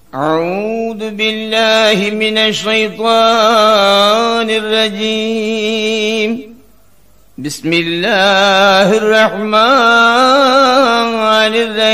أعوذ بالله من الشيطان الرجيم بسم الله الرحمن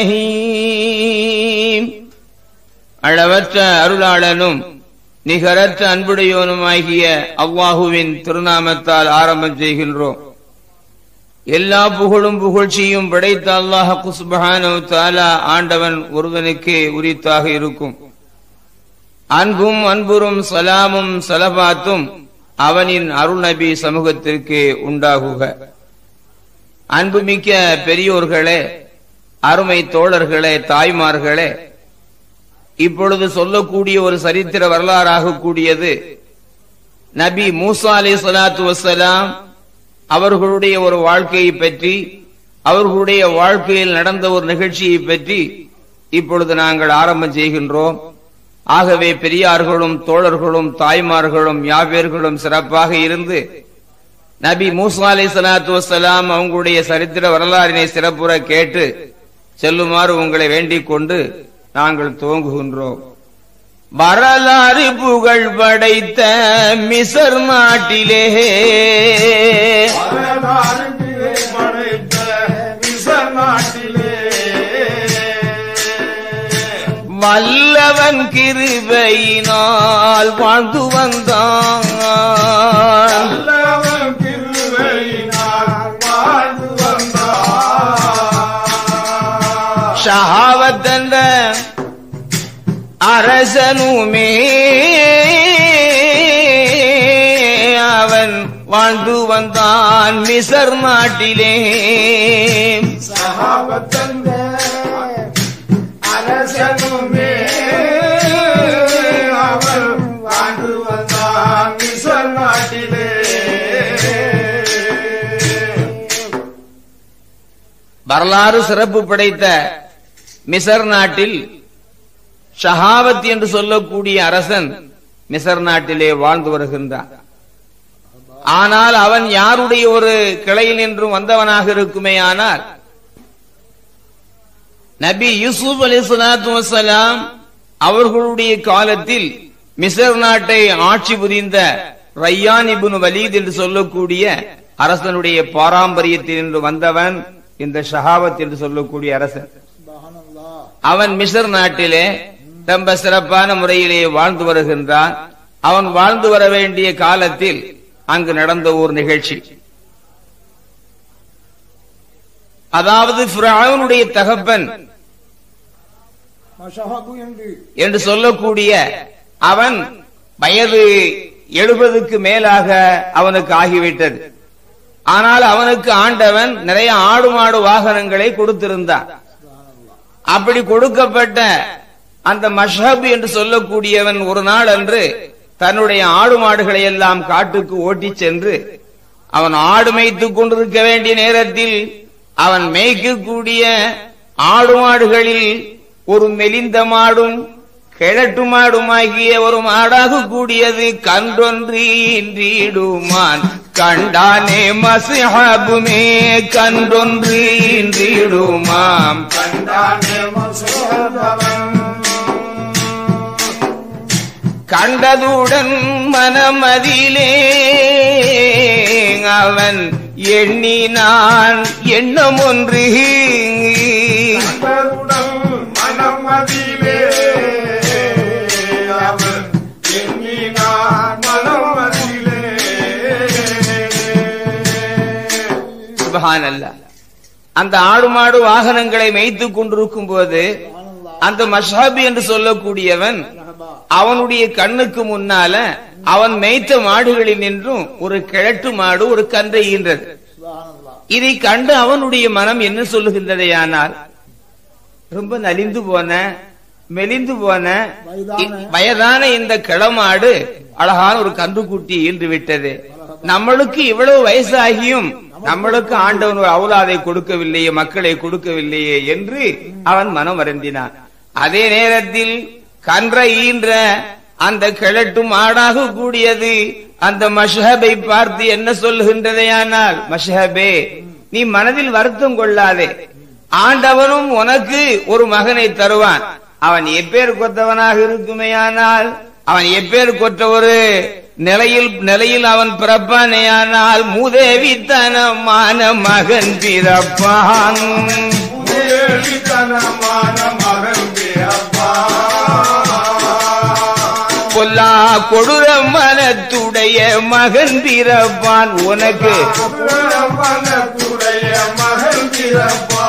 الرحيم அளவற்ற அருளாளனும் நிகரற்ற அன்புடையோனுமாகிய அல்லாஹுவின் திருநாமத்தால் ஆரம்பம் செய்கின்றோம் எல்லா புகழும் புகழ்ச்சியும் படைத்த அல்லாஹ் குஸ்பஹானு தாலா ஆண்டவன் ஒருவனுக்கே உரித்தாக இருக்கும் அன்பும் அன்புறும் சலாமும் சலபாத்தும் அவனின் அருள் நபி சமூகத்திற்கு உண்டாகுக அன்புமிக்க பெரியோர்களே அருமை தோழர்களே தாய்மார்களே இப்பொழுது சொல்லக்கூடிய ஒரு சரித்திர வரலாறாக கூடியது நபி மூசா அலி சலாத்து வசலாம் அவர்களுடைய ஒரு வாழ்க்கையை பற்றி அவர்களுடைய வாழ்க்கையில் நடந்த ஒரு நிகழ்ச்சியை பற்றி இப்பொழுது நாங்கள் ஆரம்பம் செய்கின்றோம் ஆகவே பெரியார்களும் தோழர்களும் தாய்மார்களும் யாவேர்களும் சிறப்பாக இருந்து நபி மூசா அலை சலாத்து வசலாம் அவங்களுடைய சரித்திர வரலாறினை சிறப்புற கேட்டு செல்லுமாறு உங்களை வேண்டிக் கொண்டு நாங்கள் துவங்குகின்றோம் வரலாறு புகழ் படைத்த மிசர் நாட்டிலே வரலாற்றிலே படைத்த மிசர் நாட்டிலே வல்லவன் கிருபையினால் வாழ்ந்து வந்தான் நல்லவன் கிருபையினால் வாழ்ந்து வந்தார் ஷஹாவத்தந்த அரசனுமே அவன் வாழ்ந்து வந்தான் மிசர் நாட்டிலே சகாபத்தந்த அரசனுமே அவர் வாழ்ந்து வந்தார் மிசர் நாட்டிலே வரலாறு சிறப்பு படைத்த மிசர் நாட்டில் ஷஹாவத் என்று சொல்லக்கூடிய அரசன் மிசர் நாட்டிலே வாழ்ந்து வருகின்றான் ஆனால் அவன் யாருடைய ஒரு கிளையில் நின்றும் வந்தவனாக இருக்குமே ஆனால் நபி யூசுப் அலி சலாத்து வசலாம் அவர்களுடைய காலத்தில் மிசர் நாட்டை ஆட்சி புரிந்த ரையான் இபுன் வலீத் என்று சொல்லக்கூடிய அரசனுடைய பாரம்பரியத்தில் நின்று வந்தவன் இந்த ஷஹாவத் என்று சொல்லக்கூடிய அரசன் அவன் மிசர் நாட்டிலே ரொம்ப சிறப்பான முறையிலே வாழ்ந்து வருகின்றான் அவன் வாழ்ந்து வர வேண்டிய காலத்தில் அங்கு நடந்த ஒரு நிகழ்ச்சி அதாவது ஃபிரௌனுடைய தகப்பன் மஷஹபு என்று என்று சொல்லக்கூடிய அவன் வயது எழுபதுக்கு மேலாக அவனுக்கு ஆகிவிட்டது ஆனால் அவனுக்கு ஆண்டவன் நிறைய ஆடு மாடு வாகனங்களை கொடுத்திருந்தான் அப்படி கொடுக்கப்பட்ட அந்த மஷஹப் என்று சொல்லக்கூடியவன் ஒரு நாள் அன்று தன்னுடைய ஆடு மாடுகளை எல்லாம் காட்டுக்கு ஓட்டிச் சென்று அவன் ஆடு மேய்த்துக் கொண்டிருக்க வேண்டிய நேரத்தில் அவன் மேய்க்கக்கூடிய ஆடு மாடுகளில் ஒரு மெலிந்த மாடும் கிழட்டு மாடுமாகிய ஒரு மாடாக கூடியது கன்றொன்று இன்றிடுமான் கண்டானே மசிஹாபுமே கன்றொன்று இன்றிடுமாம் கண்டானே மசோதவன் கண்டதுடன் மனமதிலே அவன் எண்ணினான் எண்ணம் ஒன்று கண்டவுடன் மனம் அதிலே அவர் எண்ணினார் மனம் அதிலே சுபஹானல்லா அந்த ஆடு மாடு வாகனங்களை மேய்த்துக் கொண்டிருக்கும் போது அந்த மஷாபி என்று சொல்லக்கூடியவன் அவனுடைய கண்ணுக்கு முன்னால அவன் மேய்த்த மாடுகளில் நின்றும் ஒரு கிழட்டு மாடு ஒரு கன்றை ஈன்றது இதை கண்டு அவனுடைய மனம் என்ன சொல்லுகின்றதையானால் ரொம்ப நலிந்து போன மெலிந்து போன இ- வயதான இந்த கிளமாடு அழகான ஒரு கன்றுக்குட்டி ஈன்று விட்டது நம்மளுக்கு இவ்வளவு வயசாகியும் நம்மளுக்கு ஆண்டவன் ஒரு அவுலாதை கொடுக்கவில்லையே மக்களை கொடுக்கவில்லையே என்று அவன் மனம் வருந்தினான் அதே நேரத்தில் கன்றை ஈன்ற அந்த கிழட்டும் ஆடாக கூடியது அந்த மஷஹபை பார்த்து என்ன சொல்லுகின்றதையானால் மஷஹபே நீ மனதில் வருத்தம் கொள்ளாதே ஆண்டவனும் உனக்கு ஒரு மகனை தருவான் அவன் எப்பேர் கொத்தவனாக இருக்குமேயானால் அவன் எப்பேர் கொற்ற ஒரு நிலையில் நிலையில் அவன் பிறப்பானேயானால் மூதேவித்தனமான மகன் பிறப்பான் ஏழித்தனமான மகன் பிறப்பா பொல்லா கொடூர மனத்துடைய மகன் பிறப்பான் உனக்கு மனத்துடைய மகன் பிறப்பா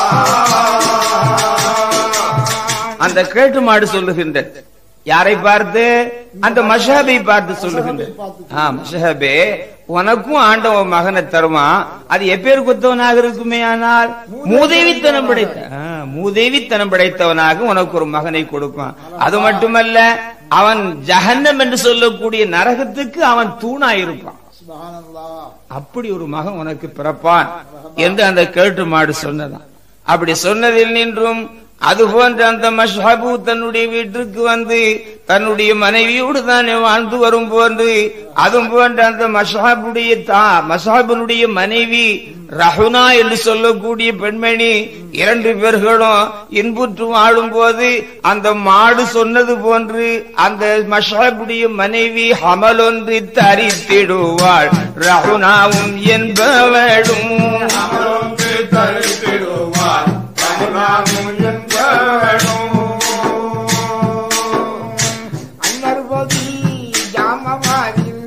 அந்த கேட்டு மாடு சொல்லுகின்றது யாரை பார்த்து அந்த மஷாபை பார்த்து சொல்லுகின்றது ஆ மஷாபே உனக்கும் ஆண்டவன் மகனை தருமா அது எப்பேர் கொத்தவனாக இருக்குமே ஆனால் மூதேவித்தனம் படைத்த ஆ, மூதேவித்தனம் படைத்தவனாக உனக்கு ஒரு மகனை கொடுப்பான் அது மட்டுமல்ல அவன் ஜஹன்னம் என்று சொல்லக்கூடிய நரகத்துக்கு அவன் தூணாயிருப்பான் சுபஹானல்லாஹ் அப்படி ஒரு மகன் உனக்கு பிறப்பான் என்று அந்த கேட்டு மாடு சொன்னதான் அப்படி சொன்னதில் நின்றும் அது போன்ற அந்த மஷாபு தன்னுடைய வீட்டிற்கு வந்து தன்னுடைய மனைவியோடு தானே வாழ்ந்து வரும் போன்று அதுவும் போன்ற அந்த மஷாபுடைய தா மஷாபனுடைய மனைவி ரஹுனா என்று சொல்லக்கூடிய பெண்மணி இரண்டு பேர்களும் இன்புற்று வாழும் போது அந்த மாடு சொன்னது போன்று அந்த மஷாபுடைய மனைவி ஹமலொன்று தரித்திடுவாள் ரஹுனாவும் என்பவளும் அமர்ந்து தரித்திடுவார் தமிழாகும் என்பவனும் அன்னர்வதி ஜாமவாரில்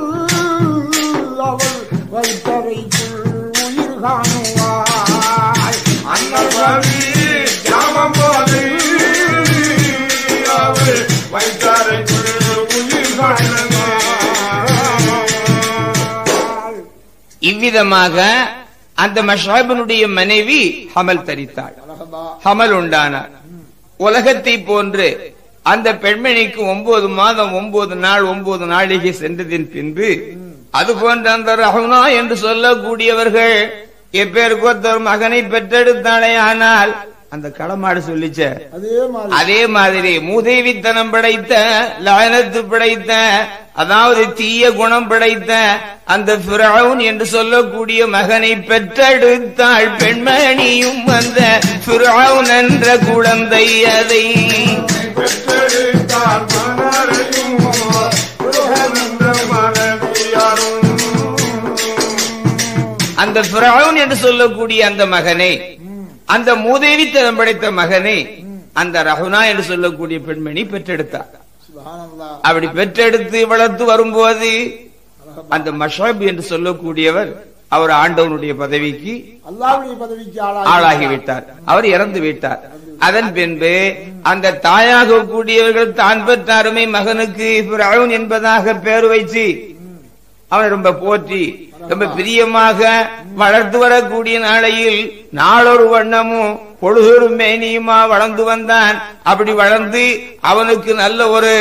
அவள் வைத்தரைக்குள் உயிர் காணுவாள் அன்னவழி ஜாமம் போது அவள் வைத்தாரைக்குள் உயிர் காணுவாள். இவ்விதமாக அந்த மஷாபனுடைய மனைவி ஹமல் தரித்தாள் அழகபா ஹமல் உண்டானார் உலகத்தை போன்று அந்த பெண்மணிக்கு ஒன்பது மாதம் ஒன்பது நாள் ஒன்பது நாளிகை சென்றதின் பின்பு அது போன்ற அந்த ரஹுனா என்று சொல்லக்கூடியவர்கள் எப்பேருக்கு ஒருத்தர் மகனை பெற்றெடுத்தாளே ஆனால் அந்த களமாடு சொல்லிச்ச அதே மாதிரி அதே மாதிரி மூதேவித்தனம் படைத்த லானத்து படைத்த அதாவது தீய குணம் படைத்த அந்த ஃபிரௌன் என்று சொல்லக்கூடிய மகனை பெற்றெடுத்தாள் பெண்மணியும் அந்த ஃபிரௌன் என்ற குழந்தை அதை பெற்றெடுத்தார் மணரையும் புருஷனென்ற மனைவியாரும் அந்த ஃபிரௌன் என்று சொல்லக்கூடிய அந்த மகனை அந்த மூதேவித்தனம் படைத்த மகனை அந்த ரஹுனா என்று சொல்லக்கூடிய பெண்மணி பெற்றெடுத்தார் சுபஹானல்லாஹ் அப்படி பெற்றெடுத்து வளர்த்து வரும்போது அந்த மஷாப் என்று சொல்லக்கூடியவர் அவர் ஆண்டவனுடைய பதவிக்கு அல்லாஹ்வுடைய பதவிக்கு ஆளாகி விட்டார் அவர் இறந்து விட்டார் அதன் பின்பு அந்த தாயாக கூடியவர்கள் தான் பெற்ற அருமை மகனுக்கு பிரவுன் என்பதாக பெயர் வைத்து அவனை ரொம்ப போற்றி ரொம்ப பிரியமாக வளர்த்து வரக்கூடிய நாளையில் நாளொரு வண்ணமும் பொழுதொரு மேனியுமா வளர்ந்து வந்தான் அப்படி வளர்ந்து அவனுக்கு நல்ல ஒரு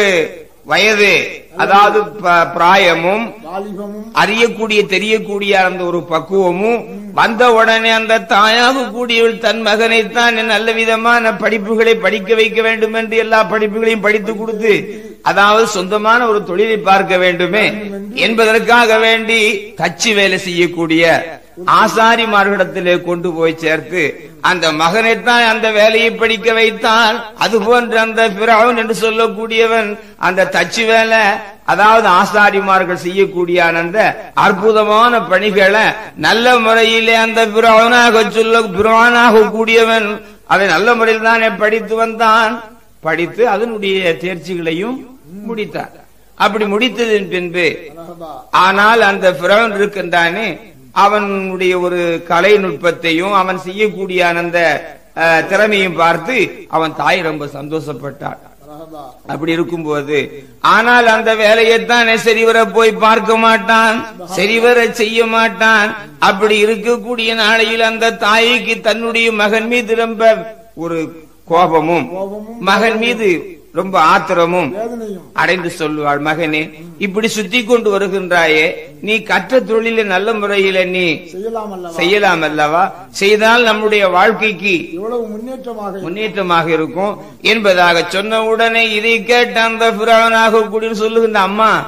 வயது அதாவது ப- பிராயமும் வாலிபமும் அறியக்கூடிய தெரியக்கூடிய அந்த ஒரு பக்குவமும் வந்த உடனே அந்த தாயாக கூடியவள் தன் மகனைத்தான் நல்ல விதமான படிப்புகளை படிக்க வைக்க வேண்டும் என்று எல்லா படிப்புகளையும் படித்து கொடுத்து அதாவது சொந்தமான ஒரு தொழிலை பார்க்க வேண்டுமே என்பதற்காக வேண்டி தச்சு வேலை செய்யக்கூடிய ஆசாரிமார்களிடத்திலே கொண்டு போய் சேர்த்து அந்த மகனைத்தான் அந்த வேலையை படிக்க வைத்தான் அது போன்ற அந்த பிராவன் என்று சொல்லக்கூடியவன் அந்த தச்சு வேலை அதாவது ஆசாரிமார்கள் செய்யக்கூடிய அந்த அற்புதமான பணிகளை நல்ல முறையிலே அந்த பிராவனாக சொல்ல பிராவனாக கூடியவன் அதை நல்ல முறையில் தானே படித்து வந்தான் படித்து அதனுடைய தேர்ச்சிகளையும் முடித்தான் அப்படி முடித்ததின் பின்பு அழகபா ஆனால் அந்த பிரவன் இருக்கின்றானே அவனுடைய ஒரு கலை நுட்பத்தையும் அவன் செய்யக்கூடிய அந்த அஹ், திறமையும் பார்த்து அவன் தாய் ரொம்ப சந்தோஷப்பட்டாள் அழகபா அப்படி இருக்கும்போது ஆனால் அந்த வேலையைத்தான் சரிவர போய் பார்க்க மாட்டான் சரிவர செய்ய மாட்டான் அப்படி இருக்கக்கூடிய நாளையில் அந்த தாய்க்கு தன்னுடைய மகன் மீது ரொம்ப ஒரு கோபமும் கோபமும் மகன் மீது ரொம்ப ஆத்திரமும் வேதனையும் அடைந்து சொல்லுவாள் மகனே இப்படி சுத்தி கொண்டு வருகின்றாயே நீ கற்ற தொழில நல்ல முறையில நீ செய்யலாம் அல்லவா செய்யலாம் அல்லவா செய்தால் நம்முடைய வாழ்க்கைக்கு எவ்வளவு முன்னேற்றமாக இருக்கும். முன்னேற்றமாக இருக்கும் என்பதாக சொன்ன உடனே இதை கேட்ட அந்த பிராவனாக கூடிய சொல்லுகின்ற அம்மா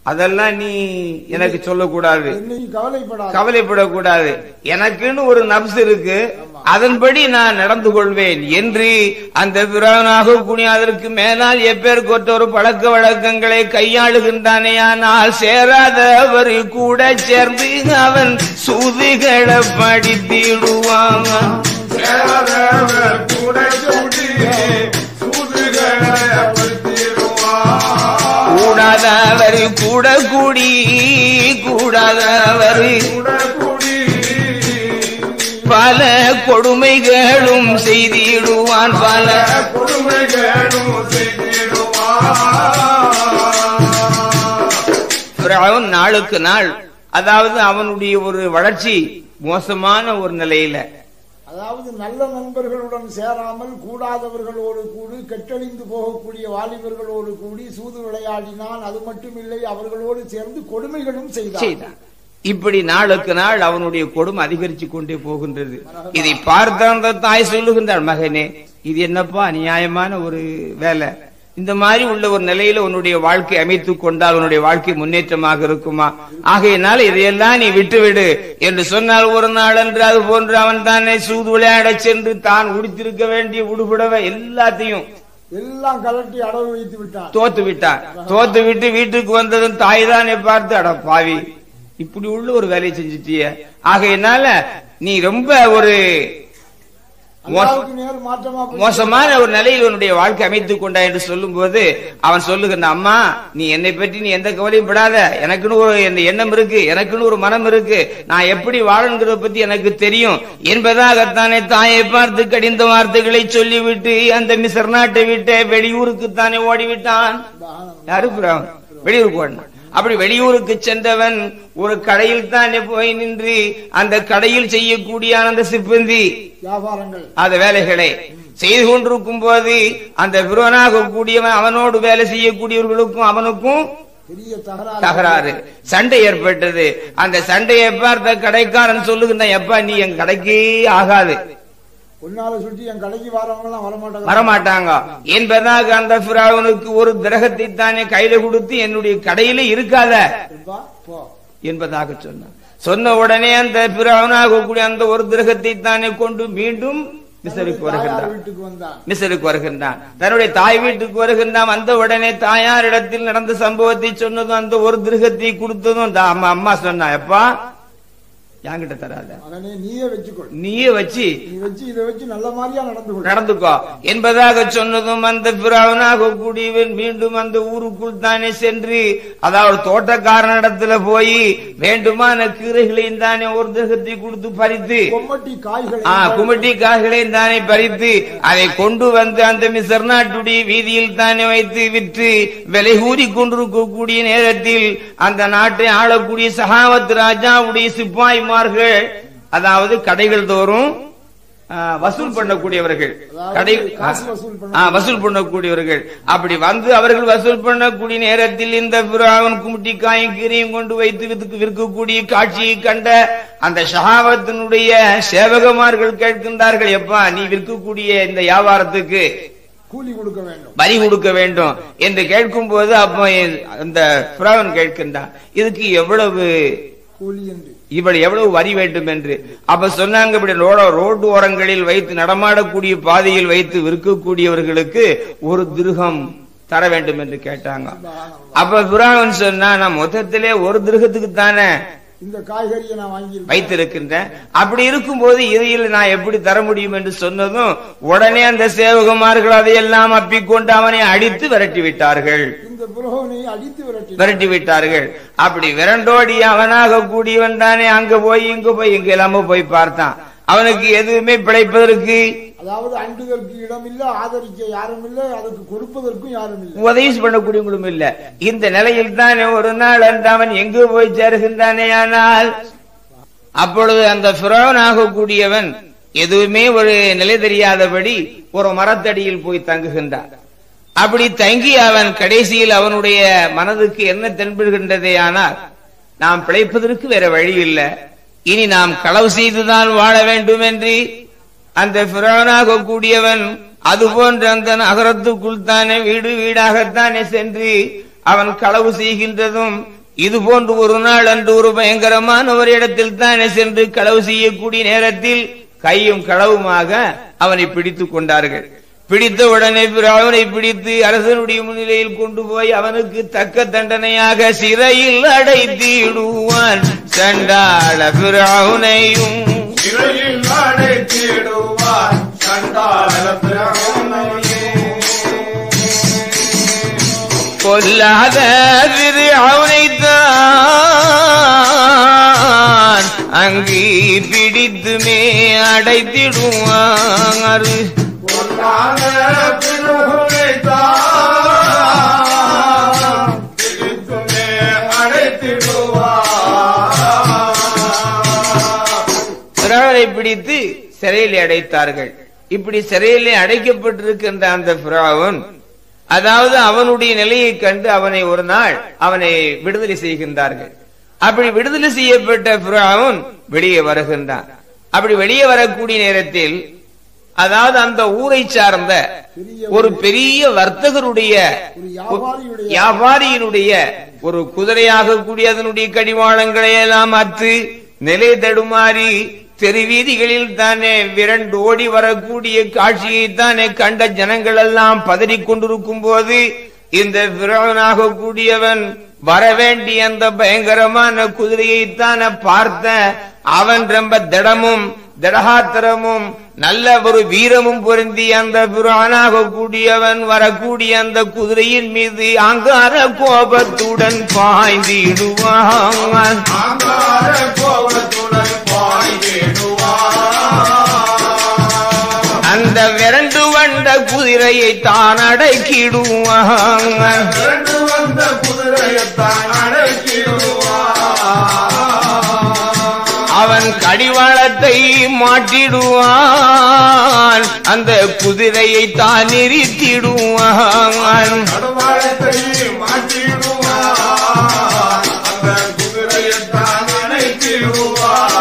அதெல்லாம் நீ எனக்கு சொல்லக்கூடாது என்னை கவலைப்படாத கவலைப்படக்கூடாது எனக்குன்னு ஒரு நப்ஸ் இருக்கு அதன்படி நான் நடந்து கொள்வேன் என்று அந்த பிறனாக கூடிய அதற்கு மேலால் எப்பேற்கொற்ற ஒரு பழக்க வழக்கங்களை கையாளுகின்றானேயானால் சேராதவர் கூட சேர்ந்து அவன் சூதுகளை படித்திடுவான் சேரவர் கூட கூடி சூதுகளை படுத்திடுவார் கூடாதவர் கூட கூடி கூடாதவர் கூட கூடி பல கொடுமைகளும் செய்திடுவான் பல கொடுமைகளும் செய்திடுவார் பிறகு நாளுக்கு நாள் அதாவது அவனுடைய ஒரு வளர்ச்சி மோசமான ஒரு நிலையில அதாவது நல்ல நண்பர்களுடன் சேராமல் கூடாதவர்களோடு கூடி கெட்டழிந்து போகக்கூடிய வாலிபர்களோடு கூடி சூது விளையாடினான் அது மட்டுமில்லை அவர்களோடு சேர்ந்து கொடுமைகளும் செய்தான் செய்தான் இப்படி நாளுக்கு நாள் அவனுடைய கொடுமை அதிகரிச்சு கொண்டே போகின்றது இதை பார்த்த அந்த தாய் சொல்லுகின்றாள் மகனே இது என்னப்பா அநியாயமான ஒரு வேலை இந்த மாதிரி உள்ள ஒரு நிலையில உன்னுடைய வாழ்க்கை அமைத்துக் கொண்டால் உன்னுடைய வாழ்க்கை முன்னேற்றமாக இருக்குமா ஆகையினால் இதையெல்லாம் நீ விட்டுவிடு என்று சொன்னால் ஒரு நாள் என்று அது போன்று அவன் தானே சூது விளையாடச் சென்று தான் உடுத்திருக்க வேண்டிய உடுபடவை எல்லாத்தையும் எல்லாம் கலட்டி அடவு வைத்து விட்டான் தோத்து விட்டான் தோத்து விட்டு வீட்டுக்கு வந்ததும் தாய் தானே பார்த்து அட பாவி இப்படி உள்ள ஒரு வேலையை செஞ்சுட்டிய ஆகையினால நீ ரொம்ப ஒரு மோச- அல்லாவுக்கு நேர் மாற்றமா போய் மோசமான ஒரு நிலையில் உன்னுடைய வாழ்க்கை அமைத்துக் கொண்டாய் என்று சொல்லும் போது அவன் சொல்லுகின்ற அம்மா நீ என்னை பற்றி நீ எந்த கவலையும் படாத எனக்குன்னு ஒரு இந்த எண்ணம் இருக்கு எனக்குன்னு ஒரு மனம் இருக்கு நான் எப்படி வாழணுங்கிறத பத்தி எனக்கு தெரியும் என்பதாகத்தானே தாயை பார்த்து கடிந்த வார்த்தைகளை சொல்லிவிட்டு அந்த மிசர் நாட்டை விட்டு வெளியூருக்கு தானே ஓடிவிட்டான் யாரு பிராவன் வெளியூருக்கு ஓடினான் அப்படி வெளியூருக்கு சென்றவன் ஒரு கடையில் தானே போய் நின்று அந்த கடையில் செய்யக்கூடிய அந்த சிப்பந்தி வியாபாரங்கள் அந்த வேலைகளை செய்து கொண்டிருக்கும் போது அந்த விரோனாக கூடியவன் அவனோடு வேலை செய்யக்கூடியவர்களுக்கும் அவனுக்கும் பெரிய தகராறு தகராறு சண்டை ஏற்பட்டது அந்த சண்டையை பார்த்த கடைக்காரன் சொல்லுகின்ற எப்பா நீ என் கடைக்கே ஆகாது உன்னால சுற்றி என் கடைக்கு வரவங்க எல்லாம் வரமாட்டாங்க வரமாட்டாங்க என்பதாக அந்த பிராவனுக்கு ஒரு கிரகத்தை தானே கையில கொடுத்து என்னுடைய கடையில இருக்காத எப்பா, போ என்பதாக சொன்னான் சொன்ன உடனே அந்த பிராவனாக கூடிய அந்த ஒரு கிரகத்தை தானே கொண்டு மீண்டும் மிசருக்கு தாயார் வருகின்றான் வீட்டுக்கு வந்தான் மிசருக்கு வருகின்றான் தன்னுடைய தாய் வீட்டுக்கு வருகின்றான் வந்த உடனே தாயாரிடத்தில் நடந்த சம்பவத்தை சொன்னதும் அந்த ஒரு திருகத்தை கொடுத்ததும் அந்த அம்மா அம்மா சொன்னா எப்பா என்கிட்ட தராத மகனே நீயே வச்சுக்கொள் நீயே வச்சு நீ வச்சு இதை வச்சு நல்ல மாதிரியா நடந்து கொள் நடந்துக்கோ என்பதாக சொன்னதும் அந்த பிராவனாக கூடியவன் மீண்டும் அந்த ஊருக்குள் தானே சென்று அதாவது தோட்டக்காரனிடத்துல போய் வேண்டுமான கீரைகளையும் தானே ஒரு திருகத்தை கொடுத்து பறித்து கொம்மட்டி காய்களை ஆ குமட்டி காய்களையும் தானே பறித்து அதை கொண்டு வந்து அந்த மிசர் நாட்டுடைய வீதியில் தானே வைத்து விற்று விலை கூறி கொண்டிருக்கக்கூடிய நேரத்தில் அந்த நாட்டை ஆளக்கூடிய சகாவத் ராஜாவுடைய சிப்பாய்மார்கள் அதாவது கடைகள் தோறும் ஆ, வசூல் பண்ணக்கூடியவர்கள் அதாவது கடை காசு வசூல் பண்ண- ஆ, வசூல் பண்ணக்கூடியவர்கள் அப்படி வந்து அவர்கள் வசூல் பண்ணக்கூடிய நேரத்தில் இந்த பிராவன் குமுட்டி காயும் கீரையும் கொண்டு வைத்து விற்க- விற்கக்கூடிய காட்சியை கண்ட அந்த ஷஹாவத்தினுடைய சேவகமார்கள் கேட்கின்றார்கள் எப்பா நீ விற்கக்கூடிய இந்த வியாபாரத்துக்கு கூலி கொடுக்க வேண்டும் வரி கொடுக்க வேண்டும் என்று கேட்கும் போது அப்ப அந்த பிராவன் கேட்கின்றான் இதுக்கு எவ்வளவு கூலி என்று இவள் எவ்வளவு வரி வேண்டும் என்று அப்ப சொன்னாங்க இப்படி ரோட ரோடு ஓரங்களில் வைத்து நடமாடக்கூடிய பாதையில் வைத்து விற்கக்கூடியவர்களுக்கு ஒரு திருகம் தர வேண்டும் என்று கேட்டாங்க அப்ப புராணம் சொன்னா நான் மொத்தத்திலே ஒரு திருகத்துக்கு தானே இந்த காய்கறியை நான் வாங்கியிருக்கேன் வைத்திருக்கின்றேன் அப்படி இருக்கும்போது இதையில் நான் எப்படி தர முடியும் என்று சொன்னதும் உடனே அந்த சேவகமார்கள் அதையெல்லாம் அப்பிக்கொண்டு அவனை அடித்து விரட்டி விட்டார்கள் இந்த புரோகனை அடித்து விரட்டி விரட்டி விட்டார்கள் அப்படி விரண்டோடி அவனாக கூடியவன் தானே அங்க போய் இங்க போய் இங்க இல்லாம போய் பார்த்தான் அவனுக்கு எதுவுமே பிழைப்பதற்கு அதாவது அண்டுதற்கு இடம் இல்ல ஆதரிக்க யாரும் இல்ல அதுக்கு கொடுப்பதற்கும் யாரும் இல்ல உதவி பண்ணக்கூடியவங்களும் இல்ல இந்த நிலையில் தானே ஒரு நாள் அன்று அவன் எங்கு போய் சேருகின்றானே ஆனால் அப்பொழுது அந்த பிறவனாக கூடியவன் எதுவுமே ஒரு நிலை தெரியாதபடி ஒரு மரத்தடியில் போய் தங்குகின்றான் அப்படி தங்கி அவன் கடைசியில் அவனுடைய மனதுக்கு என்ன தென்படுகின்றதே ஆனால் நாம் பிழைப்பதற்கு வேற வழி இல்லை இனி நாம் களவு செய்துதான் வாழ வேண்டும் என்று அந்த பிறவனாக கூடியவன் அது போன்ற அந்த நகரத்துக்குள் தானே வீடு வீடாகத்தானே சென்று அவன் களவு செய்கின்றதும் இது போன்று ஒரு நாள் அன்று ஒரு பயங்கரமான ஒரு இடத்தில் தானே சென்று களவு செய்யக்கூடிய நேரத்தில் கையும் களவுமாக அவனை பிடித்துக் கொண்டார்கள் பிடித்த உடனே அவனை பிடித்து அரசனுடைய முன்னிலையில் கொண்டு போய் அவனுக்கு தக்க தண்டனையாக சிறையில் அடைத்திடுவான் சண்டாள பிராவுனையும் சிறையில் அடைத்திடுவார் கண்டால பிறகுனையே. கொல்லாத அவனைத்தான் அங்கு பிடித்துமே அடைத்திடுவார் கொல்லாத பிறகுனைத்தான் பிடித்துமே அடைத்திடுவார் பிராவனை பிடித்து சிறையில் அடைத்தார்கள் இப்படி சிறையிலே அடைக்கப்பட்டிருக்கின்ற அந்த பிராவன் அதாவது அவனுடைய நிலையை கண்டு அவனை ஒரு நாள் அவனை விடுதலை செய்கின்றார்கள் அப்படி விடுதலை செய்யப்பட்ட பிராவன் வெளியே வருகின்றான் அப்படி வெளியே வரக்கூடிய நேரத்தில் அதாவது அந்த ஊரை சார்ந்த ஒரு பெரிய வர்த்தகருடைய ஒரு வியாபாரியுடைய வியாபாரியினுடைய ஒரு குதிரையாக கூடிய அதனுடைய கடிவாளங்களை எல்லாம் அற்று நிலை தடுமாறி தெருவீதிகளில் தானே விரண்டு ஓடி வரக்கூடிய காட்சியை தானே கண்ட ஜனங்கள் எல்லாம் பதறிக் கொண்டிருக்கும் போது இந்த விரவனாக கூடியவன் வரவேண்டிய அந்த பயங்கரமான குதிரையை தானே பார்த்த அவன் ரொம்ப திடமும் திடகாத்திரமும் நல்ல ஒரு வீரமும் பொருந்தி அந்த புராணாக கூடியவன் வரக்கூடிய அந்த குதிரையின் மீது அங்கார கோபத்துடன் பாய்ந்திடுவான் ஆங்கார கோபத்துடன் பாய்ந்திடுவார் அந்த விரண்டு வந்த குதிரையை தான் அடக்கிடுவான் இரண்டு வந்த குதிரையத்தான் அடக்கிடுவார் அவன் கடிவாளத்தை மாட்டிடுவான் அந்த குதிரையை தான் நிறுத்திடுவான் நடுவாளத்தை மாற்றிடுவார் அந்த குதிரையத்தான் அணைத்திடுவார்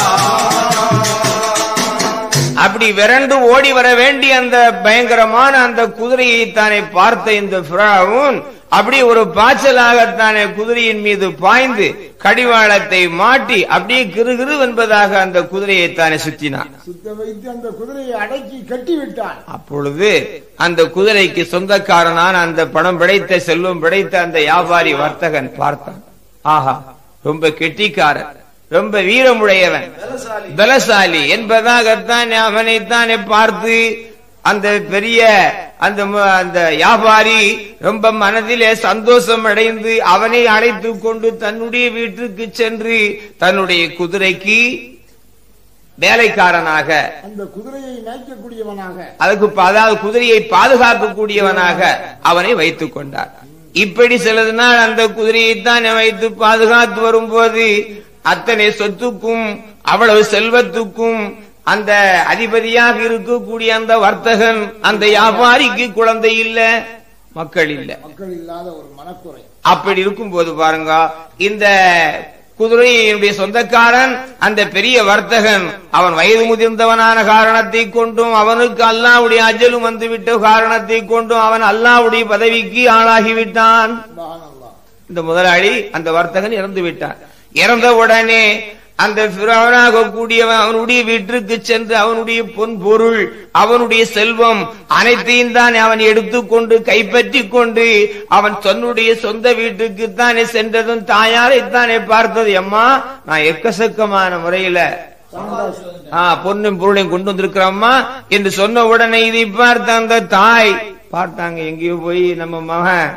அப்படி விரண்டு ஓடி வர வேண்டிய அந்த பயங்கரமான அந்த குதிரையை தானே பார்த்த இந்த பிராவும் அப்படி ஒரு பாய்ச்சலாகத்தானே குதிரையின் மீது பாய்ந்து கடிவாளத்தை மாட்டி அப்படியே கிருகிரு என்பதாக அந்த குதிரையை தானே சுற்றினான் சுத்த வைத்து அந்த குதிரையை அடக்கி கட்டி விட்டான் அப்பொழுது அந்த குதிரைக்கு சொந்தக்காரனான அந்த பணம் பிடைத்த செல்வம் பிடைத்த அந்த வியாபாரி வர்த்தகன் பார்த்தான் ஆஹா ரொம்ப கெட்டிக்காரன் ரொம்ப வீரமுடையவன் பலசாலி என்பதாகத்தான் அவனைத்தானே பார்த்து அந்த பெரிய அந்த ம- அந்த வியாபாரி ரொம்ப மனதிலே சந்தோஷம் அடைந்து அவனை அழைத்து கொண்டு தன்னுடைய வீட்டுக்கு சென்று தன்னுடைய குதிரைக்கு வேலைக்காரனாக அந்த குதிரையை மேய்க்கக்கூடியவனாக அதுக்கு ப- அதாவது குதிரையை பாதுகாக்கக்கூடியவனாக அவனை வைத்துக் கொண்டார் இப்படி சிலது நாள் அந்த குதிரையைத்தான் வைத்து பாதுகாத்து வரும்போது அத்தனை சொத்துக்கும் அவ்வளவு செல்வத்துக்கும் அந்த அதிபதியாக இருக்கக்கூடிய அந்த வர்த்தகன் அந்த வியாபாரிக்கு குழந்தை இல்ல மக்கள் இல்ல மக்கள் இல்லாத ஒரு மனக்குறை அப்படி இருக்கும்போது பாருங்க இந்த குதிரையினுடைய சொந்தக்காரன் அந்த பெரிய வர்த்தகன் அவன் வயது முதிர்ந்தவனான காரணத்தை கொண்டும் அவனுக்கு அல்லாவுடைய அஜலும் வந்துவிட்ட காரணத்தை கொண்டும் அவன் அல்லாவுடைய பதவிக்கு ஆளாகிவிட்டான் சுப்ஹானல்லாஹ். இந்த முதலாளி அந்த வர்த்தகன் இறந்து விட்டான் இறந்த உடனே அந்த பிறவனாக கூடியவன் அவனுடைய வீட்டிற்கு சென்று அவனுடைய பொன் பொருள் அவனுடைய செல்வம் அனைத்தையும் தான் அவன் எடுத்துக்கொண்டு கைப்பற்றி கொண்டு அவன் தன்னுடைய சொந்த வீட்டுக்கு தானே சென்றதும் தாயாரைத்தானே பார்த்தது அம்மா நான் எக்கச்சக்கமான முறையில ஆ பொண்ணும் பொருளையும் கொண்டு வந்திருக்கிறோம்மா என்று சொன்ன உடனே இதை பார்த்த அந்த தாய் பார்த்தாங்க எங்கேயோ போய் நம்ம மகன்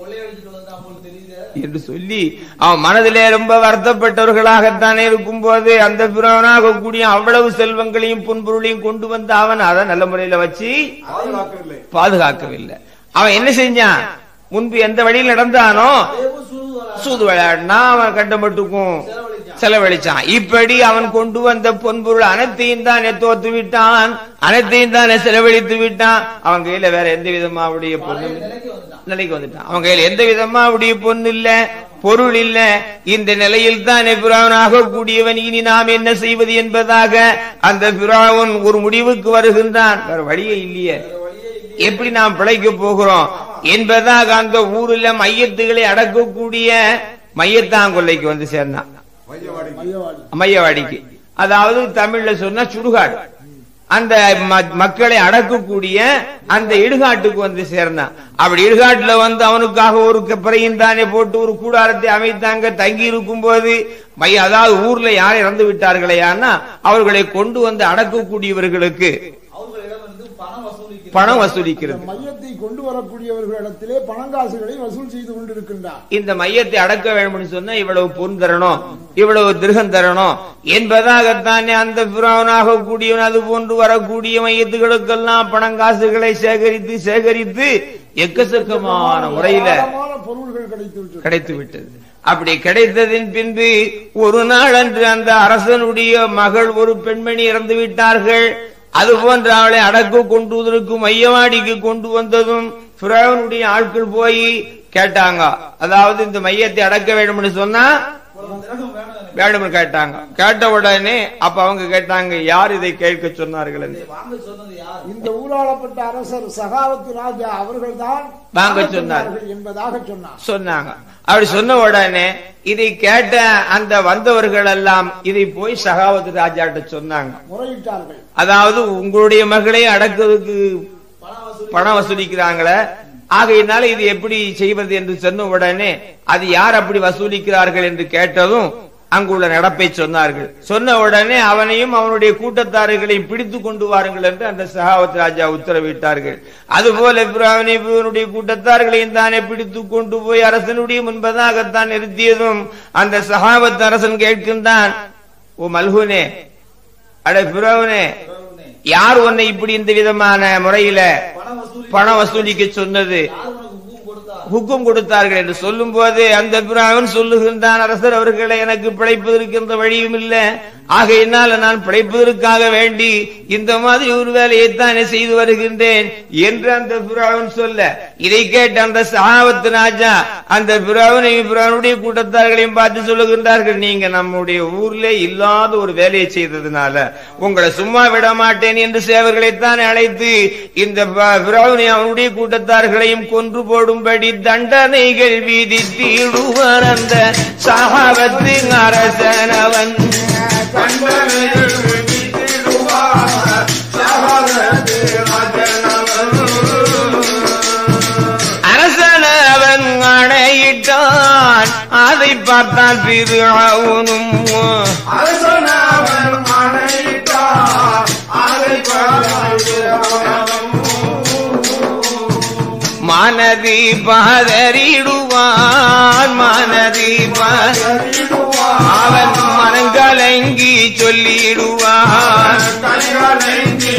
என்று சொல்லி அவன் மனதிலே ரொம்ப வருத்தப்பட்டவர்களாகத்தானே இருக்கும்போது அந்த பிறவனாக கூடிய அவ்வளவு செல்வங்களையும் பொன்பொருளையும் கொண்டு வந்து அவன் அதை நல்ல முறையில வச்சு பாதுகாக்கவில்லை அவன் என்ன செஞ்சான் முன்பு எந்த வழியில் நடந்தானோ சூது விளையாடினா அவன் கண்டமட்டுக்கும் செலவழிச்சான் இப்படி அவன் கொண்டு வந்த பொன்பொருள் அனைத்தையும் தானே தோத்து விட்டான் அனைத்தையும் தானே செலவழித்து விட்டான் அவன் கையில வேற எந்த விதமா அவருடைய பொண்ணு நிலைக்கு வந்துட்டான் அவன் கையில எந்த விதமா அவருடைய பொண்ணு இல்ல பொருள் இல்ல இந்த நிலையில் தான் பிராவனாக கூடியவன் இனி நாம் என்ன செய்வது என்பதாக அந்த பிராவன் ஒரு முடிவுக்கு வருகின்றான் வேற வழியே இல்லையே எப்படி நாம் பிழைக்க போகிறோம் என்பதாக அந்த ஊரில் மையத்துகளை அடக்கக்கூடிய மையத்தாங்கொல்லைக்கு வந்து சேர்ந்தான் மையவாடி மையவாடி மையவாடிக்கு அதாவது தமிழ்ல சொன்னா சுடுகாடு அந்த ம- மக்களை அடக்கக்கூடிய அந்த இடுகாட்டுக்கு வந்து சேர்ந்தான் அப்படி இடுகாட்டுல வந்து அவனுக்காக ஒரு பிறையும் தானே போட்டு ஒரு கூடாரத்தை அமைத்தாங்க தங்கி இருக்கும் போது மைய அதாவது ஊர்ல யார் இறந்து விட்டார்களேயானா அவர்களை கொண்டு வந்து அடக்கக்கூடியவர்களுக்கு அவர்களிடமிருந்து பணம் வசூலிக்கிறது பணம் இந்த வசூலிக்கிறது மையத்தை கொண்டு வரக்கூடியவர்களிடத்திலே பணங்காசுகளை வசூல் செய்து கொண்டிருக்கின்றார் இந்த மையத்தை அடக்க வேண்டும்னு சொன்னா இவ்வளவு பொன் தரணும் இவ்வளவு திருகம் தரணும் என்பதாகத்தானே அந்த பிராவனாக கூடியவன் அது போன்று வரக்கூடிய மையத்துகளுக்கெல்லாம் பணம் காசுகளை சேகரித்து சேகரித்து எக்கச்சக்கமான முறையில ஏராளமான பொருள்கள் கிடைத்து விட்டது கிடைத்து விட்டது அப்படி கிடைத்ததின் பின்பு ஒரு நாள் அன்று அந்த அரசனுடைய மகள் ஒரு பெண்மணி இறந்து விட்டார்கள் அது போன்ற அவளை அடக்க கொண்டு வந்ததற்கும் மையவாடிக்கு கொண்டு வந்ததும் பிறவனுடைய ஆட்கள் போய் கேட்டாங்க அதாவது இந்த மையத்தை அடக்க வேண்டும்னு சொன்னா ஒரு திரகம் வேணும் எனக்கு. வேண்டும்னு கேட்டாங்க கேட்ட உடனே அப்ப அவங்க கேட்டாங்க யார் இதை கேட்க சொன்னார்கள் என்று வாங்க சொன்னது யார் இந்த ஊராளப்பட்ட அரசர் சகாவத்து ராஜா அவர்கள்தான் வாங்க சொன்னார். என்பதாக சொன்னார் சொன்னாங்க அப்படி சொன்ன உடனே இதை கேட்ட அந்த வந்தவர்கள் எல்லாம் இதை போய் சகாவத் ராஜாட்ட சொன்னாங்க முறையிட்டார்கள் அதாவது உங்களுடைய மகளை அடக்குவதற்கு பணம் வசூலி பணம் வசூலிக்கிறாங்களே ஆகையினால இது எப்படி செய்வது என்று சொன்ன உடனே அது யார் அப்படி வசூலிக்கிறார்கள் என்று கேட்டதும் அங்குள்ள நடப்பை சொன்னார்கள் சொன்ன உடனே அவனையும் அவனுடைய கூட்டத்தார்களையும் பிடித்து கொண்டு வாருங்கள் என்று அந்த சகாவத் ராஜா உத்தரவிட்டார்கள் அதுபோல இப்ராஹிம் இவனுடைய கூட்டத்தார்களையும் தானே பிடித்து கொண்டு போய் அரசனுடைய முன்பதாகத்தான் நிறுத்தியதும் அந்த சகாவத் அரசன் கேட்கின்றான் ஓ மல்குனே அட பிறவனே யார் உன்னை இப்படி இந்த விதமான முறையில பணம் வசூலி பணம் வசூலிக்க சொன்னது யார் உனக்கு ஊக்கம் கொடுத்தா ஹுக்கும் கொடுத்தார்கள் என்று சொல்லும் போது அந்த பிராவன் சொல்லுகின்றான் அரசர் அவர்களை எனக்கு பிழைப்பதற்கு எந்த வழியும் இல்ல ஆகையினால் நான் பிழைப்பதற்காக வேண்டி இந்த மாதிரி ஒரு வேலையைத்தானே செய்து வருகின்றேன் என்று அந்த பிராவன் சொல்ல இதை கேட்ட அந்த சகாவத்து ராஜா அந்த பிராவனையும் பிராவனுடைய கூட்டத்தார்களையும் பார்த்து சொல்லுகின்றார்கள் நீங்க நம்முடைய ஊர்ல இல்லாத ஒரு வேலையை செய்ததுனால உங்களை சும்மா விட மாட்டேன் என்று சேவர்களைத்தான் அழைத்து இந்த பிராவனை அவனுடைய கூட்டத்தார்களையும் கொன்று போடும்படி தண்டனைகள் விதித்திடுவார் அந்த சகாவத்து அரசனவன் கண்டனைகள் விதித்திடுவார் சகாதத்து ராஜனவன் அரசனவன் அணையிட்டான் அதை பார்த்தான் திருவுனும் அரசனவன் அணையிட்டார் அதை பார்த்து மனதி பதறிடுவான் மனதி ப- அவன் மனங்கலங்கி சொல்லிடுவான் கைகளெங்கி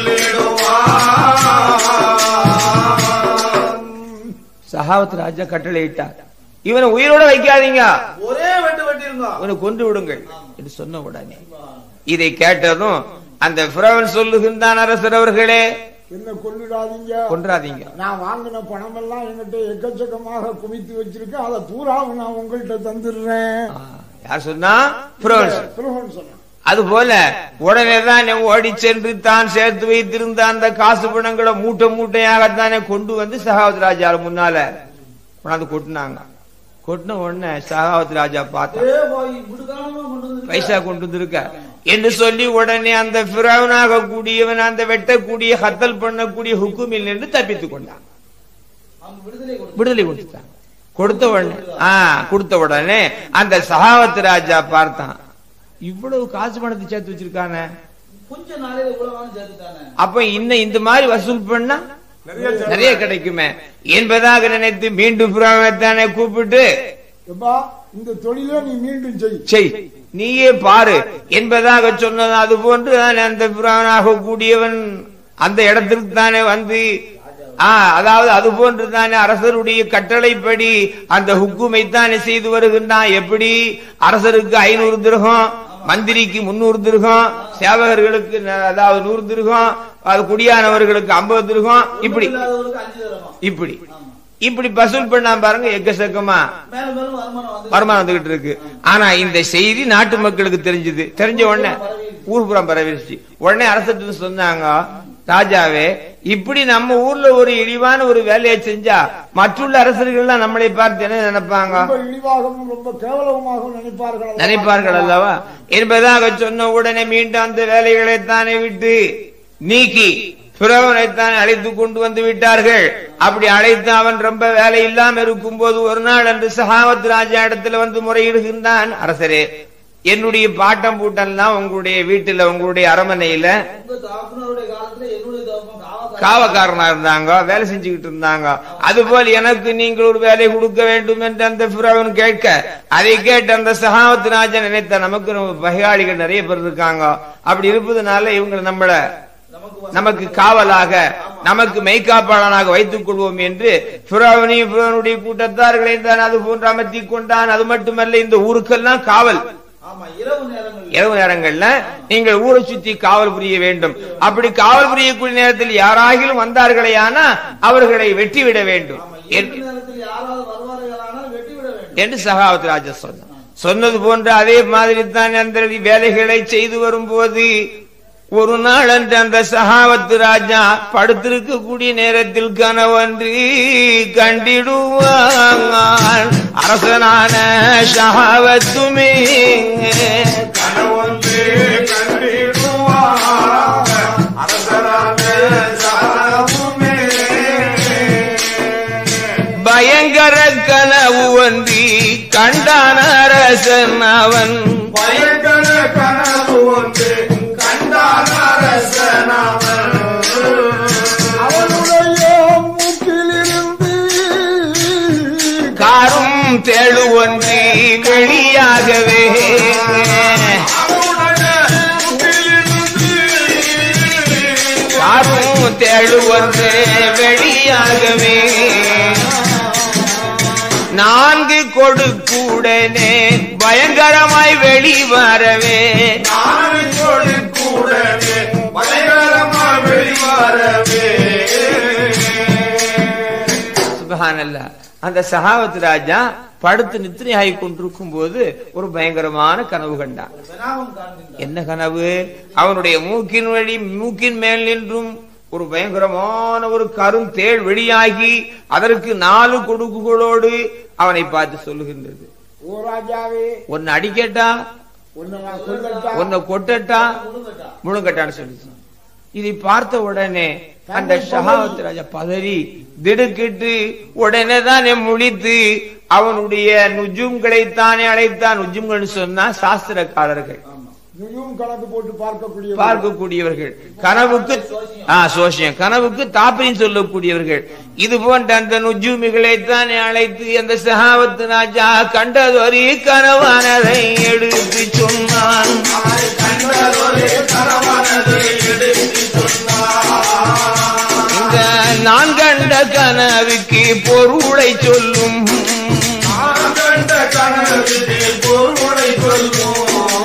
சொல்லிடுவார் சகாவத் ராஜா கட்டளையிட்டார் இவனை உயிரோட வைக்காதீங்க ஒரே வெட்டு வெட்டிருந்தோம் இவனை கொன்று விடுங்கள் என்று சொன்ன உடனே இதை கேட்டதும் அந்த பிறவன் சொல்லுகின்றான் அரசர் அவர்களே என்ன கொள்ளிடாதீங்க கொன்றாதீங்க நான் வாங்கின பணம் எல்லாம் என்கிட்ட எக்கச்சக்கமாக குமித்து வச்சிருக்கேன் அதை பூராவும் நான் உங்கள்கிட்ட தந்துடுறேன் ஆ, யார் சொன்னா பிறவன் சொன்னான். திருமணம் சொன்னான் அதுபோல உடனே தான் ஓடி சென்று தான் சேர்த்து வைத்திருந்த அந்த காசு பணங்களை மூட்டை மூட்டையாகத்தானே கொண்டு வந்து சகாவத் ராஜா முன்னால கொண்டாந்து கொட்டினாங்க கொட்டின உடனே சகாவத் ராஜா பார்த்தா ஏ போய் விடுக்காம கொண்டு வந்து பைசா கொண்டு வந்திருக்க என்று சொல்லி உடனே அந்த பிறவனாக கூடியவன் அந்த வெட்டக்கூடிய ஹத்தல் பண்ணக்கூடிய ஹுக்குமில் நின்று தப்பித்துக் கொண்டான் அவங்க விடுதலை கொடுத்து விடுதலை கொடுத்துட்டான் கொடுத்த உடனே ஆ கொடுத்த உடனே அந்த சகாவத் ராஜா பார்த்தான் இவ்வளவு காசு பணத்தை சேர்த்து வச்சிருக்கானே கொஞ்ச நாளையில உலகான்னு சேர்த்துட்டானே அப்ப இன்னும் இந்த மாதிரி வசூல் பண்ணா நிறைய கிடைக்குமே என்பதாக நினைத்து மீண்டும் புறாமத்தானே கூப்பிட்டு எப்பா இந்த தொழிலே நீ மீண்டும் செய் செய் நீயே பாரு என்பதாக சொன்னது அது போன்று தான் அந்த புறானாக கூடியவன் அந்த இடத்திற்கு தானே வந்து ஆ அதாவது அது போன்று தானே அரசருடைய கட்டளைப்படி அந்த ஹுக்குமை தானே செய்து வருகின்றான் எப்படி அரசருக்கு ஐநூறு திருகம் மந்திரிக்கு முன்னூறு திருகம் சேவகர்களுக்கு ந- அதாவது நூறு திருகம் அது குடியானவர்களுக்கு ஐம்பது திருகம் இப்படி இல்லாதவங்களுக்கு அஞ்சு தரமா இப்படி இப்படி வசூல் பண்ணா பாருங்க எக்கச்சக்கமா மேலும் மேலும் வருமானம் வந்து வருமானம் வந்துகிட்டு இருக்கு ஆனா இந்த செய்தி நாட்டு மக்களுக்கு தெரிஞ்சது தெரிஞ்ச உடனே ஊர் புறம் பரவிடுச்சு உடனே அரசு சொன்னாங்க ராஜாவே இப்படி நம்ம ஊர்ல ஒரு இழிவான ஒரு வேலையை செஞ்சா மற்றுள்ள அரசர்கள்லாம் நம்மளை பார்த்து என்ன நினைப்பாங்க ரொம்ப இழிவாகவும் ரொம்ப கேவலமாகவும் நினைப்பார்கள் அல்லவா? நினைப்பார்கள் அல்லவா என்பதாக சொன்ன உடனே மீண்டும் அந்த வேலைகளைத்தானே விட்டு நீக்கி பிறவனைத்தான் அழைத்து கொண்டு வந்து விட்டார்கள் அப்படி அழைத்து அவன் ரொம்ப வேலை இல்லாம இருக்கும் போது ஒரு நாள் அன்று சகாவத் ராஜா இடத்துல வந்து முறையிடுகின்றான் அரசரே என்னுடைய பாட்டம் பூட்டம்லாம் உங்களுடைய வீட்டுல உங்களுடைய அரமனையில உங்க தாக்குனருடைய காலத்துல என்னுடைய தகப்பன் காவக்காரன் காவக்காரனா இருந்தாங்க வேலை செஞ்சுக்கிட்டு இருந்தாங்க அதுபோல் எனக்கு நீங்கள் ஒரு வேலை கொடுக்க வேண்டும் என்று அந்த பிறவன் கேட்க அதை கேட்டு அந்த சகாவத் ராஜா நினைத்த நமக்கு நம்ம பகையாளிகள் நிறைய பேர் இருக்காங்க அப்படி இருப்பதனால இவங்க நம்மள நமக்கு நமக்கு காவலாக நமக்கு மெய்காப்பாளனாக வைத்துக் கொள்வோம் என்று பிறவனையும் பிறவனுடைய கூட்டத்தார்களை தான் அது போன்று அமர்த்தி கொண்டான் அது மட்டுமல்ல இந்த ஊருக்கெல்லாம் காவல் ஆமா இரவு நேரங்கள் இரவு நேரங்கள்ல நீங்கள் ஊரை சுத்தி காவல் புரிய வேண்டும் அப்படி காவல் புரியக்கூடிய நேரத்தில் யாராகிலும் வந்தார்களே ஆனா அவர்களை வெட்டி விட வேண்டும் என்- இரவு நேரத்தில் யாராவது வருவார்களானால் வெட்டி விட வேண்டும் என்று சகாவத் ராஜா சொன்னார் சொன்னது போன்ற அதே மாதிரி தான் அந்த வேலைகளை செய்து வரும்போது ஒரு நாள் அன்று அந்த சகாவத்து ராஜா படுத்திருக்கக்கூடிய நேரத்தில் கனவன்று கண்டிடுவான் அரசனான சகாவத்துமே கனவொன்று கண்டிடுவார் அரசரான சாரமுமே பயங்கர கனவு ஒன்றி கண்டான் அரசன் அவன் பயங்கர கனவு ஒன்று கண்டான் அரசனாவன் அவனுடைய மூக்கிலிருந்து காரும் தேழு ஒன்றி வெளியாகவே காரும் தேழு ஒன்று வெளியாகவே நான்கு கொடுக்குடனே பயங்கரமாய் வெளிவரவே கூடவே பயங்கரமா வெளிவரவே சுபஹானல்லா அந்த சகாவத் ராஜா படுத்து நித்திரையாகி கொண்டிருக்கும் போது ஒரு பயங்கரமான கனவு கண்டான் வினாவும் காண்கின்றார் என்ன கனவு அவனுடைய மூக்கின் வழி மூக்கின் மேல் நின்றும் ஒரு பயங்கரமான ஒரு கரும் தேள் வெளியாகி அதற்கு நாலு கொடுக்குகளோடு அவனை பார்த்து சொல்லுகின்றது ஓ ராஜாவே ஒன்னு அடிக்கட்டா உன்னை நான் கொல்லட்டா ஒன்ன கொட்டட்டா முழுங்கட்டா முழுங்கட்டான்னு சொல்லிச்சு இதை பார்த்த உடனே அந்த ஷஹாவத் ராஜா பதறி திடுக்கிட்டு உடனே தானே முழித்து அவனுடைய நுஜும்களை தானே அழைத்தான் நுஜும்கள் சொன்னா சாஸ்திரக்காரர்கள் நுஜும் கணக்கு போட்டு பார்க்கக்கூடிய பார்க்கக்கூடியவர்கள் கனவுக்கு ஆ சோசியம் கனவுக்கு தாப்பிரின்னு சொல்லக்கூடியவர்கள் இது போன்ற அந்த நுஜூமிகளை தானே அழைத்து அந்த சகாவத்து ராஜா கண்டதொரு கனவானதை எடுத்து சொன்னான் இந்த நான் கண்ட கனவுக்கு பொருளை சொல்லும் ஆனந்த கனவிலே பொருளை சொல்வோம்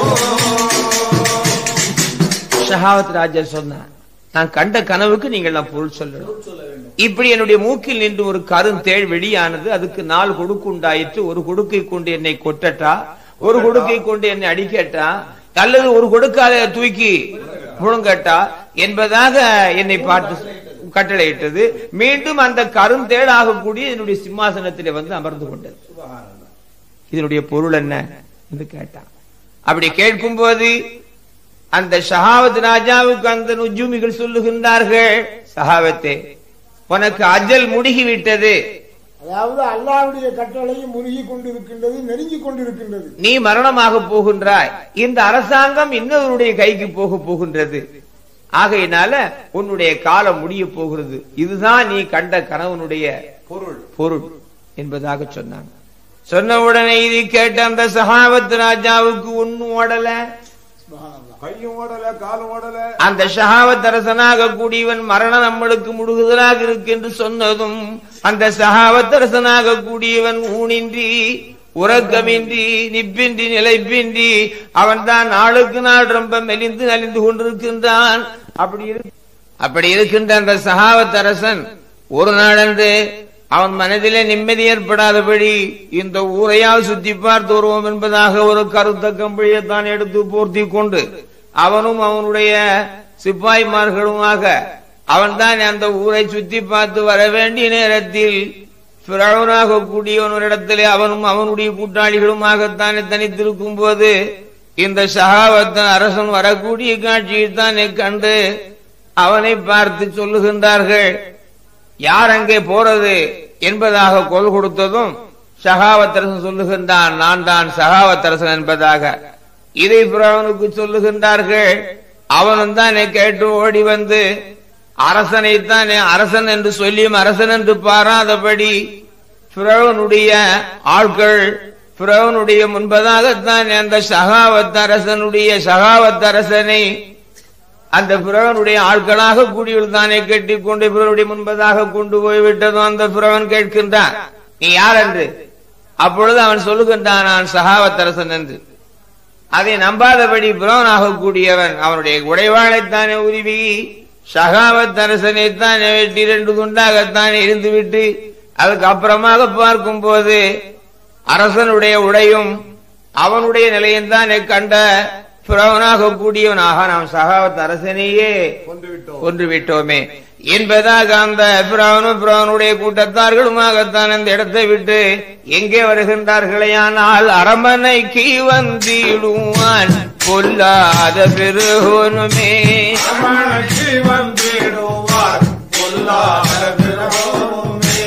ஷஹாவத் ராஜா சொன்னார் நான் கண்ட கனவுக்கு நீங்கள் நான் பொருள் சொல்லணும் சொல்ல வேண்டும் இப்படி என்னுடைய மூக்கில் நின்று ஒரு கருந்தேள் வெளியானது அதுக்கு நாலு கொடுக்கு உண்டாயிற்று ஒரு கொடுக்கை கொண்டு என்னை கொட்டட்டா ஒரு கொடுக்கை கொண்டு என்னை அடிக்கட்டா அல்லது ஒரு கொடுக்காத தூக்கி முழுங்கட்டா என்பதாக என்னை பார்த்து கட்டளையிட்டது மீண்டும் அந்த கருந்தேள் ஆகக்கூடிய என்னுடைய சிம்மாசனத்திலே வந்து அமர்ந்து கொண்டது இதனுடைய பொருள் என்ன என்று கேட்டான் அப்படி கேட்கும்போது அந்த ஷஹாவத் ராஜாவுக்கு அந்த நுஜூமிகள் சொல்லுகின்றார்கள் சஹாவத்தே உனக்கு அஜல் முடுகி விட்டது அதாவது அல்லாஹ்வுடைய கட்டளையும் முருகி கொண்டிருக்கின்றது நெருங்கி கொண்டிருக்கின்றது நீ மரணமாக போகின்றாய் இந்த அரசாங்கம் இன்னொருடைய கைக்கு போக போகின்றது ஆகையினால உன்னுடைய காலம் முடிய போகிறது இதுதான் நீ கண்ட கணவனுடைய பொருள் பொருள் என்பதாக சொன்னாங்க சொன்ன உடனே இதை கேட்ட அந்த சகாவத் ராஜாவுக்கு ஒன்னும் ஓடல கையும் ஓடல காலும் ஓடல அந்த ஷஹாவத் அரசனாக கூடியவன் மரணம் நம்மளுக்கு முடுகுதலாக இருக்கு என்று சொன்னதும் அந்த சஹாவத் அரசனாக கூடியவன் ஊனின்றி உறக்கமின்றி நிப்பின்றி நிலைப்பின்றி அவன் தான் நாளுக்கு நாள் ரொம்ப மெலிந்து நலிந்து கொண்டிருக்கின்றான் அப்படி இரு அப்படி இருக்கின்ற அந்த சஹாவத் அரசன் ஒரு நாளன்று அவன் மனதிலே நிம்மதி ஏற்படாதபடி இந்த ஊரையால் சுத்தி பார்த்து வருவோம் என்பதாக ஒரு கருத்த கம்பளியை தான் எடுத்து போர்த்தி கொண்டு அவனும் அவனுடைய சிப்பாய்மார்களுமாக அவன் தான் அந்த ஊரை சுத்தி பார்த்து வர வேண்டிய நேரத்தில் பிறவனாக கூடியவன் ஒரு இடத்திலே அவனும் அவனுடைய கூட்டாளிகளுமாகத்தானே தனித்திருக்கும் போது இந்த சகாவத்தன் அரசன் வரக்கூடிய காட்சியை தானே கண்டு அவனை பார்த்து சொல்லுகின்றார்கள் யார் அங்கே போறது என்பதாக கொல் கொடுத்ததும் சகாவத்தரசன் சொல்லுகின்றான் நான் தான் சகாவத்தரசன் என்பதாக இதை பிறவனுக்கு சொல்லுகின்றார்கள் அவனும் தானே கேட்டு ஓடி வந்து அரசனைத்தானே அரசன் என்று சொல்லியும் அரசன் என்று பாராதபடி பிறவனுடைய ஆட்கள் பிறவனுடைய முன்பதாகத்தான் அந்த சகாவத் அரசனுடைய சகாவத் அரசனை அந்த பிறவனுடைய ஆட்களாக கூடியுள் தானே கட்டி கொண்டு பிறருடைய முன்பதாக கொண்டு போய்விட்டதும் அந்த பிறவன் கேட்கின்றான் நீ யார் என்று அப்பொழுது அவன் சொல்லுகின்றான் நான் சகாவத்தரசன் என்று அதை நம்பாதபடி புலவனாக கூடியவன் அவனுடைய உடைவாளைத்தானே உருவி சகாவத்தரசனைத்தானே வெட்டி இரண்டு துண்டாகத்தானே இருந்துவிட்டு அதுக்கு அப்புறமாக பார்க்கும் போது அரசனுடைய உடையும் அவனுடைய நிலையும் தானே கண்ட புறவனாக கூடியவனாக நாம் சகாவத் அரசனையே கொண்டு விட்டோம் கொன்று விட்டோமே என்பதாக அந்த பிராவனும் பிராவனுடைய கூட்டத்தார்களுமாகத்தான் அந்த இடத்தை விட்டு எங்கே வருகின்றார்களேயானால் அரமனைக்கு வந்திடுவான் பொல்லாத பெருகோனுமே மனக்கு வந்திடுவார் பொல்லாத பிறவோமே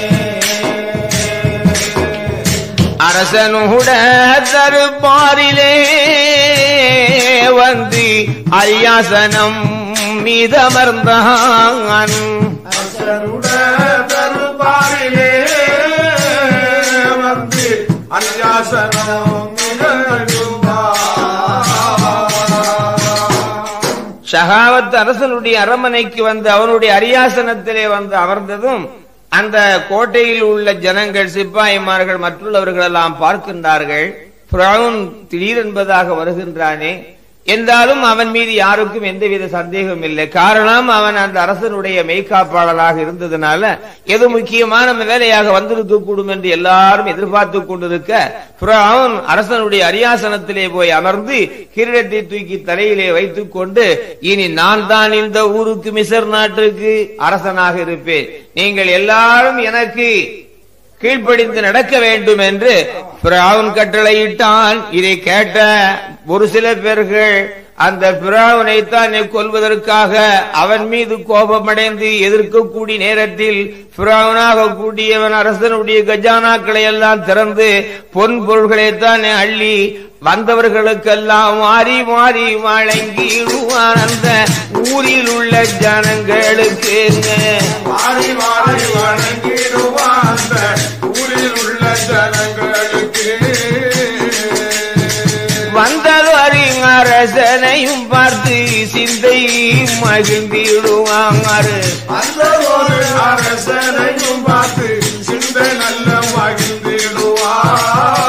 அரசனுட தருப்பாரிலே வந்து அரியாசனம் மீதமர்ந்தான் அரசருட தருபாரிலே வந்து அரியாசனம் ஷகாவத் அரசனுடைய அரமனைக்கு வந்து அவனுடைய அரியாசனத்திலே வந்து அமர்ந்ததும் அந்த கோட்டையில் உள்ள ஜனங்கள் சிப்பாய்மார்கள் மற்றுள்ளவர்கள் எல்லாம் பார்க்கின்றார்கள் பிரவுன் திடீரென்பதாக வருகின்றானே என்றாலும் அவன் மீது யாருக்கும் எந்தவித சந்தேகம் இல்லை காரணம் அவன் அந்த அரசனுடைய மெய்காப்பாளராக இருந்ததுனால எது முக்கியமான வேலையாக வந்திருக்க கூடும் என்று எல்லாரும் எதிர்பார்த்து கொண்டிருக்க அவன் அரசனுடைய அரியாசனத்திலே போய் அமர்ந்து கிரீடத்தை தூக்கி தலையிலே வைத்துக் கொண்டு இனி நான் தான் இந்த ஊருக்கு மிசர் நாட்டுக்கு அரசனாக இருப்பேன் நீங்கள் எல்லாரும் எனக்கு கீழ்ப்படிந்து நடக்க வேண்டும் என்று பிராவன் கட்டளையிட்டான் இதை கேட்ட ஒரு சில பேர்கள் அந்த பிராவனை தானே கொல்வதற்காக அவன் மீது கோபமடைந்து எதிர்க்கக்கூடிய நேரத்தில் பிராவனாக கூடியவன் அரசனுடைய கஜானாக்களை எல்லாம் திறந்து பொன் பொருள்களை தானே அள்ளி வந்தவர்களுக்கெல்லாம் மாறி மாறி வழங்கிடுவான் அந்த ஊரில் உள்ள ஜனங்களுக்கு மாறி மாறி வணங்கிடுவான் அந்த ஊரில் உள்ள ஜனங்களுக்கு வந்தது அரசனையும் பார்த்து சிந்தை மகிழ்ந்திடுவாங்க அந்த ஒரு அரசனையும் பார்த்து சிந்தை நல்ல மகிழ்ந்திடுவார்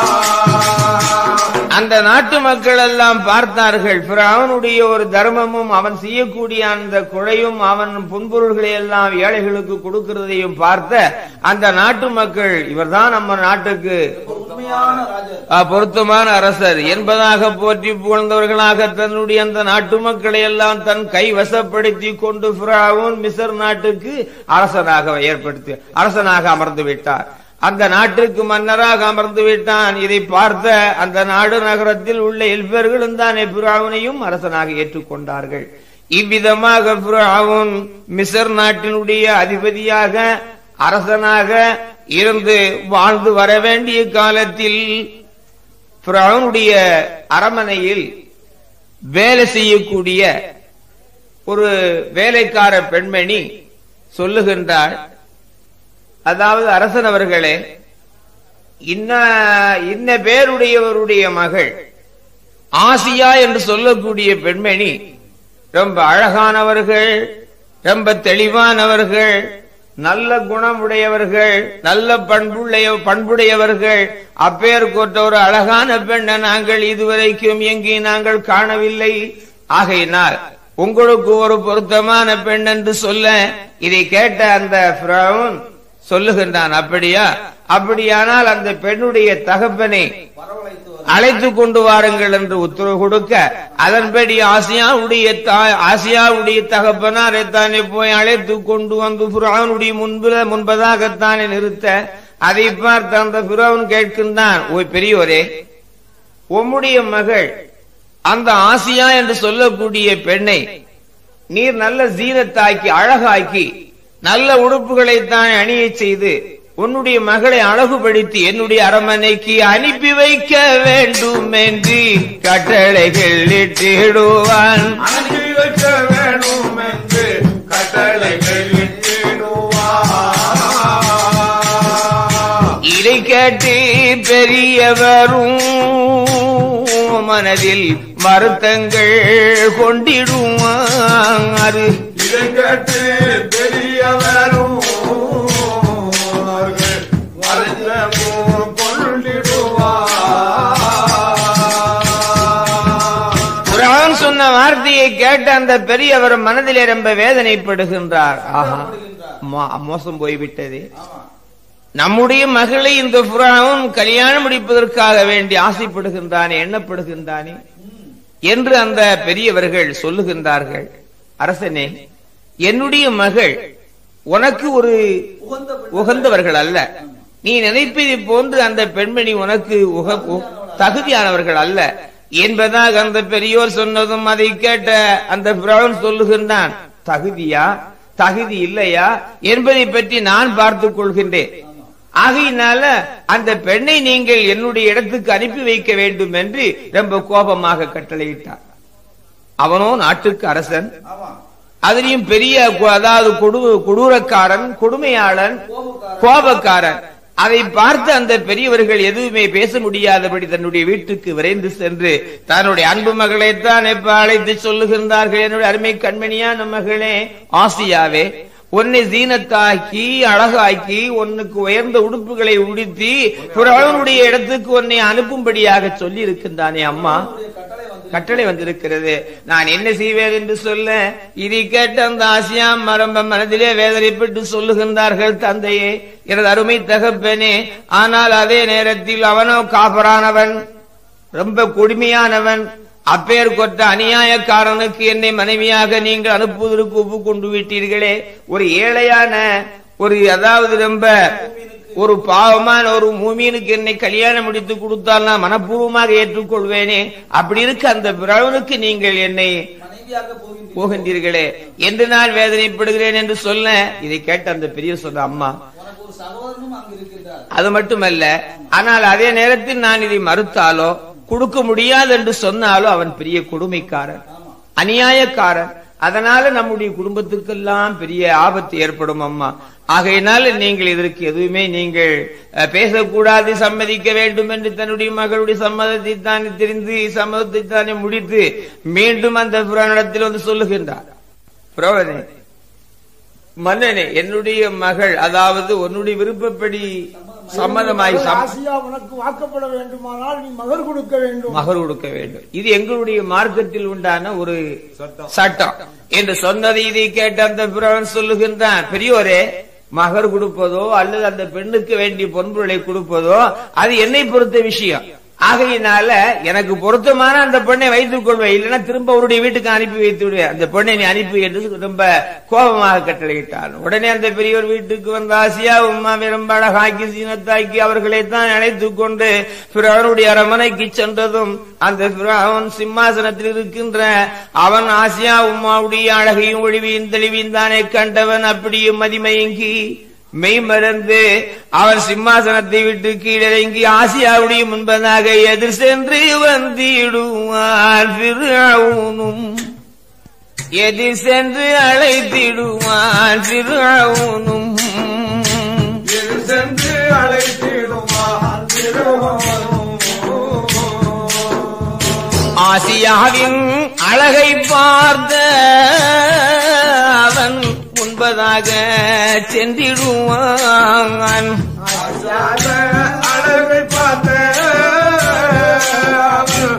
அந்த நாட்டு மக்கள் எல்லாம் பார்த்தார்கள் அவனுடைய ஒரு தர்மமும் அவன் செய்யக்கூடிய அந்த கொழையும் அவன் புன்பொருள்களை எல்லாம் ஏழைகளுக்கு கொடுக்கிறதையும் பார்த்த அந்த நாட்டு மக்கள் இவர்தான் நம்ம நாட்டுக்கு உண்மையான ராஜர் அஹ், பொருத்தமான அரசர் என்பதாக போற்றி புகழ்ந்தவர்களாக தன்னுடைய அந்த நாட்டு மக்களை எல்லாம் தன் கை வசப்படுத்தி கொண்டு பிராவுன் மிசர் நாட்டுக்கு அரசனாக ஏற்படுத்தி அரசனாக அமர்ந்து விட்டார் அந்த நாட்டுக்கு மன்னராக அமர்ந்து விட்டான் இதை பார்த்த அந்த நாடு நகரத்தில் உள்ள எல்பர்களும் தானே பிராவுனையும் அரசனாக ஏற்றுக்கொண்டார்கள் இவ்விதமாக பிராவுன் மிசர் நாட்டினுடைய அதிபதியாக அரசனாக இருந்து வாழ்ந்து வர வேண்டிய காலத்தில் பிராவுனுடைய அரமனையில் வேலை செய்யக்கூடிய ஒரு வேலைக்கார பெண்மணி சொல்லுகின்றாள் அதாவது அரசன் அவர்களே இன்ன இன்ன பேருடையவருடைய மகள் ஆசியா என்று சொல்லக்கூடிய பெண்மணி ரொம்ப அழகானவர்கள் ரொம்ப தெளிவானவர்கள் நல்ல குணமுடையவர்கள் நல்ல பண்புடைய பண்புடையவர்கள் அப்பேர் கொண்ட ஒரு அழகான பெண்ணை நாங்கள் இதுவரைக்கும் எங்கே நாங்கள் காணவில்லை ஆகையினால் உங்களுக்கு ஒரு பொருத்தமான பெண் என்று சொல்ல இதை கேட்ட அந்த பிரவுன் சொல்லுகின்றான் அப்படியா அப்படியானால் அந்த பெண்ணுடைய தகப்பனை வரவழைத்து வரும் அழைத்து கொண்டு வாருங்கள் என்று உத்தரவு கொடுக்க அதன்படி ஆசியாவுடைய தாய் ஆசியாவுடைய தகப்பனாரை தானே போய் அழைத்து கொண்டு வந்து புறானுடைய முன்புல முன்பதாகத்தானே நிறுத்த அதை பார்த்து அந்த புறாவன் கேட்கின்றான் ஓய் பெரியோரே உம்முடைய மகள் அந்த ஆசியா என்று சொல்லக்கூடிய பெண்ணை நீர் நல்ல சீனத்தாக்கி அழகாக்கி நல்ல உடுப்புகளை தான் அணியச் செய்து உன்னுடைய மகளை அழகுபடுத்தி என்னுடைய அரமனைக்கு அனுப்பி வைக்க வேண்டும் என்று கட்டளைகள் இட்டிடுவான் அனுப்பி வைக்க வேணும் என்று கட்டளைகள் இட்டிடுவார். இதை கேட்டு பெரியவரும் மனதில் வருத்தங்கள் கொண்டிடுவார் இதை கேட்டு பெரியவரும் அவர்கள் வருத்தமும் கொண்டிடுவார். குரான் சொன்ன வார்த்தையை கேட்ட அந்த பெரியவர் மனதிலே ரொம்ப வேதனைப்படுகின்றார் ஆஹா மோ- மோசம் போய்விட்டது நம்முடைய மகளை இந்த புறாவும் கல்யாணம் முடிப்பதற்காக வேண்டி ஆசைப்படுகின்றானே எண்ணப்படுகின்றானே என்று அந்த பெரியவர்கள் சொல்லுகின்றார்கள் அரசனே என்னுடைய மகள் உனக்கு ஒரு உகந்த பெண் உகந்தவர்கள் அல்ல நீ நினைப்பதை போன்று அந்த பெண்மணி உனக்கு உக- உ- தகுதியானவர்கள் அல்ல என்பதாக அந்த பெரியோர் சொன்னதும் அதை கேட்ட அந்த பிரவன் சொல்லுகின்றான் தகுதியா தகுதி இல்லையா என்பதை பற்றி நான் பார்த்துக் கொள்கின்றேன் ஆகையினால அந்த பெண்ணை நீங்கள் என்னுடைய இடத்துக்கு அனுப்பி வைக்க வேண்டும் என்று ரொம்ப கோபமாக கட்டளையிட்டார் அவனோ நாட்டுக்கு அரசன் ஆமா அதுலயும் பெரிய கு- அதாவது கொடு- கொடூரக்காரன் கொடுமையாளன் கோபக்காரன் அதை பார்த்து அந்த பெரியவர்கள் எதுவுமே பேச முடியாதபடி தன்னுடைய வீட்டுக்கு விரைந்து சென்று தன்னுடைய அன்பு மகளைத்தான் எப்ப அழைத்து சொல்லுகின்றார்கள் என்னுடைய அருமை கண்மணியான மகளே ஆசியாவே உன்னை சீனத்தாக்கி அழகாக்கி உன்னுக்கு உயர்ந்த உடுப்புகளை உடுத்தி பிறவனுடைய இடத்துக்கு உன்னை அனுப்பும்படியாக சொல்லி இருக்கின்றானே அம்மா கட்டளை வந்து கட்டளை வந்திருக்கிறது நான் என்ன செய்வேன் என்று சொல்ல இதை கேட்ட அந்த ஆசியா மரம்ப மனதிலே வேதனைப்பட்டு சொல்லுகின்றார்கள் தந்தையே எனது அருமை தகப்பனே ஆனால் அதே நேரத்தில் அவனோ காபரானவன் ரொம்ப கொடுமையானவன் அப்பேர் கொற்ற அநியாயக்காரனுக்கு என்னை மனைவியாக நீங்கள் அனுப்புவதற்கு ஒப்புக்கொண்டு விட்டீர்களே ஒரு ஏழையான ஒரு அதாவது ரொம்ப ஒரு பாவமான ஒரு மூமியனுக்கு என்னை கல்யாணம் முடித்து கொடுத்தால் நான் மனப்பூர்வமாக ஏற்றுக்கொள்வேனே அப்படி இருக்க அந்த பிரவனுக்கு நீங்கள் என்னை மனைவியாக போகின்ற போகின்றீர்களே என்று நான் வேதனைப்படுகிறேன் என்று சொல்ல இதை கேட்ட அந்த பெரிய சொன்ன அம்மா உனக்கு ஒரு சகோதரனும் அங்கு இருக்கின்றார் அது மட்டுமல்ல ஆனால் அதே நேரத்தில் நான் இதை மறுத்தாலோ கொடுக்க முடியாது என்று சொன்னாலோ அவன் பெரிய கொடுமைக்காரன் அநியாயக்காரன் அதனால நம்முடைய குடும்பத்துக்கெல்லாம் பெரிய ஆபத்து ஏற்படும் அம்மா ஆகையினால நீங்கள் இதற்கு எதுவுமே நீங்கள் அஹ், பேசக்கூடாது சம்மதிக்க வேண்டும் என்று தன்னுடைய மகளுடைய சம்மதத்தை தானே தெரிந்து சம்மதத்தை தானே முடித்து மீண்டும் அந்த புராணத்தில் வந்து சொல்லுகின்றார் புரோவனே மன்னனே என்னுடைய மகள் அதாவது உன்னுடைய விருப்பப்படி சம்மதமாய் சம்- ஆசியா உனக்கு வாக்கப்பட வேண்டுமானால் நீ மகர் கொடுக்க வேண்டும் மகர் கொடுக்க வேண்டும் இது எங்களுடைய மார்க்கத்தில் உண்டான ஒரு சட்டம் என்று சொன்னதை இதை கேட்ட அந்த பிறவன் சொல்லுகின்றான் பெரியோரே மகர் கொடுப்பதோ அல்லது அந்த பெண்ணுக்கு வேண்டிய பொன்பொருளை கொடுப்பதோ அது என்னை பொறுத்த விஷயம் ஆகையினால எனக்கு பொருத்தமான அந்த பெண்ணை வைத்துக் கொள்வேன் இல்லைன்னா திரும்ப அவருடைய வீட்டுக்கு அனுப்பி வைத்து விடுவேன் அந்த பெண்ணை நீ அனுப்பி என்று ரொம்ப கோபமாக கட்டளையிட்டான் உடனே அந்த பெரியவர் வீட்டுக்கு வந்த ஆசியா உமாவை ரொம்ப அழகாக்கி சீனத்தாக்கி அவர்களை தான் அழைத்துக் கொண்டு பிறவனுடைய அரமனைக்கு சென்றதும் அந்த பிறவன் சிம்மாசனத்தில் இருக்கின்ற அவன் ஆசியா உமாவுடைய அழகையும் ஒளிவையும் தெளிவையும் தானே கண்டவன் அப்படியே மதிமயங்கி மெய் மறந்து அவன் சிம்மாசனத்தை விட்டு கீழிறங்கி ஆசியாவுடைய முன்பதாக எதிர் சென்று வந்திடுவான் பிறவுனும் எதிர் சென்று அழைத்திடுவான் பிறவுனும் எது சென்று அழைத்திடுவான் திருவரும் ஆசியாவின் அழகை பார்த்த அவன் முன்பதாக சென்றிடுவான் ஆசியாக அழகை பார்த்த அவன்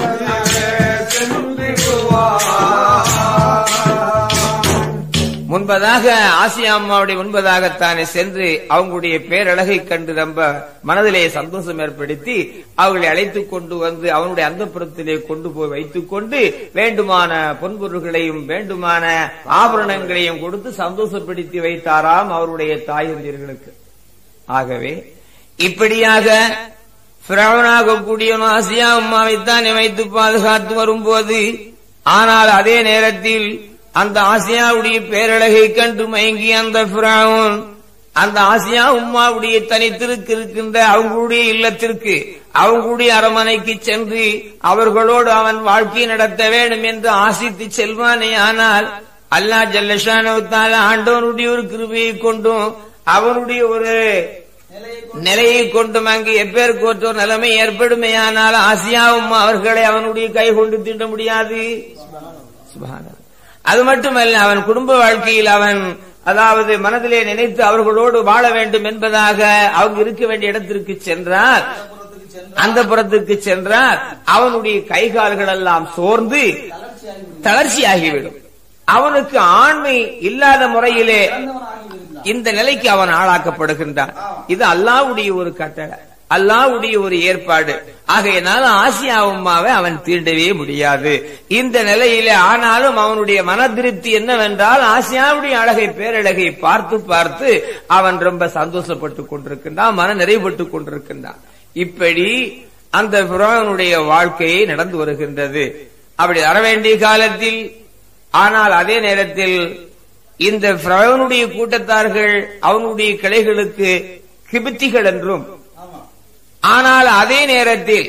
முன்னதாக சென்றிடுவான். முன்பதாக முன்பதாக ஆசியா அம்மாவுடைய முன்பதாகத்தானே சென்று அவங்களுடைய பேரழகை கண்டு ரொம்ப மனதிலே சந்தோஷம் ஏற்படுத்தி அவர்களை அழைத்துக் கொண்டு வந்து அவனுடைய அந்தப்புறத்திலே கொண்டு போய் வைத்துக் கொண்டு வேண்டுமான பொன்பொருள்களையும் வேண்டுமான ஆபரணங்களையும் கொடுத்து சந்தோஷப்படுத்தி வைத்தாராம் அவருடைய தாயறிஞர்களுக்கு ஆகவே இப்படியாக பிராவனாக கூடிய ஆசியா அம்மாவைத்தான் வைத்து பாதுகாத்து வரும்போது ஆனால் அதே நேரத்தில் அந்த ஆசியாவுடைய பேரழகை கண்டு மயங்கிய அந்த பிராவன் அந்த ஆசியா உம்மாவுடைய தனித்திற்கு இருக்கின்ற அவங்களுடைய இல்லத்திற்கு அவங்களுடைய அரமனைக்கு சென்று அவர்களோடு அவன் வாழ்க்கை நடத்த வேண்டும் என்று ஆசித்து செல்வானே ஆனால் அல்லாஹ் ஜல்லஷானவத்தால ஆண்டவனுடைய ஒரு கிருபையை கொண்டும் அவனுடைய ஒரு நிலையை கொண்டு நிலையை கொண்டும் அங்கு எப்பேருக்கு ஒரு நிலைமை ஏற்படுமேயானால் ஆசியாவும் அவர்களை அவனுடைய கை கொண்டு தீண்ட முடியாது சுப்ஹானல்லாஹ். அது மட்டுமல்ல அவன் குடும்ப வாழ்க்கையில் அவன் அதாவது மனதிலே நினைத்து அவர்களோடு வாழ வேண்டும் என்பதாக அவங்க இருக்க வேண்டிய இடத்திற்கு சென்றார் புறத்துக்கு சென்று அந்த புறத்துக்கு சென்றார் அவனுடைய கை கால்கள் எல்லாம் சோர்ந்து தளர்ச்சியாகி தளர்ச்சியாகிவிடும் அவனுக்கு ஆண்மை இல்லாத முறையிலே விழுந்தான் இந்த நிலைக்கு அவன் ஆளாக்கப்படுகின்றான் இது அல்லாவுடைய ஒரு கட்டளை அல்லாவுடைய ஒரு ஏற்பாடு ஆகையினால ஆசியா உம்மாவை அவன் தீண்டவே முடியாது இந்த நிலையிலே ஆனாலும் அவனுடைய மன திருப்தி என்னவென்றால் ஆசியாவுடைய அழகை பேரழகை பார்த்து பார்த்து அவன் ரொம்ப சந்தோஷப்பட்டுக் கொண்டிருக்கின்றான் மன நிறைவுபட்டுக் கொண்டிருக்கின்றான் இப்படி அந்த புறாவனுடைய வாழ்க்கையை நடந்து வருகின்றது அப்படி வர வேண்டிய காலத்தில் ஆனால் அதே நேரத்தில் இந்த பிரவனுடைய கூட்டத்தார்கள் அவனுடைய கிளைகளுக்கு கிபித்திகள் என்றும் ஆமா ஆனால் அதே நேரத்தில்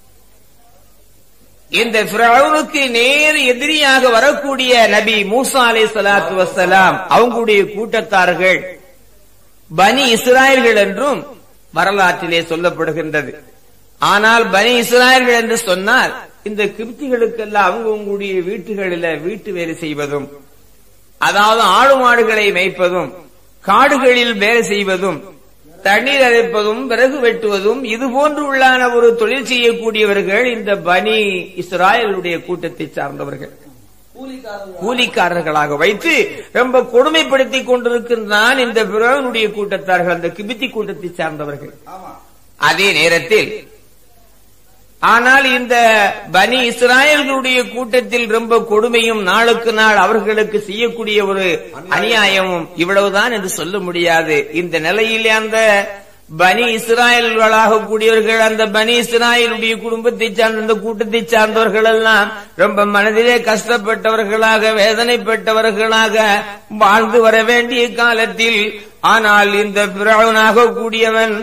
இந்த பிரவுனுக்கு நேர் எதிரியாக வரக்கூடிய நபி மூசா அலை சலாத்து வசலாம் அவங்களுடைய கூட்டத்தார்கள் பனி இஸ்ராயல்கள் என்றும் வரலாற்றிலே சொல்லப்படுகின்றது ஆனால் பனி இஸ்ராயல்கள் என்று சொன்னால் இந்த கிப்திகளுக்கெல்லாம் அவங்க உங்களுடைய வீட்டுகளில வீட்டு வேலை செய்வதும் அதாவது ஆடு மாடுகளை மேய்ப்பதும் காடுகளில் வேலை செய்வதும் தண்ணீர் அரைப்பதும் விறகு வெட்டுவதும் இது போன்று உள்ளான ஒரு தொழில் செய்யக்கூடியவர்கள் இந்த பனி இஸ்ராயலுடைய கூட்டத்தை சார்ந்தவர்கள் கூலிக்காரர்கள் கூலிக்காரர்களாக வைத்து ரொம்ப கொடுமைப்படுத்திக் கொண்டிருக்கின்றான் இந்த பிறவனுடைய கூட்டத்தார்கள் அந்த கிபித்தி கூட்டத்தை சார்ந்தவர்கள் ஆமா அதே நேரத்தில் ஆனால் இந்த பனி இஸ்ராயல்களுடைய கூட்டத்தில் ரொம்ப கொடுமையும் நாளுக்கு நாள் அவர்களுக்கு செய்யக்கூடிய ஒரு அநியாயமும் இவ்வளவுதான் என்று சொல்ல முடியாது இந்த நிலையிலே அந்த பனி இஸ்ராயல்களாக கூடியவர்கள் அந்த பனி இஸ்ராயலுடைய குடும்பத்தை சார்ந்த அந்த கூட்டத்தை சார்ந்தவர்கள் எல்லாம் ரொம்ப மனதிலே கஷ்டப்பட்டவர்களாக வேதனைப்பட்டவர்களாக வாழ்ந்து வர வேண்டிய காலத்தில் ஆனால் இந்த பிறவனாக கூடியவன்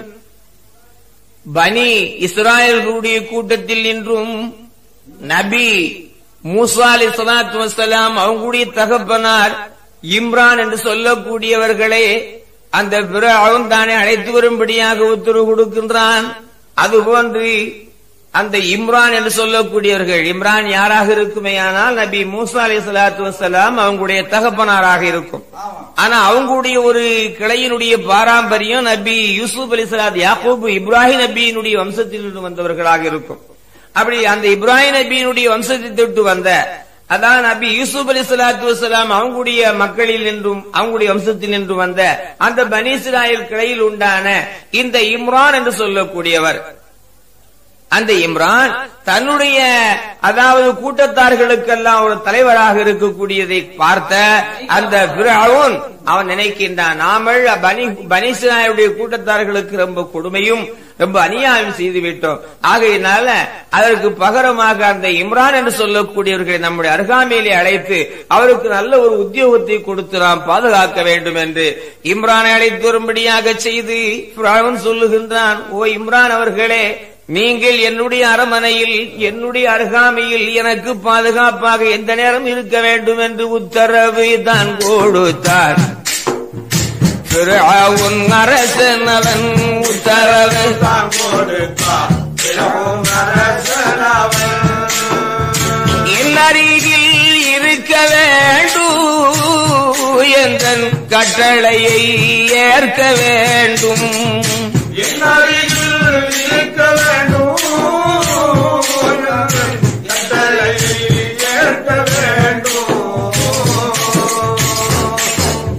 பனி இஸ்ராயல்களுடைய கூட்டத்தில் இன்றும் நபி மூசா அலி சலாத்து வசலாம் அவங்களுடைய தகப்பனார் இம்ரான் என்று சொல்லக்கூடியவர்களே அந்த பிற அவன் தானே அழைத்து வரும்படியாக உத்தரவு கொடுக்கின்றான் அதுபோன்று அந்த இம்ரான் என்று சொல்லக்கூடியவர்கள் இம்ரான் யாராக இருக்குமேயானால் நபி மூசா அலி சலாத்து வசலாம் அவங்களுடைய தகப்பனாராக இருக்கும் ஆமா ஆனா அவங்களுடைய ஒரு கிளையினுடைய பாரம்பரியம் நபி யூசுப் அலி சலாத் யாக்கூப் இப்ராஹிம் நபியினுடைய வம்சத்திலிருந்து வந்தவர்களாக இருக்கும் அப்படி அந்த இப்ராஹிம் நபியினுடைய வம்சத்தை தொட்டு வந்த அதான் நபி யூசுப் அலி சலாத்து வசலாம் அவங்களுடைய மக்களில் நின்றும் அவங்களுடைய வம்சத்தில் நின்று வந்த அந்த பனி இஸ்ராயல் கிளையில் உண்டான இந்த இம்ரான் என்று சொல்லக்கூடியவர் அந்த இம்ரான் தன்னுடைய அதாவது கூட்டத்தார்களுக்கெல்லாம் ஒரு தலைவராக இருக்கக்கூடியதை பார்த்த அந்த பிறவுன் அவன் நினைக்கின்றான் நாமல் பனி பனிசுடைய கூட்டத்தார்களுக்கு ரொம்ப கொடுமையும் ரொம்ப அநியாயம் செய்து விட்டோம் ஆகையினால அதற்கு பகரமாக அந்த இம்ரான் என்று சொல்லக்கூடியவர்களை நம்முடைய அருகாமையிலே அழைத்து அவருக்கு நல்ல ஒரு உத்தியோகத்தை கொடுத்து நாம் பாதுகாக்க வேண்டும் என்று இம்ரானை அழைத்து வரும்படியாக செய்து பிறவுன் சொல்லுகின்றான் ஓ இம்ரான் அவர்களே நீங்கள் என்னுடைய அரமனையில் என்னுடைய அருகாமையில் எனக்கு பாதுகாப்பாக எந்த நேரம் இருக்க வேண்டும் என்று உத்தரவு தான் கொடுத்தார் பிறவுன் அரசன் அவன் உத்தரவு தான் கொடுத்தார் பிறவும் அரசனவன் என் அருகில் இருக்க வேண்டும் எந்தன் கட்டளையை ஏற்க வேண்டும் என் அருகில் இருக்க வேண்டும் கட்டளை ஏற்க வேண்டும்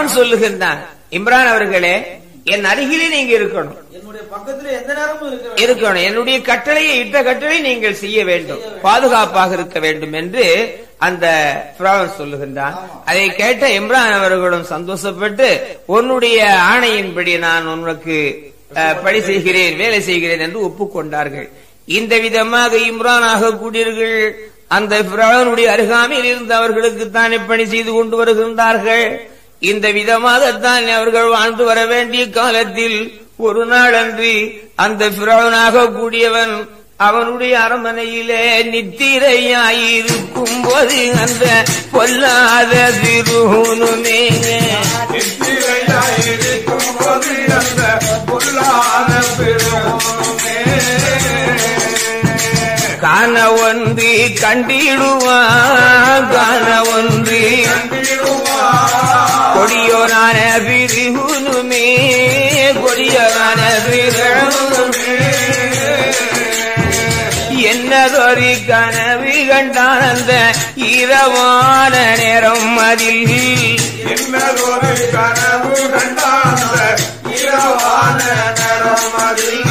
அவன் சொல்லுகின்றான் இம்ரான் அவர்களே என் அருகிலே நீங்க இருக்கணும் என்னுடைய பக்கத்துல எந்த நேரமும் இருக்க வேண்டும். இருக்கணும் என்னுடைய கட்டளையை இட்ட கட்டளை நீங்கள் செய்ய வேண்டும் பாதுகாப்பாக இருக்க வேண்டும் என்று அந்த பிராவன் சொல்லுகின்றான் அதை கேட்ட இம்ரான் அவர்களும் சந்தோஷப்பட்டு உன்னுடைய ஆணையின்படி நான் உனக்கு அஹ், பணி செய்கிறேன் வேலை செய்கிறேன் என்று ஒப்புக்கொண்டார்கள் இந்த விதமாக இம்ரான் ஆகக்கூடியவர்கள் அந்த பிராவனுடைய அருகாமையில் இருந்து அவர்களுக்கு தானே பணி செய்து கொண்டு வருகின்றார்கள் இந்த விதமாகத்தான் அவர்கள் வாழ்ந்து வர வேண்டிய காலத்தில் ஒரு நாள் அன்றி அந்த பிறவனாக கூடியவன் அவனுடைய அரண்மனையிலே நித்திரையாயிருக்கும் போது அந்த பொல்லாத திருகுனுமே நித்திரையாயிருக்கும் போது அந்த பொல்லாத பெருமே காண ஒன்றி கண்டிடுவான் காண ஒன்றி கொடியோரான பிரிகுனுமே கொடியோரான பிரிகுனுமே என்னதொரு கனவு கண்டான் அந்த இரவான நேரம் அதில் என்னதொரு கனவு கண்டாந்த இரவான நரமதில்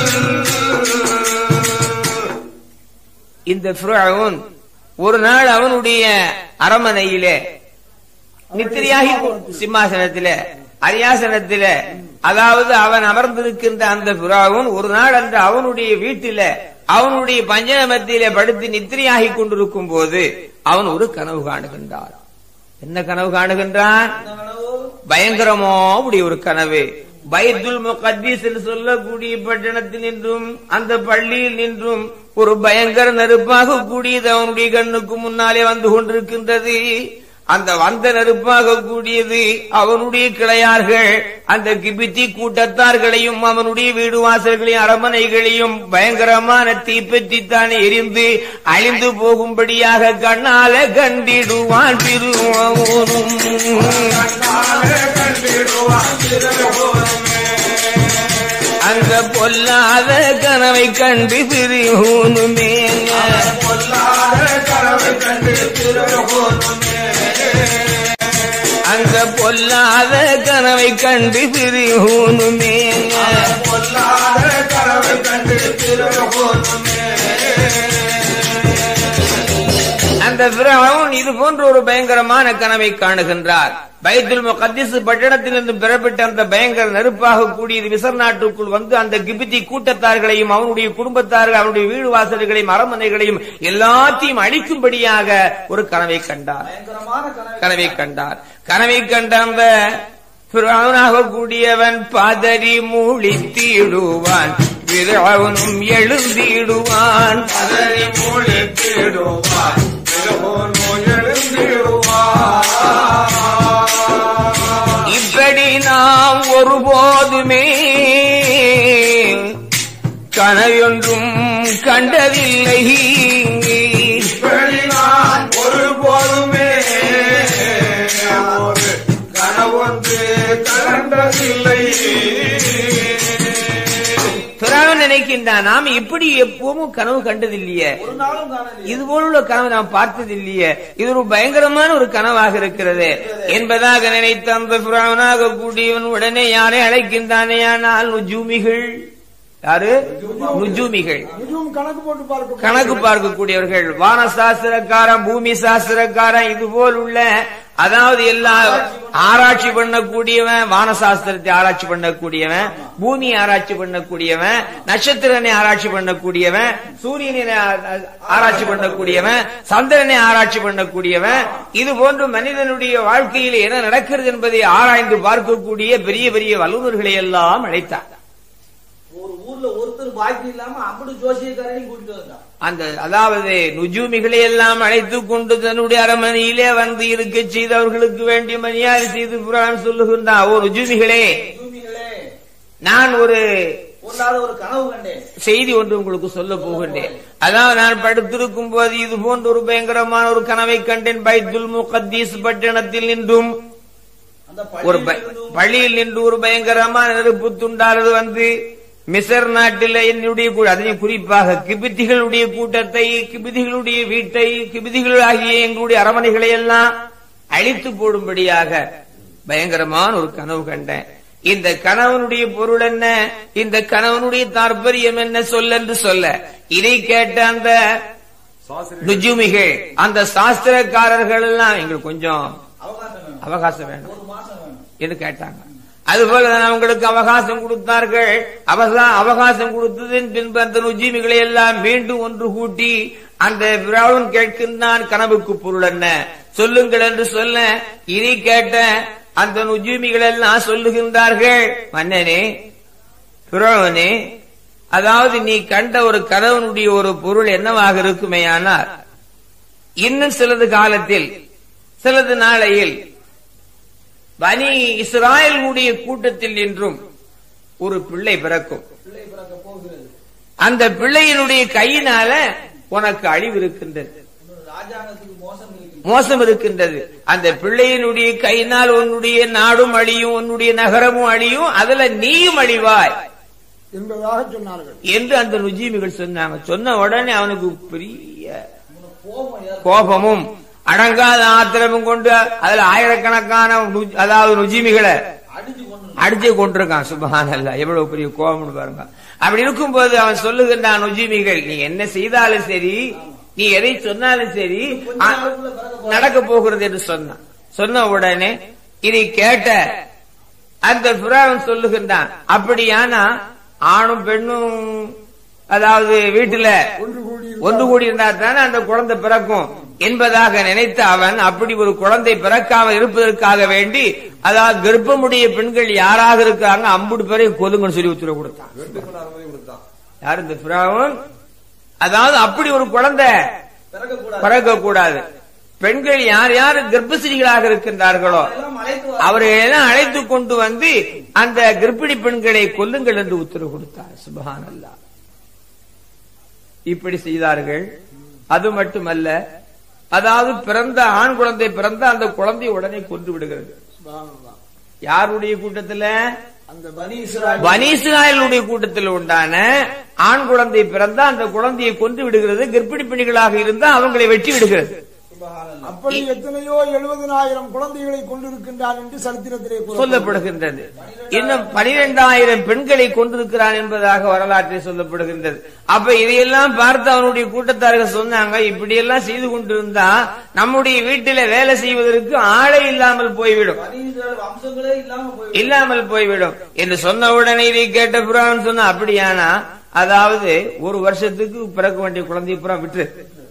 இந்த ஃபிரௌன் ஒரு நாள் அவனுடைய அரமனையிலே நித்திரையாகி சிம்மாசனத்திலே அரியாசனத்திலே அதாவது அவன் அமர்ந்திருக்கின்ற அந்த புறாவும் ஒரு நாள் அன்று அவனுடைய வீட்டில அவனுடைய பஞ்சன மத்தியிலே படுத்து நித்திரையாகி கொண்டிருக்கும் போது அவன் ஒரு கனவு காணுகின்றான் என்ன கனவு காணுகின்றான் என்ன கனவு? பயங்கரமோ அப்படி ஒரு கனவு பைத்துல் முகத்தீஸ் என்று சொல்லக்கூடிய பட்டணத்தில் நின்றும் அந்த பள்ளியில் நின்றும் ஒரு பயங்கர நெருப்பாக கூடியது அவனுடைய கண்ணுக்கு முன்னாலே வந்து கொண்டிருக்கின்றது அந்த வந்த நெருப்பாக கூடியது அவனுடைய கிளையார்கள் அந்த கிபித்தி கூட்டத்தார்களையும் அவனுடைய வீடு வாசல்களையும் அரமனைகளையும் பயங்கரமான தீப்பற்றித்தானே எரிந்து அழிந்து போகும்படியாக கண்ணால கண்டிடுவான் திருவாவூரும் கண்ணாலே கண்டிடுவான் திருவோனுமே அந்த பொல்லாத கனவை கண்டு பிரிவுனுமே பொல்லாத கனவை கண்டு திருவோனுமே அந்த பொல்லாத கனவை கண்டு பிரிவுனுமே பொல்லாத கனவை கண்டு திருவோனுமே அந்த பிறவன் இது போன்ற ஒரு பயங்கரமான கனவை காணுகின்றார் பைத்துல் முகத்திஸ் பட்டணத்திலிருந்து பெறப்பட்ட அந்த பயங்கர நெருப்பாக கூடியது விசர் நாட்டுக்குள் வந்து அந்த கிபித்தி கூட்டத்தார்களையும் அவனுடைய குடும்பத்தார்கள் அவனுடைய வீடு வாசல்களையும் அரமனைகளையும் எல்லாத்தையும் அழிக்கும்படியாக ஒரு கனவை கண்டார் பயங்கரமான கனவு கனவை கண்டார் கனவை கண்ட அந்த பிறவனாக கூடியவன் பதறி மூழித்திடுவான் பிறவனும் எழுந்திடுவான் அதனை மூழ்கிடுவான் திருவோனோ எழுந்திடுவான் இப்படி நாம் ஒருபோதுமே கனவொன்றும் கண்டதில்லை இப்படி நான் ஒருபோதுமே ஒரு கனவொன்று கண்டதில்லை பிறவன் நினைக்கின்றான் நாம் இப்படி எப்பவும் கனவு கண்டதில்லையே ஒரு நாளும் காணலையே இது போலுள்ள கனவு நாம் பார்த்ததில்லையே இது ஒரு பயங்கரமான ஒரு கனவாக இருக்கிறது என்பதாக நினைத்த அந்த புறாவனாக கூடியவன் உடனே யாரை அழைக்கின்றானே ஆனால் நுஜூமிகள் யாரு நுஜூமிகள் இதுவும் கணக்கு போட்டு பார்க்க கணக்கு பார்க்கக்கூடியவர்கள் வான சாஸ்திரக்காரன் பூமி சாஸ்திரக்காரன் இது போல் உள்ள அதாவது எல்லா ஆராய்ச்சி பண்ணக்கூடியவன் வான சாஸ்திரத்தை ஆராய்ச்சி பண்ணக்கூடியவன் பூமி ஆராய்ச்சி பண்ணக்கூடியவன் நட்சத்திரனை ஆராய்ச்சி பண்ணக்கூடியவன் சூரியனை ஆ- ஆராய்ச்சி பண்ணக்கூடியவன் சந்திரனை ஆராய்ச்சி பண்ணக்கூடியவன் இது போன்று மனிதனுடைய வாழ்க்கையில் என்ன நடக்கிறது என்பதை ஆராய்ந்து பார்க்கக்கூடிய பெரிய பெரிய வல்லுநர்களை எல்லாம் அழைத்தார் ஒரு ஊர்ல ஒருத்தர் பாக்கி இல்லாம அப்படி ஜோசியக்காரனையும் கூட்டிட்டு வந்தான் அந்த அதாவது நுஜூமிகளை எல்லாம் அழைத்துக் கொண்டு தன்னுடைய அரண்மனையிலே வந்து இருக்க செய்து அவர்களுக்கு வேண்டிய மரியாதை செய்து புராணம் சொல்லுகின்றான் ஓ நுஜூமிகளே பூமிகளே நான் ஒரு ஒரு நாள் ஒரு கனவு கண்டேன் செய்தி ஒன்று உங்களுக்கு சொல்ல போகின்றேன் அதாவது நான் படுத்திருக்கும் போது இது போன்ற ஒரு பயங்கரமான ஒரு கனவை கண்டேன் பைத்துல் முகத்தீஸ் பட்டணத்தில் நின்றும் அந்த ஒரு ப- பள்ளியிலிருந்தும் பள்ளியில் நின்று ஒரு பயங்கரமான நெருப்பு துண்டானது வந்து மிசர் நாட்டில் என்னுடைய கூ- அதிலும் குறிப்பாக கிபித்திகளுடைய கூட்டத்தை கிபிதிகளுடைய வீட்டை கிபிதிகள் ஆகிய எங்களுடைய அரமனைகளை எல்லாம் அழித்து போடும்படியாக பயங்கரமான ஒரு கனவு கண்டேன் இந்த கணவனுடைய பொருள் என்ன இந்த கணவனுடைய தாற்பயம் என்ன சொல்ல என்று சொல்ல இதை கேட்ட அந்த நுஜுமிகள் அந்த சாஸ்திரக்காரர்கள் எல்லாம் எங்களுக்கு கொஞ்சம் அவகாசம் வேணும் அவகாசம் வேணும் ஒரு மாசம் வேணும் என்று கேட்டாங்க அதுபோல தான் அவங்களுக்கு அவகாசம் கொடுத்தார்கள் அவசா- அவகாசம் கொடுத்ததின் பின்பு அந்த நுஜீமிகளை எல்லாம் மீண்டும் ஒன்று கூட்டி அந்த பிராவன் கேட்கின்றான் கனவுக்கு பொருள் என்ன சொல்லுங்கள் என்று சொல்ல இதை கேட்ட அந்த நுஜீமிகள் எல்லாம் சொல்லுகின்றார்கள் மன்னனே பிராவனே அதாவது நீ கண்ட ஒரு கணவனுடைய ஒரு பொருள் என்னவாக இருக்குமேயானால் இன்னும் சிலது காலத்தில் சிலது நாளையில் பனி இஸ்ராயலுடைய கூட்டத்தில் நின்றும் ஒரு பிள்ளை பிறக்கும் பிள்ளை பிறக்க போகிறது அந்த பிள்ளையினுடைய கையினால உனக்கு அழிவு இருக்கின்றது இன்னொரு ராஜாங்கத்துக்கு மோசம் இருக்கு மோசம் இருக்கின்றது அந்த பிள்ளையினுடைய கையினால் உன்னுடைய நாடும் அழியும் உன்னுடைய நகரமும் அழியும் அதுல நீயும் அழிவாய் என்பதாக சொன்னார்கள் என்று அந்த நுஜீமிகள் சொன்னாங்க சொன்ன உடனே அவனுக்கு பெரிய உனக்கு கோபம் ஏற்படும். கோபமும் அடங்காத ஆத்திரமும் கொண்டு அதுல ஆயிரக்கணக்கான நு- அதாவது நுஜீமிகளை அடிச்சு கொண்டு அடிச்சு கொண்டிருக்கான் சுபஹான் அல்ல எவ்வளவு பெரிய கோபம்னு பாருங்க அப்படி இருக்கும்போது அவன் சொல்லுகின்றான் நுஜீமிகள் நீ என்ன செய்தாலும் சரி நீ எதை சொன்னாலும் சரி கொஞ்ச ஆ, நாளுக்குள்ள பிறக்க போறது. நடக்க போகிறது என்று சொன்னான் சொன்ன உடனே இதை கேட்ட அந்த புறாவன் சொல்லுகின்றான் அப்படியானா ஆணும் பெண்ணும் அதாவது வீட்டுல ஒன்று கூடி ஒன்று கூடி இருந்தால் தானே அந்த குழந்தை பிறக்கும் என்பதாக நினைத்த அவன் அப்படி ஒரு குழந்தை பிறக்காமல் இருப்பதற்காக வேண்டி அதாவது கர்ப்பமுடைய பெண்கள் யாராக இருக்காங்க அம்புடு பேரை கொதுங்கன்னு சொல்லி உத்தரவு கொடுத்தான் அனுமதி கொடுத்தான் யார் இந்த பிராவன் அதாவது அப்படி ஒரு குழந்தை பிறக்க கூடாது பிறக்க கூடாது பெண்கள் யார் யார் கர்ப்பசிரிகளாக இருக்கின்றார்களோ எல்லாம் அழைத்து வா. அவர்களை எல்லாம் அழைத்து கொண்டு வந்து அந்த கர்ப்பிணி பெண்களை கொல்லுங்கள் என்று உத்தரவு கொடுத்தார் சுபஹான் இப்படி செய்தார்கள் அது மட்டுமல்ல அதாவது பிறந்த ஆண் குழந்தை பிறந்த அந்த குழந்தை உடனே கொன்று விடுகிறது சுபஹானல்லாஹ். யாருடைய கூட்டத்துல அந்த பனி இஸ்ராயேல் பனீஸ்ராயலுடைய கூட்டத்தில் உண்டான ஆண் குழந்தை பிறந்தா அந்த குழந்தையை கொன்று விடுகிறது கர்ப்பிணி பெண்களாக இருந்தா அவங்களை வெட்டி விடுகிறது சுபஹானல்லாஹ். அப்படி எத்தனையோ எழுபதனாயிரம் குழந்தைகளை கொண்டிருக்கின்றான் என்று சரித்திரத்திலே கூறப்படுகிறது. சொல்லப்படுகின்றது இன்னும் பனிரெண்டாயிரம் பெண்களை கொண்டிருக்கிறான் என்பதாக வரலாற்றில் சொல்லப்படுகின்றது அப்ப இதையெல்லாம் பார்த்து அவனுடைய கூட்டத்தார்கள் சொன்னாங்க இப்படி எல்லாம் செய்து கொண்டிருந்தா நம்முடைய வீட்டில வேலை செய்வதற்கு ஆளே இல்லாமல் போய்விடும் பனி இஸ்ராயேல் வம்சங்களே இல்லாம போய் இல்லாமல் போய்விடும் என்று சொன்ன உடனே இதை கேட்ட புறான்னு சொன்னா அப்படியானா அதாவது ஒரு வருஷத்துக்கு பிறக்க வேண்டிய குழந்தைய புறா விட்டு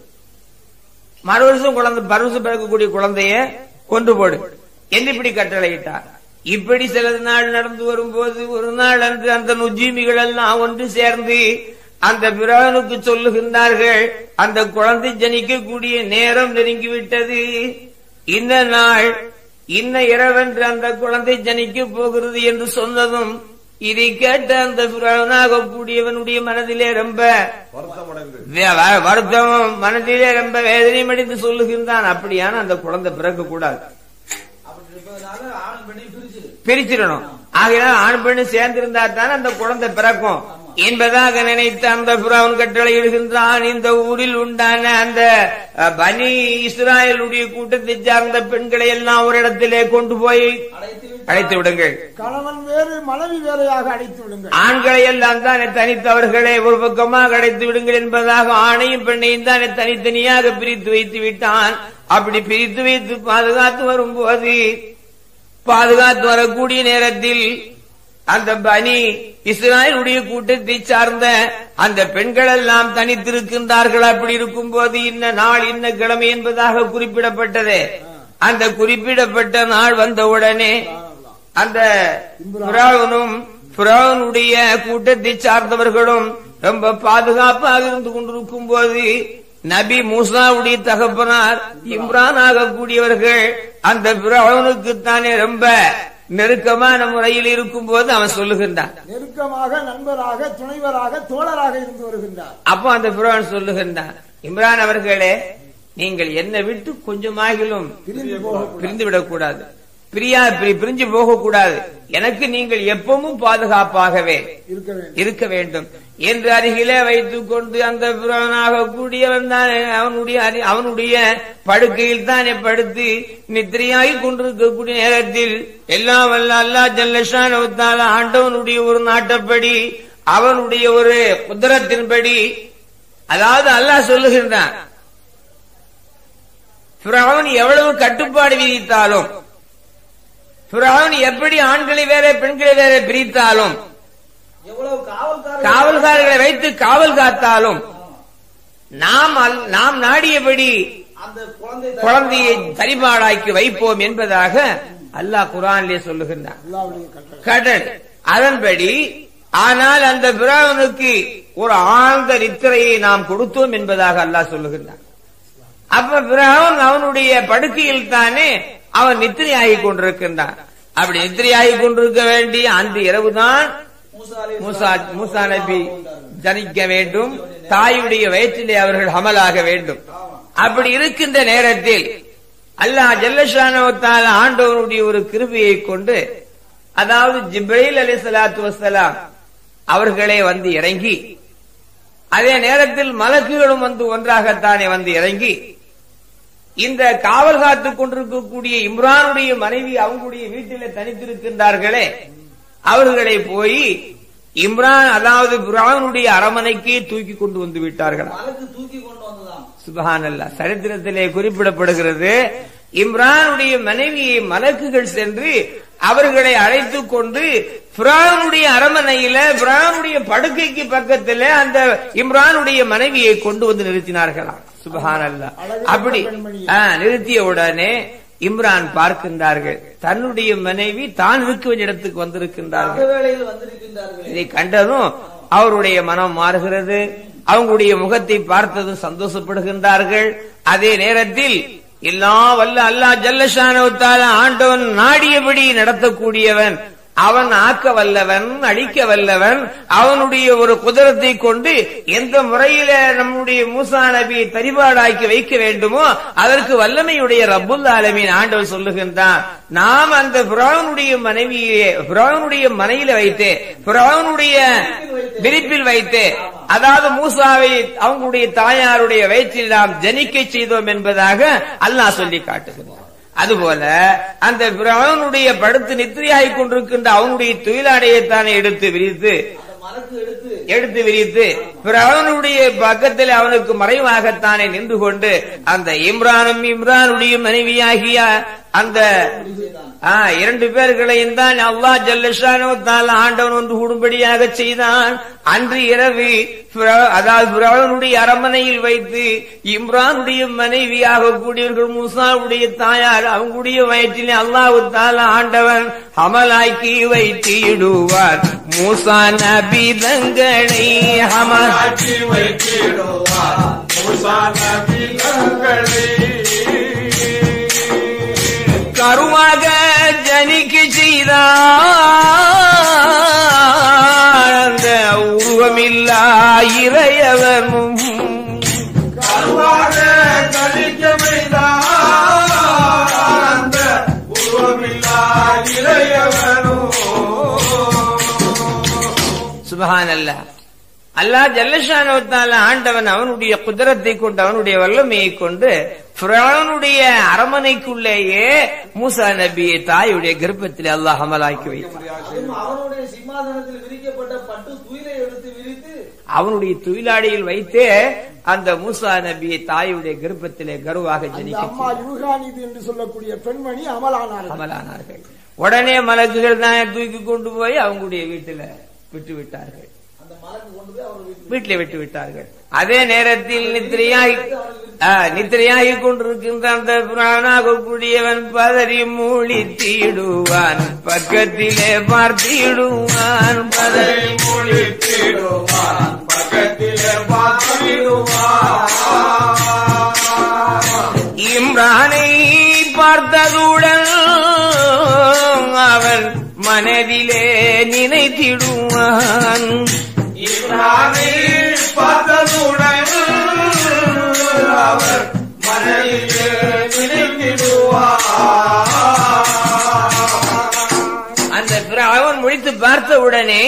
மறு வருஷம் குழந்தை மறு வருஷம் பிறக்கக்கூடிய குழந்தைய கொண்டு போடு என்று இப்படி கட்டளையிட்டார் இப்படி சில நாள் நடந்து வரும்போது ஒரு நாள் அன்று அந்த நுஜீமிகள் எல்லாம் ஒன்று சேர்ந்து அந்த பிரானுக்கு சொல்லுகின்றார்கள் அந்த குழந்தை ஜனிக்கக்கூடிய நேரம் நெருங்கிவிட்டது இந்த நாள் இன்ன இரவென்று அந்த குழந்தை ஜனிக்க போகிறது என்று சொன்னதும் இதை கேட்ட அந்த பிரானாக கூடியவனுடைய மனதிலே ரொம்ப வருத்தம் அடைந்து வே- வ- வருத்தம் மனதிலே ரொம்ப வேதனை அடைந்து சொல்லுகின்றான் அப்படியான அந்த குழந்தை பிறக்க கூடாது அப்படி இருப்பதனால ஆணும் பெண்ணையும் பிரிச்சிரு பிரிச்சிடணும் ஆகையால் ஆண் பெண்ணு சேர்ந்திருந்தா தானே அந்த குழந்தை பிறக்கும் என்பதாக நினைத்து அந்த புறாவன் கட்டளை இடுகின்றான் இந்த ஊரில் உண்டான அந்த அஹ், பனி இஸ்ராயலுடைய கூட்டத்தை சார்ந்த பெண்களை எல்லாம் ஒரு இடத்திலே கொண்டு போய் அழைத்து விட்டு அழைத்து விடுங்கள் கணவன் வேறு மனைவி வேறையாக அடைத்து விடுங்கள் ஆண்களை எல்லாம் தானே தனித்தவர்களை ஒரு பக்கமாக அடைத்து விடுங்கள் என்பதாக ஆணையும் பெண்ணையும் தானே தனித்தனியாக பிரித்து வைத்து விட்டான் அப்படி பிரித்து வைத்து பாதுகாத்து வரும்போது பாதுகாத்து வரக்கூடிய நேரத்தில் அந்த பனி இஸ்ராயலுடைய கூட்டத்தை சார்ந்த அந்த பெண்கள் எல்லாம் தனித்திருக்கின்றார்கள் அப்படி இருக்கும்போது இன்ன நாள் இன்ன கிழமை என்பதாக குறிப்பிடப்பட்டது அந்த குறிப்பிடப்பட்ட நாள் வந்தவுடனே அந்த பிராவனும் பிராவனுடைய கூட்டத்தை சார்ந்தவர்களும் ரொம்ப பாதுகாப்பாக இருந்து கொண்டிருக்கும் போது நபி மூசாவுடைய தகப்பனார் இம்ரான் ஆகக்கூடியவர்கள் அந்த பிராவனுக்கு தானே ரொம்ப நெருக்கமான முறையில் இருக்கும் போது அவன் சொல்லுகின்றான் நெருக்கமாக நண்பராக துணைவராக தோழராக இருந்து வருகின்றார் அப்போ அந்த பிராவன் சொல்லுகின்றான் இம்ரான் அவர்களே நீங்கள் என்னை விட்டு கொஞ்சமாகிலும் பிரிந்து போக பிரிந்து விடக்கூடாது பிரியா பிரி- பிரிஞ்சு போக கூடாது எனக்கு நீங்கள் எப்பவும் பாதுகாப்பாகவே இருக்க வேண்டும் இருக்க வேண்டும் என்று அருகிலே வைத்துக் கொண்டு அந்த புறவனாக கூடியவன் தான் அவனுடைய அரி- அவனுடைய படுக்கையில் தானே படுத்து நித்திரையாகி கொண்டிருக்கக்கூடிய நேரத்தில் எல்லாம் வல்ல அல்லா ஜல்லஷான ஆண்டவனுடைய ஒரு நாட்டப்படி அவனுடைய ஒரு குதிரத்தின்படி அதாவது அல்லாஹ் சொல்லுகின்றான் பிறவன் எவ்வளவு கட்டுப்பாடு விதித்தாலும் பிறவன் எப்படி ஆண்களை வேற பெண்களை வேற பிரித்தாலும் எவ்வளவு காவல்காரர்கள் காவல்காரர்களை வைத்து காவல் காத்தாலும் நாம் அல்- நாம் நாடியபடி அந்த குழந்தை குழந்தையை சரிபாடாக்கி வைப்போம் என்பதாக அல்லாஹ் குரானிலே சொல்லுகின்றான் அல்லாவுடைய கட்டளை கடல் அதன்படி ஆனால் அந்த பிராவனுக்கு ஒரு ஆழ்ந்த நித்திரையை நாம் கொடுத்தோம் என்பதாக அல்லாஹ் சொல்லுகின்றான் அப்ப பிராவன் அவனுடைய படுக்கையில் தானே அவன் நித்திரையாகி கொண்டிருக்கின்றான் அப்படி நித்திரையாகி கொண்டிருக்க வேண்டிய அந்த இரவுதான் மூசா அலைஹிஸ்ஸலாம் மூசா மூசா நபி ஜனிக்க வேண்டும் தாயுடைய வயிற்றிலே அவர்கள் அமலாக வேண்டும் அப்படி இருக்கின்ற நேரத்தில் அல்லாஹ் ஜல்லஷானவத்தால் ஆண்டவனுடைய ஒரு கிருபையை கொண்டு அதாவது ஜிப்ரீல் அலி சலாத்து வசலாம் அவர்களே வந்து இறங்கி அதே நேரத்தில் மலக்குகளும் வந்து ஒன்றாகத்தானே வந்து இறங்கி இந்த காவல் காத்துக் கொண்டிருக்கக்கூடிய இம்ரானுடைய மனைவி அவங்களுடைய வீட்டிலே தனித்திருக்கின்றார்களே அவர்களை போய் இம்ரான் அதாவது பிரானுடைய அரமனைக்கு தூக்கி கொண்டு வந்து விட்டார்களா மலக்கு தூக்கி கொண்டு வந்ததாம் சுபஹானல்லா சரித்திரத்திலே குறிப்பிடப்படுகிறது இம்ரானுடைய மனைவியை மலக்குகள் சென்று அவர்களை அழைத்துக் கொண்டு பிரானுடைய அரமனையில பிரானுடைய படுக்கைக்கு பக்கத்துல அந்த இம்ரானுடைய மனைவியை கொண்டு வந்து நிறுத்தினார்களாம் சுபஹானல்லா அப்படி ஆ, நிறுத்திய உடனே இம்ரான் பார்க்கின்றார்கள் தன்னுடைய மனைவி தான் இருக்க வேண்டிய இடத்துக்கு வந்திருக்கின்றார்கள் அந்த வேளையில் வந்திருக்கின்றார்களே இதை கண்டதும் அவருடைய மனம் மாறுகிறது அவங்களுடைய முகத்தை பார்த்ததும் சந்தோஷப்படுகின்றார்கள் அதே நேரத்தில் எல்லா வல்ல அல்லாஹ் ஜல்லஷானவத்தால ஆண்டவன் நாடியபடி நடத்தக்கூடியவன் அவன் ஆக்க வல்லவன் அழிக்க வல்லவன் அவனுடைய ஒரு குதிரத்தை கொண்டு எந்த முறையில நம்முடைய மூசா நபியை தரிபாடாக்கி வைக்க வேண்டுமோ அதற்கு வல்லமையுடைய ரப்புல் ஆலமீன் ஆண்டவன் சொல்லுகின்றான் நாம் அந்த பிராவனுடைய மனைவியை பிராவனுடைய மனையில வைத்து பிராவனுடைய விரிப்பில் வைத்து அதாவது மூசாவை அவங்களுடைய தாயாருடைய வயிற்றில் நாம் ஜனிக்க செய்தோம் என்பதாக அல்லாஹ் சொல்லி காட்டுகிறார் அதுபோல அந்த பிராவனுடைய படுத்து நித்திரையாகிக் கொண்டிருக்கின்ற அவனுடைய தொழிலாடையைத்தானே எடுத்து விரித்து அந்த மலக்கு எடுத்து எடுத்து விரித்து பிறவனுடைய பக்கத்தில் அவனுக்கு மறைவாகத்தானே நின்று கொண்டு அந்த இம்ரானும் இம்ரானுடைய மனைவியாகிய அந்த ஆ, இரண்டு பேர்களையும் தான் அல்லாஹ் ஜல்லஷானோ தால் ஆண்டவன் ஒன்று கூடும்படியாக செய்தான் அன்று இரவு பிர- அதாவது பிறவனுடைய அரமனையில் வைத்து இம்ரானுடைய மனைவியாக கூடியவர்கள் மூசாவுடைய தாயார் அவங்களுடைய வயிற்றிலே அல்லாஹு தால ஆண்டவன் அமலாக்கி வைத்திடுவார் மூசா நபிதங்களை அமல் ஆட்சி வைத்திடுவார் மூசா நபிகளை கருவாக ஜனிக்க செய்தார் அந்த உருவமில்லா இறையவனும் கருவாக கழிக்க வைத்தார் அந்த உருவமில்லா இளையவனும் சுபஹான் அல்லாஹ் அல்லாஹ் ஜல்லஷானவத்தால ஆண்டவன் அவனுடைய குதிரத்தை கொண்டு அவனுடைய வல்லமையை கொண்டு ஃபிரௌனுடைய அரமனைக்குள்ளேயே மூசா நபியை தாயுடைய கர்ப்பத்தில் அல்லாஹ் அமலாக்கி வைத்தார் அதுவும் அவனுடைய சிம்மாசனத்தில் விரிக்கப்பட்ட பட்டு துயிலை எடுத்து விரித்து அவனுடைய தொழிலாளியில் வைத்தே அந்த மூசா நபியை தாயுடைய கர்ப்பத்திலே கருவாக அந்த ஜனிக்க அம்மா யூகானிது என்று சொல்லக்கூடிய பெண்மணி அமலானார்கள் அமலானார்கள் உடனே மலக்குகள் தான் தூக்கி கொண்டு போய் அவங்களுடைய வீட்டுல விட்டு விட்டார்கள் அந்த மலக்கு கொண்டு போய் அவர் வீட்டுக்கு வீட்டிலே விட்டு விட்டார்கள் அதே நேரத்தில் நித்திரையாகி ஆ, நித்திரையாகி கொண்டிருக்கின்ற அந்த புராணாக கூடியவன் பதறி மூழி தீடுவான் பக்கத்திலே பார்த்திடுவான் பதறி முடித்திடுவார் பக்கத்திலே பார்த்திடுவார் இம்ரானை பார்த்ததுடன் அவன் மனதிலே நினைத்திடுவான் இப்ரானை பார்த்ததுடன் அவர் மனதிலே நினைத்திடுவார் ஒழித்து பார்த்த உடனே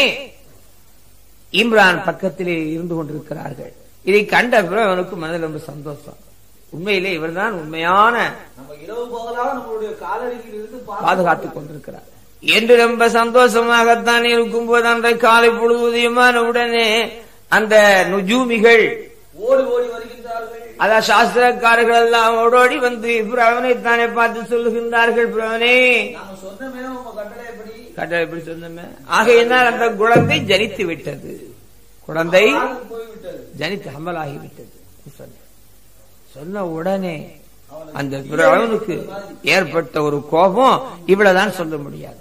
இம்ரான் பக்கத்திலே இருந்து கொண்டிருக்கிறார்கள் இதை கண்ட பிறகு அவனுக்கு மனதில் ரொம்ப சந்தோஷம் உண்மையிலே இவர்தான் உண்மையான நம்ம இரவு பகலாக நம்மளுடைய காலடியில் இருந்து பாதுகாத்துக் கொண்டிருக்கிறார் என்று ரொம்ப சந்தோஷமாகத்தான் இருக்கும்போது அந்த காலை பொழுது உதயமான உடனே அந்த நுஜூமிகள் ஓடி ஓடி வருகின்றார்கள் அதான் சாஸ்திரக்காரர்கள் எல்லாம் ஓடோடி வந்து பிரவனை தானே பார்த்து சொல்லுகின்றார்கள் பிரவனே நாம சொன்னமே உங்க கட்டளைப்படி கட்டளை எப்படி சொன்னமே ஆகையினால் அந்த குழந்தை ஜனித்து விட்டது குழந்தை காலம் போய்விட்டது ஜனித்து ஹம்பலாகி விட்டது சொன்ன. சொன்ன உடனே அந்த பிரவனுக்கு ஏற்பட்ட ஒரு கோபம் இவ்வளவுதான் சொல்ல முடியாது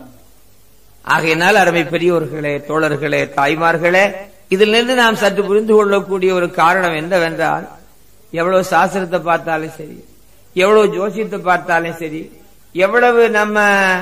ஆகையினால் அருமை பெரியோர்களே தோழர்களே தாய்மார்களே இதிலிருந்து நாம் சற்று புரிந்து கொள்ளக்கூடிய ஒரு காரணம் என்னவென்றால் எவ்வளவு சாஸ்திரத்தை பார்த்தாலும் சரி எவ்வளவு ஜோசியத்தை பார்த்தாலும் சரி எவ்வளவு நம்ம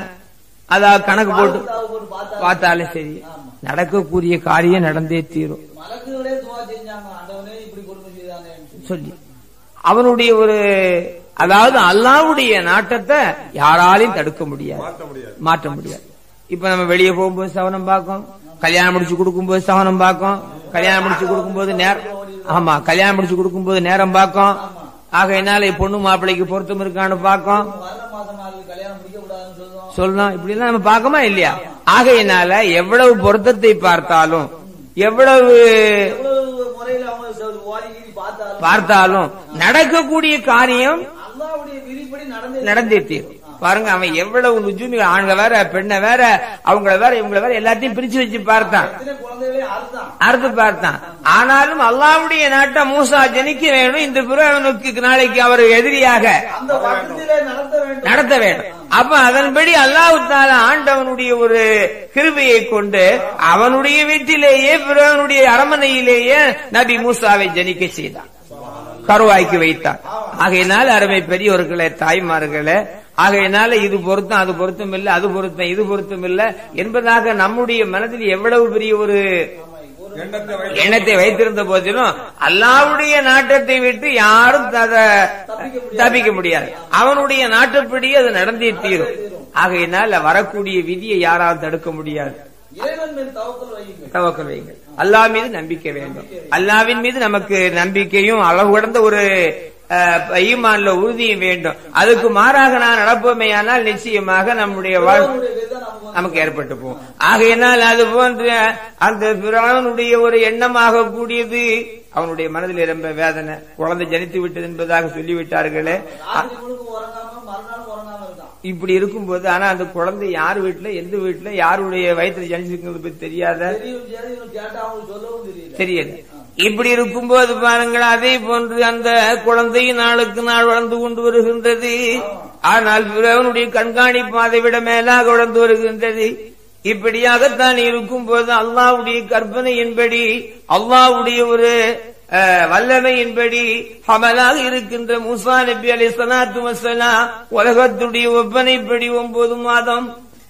அதாவது கணக்கு போட்டு தாவு போட்டு பார்த்தா பார்த்தாலும் சரி நடக்கக்கூடிய காரியம் நடந்தே தீரும் மலக்குகளே துவா செஞ்சாங்க ஆண்டவனே இப்படி கொடுமை செய்தானே சொல்லி அவனுடைய ஒரு அதாவது அல்லாவுடைய நாட்டத்தை யாராலையும் தடுக்க முடியாது மாற்ற முடியாது மாற்ற முடியாது இப்ப நம்ம வெளியே போகும்போது சவனம் பார்க்கும் கல்யாணம் முடிச்சு கொடுக்கும்போது சவனம் பார்க்கும் கல்யாணம் முடிச்சு கொடுக்கும்போது நேரம் ஆமா கல்யாணம் முடிச்சு கொடுக்கும்போது நேரம் பார்க்கும் ஆகையினால பொண்ணு மாப்பிள்ளைக்கு பொருத்தம் இருக்கான்னு பார்க்கும் வர்ற மாதம் நாளைக்கு கல்யாணம் முடிக்க கூடாதுன்னு சொல்றோம் சொல்லலாம் இப்படி எல்லாம் நம்ம பார்க்கமா இல்லையா ஆகையினால எவ்வளவு பொருத்தத்தை பார்த்தாலும் எவ்வளவு எவ்வளவு முறையில அவங்க சொ- ஓடி கீடி பார்த்தாலும் பார்த்தாலும் நடக்கக்கூடிய காரியம் அல்லாவுடைய விதிப்படி நடந்து நடந்தே தீரும் பாருங்க அவன் எவ்வளவு நுஜூமி ஆண்க வேற பெண்ண வேற அவங்கள வேற இவங்கள வேற எல்லாத்தையும் பிரிச்சு வச்சு பார்த்தான் எத்தனை குழந்தைகளே அறுத்தான் அறுத்து பார்த்தான் ஆனாலும் அல்லாவுடைய நாட்டை மூசா ஜனிக்க வேணும் இந்த பிறவனுக்கு நாளைக்கு அவர் எதிரியாக அந்த வட்டத்திலே நடத்த வேண்டும் நடத்த வேண்டும் அப்ப அதன்படி அல்லாஹ் தாலா ஆண்டவனுடைய ஒரு கிருபையை கொண்டு அவனுடைய வீட்டிலேயே பிறவனுடைய அரமனையிலேயே நபி மூசாவை ஜனிக்க செய்தான் கருவாய்க்கு வைத்தார் ஆகையினால் அருமை பெரியவர்களே தாய்மார்களே ஆகையினால இது பொருத்தம் அது பொருத்தம் இல்ல அது பொருத்தம் இது பொருத்தம் இல்ல என்பதாக நம்முடைய மனதில் எவ்வளவு பெரிய ஒரு எண்ணத்தை வைத்து எண்ணத்தை வைத்திருந்த போதிலும் அல்லாவுடைய நாட்டத்தை விட்டு யாரும் அதை தப்பிக்க முடியாது அவனுடைய நாட்டுப்படி அது நடந்தே தீரும் ஆகையினால் வரக்கூடிய விதியை யாராலும் தடுக்க முடியாது இறைவன் மேல் தவக்கல் வையுங்கள் தவக்கல் வையுங்கள் அல்லாஹ் மீது நம்பிக்கை வேண்டும் அல்லாவின் மீது நமக்கு நம்பிக்கையும் அளவு கடந்த ஒரு அஹ், ஈமான்ல உறுதியும் வேண்டும் அதுக்கு மாறாக நான் நடப்போமேயானால் நிச்சயமாக நம்முடைய வாழ் அவருடைய விதம் நமக்கு வந்து நமக்கு ஏற்பட்டு போகும் ஆகையினால் அது போன்ற அந்த பிரானுடைய ஒரு எண்ணமாக கூடியது அவனுடைய மனதில் ரொம்ப வேதனை குழந்தை ஜனித்து விட்டது என்பதாக சொல்லிவிட்டார்களே ராத்திரி முழுக்க உறங்காம மறுநாள் உறங்காம இருக்கான் இப்படி இருக்கும்போது ஆனா அந்த குழந்தை யார் வீட்டுல எந்த வீட்டுல யாருடைய வயிற்றுல ஜனிச்சிருக்கிறது பத்தி தெரியாத தெரியும் சரி இவன் கேட்டா அவங்களுக்கு சொல்லவும் தெரியல தெரியல இப்படி இருக்கும்போது பாருங்கள் அதே போன்று அந்த குழந்தை நாளுக்கு நாள் வளர்ந்து கொண்டு வருகின்றது ஆனால் பிறவனுடைய கண்காணிப்பு அதை விட மேலாக வளர்ந்து வருகின்றது இப்படியாகத்தான் இருக்கும்போது அல்லாவுடைய கற்பனையின்படி அல்லாவுடைய ஒரு அஹ், வல்லமையின்படி ஹமலாக இருக்கின்ற மூசா நபி அலி சலாத்து வசலாம் உலகத்துடைய ஒப்பனைப்படி ஒன்பது மாதம்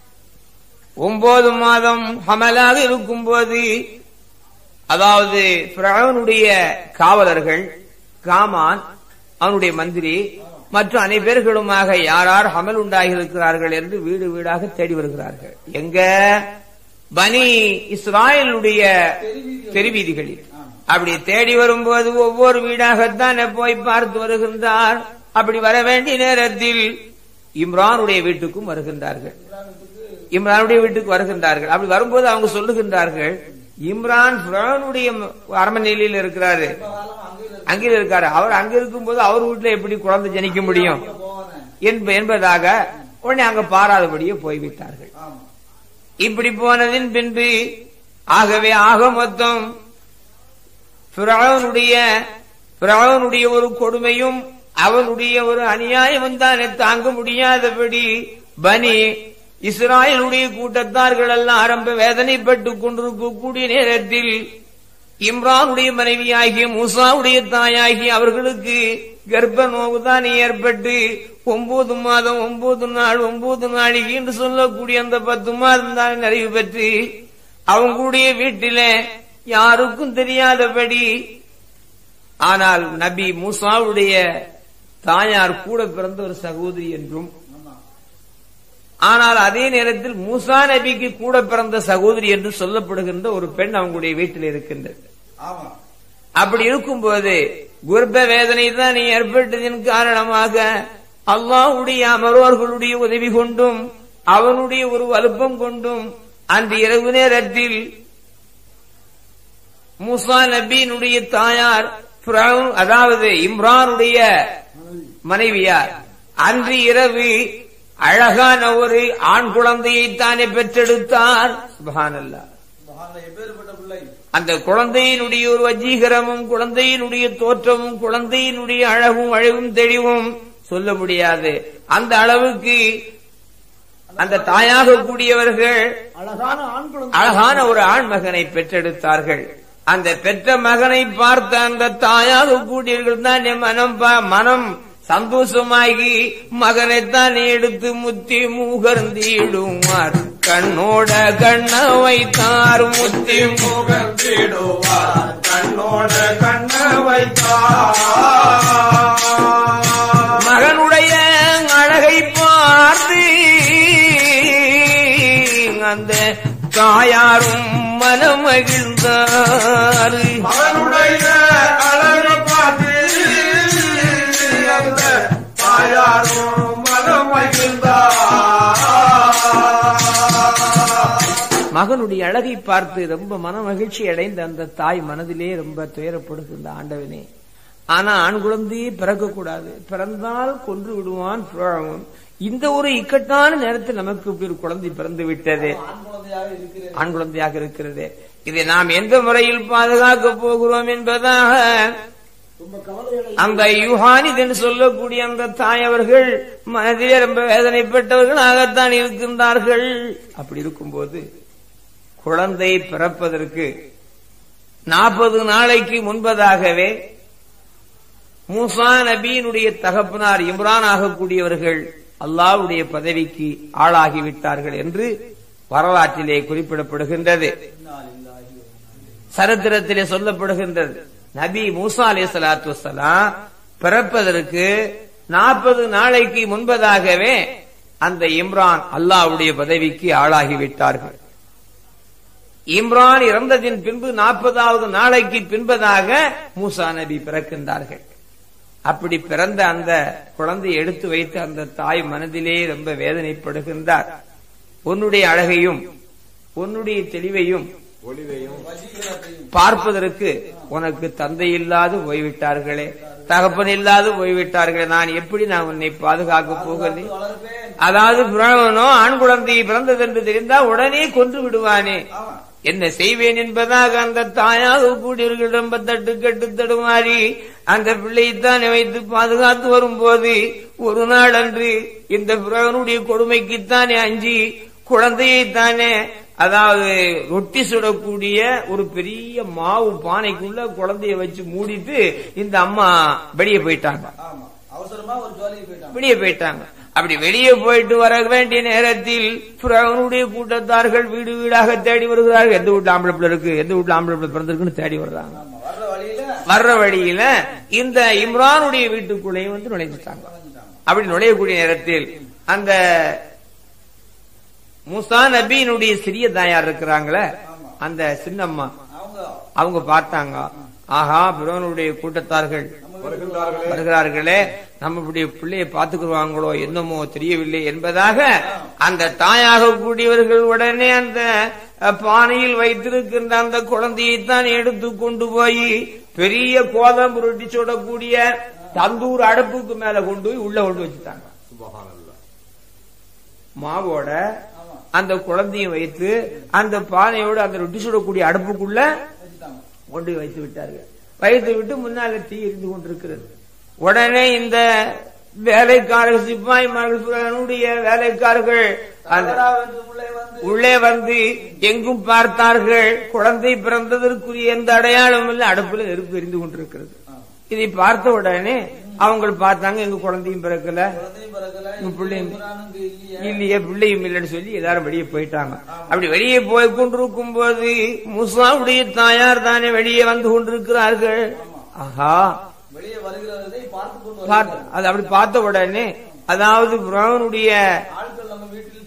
ஒன்பது மாதம் ஹமலாக இருக்கும்போது அதாவது பிராவனுடைய காவலர்கள் காமான் அவனுடைய மந்திரி மற்றும் அனைவர்களுமாக யார் யார் ஹமல் உண்டாகி இருக்கிறார்கள் என்று வீடு வீடாக தேடி வருகிறார்கள் எங்க பனி இஸ்ராயலுடைய தெருவீதிகளில் அப்படி தேடி வரும்போது ஒவ்வொரு வீடாகத்தான் போய் பார்த்து வருகின்றார் அப்படி வர வேண்டிய நேரத்தில் இம்ரானுடைய வீட்டுக்கும் வருகின்றார்கள் இம்ரானுடைய வீட்டுக்கு வருகின்றார்கள் அப்படி வரும்போது அவங்க சொல்லுகின்றார்கள் இம்ரான் பிரானுடைய அரண்மனையில் இருக்கிறாரு அங்கே இருக்காரு அவர் அங்க இருக்கும்போது அவர் வீட்டுல எப்படி குழந்தை ஜனிக்க முடியும் என்ப- என்பதாக உடனே அங்க பாராதபடியே போய்விட்டார்கள் இப்படி போனதின் பின்பு ஆகவே ஆக மொத்தம் பிராவனுடைய பிராவனுடைய ஒரு கொடுமையும் அவனுடைய ஒரு அநியாயம் தானே தாங்க முடியாதபடி பனி இஸ்ராயலுடைய கூட்டத்தார்கள் எல்லாம் ஆரம்ப வேதனைப்பட்டுக் கொண்டிருக்கக்கூடிய நேரத்தில் இம்ரானுடைய மனைவியாகிய மூசாவுடைய தாயாகி அவர்களுக்கு கர்ப்ப நோவுதான் ஏற்பட்டு ஒன்பது மாதம் ஒன்பது நாள் ஒன்பது நாளைக்கு என்று சொல்லக்கூடிய அந்த பத்து மாதம் தான் நிறைவு பெற்று அவங்களுடைய வீட்டில யாருக்கும் தெரியாதபடி ஆனால் நபி மூசாவுடைய தாயார் கூட பிறந்த ஒரு சகோதரி என்றும் ஆனால் அதே நேரத்தில் மூசா நபிக்கு கூட பிறந்த சகோதரி என்று சொல்லப்படுகின்ற ஒரு பெண் அவங்களுடைய வீட்டில் இருக்கின்றது ஆமா அப்படி இருக்கும்போது குர்ப வேதனை தான் ஏற்பட்டதின் காரணமாக அல்லாஹ்வுடைய அமரோர்களுடைய உதவி கொண்டும் அவனுடைய ஒரு வலுப்பம் கொண்டும் அந்த இரவு நேரத்தில் மூசா நபியினுடைய தாயார் ஃபிரௌன், அதாவது இம்ரானுடைய மனைவியார் அன்று இரவு அழகான ஒரு ஆண் குழந்தையை தானே பெற்றெடுத்தார் சுபஹானல்லாஹ் மகான்ல எப்பேற்பட்ட பிள்ளை அந்த குழந்தையினுடைய ஒரு வஜீகரமும் குழந்தையினுடைய தோற்றமும் குழந்தையினுடைய அழகும் அழகும் தெளிவும் சொல்ல முடியாது அந்த அளவுக்கு அந்த தாயாக கூடியவர்கள் அழகான ஆண் குழந்தை அழகான ஒரு ஆண் மகனை பெற்றெடுத்தார்கள் அந்த பெற்ற மகனை பார்த்த அந்த தாயாக கூடியவர்கள் தான் என் மனம் பா- மனம் சந்தோஷமாகி மகனைத்தான் எடுத்து முத்தி முகர்ந்திடுவார் கண்ணோட கண்ண வைத்தார் முத்தி முகர்ந்திடுவார் கண்ணோட கண்ண வைத்தார் மகனுடைய அழகை பார்த்து அந்த தாயாரும் மனமகிழ்ந்தார் மகனுடைய அழகு பார்த்து அந்த தாயாரும் மனம் மகிழ்ந்தார் மகனுடைய அழகை பார்த்து ரொம்ப மன மகிழ்ச்சி அடைந்த அந்த தாய் மனதிலே ரொம்ப துயரப்படுகின்ற ஆண்டவனே ஆனா ஆண் குழந்தையே பிறக்க கூடாது பிறந்தால் கொன்று விடுவான் பிறவும். இந்த ஒரு இக்கட்டான நேரத்தில் நமக்கு இப்படி ஒரு குழந்தை பிறந்து விட்டது ஆண் குழந்தையாக இருக்கிறது ஆண் குழந்தையாக இருக்கிறது இதை நாம் எந்த முறையில் பாதுகாக்க போகிறோம் என்பதாக ரொம்ப கவலையடை அந்த யுஹானித் என்று சொல்லக்கூடிய அந்த தாய் அவர்கள் மனதிலே ரொம்ப வேதனைப்பட்டவர்களாகத்தான் இருக்கின்றார்கள் அப்படி இருக்கும்போது குழந்தை பிறப்பதற்கு நாற்பது நாளைக்கு முன்பதாகவே மூசா நபியினுடைய தகப்பனார் இம்ரான் ஆகக்கூடியவர்கள் அல்லாஹ்வுடைய பதவிக்கு ஆளாகிவிட்டார்கள் என்று வரலாற்றிலே குறிப்பிடப்படுகின்றது சரித்திரத்திலே சொல்லப்படுகின்றது நபி மூசா அலி சலாத்து வசலாம் பிறப்பதற்கு நாற்பது நாளைக்கு முன்பதாகவே அந்த இம்ரான் அல்லாஹ்வுடைய பதவிக்கு ஆளாகிவிட்டார்கள் இம்ரான் இறந்ததின் பின்பு நாற்பதாவது நாளைக்கு பின்பதாக மூசா நபி பிறக்கின்றார்கள் அப்படி பிறந்த அந்த குழந்தையை எடுத்து வைத்து அந்த தாய் மனதிலே ரொம்ப வேதனைப்படுகின்றார் உன்னுடைய அழகையும் உன்னுடைய தெளிவையும் பார்ப்பதற்கு உனக்கு தந்தை இல்லாது போய்விட்டார்களே தகப்பன் இல்லாது போய்விட்டார்களே நான் எப்படி நான் உன்னை பாதுகாக்க போகிறேன் வளர்ப்பேன் அதாவது பிராமணனோ ஆண் குழந்தை பிறந்தது என்று தெரிந்தால் உடனே கொன்று விடுவானே என்ன செய்வேன் என்பதாக அந்த தாயாக கூடியவர்கள் ரொம்ப தட்டு கட்டு தடுமாறி அந்த பிள்ளையைத்தான் வைத்து பாதுகாத்து வரும்போது ஒரு நாள் அன்று இந்த பிறவனுடைய கொடுமைக்குத்தானே அஞ்சி குழந்தையைத்தானே அதாவது ரொட்டி சுடக்கூடிய ஒரு பெரிய மாவு பானைக்குள்ள குழந்தைய வச்சு மூடிட்டு இந்த அம்மா வெளியே போயிட்டாங்க ஆமா அவசரமா ஒரு ஜோலிக்கு போயிட்டான் வெளியே போயிட்டாங்க அப்படி வெளியே போயிட்டு வர வேண்டிய நேரத்தில் பிறவனுடைய கூட்டத்தார்கள் வீடு வீடாக தேடி வருகிறார்கள் எந்த வீட்டுல ஆம்பளை பிள்ளை இருக்கு எந்த வீட்டுல ஆம்பளை பிள்ளை பிறந்திருக்குன்னு தேடி வர்றாங்க ஆமா வர்ற வழியில வர்ற வழியில இந்த இம்ரானுடைய வீட்டுக்குள்ளேயும் வந்து நுழைஞ்சிட்டாங்க அப்படி நுழையக்கூடிய நேரத்தில் அந்த முசா நபியினுடைய சிறிய தாயார் இருக்கிறாங்களே அந்த சின்னம்மா அவங்க அவங்க பார்த்தாங்க ஆஹா பிறவனுடைய கூட்டத்தார்கள் வருகின்றார்களே வருகிறார்களே நம்முடைய பிள்ளையை பார்த்துக்குருவாங்களோ என்னமோ தெரியவில்லை என்பதாக அந்த தாயாக கூடியவர்கள் உடனே அந்த அஹ், பானையில் வைத்திருக்கின்ற அந்த குழந்தையைத்தான் எடுத்து கொண்டு போய் பெரிய கோதம் புரட்டி சுடக்கூடிய தந்தூர் அடுப்புக்கு மேல கொண்டு போய் உள்ள கொண்டு வச்சுட்டாங்க சுபஹானல்லாஹ் மாவோட அந்த குழந்தையும் வைத்து அந்த பானையோடு அந்த ரொட்டி சுடக்கூடிய அடுப்புக்குள்ள வச்சுட்டாங்க கொண்டு போய் வைத்து விட்டார்கள் வைத்து விட்டு முன்னால தீ எரிந்து கொண்டிருக்கிறது உடனே இந்த வேலைக்காரர்கள் சிப்பாய்மார்களுடைய வேலைக்காரர்கள் அந்த அகராவென்று உள்ளே வந்து உள்ளே வந்து எங்கும் பார்த்தார்கள் குழந்தை பிறந்ததற்குரிய எந்த அடையாளமும் இல்லை அடுப்புல நெருப்பு எரிந்து கொண்டிருக்கிறது இதை பார்த்த உடனே அவங்க பார்த்தாங்க எங்க குழந்தையும் பிறக்கல குழந்தையும் பிறக்கல உங்க பிள்ளையும் இவரானுக்கு இல்லையே இல்லையே பிள்ளையும் இல்லைன்னு சொல்லி எல்லாரும் வெளியே போயிட்டாங்க அப்படி வெளியே போய் கொண்டிருக்கும் போது முசாவுடைய தாயார் தானே வெளியே வந்து கொண்டிருக்கிறார்கள் ஆஹா வெளியே வருகிறதை பார்த்து கொண்டு பார்த்து- அது அப்படி பார்த்த உடனே அதாவது பிரவனுடைய ஆட்கள் நம்ம வீட்டில்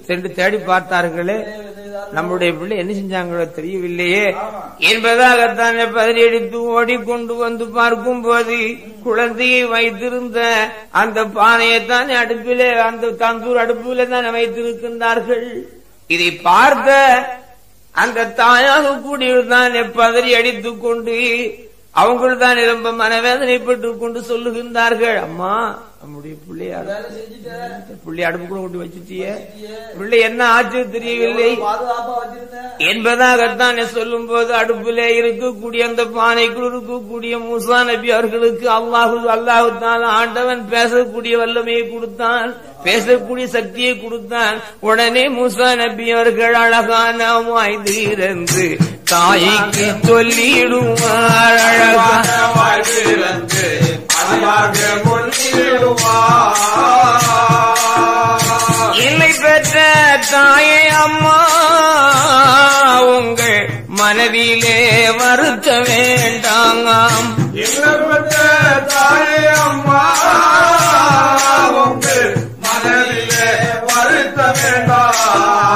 சென்று தேடி பார்த்தார்களே நம்முடைய பிள்ளை என்ன செஞ்சாங்களோ தெரியவில்லையே என்பதாகத்தான் பதறியடித்து ஓடிக்கொண்டு வந்து பார்க்கும் போது குழந்தையை வைத்திருந்த அந்த பானையைத்தான் அடுப்பிலே அந்த தந்தூர் அடுப்பிலே தான் வைத்திருக்கின்றார்கள் இதை பார்த்த அந்த தாயாக கூடியதான் பதறி அடித்துக் கொண்டு அவங்கள் தான் ரொம்ப மனவேதனைப்பட்டு கொண்டு சொல்லுகின்றார்கள் அம்மா நம்முடைய பிள்ளையார் வேலை செஞ்சுட்டேன் பிள்ளை அடுப்புக்குள்ள கொண்டு வச்சுட்டிய பிள்ளை என்ன ஆச்சு தெரியவில்லை பாதுகாப்பா வச்சிருந்தேன் என்பதாகத்தான் சொல்லும் போது அடுப்பிலே இருக்கக்கூடிய அந்த பானைக்குள் இருக்கக்கூடிய மூசா நபி அவர்களுக்கு அல்லாஹு அல்லாஹு தான் ஆண்டவன் பேசக்கூடிய வல்லமையை கொடுத்தான் பேசக்கூடிய சக்தியை கொடுத்தான் உடனே மூசா நபி அவர்கள் அழகான வாய்ந்திருந்து தாய்க்கு சொல்லிடுவார் அழகான வாழ்விழந்து அழகாக கொண்டிடுவார் இல்லை பெற்ற தாயே அம்மா உங்கள் மனதிலே வருத்த வேண்டாங்காம் இல்லப்பட்ட தாயே அம்மா உங்கள் மனதிலே வருத்த வேண்டாம்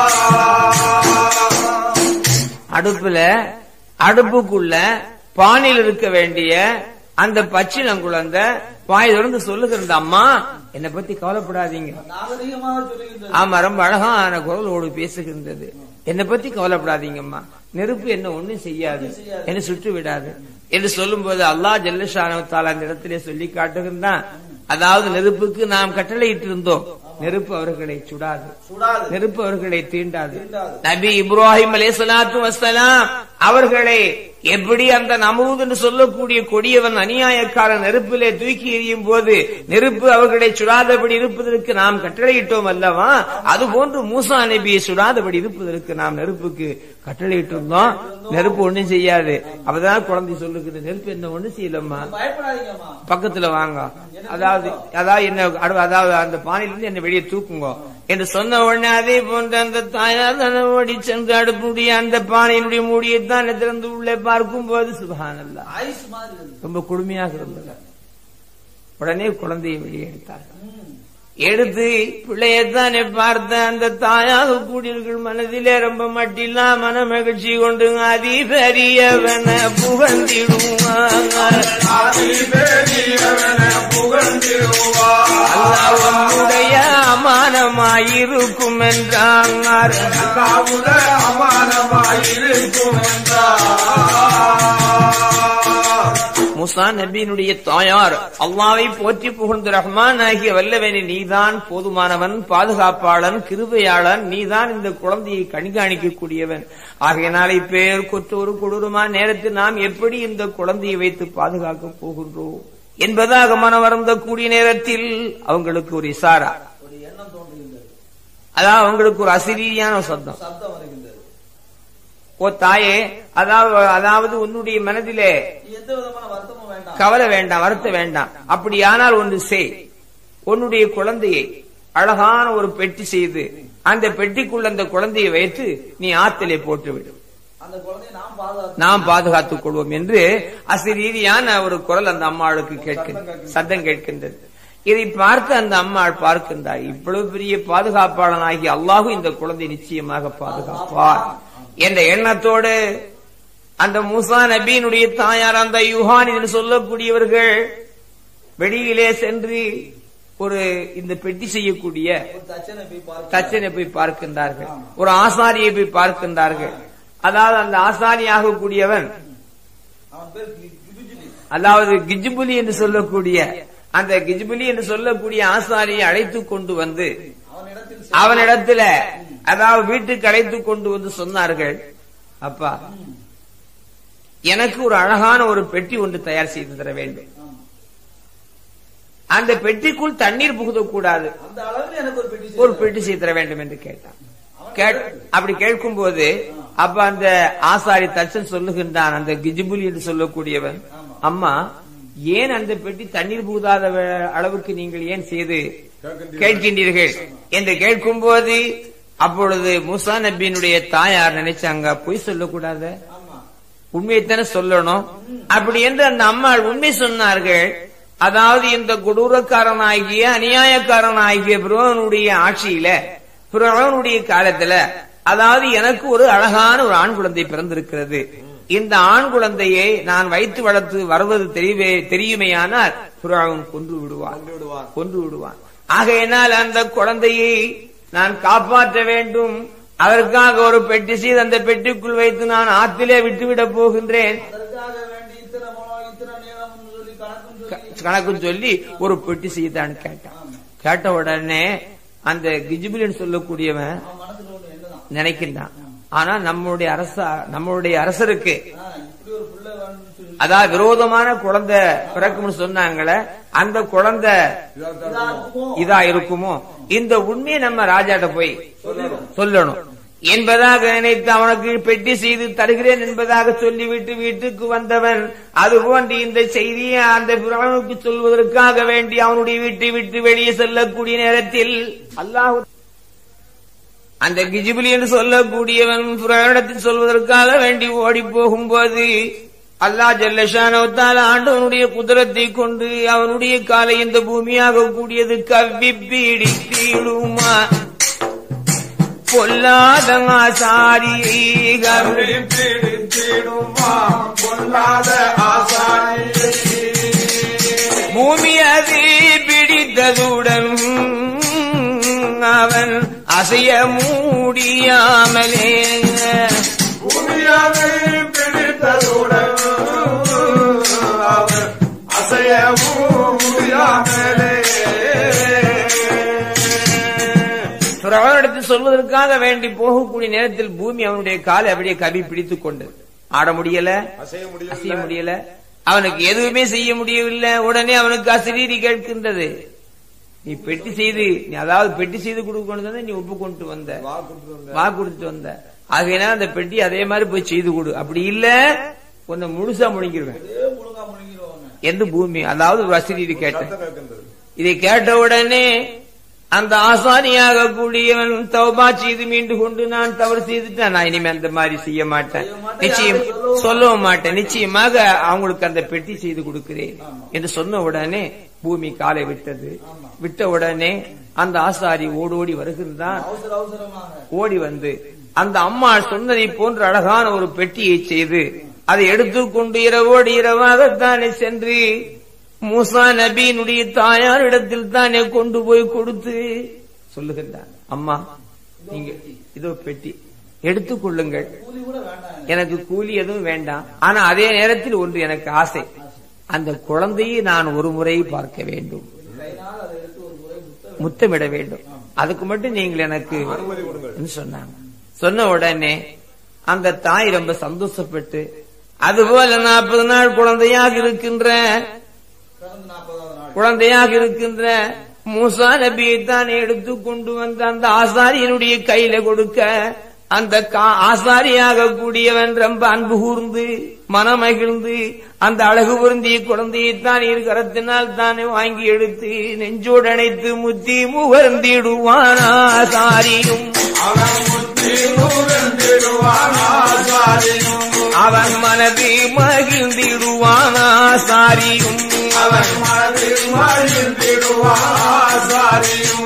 அடுப்புல அடுப்புக்குள்ள பானையில் இருக்க வேண்டிய அந்த பச்சிளம் குழந்தை வாய் தொடர்ந்து சொல்லுகிறது அம்மா என்னை பத்தி கவலைப்படாதீங்க நாகரிகமாக சொல்லுகின்றது ஆமா ரொம்ப அழகான குரலோடு பேசுகின்றது என்னை பத்தி கவலைப்படாதீங்கம்மா நெருப்பு என்ன ஒண்ணும் செய்யாது என்ன சுட்டு விடாது என்று சொல்லும்போது அல்லாஹ் ஜல்லஷானவத்தால் அந்த இடத்திலே சொல்லி காட்டுகின்றான் அதாவது நெருப்புக்கு நாம் கட்டளையிட்டு இருந்தோம் நெருப்பு அவர்களை சுடாது சுடாது நெருப்பு அவர்களை தீண்டாது தீண்டாது. நபி இப்ராஹிம் அலைஹிஸ்ஸலாத்து வஸ்ஸலாம் அவர்களை எப்படி அந்த நமூத் என்று சொல்லக்கூடிய கொடியவன் அநியாயக்காரன் நெருப்பிலே தூக்கி எறியும் போது நெருப்பு அவர்களை சுடாதபடி இருப்பதற்கு நாம் கட்டளையிட்டோம் அல்லவா அது போன்று மூசா நபியை சுடாதபடி இருப்பதற்கு நாம் நெருப்புக்கு கட்டளையிட்டிருந்தோம் நெருப்பு ஒண்ணும் செய்யாது அப்பதான் குழந்தை சொல்லுகிறது நெருப்பு என்ன ஒண்ணும் செய்யலம்மா பயப்படாதீங்கம்மா பக்கத்துல வாங்க அதாவது அதாவது என்ன அடு- அதாவது அந்த பானையிலிருந்து என்ன வெளியே தூக்குங்க என்று சொன்ன உடனே அதே போன்ற அந்த தாயார் தன ஓடி சென்று அடுப்புடைய அந்த பானையினுடைய மூடியைத்தான் திறந்து உள்ளே பார்க்கும் போது சுபஹானல்லா ஐஸ் மாதிரி இருக்கு. ரொம்ப கொடுமையாக இருந்தது உடனே குழந்தையை வெளியே எடுத்தார்கள் ம். எடுத்து பிள்ளையத்தானே பார்த்த அந்த தாயாக கூடியவர்கள் மனதிலே ரொம்ப மட்டில்லா மன மகிழ்ச்சி கொண்டு அதிபரியவன புகழ்ந்திடுவாங்க பெரியவன புகழ்ந்திடுவார் அல்லாஹ் உன்னுடைய அமானமாயிருக்கும் என்றார் அல்லாவுட அமானமாயிருக்கும் என்றார் முசா நபியினுடைய தாயார் அல்லாவை போற்றி புகழ்ந்து ரஹ்மான் ஆகிய வல்லவனே நீதான் போதுமானவன் பாதுகாப்பாளன் கிருபையாளன் நீதான் இந்த குழந்தையை கண்காணிக்கக்கூடியவன் ஆகையினாலே பேர் கொற்ற ஒரு கொடூரமான நேரத்தில் நாம் எப்படி இந்த குழந்தையை வைத்து பாதுகாக்க போகின்றோம் என்பதாக மனம் வருந்த கூடிய நேரத்தில் அவங்களுக்கு ஒரு இசாரா ஒரு எண்ணம் தோன்றுகின்றது அதாவது அவங்களுக்கு ஒரு அசிரீதியான ஒரு சத்தம் சப்தம் வருகின்றது ஓ தாயே அதாவது அதாவது உன்னுடைய மனதிலே நீ எந்த விதமான வருத்தமும் வேண்டாம் கவலை வேண்டாம் வருத்த வேண்டாம் அப்படியானால் ஒன்று செய் உன்னுடைய குழந்தையை அழகான ஒரு பெட்டி செய்து அந்த பெட்டிக்குள்ள அந்த குழந்தையை வைத்து நீ ஆத்திலே போட்டு விடு அந்த குழந்தையை நாம் பாதுகாத்து நாம் பாதுகாத்துக் கொள்வோம் என்று அசிரீதியான ஒரு குரல் அந்த அம்மாளுக்கு கேட்கின்றது சத்தம் கேட்கின்றது இதை பார்த்து அந்த அம்மாள் பார்க்கின்றார் இவ்வளவு பெரிய பாதுகாப்பாளனாகி அல்லாஹு இந்த குழந்தை நிச்சயமாக பாதுகாப்பார் என்ற எண்ணத்தோடு அந்த மூசா நபியினுடைய தாயார் அந்த யுஹான் என்று சொல்லக்கூடியவர்கள் வெளியிலே சென்று ஒரு இந்த பெட்டி செய்யக்கூடிய ஒரு தச்சனை போய் பார்க்க தச்சனை போய் பார்க்கின்றார்கள் ஒரு ஆசாரியை போய் பார்க்கின்றார்கள் அதாவது அந்த ஆசாரியாக கூடியவன் அவன் பேர் கி- கிபுஜிலி. அதாவது கிஜ்புலி என்று சொல்லக்கூடிய அந்த கிஜ்புலி என்று சொல்லக்கூடிய ஆசாரியை அழைத்துக் கொண்டு வந்து அவனிடத்தில் சென்று- அவனிடத்துல அதாவது வீட்டுக்கு அழைத்துக் கொண்டு வந்து சொன்னார்கள் அப்பா எனக்கு ஒரு அழகான ஒரு பெட்டி ஒன்று தயார் செய்து தர வேண்டும் ஆமா. அந்த பெட்டிக்குள் தண்ணீர் புகுதக்கூடாது அந்த அளவில் எனக்கு ஒரு பெட்டி ஒரு செய்து பெட்டி செய்து தர வேண்டும் என்று கேட்டான் கேட்- அப்படி கேட்கும் போது அப்ப அந்த ஆசாரி தச்சன் சொல்லுகின்றான் அந்த கிஜிபுலி என்று சொல்லக்கூடியவன் அம்மா ஏன் அந்த பெட்டி தண்ணீர் புகுதாத வே- அளவுக்கு நீங்கள் ஏன் செய்து கேட்கின்றீர்கள் என்று கேட்கும் போது அப்பொழுது முசா நபியினுடைய தாயார் நினைச்சாங்க பொய் சொல்லக்கூடாது ஆமா உண்மையைத்தானே சொல்லணும் அப்படி என்று அந்த அம்மாள் உண்மை சொன்னார்கள் அதாவது இந்த கொடூரக்காரனாகிய அநியாயக்காரனாகிய பிரவனுடைய ஆட்சியில பிறனுடைய காலத்துல அதாவது எனக்கு ஒரு அழகான ஒரு ஆண் குழந்தை பிறந்திருக்கிறது இந்த ஆண் குழந்தையை நான் வைத்து வளர்த்து வருவது தெரியவே தெரியுமேயானால் பிறவன் கொன்று விடுவான் கொன்று விடுவான் ஆகையினால் அந்த குழந்தையை நான் காப்பாற்ற வேண்டும் அதற்காக ஒரு பெட்டி செய்து அந்த பெட்டிக்குள் வைத்து நான் ஆத்திலே விட்டுவிடப் போகின்றேன் அதற்காக வேண்டி இத்தனை பணம் இத்தனை நேரம்னு சொல்லி கணக்குன்னு சொல்லி கணக்குன்னு சொல்லி ஒரு பெட்டி செய்தான்னு கேட்டான் கேட்ட உடனே அந்த கிஜிபிலின்னு சொல்லக்கூடியவன் அவன் மனசுல ஒண்ணு என்னதான் நினைக்கின்றான் ஆனா நம்மளுடைய அரச நம்மளுடைய அரசருக்கு ஆ, இப்படி ஒரு பிள்ளை வேணும்னு சொல்லி அதாவது விரோதமான குழந்தை பிறக்கும்னு சொன்னாங்களே அந்த குழந்தை இதா இருக்குமோ இதா இருக்குமோ இந்த உண்மையை நம்ம ராஜாட்ட போய் சொல்லணும் என்பதாக நினைத்து அவனுக்கு பெட்டி செய்து தருகிறேன் என்பதாக சொல்லிவிட்டு வீட்டுக்கு வந்தவன் அதுபோன்று இந்த செய்தியை அந்த பிறவனுக்கு சொல்வதற்காக வேண்டி அவனுடைய வீட்டை விட்டு வெளியே செல்லக்கூடிய நேரத்தில் அல்லாஹ் அந்த கிஜிபிலி என்று சொல்லக்கூடியவன் புராணத்தில் சொல்வதற்காக வேண்டி ஓடி போகும்போது அல்லாஹ் ஜல்லஷானவத்தால் ஆண்டவனுடைய குதிரத்தை கொண்டு அவனுடைய காலை இந்த பூமியாக கூடியது கவ்வி பீடி தீடுமா பொல்லாத ஆசாரியை கவ்வி பிடித்திடுமா பொல்லாத ஆசாரியை பூமி அது பிடித்ததுடன் அவன் அசைய மூடியாமலே பூமியாவை பிடித்ததுடன் அவர் அசையவும் முடியாமலே பிரபலத்தில் சொல்வதற்காக வேண்டி போகக்கூடிய நேரத்தில் பூமி அவனுடைய காலை அப்படியே கவி பிடித்துக் கொண்டது ஆட முடியல அசைய அசைய முடியல அவனுக்கு எதுவுமே செய்ய முடியவில்லை உடனே அவனுக்கு அசிரீரி கேட்கின்றது நீ பெட்டி செய்து நீ அதாவது பெட்டி செய்து கொடுக்கணும் நீ ஒப்பு கொண்டு வந்த வா கொடுத்துட்டு வந்த ஆகையினா அந்த பெட்டி அதே மாதிரி போய் செய்து கொடு அப்படி இல்ல உன்னை முழுசா முழுங்கிருவேன் இதே முழுங்கா முழுங்கிடுவாங்க என்று பூமி அதாவது ஒரு அசிரீரி கேட்டேன் இதை கேட்ட உடனே அந்த ஆசாரியாக கூடியவன் தௌபா செய்து மீண்டு கொண்டு நான் தவறு செய்துட்டேன் நான் இனிமே அந்த மாதிரி செய்ய மாட்டேன் நிச்சயம் சொல்லவும் மாட்டேன் நிச்சயமாக அவங்களுக்கு அந்த பெட்டி செய்து கொடுக்கிறேன் என்று சொன்ன உடனே பூமி காலை விட்டது விட்ட உடனே அந்த ஆசாரி ஓடோடி வருகின்றான் அவசர அவசரமாக ஓடி வந்து அந்த அம்மா சொன்னதை போன்ற அழகான ஒரு பெட்டியை செய்து அதை எடுத்துக்கொண்டு இரவோடு இரவாகத்தானே சென்று மூசா நபியினுடைய தாயார் இடத்தில் தானே கொண்டு போய் கொடுத்து சொல்லுகின்றான் அம்மா நீங்க இதோ பெட்டி எடுத்துக்கொள்ளுங்கள் கூலி கூட வேண்டாம் எனக்கு கூலி எதுவும் வேண்டாம் ஆனா அதே நேரத்தில் ஒன்று எனக்கு ஆசை அந்த குழந்தையை நான் ஒரு முறை பார்க்க வேண்டும் கையினால் அதை எடுத்து ஒரு முறை முத்த முத்தமிட வேண்டும் அதுக்கு மட்டும் நீங்கள் எனக்கு என்று சொன்னாங்க சொன்ன உடனே அந்த தாய் ரொம்ப சந்தோஷப்பட்டு அதுபோல நாற்பது நாள் குழந்தையாக இருக்கின்ற பிறந்து நாற்பதாவது நாள் குழந்தையாக இருக்கின்ற மூசா நபியை தான் எடுத்து கொண்டு வந்து அந்த ஆசாரியனுடைய கையில கொடுக்க அந்த கா- ஆசாரியாக கூடியவன் ரொம்ப அன்பு கூர்ந்து மனமகிழ்ந்து அந்த அழகு பொருந்திய குழந்தையை தான் இரு கரத்தினால் தானே வாங்கி எடுத்து நெஞ்சோடு அணைத்து முத்தி முகர்ந்திடுவான் ஆசாரியும் அவன் முத்தி நூறந்திடுவான் ஆசாரியும் அவன் மனது மகிழ்ந்திடுவான் ஆசாரியும் அவன் மனதில் மகிழ்ந்திடுவான் ஆசாரியும்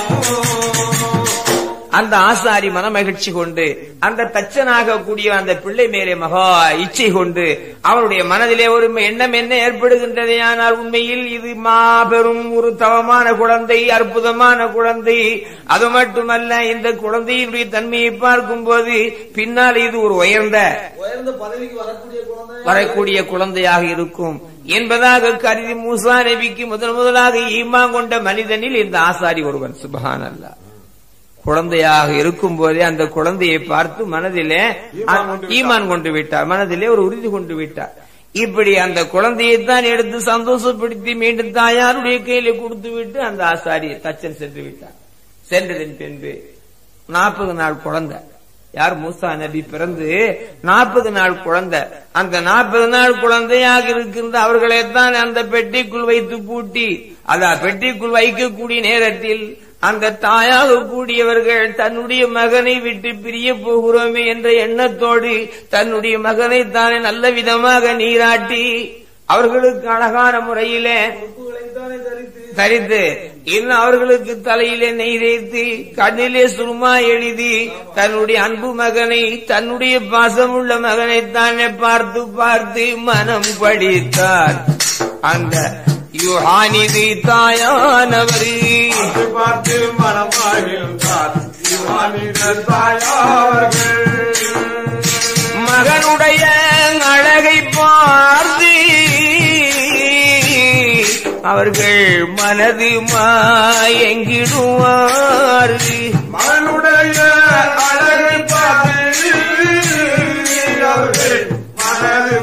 அந்த ஆசாரி மனமகிழ்ச்சி கொண்டு அந்த தச்சனாக கூடிய அந்த பிள்ளை மேலே மகா இச்சை கொண்டு அவனுடைய மனதிலே ஒரு எண்ணம் என்ன ஏற்படுகின்றதே ஆனால் உண்மையில் இது மாபெரும் ஒரு தவமான குழந்தை அற்புதமான குழந்தை அது மட்டுமல்ல இந்த குழந்தையினுடைய தன்மையை பார்க்கும் போது பின்னால் இது ஒரு உயர்ந்த உயர்ந்த பதவிக்கு வரக்கூடிய குழந்தை வரக்கூடிய குழந்தையாக இருக்கும் என்பதாக கருதி மூசா நபிக்கு முதல் முதலாக ஈமா கொண்ட மனிதனில் இந்த ஆசாரி ஒருவன் சுபஹான் அல்லா குழந்தையாக இருக்கும் போதே அந்த குழந்தையை பார்த்து மனதிலே ஈமான் கொண்டு விட்டார் மனதிலே ஒரு உறுதி கொண்டு விட்டார் இப்படி அந்த குழந்தையை தான் எடுத்து சந்தோஷப்படுத்தி மீண்டும் தாயாருடைய கையில கொடுத்து விட்டு அந்த ஆசாரி தச்சன் சென்று விட்டார் சென்றதன் பின்பு நாற்பது நாள் குழந்தை யார் மூசா நபி பிறந்து நாற்பது நாள் குழந்தை அந்த நாற்பது நாள் குழந்தையாக இருக்கின்ற அவர்களைத்தான் அந்த பெட்டிக்குள் வைத்து பூட்டி அத பெட்டிக்குள் வைக்கக்கூடிய நேரத்தில் அந்த தாயாக கூடியவர்கள் தன்னுடைய மகனை விட்டு பிரிய போகிறோமே என்ற எண்ணத்தோடு தன்னுடைய மகனை தானே நல்ல விதமாக நீராட்டி அவர்களுக்கு அழகான முறையிலே உறுப்புகளைத்தானே தரித்து தரித்து இன்னும் அவர்களுக்கு தலையிலே நெய் தேய்த்து கண்ணிலே சுருமா எழுதி தன்னுடைய அன்பு மகனை தன்னுடைய பாசமுள்ள மகனை தானே பார்த்து பார்த்து மனம் படித்தார் அந்த யுஹானிதி தாயானவர் பார்த்து பார்த்து மனமாகின்றார் இவானிட தாயார்கள் மகனுடைய அழகை பார்த்து அவர்கள் மனது மாயங்கிடுவார் மகனுடைய அழகை பார்த்து அவர்கள் மனது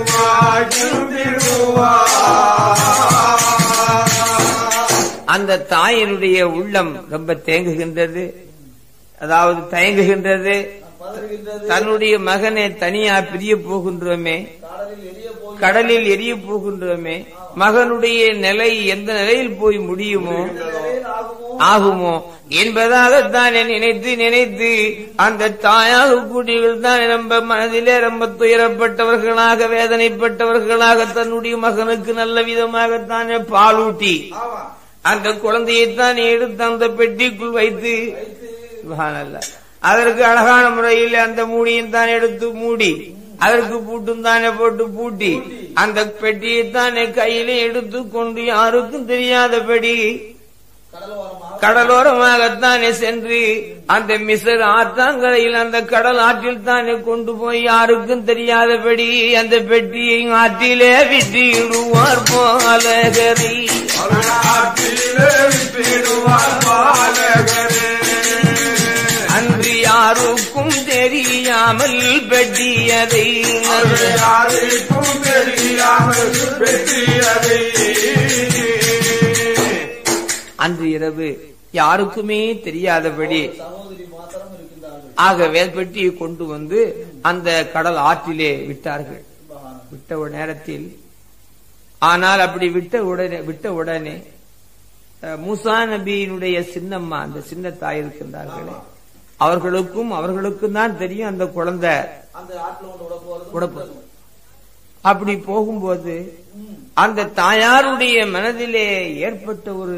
மாகின்றிடுவார் அந்த தாயினுடைய உள்ளம் ரொம்ப தேங்குகின்றது அதாவது தயங்குகின்றது பதறுகின்றது தன்னுடைய மகனை தனியா பிரிய போகின்றோமே கடலில் எரிய போய் கடலில் எரிய போகின்றோமே மகனுடைய நிலை எந்த நிலையில் போய் முடியுமோ நிலையில் ஆகுமோ ஆகுமோ என்பதாகத்தான் நினைத்து நினைத்து அந்த தாயாக கூடியவர்கள் தான் ரொம்ப மனதிலே ரொம்ப துயரப்பட்டவர்களாக வேதனைப்பட்டவர்களாக தன்னுடைய மகனுக்கு நல்ல விதமாகத்தானே பாலூட்டி ஆமா அந்த குழந்தையைத்தான் எடுத்து அந்த பெட்டிக்குள் வைத்து சுப்ஹானல்லாஹ். அதற்கு அழகான முறையில் அந்த மூடியும் தான் எடுத்து மூடி அதற்கு பூட்டும் தானே போட்டு பூட்டி அந்த பெட்டியை தானே கையிலே எடுத்து கொண்டு யாருக்கும் தெரியாதபடி கடலோரமாக கடலோரமாகத்தானே சென்று அந்த மிசர் ஆத்தாங்கரையில் அந்த கடல் ஆற்றில் தானே கொண்டு போய் யாருக்கும் தெரியாதபடி அந்த பெட்டியை ஆற்றிலே விட்டிடுவார் போலகரை அவனாற்றிலே விட்டிடுவார் பாலகரே அன்று யாருக்கும் தெரியாமல் பெட்டியதை யாருக்கும் தெரியாமல் வெற்றியதை அன்று இரவு யாருக்குமே தெரியாதபடி சகோதரி மாத்திரம் இருக்கின்றார்கள் ஆகவே பெட்டியை கொண்டு வந்து அந்த கடல் ஆற்றிலே விட்டார்கள் விட்ட ஒரு நேரத்தில் ஆனால் அப்படி விட்ட உடனே விட்ட உடனே அஹ், மூசா நபியினுடைய சின்னம்மா அந்த சின்ன தாய் இருக்கின்றார்களே அவர்களுக்கும் அவர்களுக்கும் தான் தெரியும் அந்த குழந்தை அந்த ஆட்ல ஒன்று விட போறது உடப்பு அப்படி போகும்போது அந்த தாயாருடைய மனதிலே ஏற்பட்ட ஒரு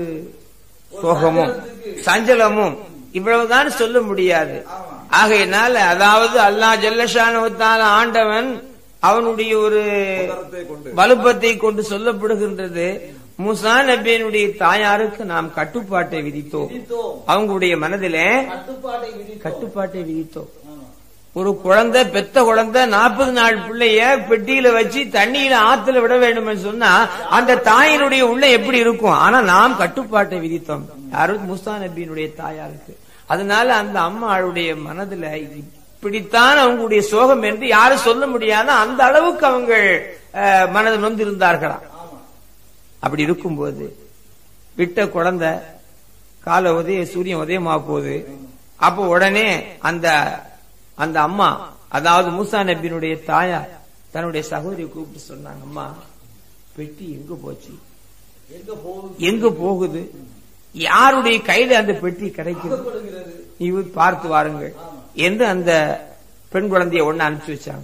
சோகமும் சஞ்சலமும் இவ்வளவுதான் சொல்ல முடியாது ஆகையினால அதாவது அல்லாஹ் ஜல்லஷானுவத்தால ஆண்டவன் அவனுடைய ஒரு வலுப்பத்தை கொண்டு சொல்லப்படுகின்றது முசா நபியினுடைய தாயாருக்கு நாம் கட்டுப்பாட்டை விதித்தோம் விதித்தோம் அவங்களுடைய மனதிலே கட்டுப்பாட்டை விதித்தோம் கட்டுப்பாட்டை விதித்தோம் ஆமா. ஒரு குழந்தை பெத்த குழந்தை நாற்பது நாள் பிள்ளைய பெட்டியில வச்சு தண்ணியில ஆத்துல விட வேண்டும் சொன்னா அந்த தாயினுடைய உள்ள எப்படி இருக்கும் ஆனா நாம் கட்டுப்பாட்டை விதித்தோம் யாரும் முஸ்தா நபியினுடைய தாயாருக்கு அதனால அந்த அம்மாளுடைய மனதுல இப்படித்தான் அவங்களுடைய சோகம் என்று யாரும் சொல்ல முடியாத அந்த அளவுக்கு அவங்க அஹ், மனது நொந்திருந்தார்களாம் அப்படி இருக்கும்போது விட்ட குழந்தை கால உதய சூரியன் உதயமா போகுது அப்போ உடனே அந்த அந்த அம்மா அதாவது மூசா நபியினுடைய தாயார் தன்னுடைய சகோதரியை கூப்பிட்டு சொன்னாங்க அம்மா பெட்டி எங்க போச்சு எங்க போகுது எங்க போகுது யாருடைய கையில அந்த பெட்டி கிடைக்குது கொடுக்கிறது நீ போய் பார்த்து வாருங்கள் என்று அந்த பெண் குழந்தைய ஒண்ணு அனுப்பிச்சு வச்சாங்க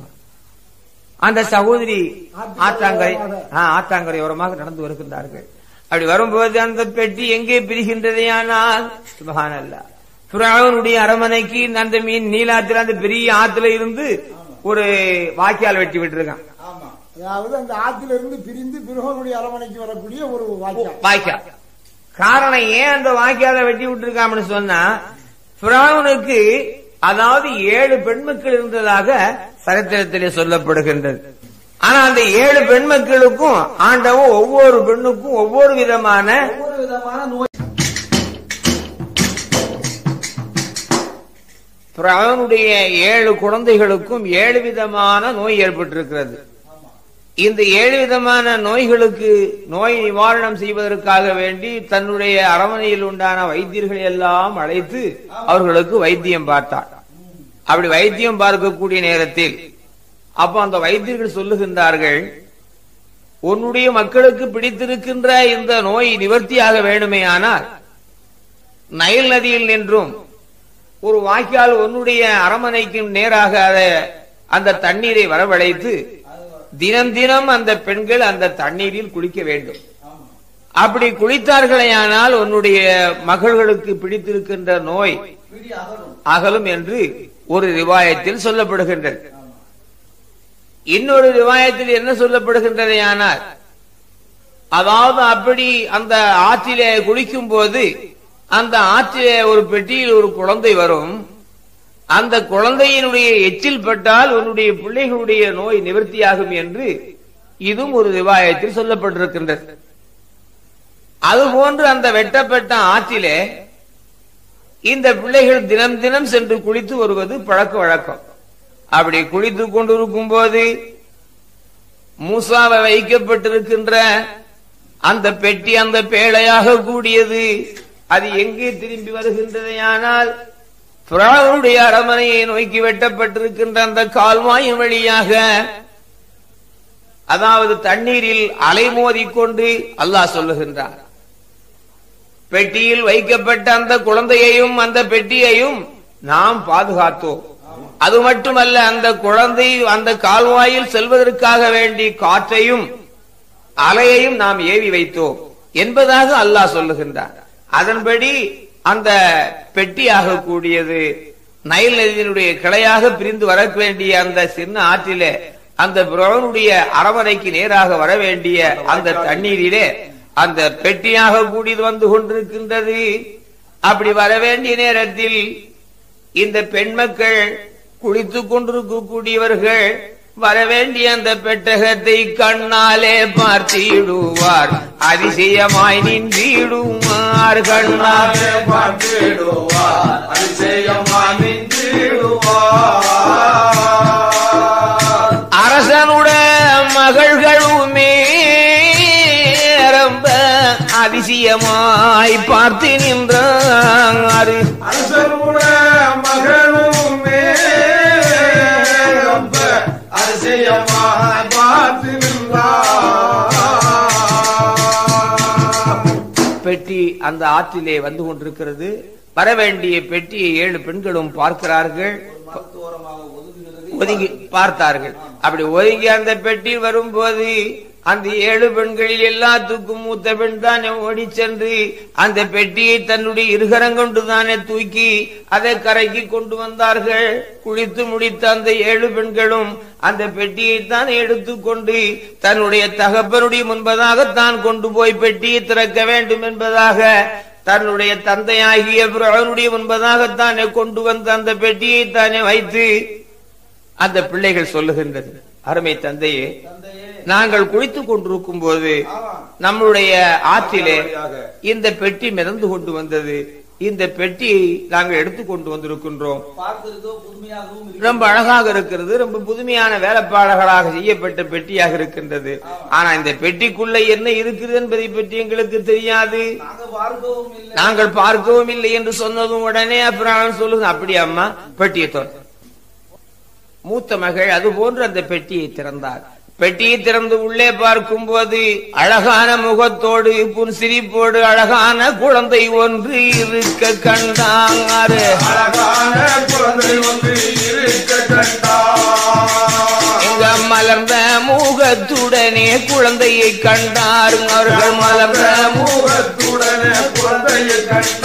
அந்த சகோதரி ஆத்தாங்கரை ஆ, ஆத்தாங்கரை ஓரமாக நடந்து வருகின்றார்கள் அப்படி வரும்போது அந்த பெட்டி எங்கே பிரிகின்றதே ஆனால் சுபஹானல்லா புறாவனுடைய அரமனைக்கு அந்த மீன் நீலாத்துல அந்த பெரிய ஆத்துல இருந்து ஒரு வாய்க்கால் வெட்டி விட்டுருக்கான் ஆமா அதாவது அந்த ஆற்றிலிருந்து பிரிந்து பிறகனுடைய அரமனைக்கு வரக்கூடிய ஒரு வாக்கியம் வாய்க்கால் காரணம் ஏன் அந்த வாய்க்கால வெட்டி விட்டுருக்காம்னு சொன்னா பிராவுனுக்கு அதாவது ஏழு பெண்மக்கள் இருந்ததாக சரித்திரத்திலே சொல்லப்படுகின்றது ஆனா அந்த ஏழு பெண்மக்களுக்கும் ஆண்டவன் ஒவ்வொரு பெண்ணுக்கும் ஒவ்வொரு விதமான ஒவ்வொரு விதமான நோய் பிராவனுடைய ஏழு குழந்தைகளுக்கும் ஏழு விதமான நோய் ஏற்பட்டிருக்கிறது இந்த ஏழு விதமான நோய்களுக்கு நோய் நிவாரணம் செய்வதற்காக வேண்டி தன்னுடைய அரமனையில் உண்டான வைத்தியர்களை எல்லாம் அழைத்து அவர்களுக்கு வைத்தியம் பார்த்தார் அப்படி வைத்தியம் பார்க்கக்கூடிய நேரத்தில் அப்ப அந்த வைத்தியர்கள் சொல்லுகின்றார்கள் உன்னுடைய மக்களுக்கு பிடித்திருக்கின்ற இந்த நோய் நிவர்த்தியாக வேண்டுமேயானால் நைல் நதியில் நின்றும் ஒரு வாய்க்கால் உன்னுடைய அரமனைக்கு நேராக அதை- அந்த தண்ணீரை வரவழைத்து தினம் தினம் அந்த பெண்கள் அந்த தண்ணீரில் குளிக்க வேண்டும் அப்படி குளித்தார்களேயானால் உன்னுடைய மகள்களுக்கு பிடித்திருக்கின்ற நோய் பிடி அகலும் அகலும் என்று ஒரு ரிவாயத்தில் சொல்லப்படுகின்றது இன்னொரு ரிவாயத்தில் என்ன சொல்லப்படுகின்றதையானால் அதாவது அப்படி அந்த ஆற்றிலே குளிக்கும் போது அந்த ஆற்றிலே ஒரு பெட்டியில் ஒரு குழந்தை வரும் அந்த குழந்தையினுடைய எச்சில் பட்டால் உன்னுடைய பிள்ளைகளுடைய நோய் நிவர்த்தியாகும் என்று இதுவும் ஒரு ரிவாயத்தில் சொல்லப்பட்டிருக்கின்றது அதுபோன்று அந்த வெட்டப்பட்ட ஆற்றிலே இந்த பிள்ளைகள் தினம் தினம் சென்று குளித்து வருவது பழக்க வழக்கம் அப்படி குளித்துக் கொண்டிருக்கும் போது மூசாவை வைக்கப்பட்டிருக்கின்ற அந்த பெட்டி அந்த பேழையாக கூடியது அது எங்கே திரும்பி வருகின்றதையானால் பிராவுடைய அரமனையை நோக்கி வெட்டப்பட்டிருக்கின்ற அந்த கால்வாயின் வழியாக அதாவது தண்ணீரில் அலைமோதிக்கொண்டு அல்லாஹ் சொல்லுகின்றார் பெட்டியில் வைக்கப்பட்ட அந்த குழந்தையையும் அந்த பெட்டியையும் நாம் பாதுகாத்தோம் அது மட்டுமல்ல அந்த குழந்தை அந்த கால்வாயில் செல்வதற்காக வேண்டி காற்றையும் அலையையும் நாம் ஏவி வைத்தோம் என்பதாக அல்லாஹ் சொல்லுகின்றார் அதன்படி அந்த பெட்டியாக கூடியது நைல் நதியினுடைய கிளையாக பிரிந்து வர வேண்டிய அந்த சின்ன ஆற்றிலே அந்த பிரவனுடைய அரவணைக்கு நேராக வர வேண்டிய அந்த தண்ணீரிலே அந்த பெட்டியாக கூடியது வந்து கொண்டிருக்கின்றது அப்படி வர வேண்டிய நேரத்தில் இந்த பெண் மக்கள் குளித்துக் கொண்டிருக்கக்கூடியவர்கள் வர வேண்டிய அந்த பெட்டகத்தை கண்ணாலே பார்த்திடுவார் அதிசயமாய் நின்றிடுவார் கண்ணாலே பார்த்திடுவார் அதிசயமா நின்றிடுவார் அரசனுடைய மகள்களுமே ரொம்ப அதிசயமாய் பார்த்து நின்றார் அரசனுடைய மகனுமே ரொம்ப அதிசயமாக பார்த்து நின்றார் பெட்டி அந்த ஆற்றிலே வந்து கொண்டிருக்கிறது வர வேண்டிய பெட்டியை ஏழு பெண்களும் பார்க்கிறார்கள் மருத்துவரமாக ஒதுங்குகிறது ஒதுங்கி பார்த்தார்கள் அப்படி ஒதுங்கி அந்த பெட்டி வரும்போது அந்த ஏழு பெண்களில் எல்லாத்துக்கும் மூத்த பெண் தானே ஓடி சென்று அந்த பெட்டியை தன்னுடைய இருகரங்கொண்டு தானே தூக்கி அதை கரைக்கு கொண்டு வந்தார்கள் குளித்து முடித்த அந்த ஏழு பெண்களும் அந்த பெட்டியை தான் எடுத்துக்கொண்டு தன்னுடைய தகப்பனுடைய முன்பதாக தான் கொண்டு போய் பெட்டியை திறக்க வேண்டும் என்பதாக தன்னுடைய தந்தையாகிய அவனுடைய முன்பதாகத்தானே கொண்டு வந்த அந்த பெட்டியை தானே வைத்து அந்த பிள்ளைகள் சொல்லுகின்றது அருமை தந்தையே தந்தையே நாங்கள் குளித்துக் கொண்டிருக்கும் போது ஆமா நம்முடைய ஆற்றிலே இந்த பெட்டி மிதந்து கொண்டு வந்தது இந்த பெட்டியை நாங்கள் எடுத்துக் கொண்டு வந்திருக்கின்றோம் பார்த்திருக்கோ புதுமையாகவும் இருக்கு. ரொம்ப அழகாக இருக்கிறது ரொம்ப புதுமையான வேலைப்பாடுகளாக செய்யப்பட்ட பெட்டியாக இருக்கின்றது ஆனா இந்த பெட்டிக்குள்ள என்ன இருக்குது என்பதை பற்றி எங்களுக்கு தெரியாது நாங்க பார்க்கவும் இல்லை நாங்கள் பார்க்கவும் இல்லை என்று சொன்னதும் உடனே அப்புறம் அவன் சொல்லுங்க அப்படியா அம்மா பெட்டியை திறந்து மூத்த மகள் அது போன்று அந்த பெட்டியை திறந்தார் பெட்டியை திறந்து உள்ளே பார்க்கும் போது அழகான முகத்தோடு புன்சிரிப்போடு அழகான குழந்தை ஒன்று இருக்க கண்டாரு அழகான குழந்தை ஒன்று இருக்க கண்டார் இங்க மலர்ந்த முகத்துடனே குழந்தையை கண்டார் அவர்கள் மலர்ந்த முக முகத்துடனே குழந்தையை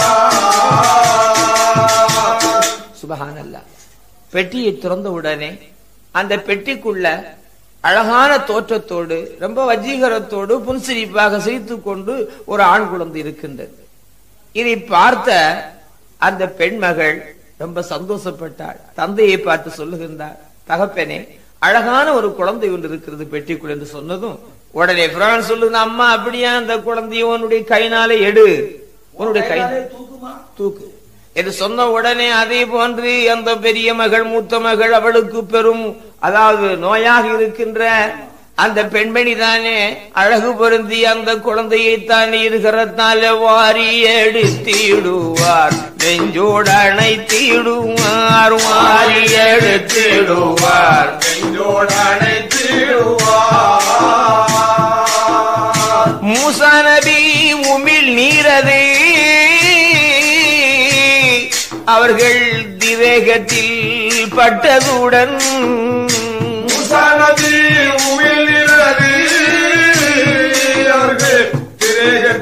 கண்டார் சுபஹானல்லா பெட்டியை திறந்த உடனே அந்த பெட்டிக்குள்ள அழகான தோற்றத்தோடு ரொம்ப வஜீகரத்தோடு புன்சிரிப்பாக சிரித்துக் கொண்டு ஒரு ஆண் குழந்தை இருக்கின்றது இதை பார்த்த அந்த பெண் மகள் ரொம்ப சந்தோஷப்பட்டாள் தந்தையை பார்த்து சொல்லுகின்றார் தகப்பனே அழகான ஒரு குழந்தை ஒன்று இருக்கிறது பெட்டிக்குள் என்று சொன்னதும் உடனே பிரான் சொல்லுங்க அம்மா அப்படியா அந்த குழந்தையை உன்னுடைய கைனாலே எடு உன்னுடைய கை கையாலே தூக்குமா தூக்கு என்று சொன்ன உடனே அதே போன்று அந்த பெரிய மகள் மூத்த மகள் அவளுக்கு பெரும் அதாவது நோயாக இருக்கின்ற அந்த பெண்மணி தானே அழகு பொருந்தி அந்த குழந்தையை தானே இருக்கிறதால வாரி எடுத்திடுவார் நெஞ்சோடு அணைத்திடுவார் வாரி எடுத்திடுவார் நெஞ்சோடு அணைத்திடுவார் மூசா நபி உமிழ் நீரது அவர்கள் திவேகத்தில் பட்டதுடன் முசாநதி உமிழ்கிறது அவர்கள் திரேகத்தில்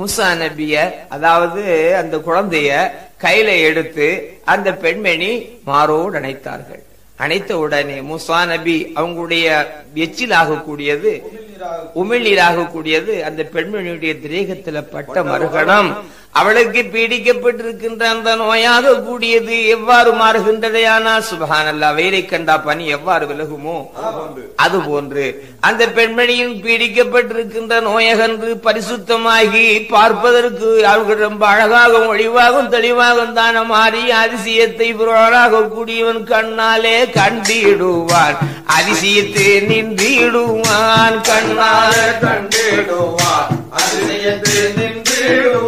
மூசா நபிய அதாவது அந்த குழந்தைய கையில எடுத்து அந்த பெண்மணி மாரோடு அணைத்தார்கள் அணைத்த உடனே மூசா நபி அவங்களுடைய எச்சில் ஆகக்கூடியது உமிழ்நீராக கூடியது அந்த பெண்மணியுடைய திரேகத்துல பட்ட மறுகணம் அவளுக்கு பீடிக்கப்பட்டிருக்கின்ற அந்த நோயாக கூடியது எவ்வாறு மாறுகின்றதையானால் சுபஹானல்லா வெயிலை கண்டா பனி எவ்வாறு விலகுமோ அது போன்று அந்த பெண்மணியின் பீடிக்கப்பட்டிருக்கின்ற நோயகன்று பரிசுத்தமாகி பார்ப்பதற்கு அவர்கள் ரொம்ப அழகாகவும் ஒளிவாகவும் தெளிவாகவும் தான மாறி அதிசயத்தை புறாக கூடியவன் கண்ணாலே கண்டிடுவான் அதிசயத்தை நின்றிடுவான் கண்ணாலே கண்டிடுவார் அதிசயத்தை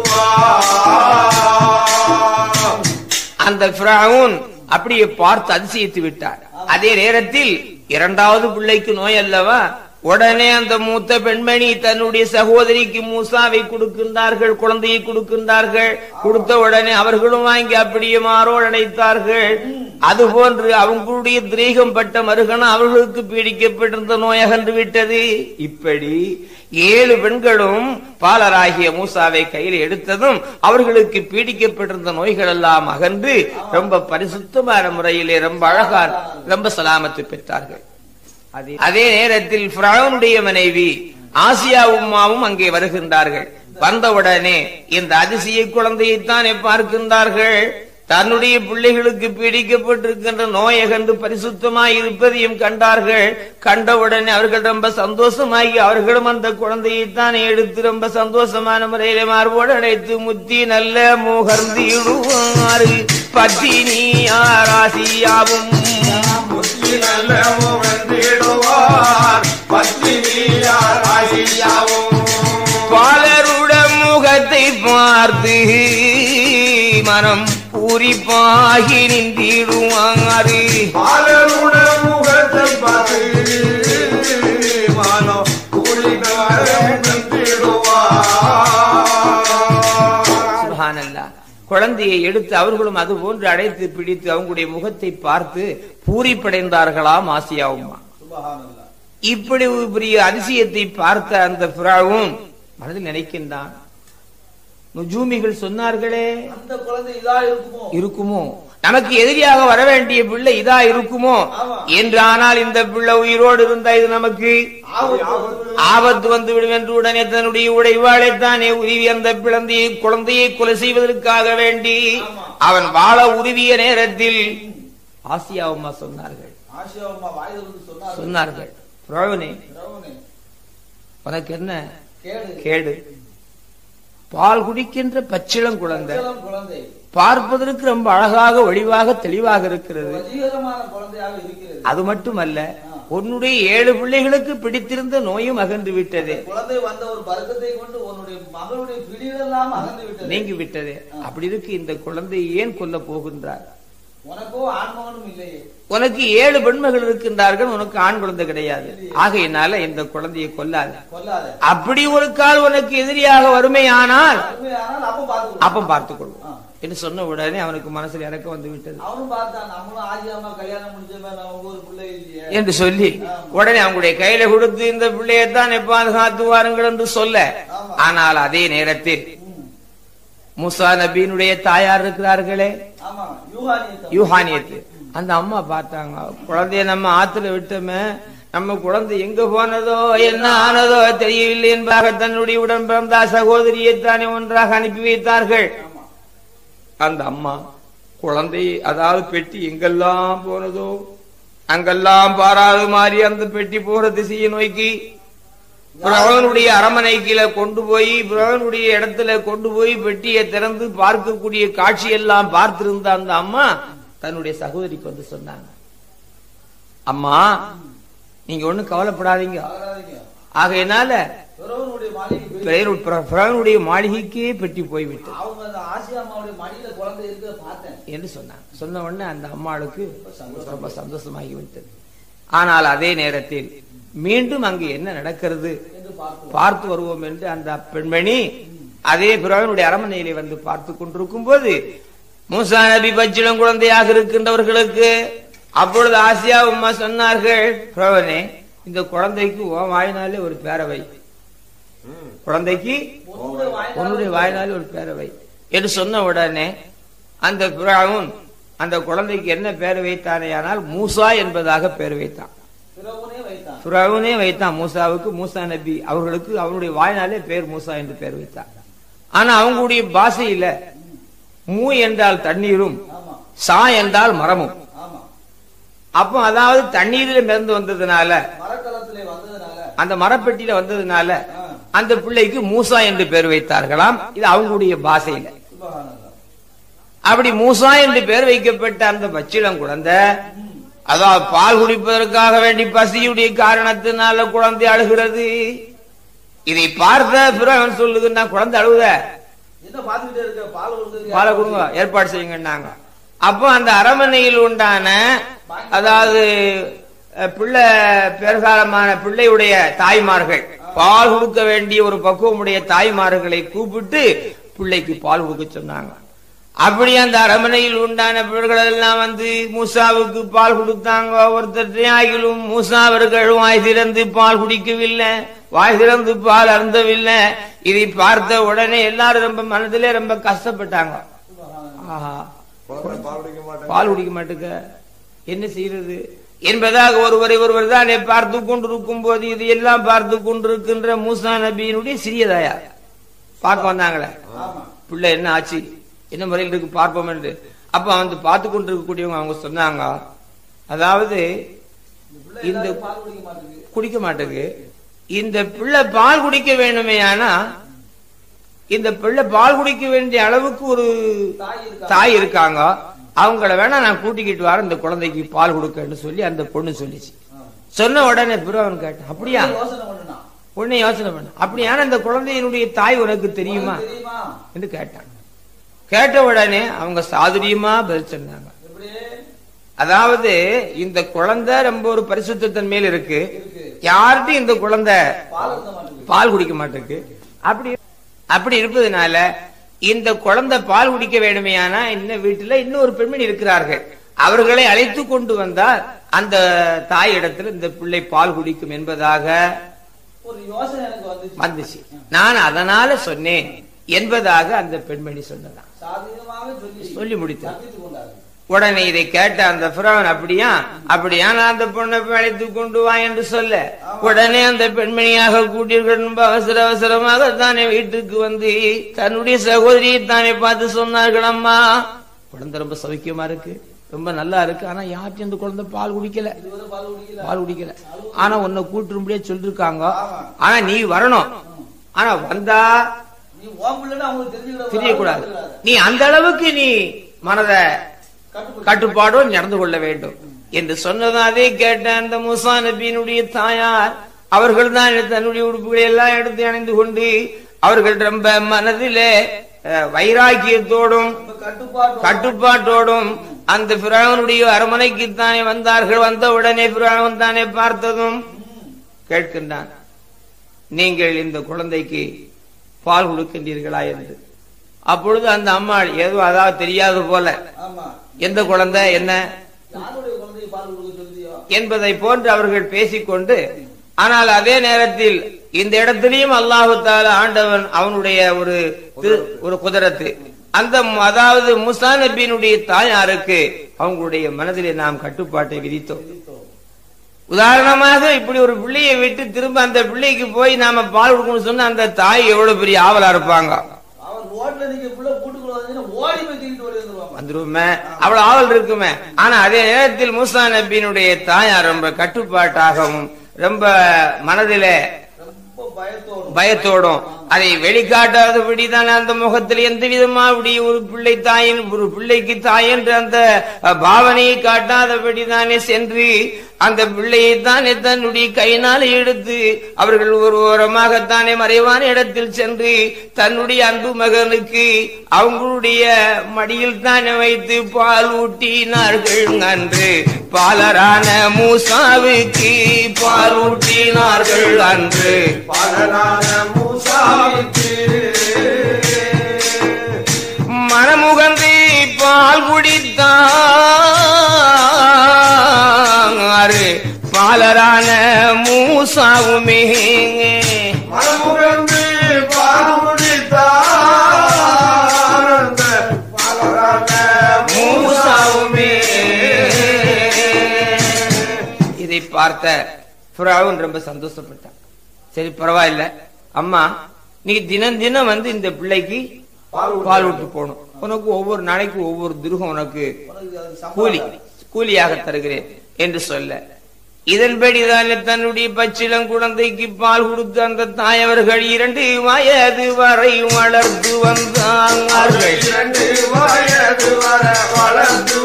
நின்றிடுவார் அந்த பிராவுன் அப்படியே பார்த்து அதிசயித்து விட்டார் அதே நேரத்தில் இரண்டாவது பிள்ளைக்கு நோய் அல்லவா உடனே அந்த மூத்த பெண்மணி தன்னுடைய சகோதரிக்கு மூசாவை கொடுக்கின்றார்கள் குழந்தையை கொடுக்கின்றார்கள் கொடுத்த உடனே அவர்களும் வாங்கி அப்படியே மாறோடு அடைத்தார்கள் அதுபோன்று அவங்களுடைய திரேகம் பட்ட மருகனம் அவர்களுக்கு பீடிக்கப்பட்டிருந்த நோய் அகன்று விட்டது இப்படி ஏழு பெண்களும் பாலராகிய மூசாவை கையில் எடுத்ததும் அவர்களுக்கு பீடிக்கப்பட்டிருந்த நோய்கள் எல்லாம் அகன்று ரொம்ப பரிசுத்தமான முறையிலே ரொம்ப அழகா ரொம்ப சலாமத்து பெற்றார்கள் அதே- அதே நேரத்தில் பிராவுனுடைய மனைவி ஆசியா உம்மாவும் அங்கே வருகின்றார்கள் வந்தவுடனே இந்த அதிசய குழந்தையைத்தானே பார்க்கின்றார்கள் தன்னுடைய பிள்ளைகளுக்கு பீடிக்கப்பட்டிருக்கின்ற நோயை கண்டு பரிசுத்தமாய் இருப்பதையும் கண்டார்கள் கண்டவுடனே அவர்கள் ரொம்ப சந்தோஷமாகி அவர்களும் அந்த குழந்தையைத்தானே எடுத்து ரொம்ப சந்தோஷமான முறையில மார்போடு அடைத்து முத்தி நல்ல முகர்ந்திடுவாரு பத்தினி ஆராசியாவும் புத்தி நல்ல முகந்திடுவார் பத்தினியார் ஆசியாவும் பாலருட முகத்தை பார்த்து மனம் பூரிப்பாகி நின்றிடுவாரு பாலருட முகத்தை பார்த்து மானோ கூலிக்கார முகந்திடுவார் சுபஹானல்லாஹ். குழந்தையை எடுத்து அவர்களும் அது போன்று அடைத்து பிடித்து அவங்களுடைய முகத்தை பார்த்து பூரிப்படைந்தார்களாம் ஆசியாவுமா இப்படி ஒரு பெரிய அதிசயத்தை பார்த்த அந்த பிராவும் மனதில் நினைக்கின்றான் நுஜூமிகள் சொன்னார்களே அந்த குழந்தை இதா இருக்குமோ இருக்குமோ நமக்கு எதிரியாக வர வேண்டிய பிள்ளை இதா இருக்குமோ ஆமா. என்று ஆனால் இந்த பிள்ளை உயிரோடு இருந்தா இது நமக்கு ஆபத்து வந்து விடும் என்று உடனே தன்னுடைய உடைவாளை தானே உருவி அந்த பிளந்தையை குழந்தையை கொலை செய்வதற்காக வேண்டி அவன் வாழ உருவிய நேரத்தில் ஆசியா அம்மா சொன்னார்கள் ஆசியா அம்மா வாய் திறந்து சொன்னார் சொன்னார்கள் பிரவனே திரவனே, உனக்கு என்ன கேடு கேடு பால் குடிக்கின்ற பச்சிளம் குழந்தை இளம் குழந்தை பார்ப்பதற்கு ரொம்ப அழகாக ஒளிவாக தெளிவாக இருக்கிறது வசீகரமான குழந்தையாக இருக்கிறது அது மட்டுமல்ல உன்னுடைய ஏழு பிள்ளைகளுக்கு பிடித்திருந்த நோயும் அகன்று விட்டது குழந்தை வந்த ஒரு பருக்கத்தை கொண்டு உன்னுடைய மகளுடைய பிடிகளெல்லாம் அகன்று விட்டது நீங்கி விட்டது அப்படி இருக்கு இந்த குழந்தையை ஏன் கொல்ல போகின்றார் உனக்கோ ஆண்மகனும் இல்லையே உனக்கு ஏழு பெண்மகள் இருக்கின்றார்கள் உனக்கு ஆண் குழந்தை கிடையாது ஆகையினால இந்த குழந்தையை கொல்லாது கொல்லாத அப்படி ஒரு கால் உனக்கு எதிரியாக வருமையானால் உண்மையானால் அப்ப பார்த்து அப்பம் பார்த்துக் கொள்வோம் என்று சொன்ன உடனே அவனுக்கு மனசுல இறக்கம் வந்து விட்டது அவனும் பார்த்தான் நம்மளும் ஆசியாமா கல்யாணம் முடிச்ச மாதிரி நமக்கு ஒரு பிள்ளை இல்லையே என்று சொல்லி உடனே அவங்களுடைய கையில கொடுத்து இந்த பிள்ளையைத்தான் பாதுகாத்து வாருங்கள் என்று சொல்ல ஆனால் அதே நேரத்தில் மூசா நபியினுடைய தாயார் இருக்கிறார்களே ஆமா யூகானியத்தை யூஹானியத்து அந்த அம்மா பார்த்தாங்க குழந்தைய நம்ம ஆத்துல விட்டோமே நம்ம குழந்தை எங்க போனதோ என்ன ஆனதோ தெரியவில்லை என்பதாக தன்னுடைய உடன் பிறந்த சகோதரியைத்தானே ஒன்றாக அனுப்பி வைத்தார்கள் அந்த அம்மா குழந்தை அதாவது பெட்டி எங்கெல்லாம் போனதோ அங்கெல்லாம் பாராது மாறி அந்த பெட்டி போற திசையை நோக்கி பிரவனுடைய அரமனைக்குல கொண்டு போய் பிரவனுடைய இடத்துல கொண்டு போய் பெட்டியை திறந்து பார்க்கக்கூடிய காட்சி எல்லாம் பார்த்திருந்த அந்த அம்மா தன்னுடைய சகோதரிக்கு வந்து சொன்னாங்க அம்மா நீங்க ஒண்ணும் கவலைப்படாதீங்க ஆகாதீங்க ஆகையினால பிறவனுடைய மாளிகை போய் பிரவனு- பிர- பிரவனுடைய மாளிகைக்கே பெட்டி போய்விட்டது அவங்க அந்த ஆசியா அம்மாவுடைய மடியில குழந்தை இருக்கிறத பார்த்தேன் என்று சொன்னாங்க சொன்ன உடனே அந்த அம்மாளுக்கு ரொம்ப சந்தோஷமாகி விட்டது ஆனால் அதே நேரத்தில் மீண்டும் அங்கு என்ன நடக்கிறது என்று பார்த்து பார்த்து வருவோம் என்று அந்த பெண்மணி அதே பிறவனுடைய அரமனையிலே வந்து பார்த்து கொண்டிருக்கும் போது மூசா நபி பச்சிளம் குழந்தையாக இருக்கின்றவர்களுக்கு அப்பொழுது ஆசியா உம்மா சொன்னார்கள் பிரவனே இந்த குழந்தைக்கு ஓ வாயினாலே ஒரு பேரவை குழந்தைக்கு உன்னுடைய வாயினால் உன்னுடைய வாயினால் ஒரு பேரவை என்று சொன்ன உடனே அந்த பிராவுன் அந்த குழந்தைக்கு என்ன பேர் வைத்தானே ஆனால் மூசா என்பதாக பேர் வைத்தான் பிறவுனே வைத்தான் பிராவுனே வைத்தான் மூசாவுக்கு மூசா நபி அவர்களுக்கு அவருடைய வாயினாலே பேர் மூசா என்று பேர் வைத்தான் ஆனா அவங்களுடைய பாஷையில மூ என்றால் தண்ணீரும் ஆமா சா என்றால் மரமும் ஆமா அப்போ அதாவது தண்ணீரில மிதந்து வந்ததுனால மரக்கலத்திலே வந்ததுனால அந்த மரப்பெட்டியில வந்ததுனால ஆ, அந்த பிள்ளைக்கு மூசா என்று பேர் வைத்தார்களாம் இது அவங்களுடைய பாஷையில சுபஹானல்லாஹ். அப்படி மூசா என்று பேர் வைக்கப்பட்ட அந்த பச்சிளம் குழந்தை அதாவது பால் குடிப்பதற்காக வேண்டி பசியுடைய காரணத்தினால குழந்தை அழுகிறது இதை பார்த்த பிறகு சொல்லுதுன்னா குழந்தை அழுகுத என்ன பாத்துக்கிட்டே இருக்க பால் கொடுக்குறது பாலை கொடுங்க ஏற்பாடு செய்யுங்கன்னாங்க அப்போ அந்த அரமனையில் உண்டான அதாவது அஹ், பிள்ளை பெருகாலமான பிள்ளையுடைய தாய்மார்கள் பால் கொடுக்க வேண்டிய ஒரு பக்குவமுடைய தாய்மார்களை கூப்பிட்டு பிள்ளைக்கு பால் கொடுக்க சொன்னாங்க அப்படி அந்த அரமனையில் உண்டான பிள்ளைகள் எல்லாம் வந்து மூசாவுக்கு பால் கொடுத்தாங்க ஒருத்தர் ஆகிலும் மூசா அவர்கள் வாய் திறந்து பால் குடிக்கவில்லை வாய் திறந்து பால் அருந்தவில்லை இதை பார்த்த உடனே எல்லாரும் ரொம்ப மனதிலே ரொம்ப கஷ்டப்பட்டாங்க ஆஹா குழந்தை பால் குடிக்க மாட்டேன் பால் குடிக்க மாட்டுக்க என்ன செய்யறது என்பதாக ஒருவரை ஒருவர் தானே பார்த்து கொண்டிருக்கும் போது இது எல்லாம் பார்த்து கொண்டிருக்கின்ற மூசா நபியினுடைய சிறியதாயா பார்க்க வந்தாங்களே ஆமா பிள்ளை என்ன ஆச்சு என்ன முறையில் இருக்கு பார்ப்போம் என்று அப்ப வந்து பார்த்து கொண்டிருக்கக்கூடியவங்க அவங்க சொன்னாங்க அதாவது இந்த பிள்ளை இந்த- எல்லாரும் பால் குடிக்க மாட்டேங்குது குடிக்க மாட்டேங்குது இந்த பிள்ளை பால் குடிக்க வேணுமே ஆனா இந்த பிள்ளை பால் குடிக்க வேண்டிய அளவுக்கு ஒரு தாய் இருக்கா தாய் இருக்காங்க அவங்கள வேணா நான் கூட்டிக்கிட்டு வரேன் இந்த குழந்தைக்கு பால் கொடுக்கன்னு சொல்லி அந்த பொண்ணு சொல்லிச்சு சொன்ன உடனே பிறவன் கேட்டான் அப்படியா யோசனை பண்ணுனா உடனே யோசனை பண்ண அப்படியான இந்த குழந்தையினுடைய தாய் உனக்கு தெரியுமா தெரியுமா என்று கேட்டான் கேட்ட உடனே அவங்க சாதுரியமா பதில் சொன்னாங்க எப்படி அதாவது இந்த குழந்தை ரொம்ப ஒரு பரிசுத்த தன்மையில் இருக்கு இருக்கு யார்கிட்டும் இந்த குழந்தை பால் இருக்க மாட்டேங்குது பால் குடிக்க மாட்டேங்குது அப்படி அப்படி இருப்பதனால இந்த குழந்தை பால் குடிக்க வேண்டுமையானா இன்னும் வீட்டுல இன்னொரு பெண்மணி இருக்கிறார்கள் அவர்களை அழைத்து கொண்டு வந்தால் அந்த தாய் இடத்துல இந்த பிள்ளை பால் குடிக்கும் என்பதாக ஒரு யோசனை எனக்கு வந்துச்சு வந்துச்சு நான் அதனால சொன்னேன் என்பதாக அந்த பெண்மணி சொன்னதான் சாதீனமாக சொல்லி சொல்லி முடித்தார் தப்பித்துக் கொண்டாரு உடனே இதை கேட்ட அந்த பிறவன் அப்படியா அப்படியா நான் அந்த பொண்ணை போய் அழைத்து கொண்டு வா என்று சொல்ல உடனே அந்த பெண்மணியாக கூட்டியிருக்க ரொம்ப அவசர அவசரமாக தானே வீட்டுக்கு வந்து தன்னுடைய சகோதரியை தானே பார்த்து சொன்னார்கள் அம்மா குழந்தை ரொம்ப சௌக்கியமா இருக்கு ரொம்ப நல்லா இருக்கு ஆனா யார்ட்டும் இந்த குழந்தை பால் குடிக்கல இதுவரை பால் குடிக்கல பால் குடிக்கல ஆனா உன்னை கூட்டுரும்படியே சொல்லிருக்காங்க ஆனா நீ வரணும் ஆனா வந்தா நீ ஓம் பிள்ளைன்னு அவங்களுக்கு தெரிஞ்சுக்கிட தெரியக்கூடாது நீ அந்த அளவுக்கு நீ மனதை கட்டுப்பட்டு கட்டுப்பாடோடு நடந்து கொள்ள வேண்டும் என்று சொன்னதும் அதை கேட்ட அந்த மூசா நபியினுடைய தாயார் அவர்கள் தான் தன்னுடைய உடுப்புகளை எல்லாம் எடுத்து அணிந்து கொண்டு அவர்கள் ரொம்ப மனதிலே அஹ், வைராக்கியத்தோடும் இப்ப கட்டுப்பாடு கட்டுப்பாட்டோடும் அந்த பிராவனுடைய அரமனைக்கு தானே வந்தார்கள் வந்த உடனே பிராவன் தானே பார்த்ததும் கேட்கின்றான் நீங்கள் இந்த குழந்தைக்கு பால் கொடுக்கின்றீர்களா என்று அப்பொழுது அந்த அம்மாள் ஏதோ அதாவது தெரியாது போல ஆமா எந்த குழந்தை என்ன யாருடைய குழந்தைக்கு பால் கொடுக்க சொல்லியோ என்பதை போன்று அவர்கள் பேசிக்கொண்டு ஆனால் அதே நேரத்தில் இந்த இடத்திலையும் அல்லாஹு தாலா ஆண்டவன் அவனுடைய ஒரு தி- ஒரு குதிரத்து அந்த ம- அதாவது முசா நபியினுடைய தாயாருக்கு அவங்களுடைய மனதிலே நாம் கட்டுப்பாட்டை விதித்தோம் உதாரணமாக இப்படி ஒரு பிள்ளையை விட்டு திரும்ப அந்த பிள்ளைக்கு போய் நாம பால் கொடுக்கணும்னு சொன்னா அந்த தாய் எவ்வளவு பெரிய ஆவலா இருப்பாங்க அவன் ரோட்ல நீங்க புள்ள கூட்டுக்குள்ள வந்தீங்கன்னா ஓடி போய் தூக்கிட்டு ஓடி வந்துருவாங்க வந்துருவோமே அவ்வளவு ஆவல் இருக்குமே ஆனா அதே நேரத்தில் மூசா நபியினுடைய தாயார் ரொம்ப கட்டுப்பாட்டாகவும் ரொம்ப மனதிலே ரொம்ப பயத்தோடும் பயத்தோடும் அதை வெளிக்காட்டாதபடி தான் அந்த முகத்தில் எந்த விதமா அப்படி ஒரு பிள்ளை தாயின் ஒரு பிள்ளைக்கு தாய் என்று அந்த அஹ், பாவனையை காட்டாதபடி தானே சென்று அந்த பிள்ளையை தானே தன்னுடைய கையினால் எடுத்து அவர்கள் ஒரு ஓரமாகத்தானே மறைவான இடத்தில் சென்று தன்னுடைய அன்பு மகனுக்கு அவங்களுடைய மடியில் தானே வைத்து பால் ஊட்டினார்கள் அன்று பாலரான மூசாவுக்கு பால் ஊட்டினார்கள் அன்று பாலனான மூசாவுக்கு மனமுகந்து பால் குடித்தாரு பாலரான மூசாவுமே மனமுகந்து இதை பார்த்த ஃபிரௌன் ரொம்ப சந்தோஷப்பட்டான் சரி பரவாயில்ல அம்மா நீ தினம் தினம் வந்து இந்த பிள்ளைக்கு பால் விட்டு போகணும் உனக்கு ஒவ்வொரு நாளைக்கு ஒவ்வொரு துருகம் உனக்கு உனக்கு அது சம்பளம் கூலி தானே. கூலியாக தருகிறேன் என்று சொல்ல இதன்படிதான் தன்னுடைய பச்சிலம் குழந்தைக்கு பால் கொடுத்து அந்த தாயவர்கள் இரண்டு வயது வரை வளர்த்து வந்தார்கள் இரண்டு வயது வர வளர்ந்து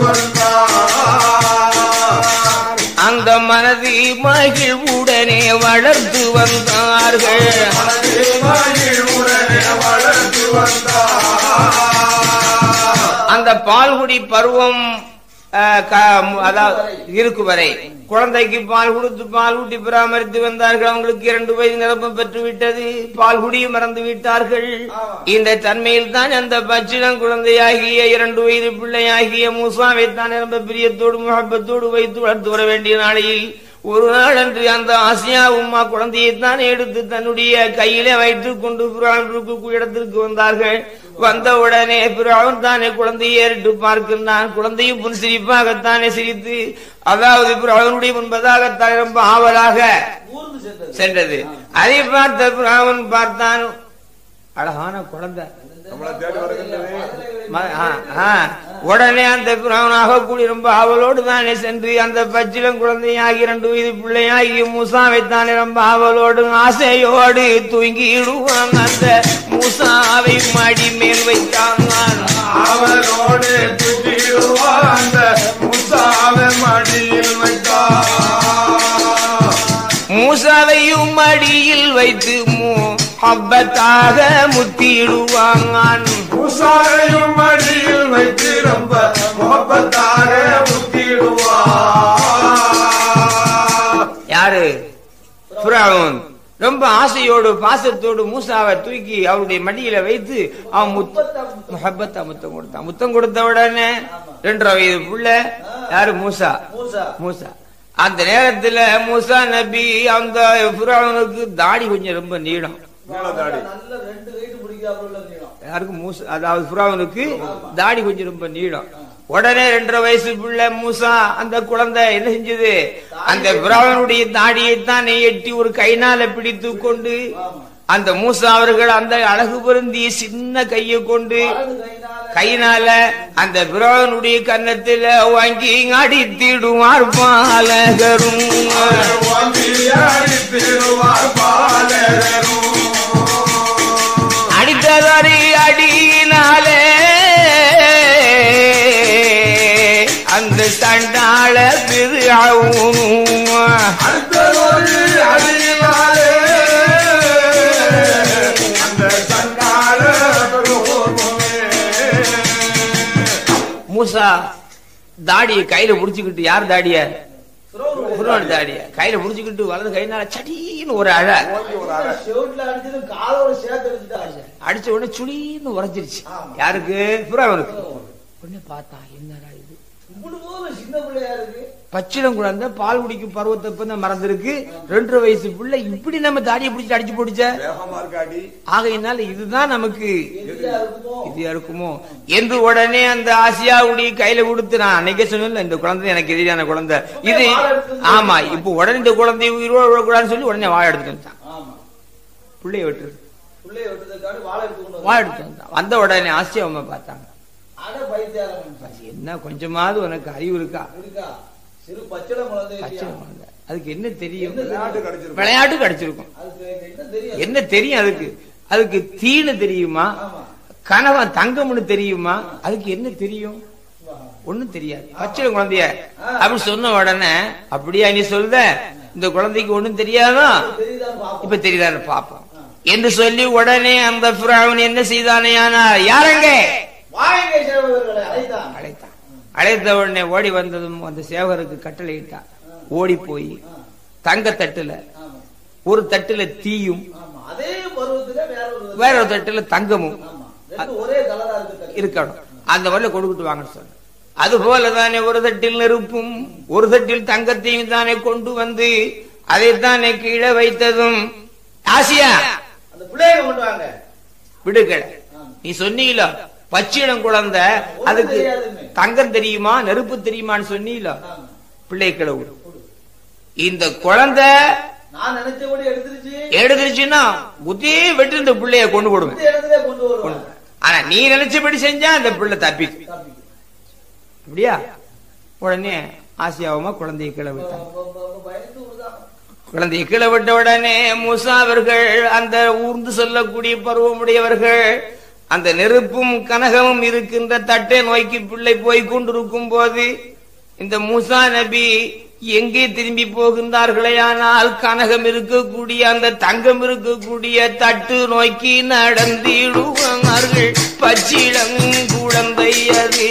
வந்தார் அந்த மனது மகிழ்வுடனே வளர்த்து வந்தார்கள் மனது மகிழ்வுடனே வளர்ந்து வந்தார் அந்த பால்குடி பருவம் அஹ், க- அதாவது இருக்கு வரை குழந்தைக்கு பால் கொடுத்து பால் ஊட்டி பராமரித்து வந்தார்கள் அவங்களுக்கு இரண்டு வயது நிரப்பம் பெற்று விட்டது பால் குடியும் மறந்து விட்டார்கள் இந்த தன்மையில் தான் அந்த பச்சிளம் குழந்தையாகிய இரண்டு வயது பிள்ளையாகிய மூசாவை தான் ரொம்ப பிரியத்தோடு முகப்பத்தோடு வைத்து வளர்த்து வர வேண்டிய நாளையில் ஒரு நாள் அன்று அந்த ஆசியா உம்மா குழந்தையை தான் எடுத்து தன்னுடைய கையிலே வைத்துக் கொண்டு பிராவுக்கு இடத்திற்கு வந்தார்கள் வந்தவுடனே பிராவன் தானே குழந்தையை ஏறிட்டு பார்க்கின்றான் குழந்தையும் புன் சிரிப்பாகத்தானே சிரித்து அதாவது பிராவனுடைய முன்பதாகத்தான் ரொம்ப ஆவலாக ஊர்ந்து சென்றது சென்றது அதை பார்த்த பிராவன் பார்த்தான் அழகான குழந்தை நம்மளை தேடி வருகின்றது ம- ஆ, ஆ. உடனே அந்த பிராவனாக கூடி ரொம்ப ஆவலோடு தானே சென்று அந்த பச்சிலம் குழந்தையாகி இரண்டு வயது பிள்ளையாகி மூசாவை தானே ரொம்ப ஆவலோடு ஆசையோடு தூங்கிடுவான் அந்த மூசாவை மடி மேல் வைத்தான் அவனோடு துட்டிடுவா அந்த முசாவை மடியில் வைத்தார் மூசாவையும் மடியில் வைத்து முஹப்பத்தாக முத்திடுவான் முசாவையும் மடியில் வைத்து ரொம்ப முகப்பத்தாக முத்திடுவார் யாரு பிராவுன் ரொம்ப ஆசையோடு பாசத்தோடு மூசாவை தூக்கி அவருடைய மடியில வைத்து அவன் முத்த முஹப்பத்தா முத்தம் கொடுத்தான் முத்தம் கொடுத்த உடனே ரெண்டரை வயது புள்ள யாரு மூசா மூசா மூசா அந்த நேரத்துல மூசா நபி அந்த பிராவுனுக்கு தாடி கொஞ்சம் ரொம்ப நீளம் நீளதாடி. நல்ல ரெண்டு கைட்டு பிடிக்காப்புல நீளம் யாருக்கு மூசா அதாவது புறாவனுக்கு தாடி கொஞ்சம் ரொம்ப நீளம் உடனே ரெண்டரை வயசு பிள்ளை மூசா அந்த குழந்தை என்ன செஞ்சது அந்த புறாவனுடைய தாடியை தான் எட்டி ஒரு கைனால பிடித்து கொண்டு அந்த மூசா அவர்கள் அந்த அழகு பொருந்திய சின்ன கையை கொண்டு வலது கையினால கையினால அந்த புறாவனுடைய கன்னத்துல வாங்கி அடித்திடுவார் பாலகரும் திருவார் பாலரும் அடித்ததறி அடியினாலே அந்த சண்டாள திரு அடுத்ததொரு அடியினாலே அந்த சண்டாள மூசா தாடியை கையில புடிச்சுக்கிட்டு யார் தாடிய துரோகம் புருவன் தாடிய கையில புடிச்சுக்கிட்டு வலது கையினால சடீன்னு ஒரு அழ செவுட்ல அடிச்சது காலோட சேர்த்து அடிச்சுட்டா அடிச்ச உடனே சுடீன்னு உரைச்சிருச்சு ஆமா. யாருக்கு புறாவனுக்கு உடனே பார்த்தா என்னடா இது இப்படி போதும் சின்ன பிள்ளையா இருக்கு பச்சிடம் குழந்தை பால் குடிக்கும் பருவத்தை தான் மறந்துருக்கு ரெண்டரை வயசு பிள்ளை இப்படி நம்ம தாடியை பிடிச்சி அடிச்சு போடுச்ச வேகமா இருக்காடி ஆகையினால இதுதான் நமக்கு எதிரியா இருக்குமோ இதா இருக்குமோ என்று உடனே அந்த ஆசியாவுடைய கையில கொடுத்து நான் அன்னைக்கே சொன்னேன்ல இந்த குழந்தை எனக்கு எதிரியான குழந்தை இது ஆமா இப்ப உடனே இந்த குழந்தைய உயிரோட விடக்கூடாதுன்னு சொல்லி உடனே வாழ எடுத்துட்டு வந்துட்டான் ஆமா பிள்ளைய விட்டு பிள்ளைய விட்டதுக்காண்டி வாழை எடுத்து கொண்டு வாழ வந்தாங்க. எடுத்து வந்தான் வந்த உடனே ஆசியா அம்மா பார்த்தாங்க அட பைத்தியாரம் மனுஷன். என்ன கொஞ்சமாவது உனக்கு அறிவு இருக்கா இருக்கா சிறு பச்சிடம் குழந்தை பச்சை இல்லையா? குழந்தை அதுக்கு என்ன தெரியும் விளையாட்டு கிடைச்சிருக்கும் விளையாட்டு கிடைச்சிருக்கும் அதுக்கு என்ன தெரியும் என்ன தெரியும் அதுக்கு அதுக்கு தீனு தெரியுமா ஆமா கணவன் தங்கம்னு தெரியுமா அதுக்கு என்ன தெரியும் ஒண்ணும் தெரியாது பச்சை குழந்தைய அப்படி சொன்ன உடனே அப்படியா நீ சொல்ற இந்த குழந்தைக்கு ஒண்ணும் தெரியாதா தெரியுதான் பாப்போம் இப்ப தெரியுதான்னு பாப்போம் என்று சொல்லி உடனே அந்த பிராவன் என்ன செய்தானே ஆனால் யாரங்க வாங்க சேவகர்களை அழைத்தான் அழைத்தான் அழைத்த உடனே ஓடி வந்ததும் அந்த சேவகருக்கு கட்டளையிட்டான் ஓடி போய் தங்க தட்டுல ஆமா ஒரு தட்டுல தீயும் ஆமா அதே பருவத்துல வேற ஒரு வேற ஒரு தட்டுல தங்கமும் ஆமா ரெண்டு ஒரே கலரா இருக்கு தட்டு. இருக்கணும் அந்த வரல கொடுக்கிட்டு வாங்கன்னு சொன்ன அது போல தானே ஒரு தட்டில் நெருப்பும் ஒரு தட்டில் தங்கத்தையும் தானே கொண்டு வந்து அதைத்தானே கீழே வைத்ததும் ஆசியா அந்த பிள்ளைய கொண்டு வாங்க விடுகட நீ சொன்னீல பச்சிடம் குழந்தை அதுக்கு தெரியாதுன்னு. தங்கம் தெரியுமா நெருப்பு தெரியுமான்னு சொன்னீல ஆமா பிள்ளை கிளவு இந்த குழந்தை நான் நினைச்சபடி எடுத்துருச்சு எடுத்துருச்சுன்னா புத்தி வெட்டு இந்த பிள்ளைய கொண்டு போடுவேன் இந்த இடத்துல கொண்டு வருவேன் ஆனா நீ நினைச்சபடி செஞ்சா அந்த பிள்ளை தப்பி தப்பிக்கும். அப்படியா உடனே ஆசியாவுமா குழந்தையை கீழே விட்டாங்க ப- ப- ப- பயந்து விடுதான். குழந்தையை கீழே விட்ட உடனே மூசா அவர்கள் அந்த ஊர்ந்து சொல்லக்கூடிய பருவமுடையவர்கள் அந்த நெருப்பும் கனகமும் இருக்கின்ற தட்டை நோக்கி பிள்ளை போய் கொண்டிருக்கும் போது இந்த மூசா நபி எங்கே திரும்பி போகின்றார்களே ஆனால் கனகம் இருக்கக்கூடிய அந்த தங்கம் இருக்கக்கூடிய தட்டு நோக்கி நடந்திடுவார்கள் பச்சிடம் குழந்தை அது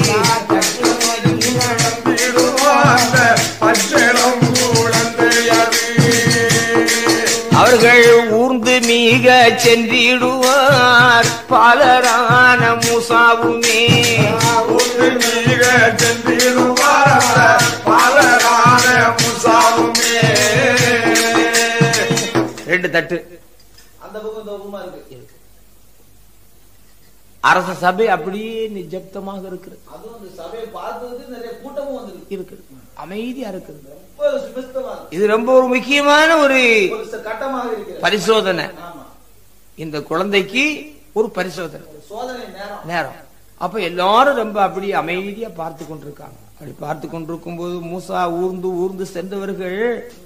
நடந்திடுவாங்க பச்சளம் குழந்தையது. அவர்கள் ஊர்ந்து மீக சென்றிடுவார் பாலரான மூசாவுமே உண்டு மிக சென்றிடுவார் பலரான முசாவுமே. ரெண்டு தட்டு அந்த பக்கம் இந்த பக்கமா இருக்கு அரச சபை அப்படியே நிஜப்தமாக இருக்கிறது அதுவும் அந்த சபையை பார்த்ததுக்கு நிறைய கூட்டமும் வந்திருக்கு இருக்குது அமைதியா இருக்குது ரொம்ப சுபிஸ்தமா இருக்கு இது ரொம்ப ஒரு முக்கியமான ஒரு ஒரு ச- கட்டமாக இருக்கிறது பரிசோதனை ஆமா இந்த குழந்தைக்கு ஒரு பரிசோதனை ஒரு சோதனை நேரம் நேரம் அப்ப எல்லாரும் ரொம்ப அப்படி அமைதியா பார்த்து கொண்டிருக்காங்க அப்படி பார்த்து கொண்டிருக்கும் போது மூசா ஊர்ந்து ஊர்ந்து சென்றவர்கள்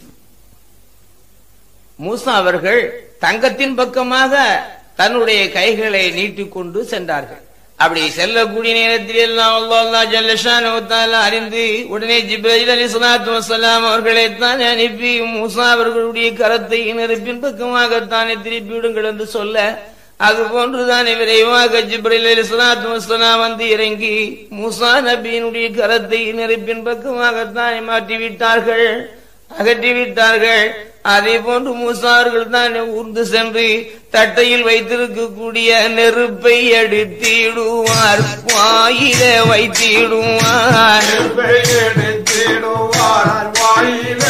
மூசா அவர்கள் தங்கத்தின் பக்கமாக தன்னுடைய கைகளை நீட்டிக்கொண்டு சென்றார்கள் அப்படி செல்லக்கூடிய நேரத்தில் எல்லாம் அல்லாஹ் அல்லாஹ் ஜல்ல ஷானஹு தஆலா அறிந்து உடனே ஜிப்ரீல் அலைஹிஸ்ஸலாத்து வஸ்ஸலாம் அவர்களை தான் அனுப்பி மூசா அவர்களுடைய கரத்தை நெருப்பின் பக்கமாகத்தானே திருப்பி விடுங்கள் என்று சொல்ல அது போன்றுதானே விரைவாக ஜிப்ரீல் அலைஹிஸ்ஸலாத்து வஸ்ஸலாம் வந்து இறங்கி மூசா நபியினுடைய கரத்தை நெருப்பின் பக்கமாகத்தானே மாற்றி விட்டார்கள் அகற்றி விட்டார்கள் அதே போன்று மூசா அவர்கள் தான் ஊர்ந்து சென்று தட்டையில் வைத்திருக்கக்கூடிய நெருப்பை எடுத்திடுவார் வாயில வைத்திடுவார் நெருப்பை எடுத்திடுவார் வாயில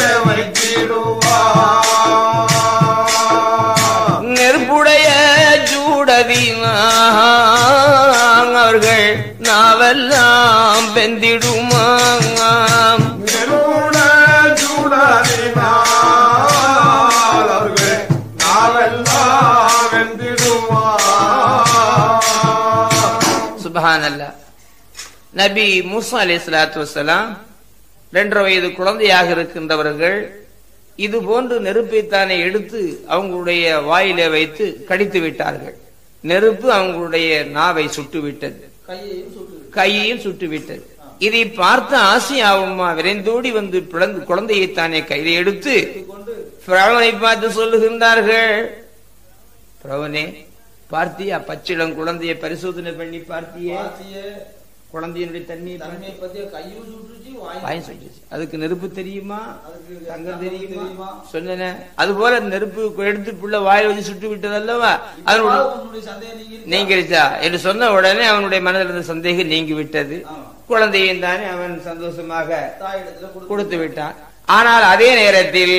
வைத்திடுவார் நெருப்புடைய சூடதினான் அவர்கள் நாவெல்லாம் வெந்திடுமாம் நெருட சூடாதினால் அவர்கள் நாவெல்லாம் வெந்திடுவார் சுபஹானல்லா நபி மூசா அலைஹிஸ்ஸலாத்து வஸ்ஸலாம் ரெண்டரை வயது குழந்தையாக இருக்கின்றவர்கள் இது போன்று நெருப்பைத்தானே எடுத்து அவங்களுடைய வாயிலே வைத்து கடித்து விட்டார்கள் நெருப்பு அவங்களுடைய நாவை சுட்டு விட்டது கையையும் சுட்டு கையையும் சுட்டு விட்டது இதை பார்த்த ஆசியாவும்மா விரைந்தோடி வந்து பிளந்து குழந்தையைத்தானே கையில எடுத்து கொண்டு பிரவனை பார்த்து சொல்லுகின்றார்கள் பிரவனே பார்த்தியா பச்சிளம் குழந்தையை பரிசோதனை பண்ணி பார்த்தியே பாத்திய குழந்தையினுடைய தண்ணி தன்மையை பத்திய கையும் சுட்டுச்சு வாயும் வாய் சொல்லிச்சு அதுக்கு நெருப்பு தெரியுமா அதுக்கு தங்கம் தெரியுமா? தெரியுமா சொன்னேன் அது போல நெருப்பு எடுத்து புள்ள வாயில வச்சு சுட்டு விட்டது அல்லவா அதனுடைய உன்னுடைய சந்தேகம் நீங்க நீங்கிருச்சா என்று சொன்ன உடனே அவனுடைய மனதில் இருந்த சந்தேகம் நீங்கி விட்டது ஆமா. குழந்தையும் தானே அவன் சந்தோஷமாக தாயிடத்துல கொடுத்து கொடுத்து விட்டான் ஆனால் அதே நேரத்தில்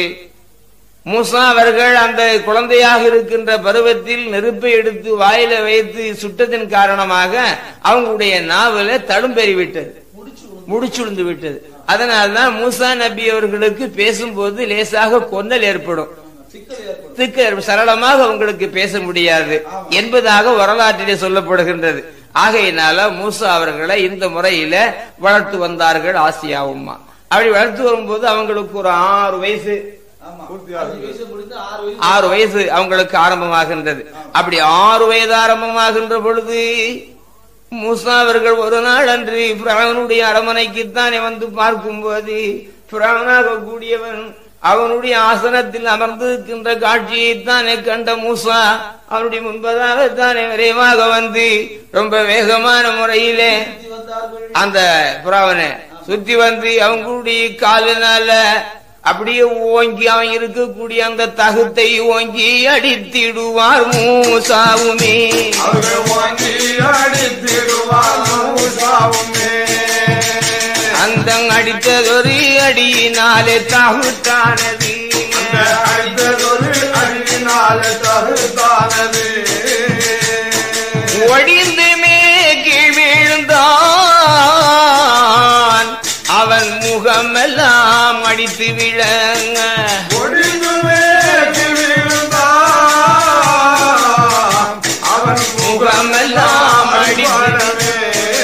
மூசா அவர்கள் அந்த குழந்தையாக இருக்கின்ற பருவத்தில் நெருப்பை எடுத்து வாயில வைத்து சுட்டதின் காரணமாக அவங்களுடைய நாவல தடும்பெறி விட்டது முடிச்சு விடுங்க. முடிச்சுழுந்து விட்டது அதனால்தான் மூசா நபி அவர்களுக்கு பேசும்போது லேசாக கொன்னல் ஏற்படும் சிக்கல் ஏற்படும் திக்கு சரளமாக உங்களுக்கு பேச முடியாது என்பதாக வரலாற்றிலே சொல்லப்படுகின்றது ஆகையினால மூசா அவர்களை இந்த முறையில வளர்த்து வந்தார்கள் ஆசியா உம்மா அப்படி வளர்த்து வரும்போது அவங்களுக்கு ஒரு ஆறு வயசு ஆமா பூர்த்தி அஞ்சு ஆகுது. வயசு முடிந்து ஆறு வயசு ஆறு வயசு அவங்களுக்கு ஆரம்பமாகின்றது அப்படி ஆறு வயது ஆரம்பமாகின்ற பொழுது மூசா அவர்கள் ஒரு நாள் அன்று பிராவனுடைய அரமனைக்குத்தானே வந்து பார்க்கும்போது பிராவனாக கூடியவன் அவனுடைய ஆசனத்தில் அமர்ந்திருக்கின்ற காட்சியைத்தானே கண்ட மூசா அவனுடைய முன்பதாகத்தானே விரைவாக வந்து ரொம்ப வேகமான முறையிலே சுத்தி வந்தார்கள் அந்த புறாவனை சுத்தி வந்து அவங்களுடைய காலினால அப்படியே ஓங்கி அவன் இருக்கக்கூடிய அந்த தகுத்தை ஓங்கி அடித்திடுவார் மூசாவுமே அவர்கள் வாங்கி அடித்திடுவார் மூசாவுமே. அந்த அடித்ததொரு அடியினாலே தகுத்தானது அந்த அடித்ததொரு அடியினால தகுத்தானது. ஒடிந்து மேகி விழுந்தான் அவன் முகமெல்லாம் அடித்து விழங்க ஒடிந்து மேற்கு விழுந்தான். அவன் முகமெல்லாம் அடிப்படவே.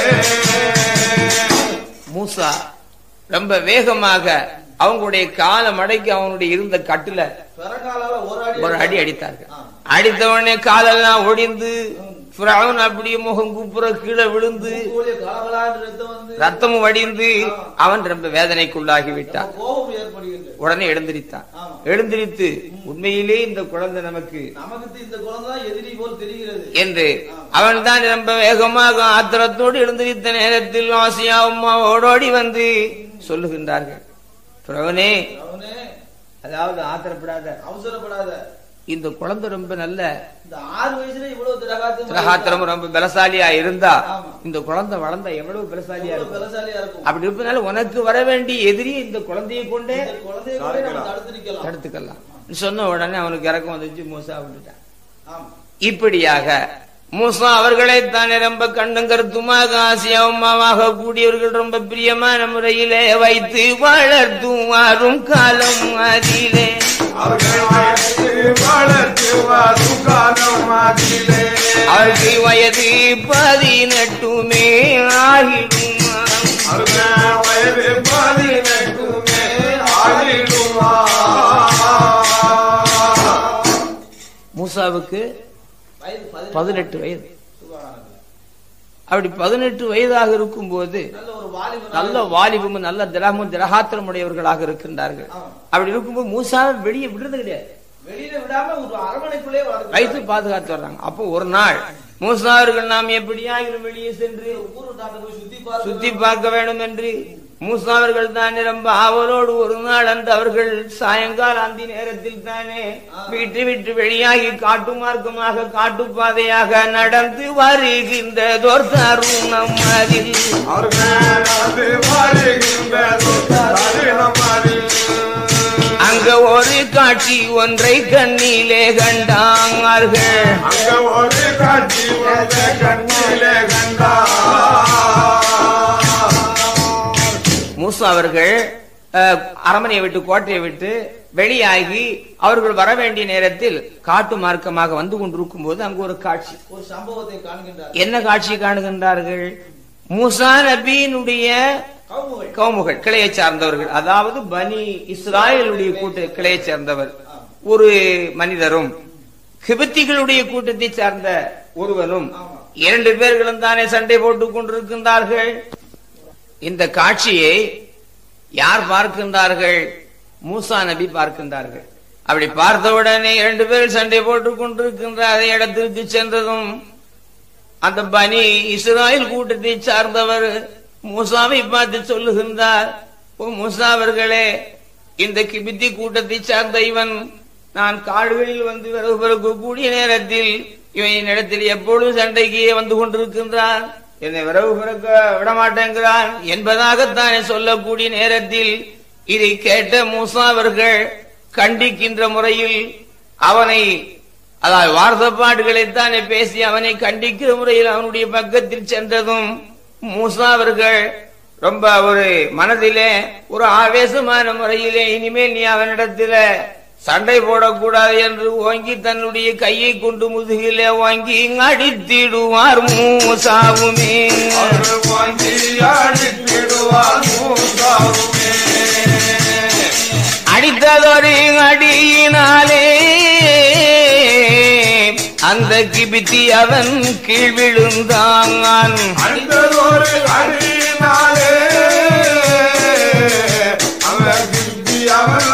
மூசா ரொம்ப வேகமாக அவங்களுடைய காலை மடக்கி அவனுடைய இருந்த கட்டுல பிறகாலால ஒரு அடி ஒரு அடி அடித்தார்கள் அடித்த உடனே காலெல்லாம் ஒடிந்து ஃபிரௌன் அப்படியே முகம் குப்புற கீழே விழுந்து கூலிய கலகலான்னு ரத்தம் வந்து ரத்தமும் வடிந்து அவன் ரொம்ப வேதனைக்குள்ளாகி விட்டான் கோபம் ஏற்படுகிறது உடனே எழுந்திருத்தான் ஆமா. எழுந்திருத்து உண்மையிலே இந்த குழந்தை நமக்கு நமக்கு இந்த குழந்தை தான் எதிரி போல் தெரிகிறது என்று அவன் தான் ரொம்ப வேகமாக ஆத்திரத்தோடு எழுந்திருத்த நேரத்தில் ஆசியா அம்மா ஓடோடி வந்து சொல்லுகின்றார்கள் பிரவனே அவனே அதாவது ஆத்திரப்படாத அவசரப்படாத இந்த குழந்தை ரொம்ப நல்ல இந்த ஆறு வயசுல இவ்வளவு திரகாத்திரம் திரகாத்திரம் ரொம்ப பலசாலியா இருந்தா ஆமா. இந்த குழந்தை வளர்ந்தா எவ்வளவு பலசாலியா இவ்வளவு இருக்கும் பலசாலியா இருக்கும் அப்படி இருப்பதனால உனக்கு வர வேண்டிய எதிரி இந்த குழந்தையை கொண்டே இந்த குழந்தைய கூட நம்ம தடுத்து நிக்கலாம் தடுத்துக்கலாம் சொன்ன உடனே அவனுக்கு இறக்கம் வந்துச்சு மூசா விட்டுட்டான் ஆமா இப்படியாக மூசா அவர்களை தானே ரொம்ப கண்ணும் கருத்துமாக ஆசியாவுமாக கூடியவர்கள் ரொம்ப பிரியமான முறையிலே வைத்து வளர்த்தும் வரும் காலம் அதிலே அவர்கள் வயது வளர்த்து வரும் காலம் அதிலே. அவருக்கு வயது பதினெட்டுமே ஆகிடும் அவர்கள் வயது பதினெட்டுமே ஆகிடுமா மூசாவுக்கு வயது பதினெட்டு பதினெட்டு வயது சுபஹானல்லாஹ். அப்படி பதினெட்டு வயதாக இருக்கும்போது நல்ல ஒரு வாலிபன் நல்ல வாலிபமும் நல்ல திரகமும் திரகாத்திரம் உடையவர்களாக இருக்கின்றார்கள் ஆமா. அப்படி இருக்கும்போது மூசாவை வெளியே விடுறது கிடையாது வெளியில விடாம ஒரு அரவணைக்குள்ளே வளர்த்து வைத்து பாதுகாத்து வர்றாங்க அப்போ ஒரு நாள் மூசா அவர்கள் நாம் எப்படியாகிலும் வெளியே சென்று ஊரு நாட்டை போய் சுத்தி பார்த்து சுத்தி பார்க்க வேண்டும் என்று மூசா அவர்கள் தானே ரொம்ப ஆவலோடு ஒரு நாள் அன்று அவர்கள் சாயங்கால அந்தி நேரத்தில் தானே வீட்டு விட்டு வெளியாகி காட்டு மார்க்கமாக காட்டுப்பாதையாக நடந்து வருகின்றதோர் தருணம் அதில் அவர்கள் அது வருகின்றது தருணம் அதில். அங்க ஒரு காட்சி ஒன்றை கண்ணிலே கண்டார்கள் அங்க ஒரு காட்சி வந்த கண்ணிலே கண்டா மூசா அவர்கள் அஹ், அரண்மனையை விட்டு கோட்டையை விட்டு வெளியாகி அவர்கள் வர வேண்டிய நேரத்தில் காட்டு மார்க்கமாக வந்து கொண்டிருக்கும் போது அங்கு ஒரு காட்சி ஒரு சம்பவத்தை காண்கின்றார் என்ன காட்சி காணுகின்றார்கள் மூசா நபியினுடைய கவுமுகள் கவுமுகள் கிளையை சார்ந்தவர்கள் அதாவது பனி இஸ்ராயலுடைய கூட்ட கிளையை சேர்ந்தவர் ஒரு மனிதரும் கிபத்திகளுடைய கூட்டத்தை சார்ந்த ஒருவனும் இரண்டு பேர்களும் தானே சண்டை போட்டுக் கொண்டிருக்கின்றார்கள் இந்த காட்சியை யார் பார்க்கின்றார்கள் மூசா நபி பார்க்கின்றார்கள் அப்படி பார்த்தவுடனே இரண்டு பேர் சண்டை போட்டுக் கொண்டிருக்கின்ற அதே இடத்திற்கு சென்றதும் அந்த பனி இஸ்ராயல் கூட்டத்தை சார்ந்தவர் மூசாவை பார்த்து சொல்லுகின்றார் ஓ மூசா அவர்களே இந்த கிபித்தி கூட்டத்தை சார்ந்த இவன் நான் காடுகளில் வந்து விறகு பிறக்கக்கூடிய நேரத்தில் இவன் இடத்தில் எப்பொழுதும் சண்டைக்கு வந்து கொண்டிருக்கின்றான் என்னை விறகு பிறக்க விட மாட்டேங்கிறான் என்பதாகத்தானே சொல்லக்கூடிய நேரத்தில் இதை கேட்ட மூசா அவர்கள் கண்டிக்கின்ற முறையில் அவனை அதாவது வார்த்தைப்பாடுகளைத்தானே பேசி அவனை கண்டிக்கிற முறையில் அவனுடைய பக்கத்தில் சென்றதும் மூசா அவர்கள் ரொம்ப ஒரு மனதிலே ஒரு ஆவேசமான முறையிலே இனிமேல் நீ அவனிடத்தில சண்டை போடக்கூடாது என்று ஓங்கி தன்னுடைய கையை கொண்டு முதுகிலே வாங்கி அடித்திடுவார் மூசாவுமே அவர்கள் வாங்கி அடித்திடுவார் மூசாவுமே அடித்ததொரு அடியினாலே அந்த கிபித்தி அவன் கீழ் விழுந்தான் அடித்ததொரு அடியினாலே அவர் திருப்பி அவர்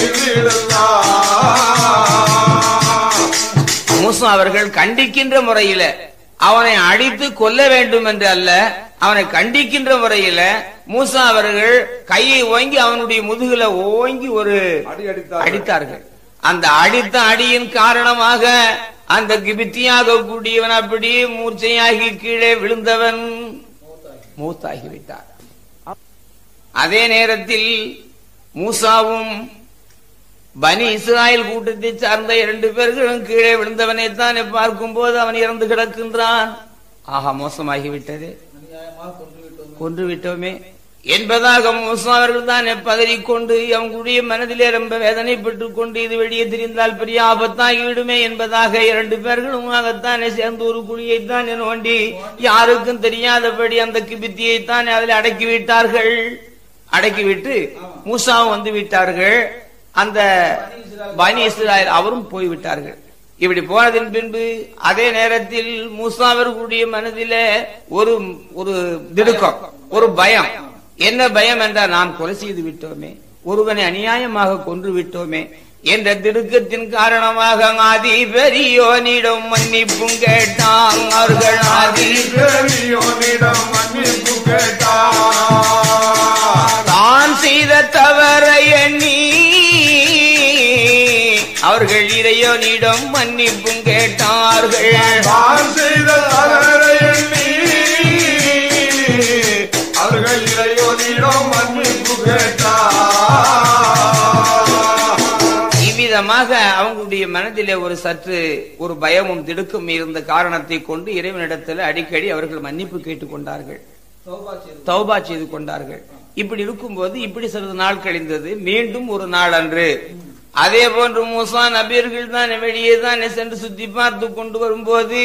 விழுந்தார் மூசா அவர்கள் கண்டிக்கின்ற முறையில அவனை அடித்து கொல்ல வேண்டும் என்று அல்ல அவனை கண்டிக்கின்ற முறையில மூசா அவர்கள் கையை ஓங்கி அவனுடைய முதுகுல ஓங்கி ஒரு அடி அடித்தார் அடித்தார்கள் அந்த அடித்த அடியின் காரணமாக அந்த கிபித்தியாக கூடியவன் அப்படியே மூர்ச்சையாகி கீழே விழுந்தவன் மூத்தாகி விட்டார் அதே நேரத்தில் மூசாவும் பனி இஸ்ராயல் கூட்டத்தை சார்ந்த இரண்டு பேர்களும் கீழே விழுந்தவனை தானே பார்க்கும் போது அவன் இறந்து கிடக்கின்றான் ஆஹா மோசமாகி விட்டது அநியாயமாக கொண்டு விட்டோம் கொன்று விட்டோமே என்பதாக மூசா அவர்கள் தான் பதறிக்கொண்டு அவங்களுடைய மனதிலே ரொம்ப வேதனைப்பட்டுக் கொண்டு இது வெளியே தெரிந்தால் பெரிய ஆபத்தாகி விடுமே என்பதாக இரண்டு பேர்களுமாகத்தானே சேர்ந்து ஒரு குழியைத்தான் நோண்டி யாருக்கும் தெரியாதபடி அந்த கிபித்தியை தான் அதில் அடக்கி விட்டார்கள் அடக்கிவிட்டு மூசாவும் வந்து விட்டார்கள் அந்த பனி இஸ்ராயல் அவரும் போய்விட்டார்கள் இப்படி போனதின் பின்பு அதே நேரத்தில் மூசாவர்களுடைய மனதிலே ஒரு ஒரு திடுக்கம் ஒரு பயம் என்ன பயம் என்றால் நாம் கொலை செய்து விட்டோமே ஒருவனை அநியாயமாக கொன்று விட்டோமே என்ற திடுக்கத்தின் காரணமாக ஆதி பெரியோனிடம் மன்னிப்பும் கேட்டான் அவர்கள் ஆதி பெரியோனிடம் மன்னிப்பு கேட்டார் தான் செய்த தவறை எண்ணி அவர்கள் இறையோனிடம் மன்னிப்பும் கேட்டார்கள் தான் செய்த தவறை எண்ணி அவர்கள் இறையோனிடம் மன்னிப்பு கேட்டார் இவ்விதமாக அவங்களுடைய மனதிலே ஒரு சற்று ஒரு பயமும் திடுக்கும் இருந்த காரணத்தை கொண்டு இறைவனிடத்தில் அடிக்கடி அவர்கள் மன்னிப்பு கேட்டுக்கொண்டார்கள் தௌபா செய்து தௌபா செய்து கொண்டார்கள் இப்படி இருக்கும்போது இப்படி சிறிது நாள் கழிந்தது மீண்டும் ஒரு நாள் அன்று அதே போன்று மூசா நபியர்கள் தான் வெளியே தான் சென்று சுத்தி பார்த்து கொண்டு வரும்போது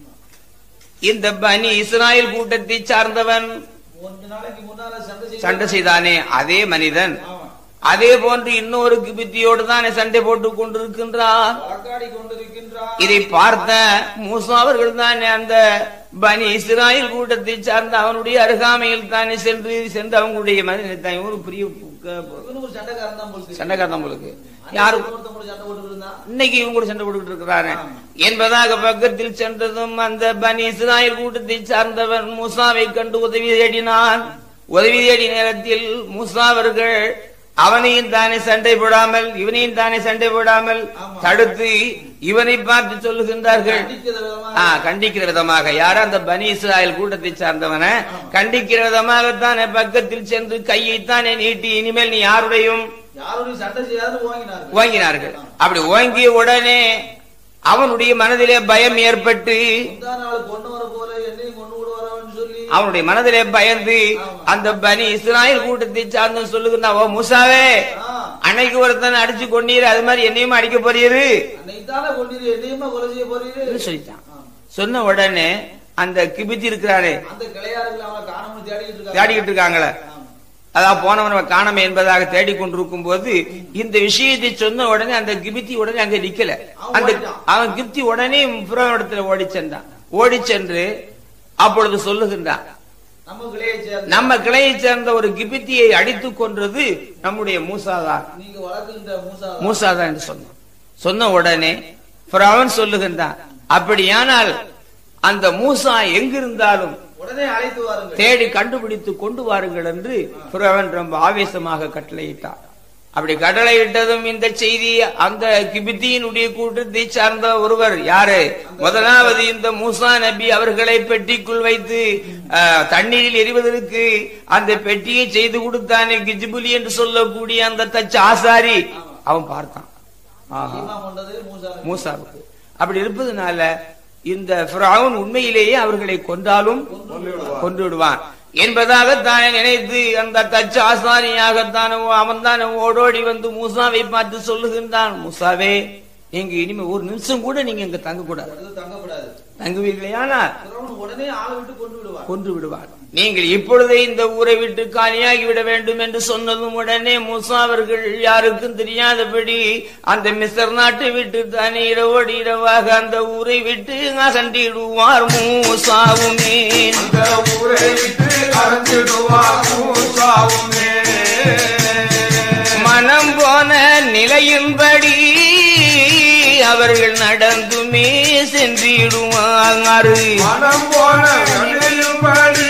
இந்த பனி இஸ்ராயல் கூட்டத்தை சார்ந்தவன் மூன்று நாளைக்கு முன்னால சண்டை செய்து சண்டை செய்தானே அதே மனிதன் ஆமா. அதே போன்று இன்னொரு கிபித்தியோடு தானே சண்டை போட்டுக் கொண்டிருக்கின்றான் வழக்காடி கொண்டிருக்கின்றார் இதை பார்த்த மூசா அவர்கள் தானே அந்த பனி இஸ்ராயல் கூட்டத்தை சார்ந்த அவனுடைய அருகாமையில் தானே சென்று சென்று அவங்களுடைய மனிதனை ஒரு பெரிய இவனு ஒரு சண்டைக்காரன் தான் போல சண்டைக்காரன் உங்களுக்கு யாரு ஒருத்தன் கூட சண்டை போட்டுட்டு இருந்தான் இன்னைக்கு இவங்க கூட சண்டை போட்டுக்கிட்டு இருக்கிறாரு என்பதாக பக்கத்தில் சென்றதும் அந்த பனி இஸ்ராயல் கூட்டத்தை சார்ந்தவன் மூசாவை கண்டு உதவி தேடினான் உதவி தேடிய நேரத்தில் மூசா அவர்கள் அவனையும் தானே சண்டை போடாமல் இவனையும் தானே சண்டை போடாமல் தடுத்து இவனை பார்த்து சொல்லுகின்றார்கள் அடிக்கிற விதமா ஆ, கண்டிக்கிற விதமாக யார அந்த பனி இஸ்ராயல் கூட்டத்தை சார்ந்தவன கண்டிக்கிற விதமாகத்தானே பக்கத்தில் சென்று கையைத்தானே நீட்டி இனிமேல் நீ யாருடையும் யாரோடையும் சண்டை செய்யாதுன்னு ஓங்கினார்கள் ஓங்கினார்கள் அப்படி ஓங்கிய உடனே அவனுடைய மனதிலே பயம் ஏற்பட்டு முந்தா நாள் கொண்டு வர போல என்னையும் கொண்டு விடுவாரான்னு சொல்லி அவனுடைய மனதிலே பயந்து அந்த பனி இஸ்ராயல் கூட்டத்தை சார்ந்த சொல்லுகிறான் ஓ மூசாவே ஆ, அன்னைக்கு ஒருத்தன் அடிச்சு கொண்டீர் அது மாதிரி என்னையும் அடிக்க போறீரு அன்னைக்கு தானே கொண்டீரு என்னையுமா கொலை செய்ய போறீரு என்று சொல்லிட்டான் சொன்ன உடனே அந்த கிபித்தி இருக்கிறாரே அந்த கிளையாறுகளை அவனை காணாமல் தேடிக்கிட்டு இருக்காங்க தேடிக்கிட்டு இருக்காங்களே அதான் போனவன் காணாம என்பதாக தேடிக்கொண்டிருக்கும் போது இந்த விஷயத்தை சொன்ன உடனே அந்த கிபித்தி உடனே அங்க நிக்கல அந்த அவன் கிப்தி உடனே புறவனிடத்துல ஓடி சென்றான் ஓடி சென்று அப்பொழுது சொல்லுகின்றான் நம்ம கிளையை சேர்ந்த நம்ம கிளையை சேர்ந்த ஒரு கிபித்தியை அடித்துக் கொன்றது நம்முடைய மூசாதான் நீங்க வளர்க்குகின்ற மூசா மூசாதான் என்று சொன்னான் சொன்ன உடனே அவன் சொல்லுகின்றான் அப்படியானால் அந்த மூசா எங்கிருந்தாலும் உடனே அழைத்து வாருங்கள் தேடி கண்டுபிடித்து கொண்டு வாருங்கள் என்று புறவன் ரொம்ப ஆவேசமாக கட்டளையிட்டார் அப்படி கட்டளையிட்டதும் இந்த செய்தி அந்த கிபித்தியினுடைய கூட்டத்தை சார்ந்த ஒருவர் யாரு முதலாவது இந்த மூசா நபி அவர்களை பெட்டிக்குள் வைத்து ஆஹ், தண்ணீரில் எரிவதற்கு அந்த பெட்டியை செய்து கொடுத்தானே கிஜிபுலி என்று சொல்லக்கூடிய அந்த தச்ச ஆசாரி அவன் பார்த்தான் ஆஹா ஈமா கொண்டது மூசா மூசாவுக்கு அப்படி இருப்பதனால இந்த ஃபிரௌன் உண்மையிலேயே அவர்களை கொன்றாலும் கொன்று விடுவான் என்பதாக தானே நினைத்து அந்த தச்ச ஆசாரியாகத்தானே அவன் தானே ஓடோடி வந்து மூசாவை பார்த்து சொல்லுகின்றான் மூசாவே நீங்க இனிமே ஒரு நிமிஷம் கூட நீங்க இங்க தங்க கூடாது அது தங்கக்கூடாது தங்குவீர்களேயானால் பிறவன் உடனே ஆளை விட்டு கொண்டு விடுவான் கொன்று விடுவார் நீங்கள் இப்பொழுதே இந்த ஊரை விட்டு காலியாகி விட வேண்டும் என்று சொன்னதும் உடனே மூசா அவர்கள் யாருக்கும் தெரியாதபடி அந்த மிஸ்ர் நாட்டை விட்டு தானே இரவோடு இரவாக அந்த ஊரை விட்டு அகன்றிடுவார் மூசாவுமே அந்த ஊரை விட்டு அரைஞ்சிடுவார் மூசாவுமே மனம் போன நிலையின்படி அவர்கள் நடந்துமே சென்றிடுவார் மனம் போன வழியும்படி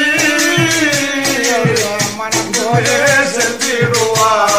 மனம் போல சென்றிடுவார்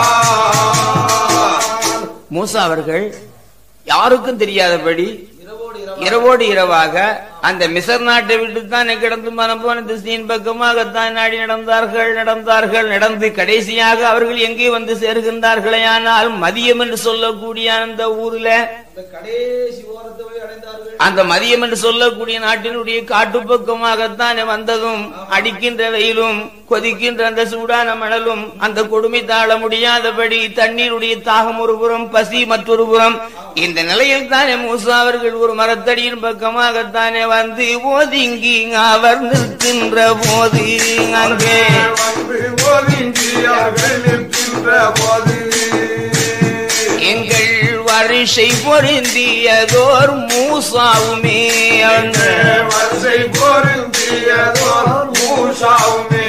மூசா அவர்கள் யாருக்கும் தெரியாதபடி இரவோடு இரவு இரவோடு இரவாக அந்த மிசர் நாட்டை விட்டு தான் கிடந்து மனம் போன திசையின் பக்கமாகத்தான் நாடி நடந்தார்கள் நடந்தார்கள் நடந்து கடைசியாக அவர்கள் எங்கே வந்து சேர்கின்றார்களே ஆனால் மதியம் என்று சொல்லக்கூடிய அந்த ஊர்ல அந்த கடைசி ஓரத்தை போய் அடைந்தார்கள் அந்த மதியம் என்று சொல்லக்கூடிய நாட்டினுடைய காட்டுப்பக்கமாகத்தானே வந்ததும் அடிக்கின்ற வெயிலும் கொதிக்கின்ற அந்த சூடான மணலும் அந்த கொடுமை தாழ முடியாதபடி தண்ணீருடைய தாகம் ஒரு புறம் பசி மற்றொரு புறம் இந்த நிலையில் தானே மூசா அவர்கள் ஒரு மரத்தடியின் பக்கமாகத்தானே வந்து ஒதுங்கி அவர் நிற்கின்ற போது அங்கே வந்து ஒதுங்கியார்கள் நிற்கின்ற போது எங்கள் வரிசை பொருந்தியதோர் மூசாவுமே அந்த வரிசை பொருந்தியதோர் மூசாவுமே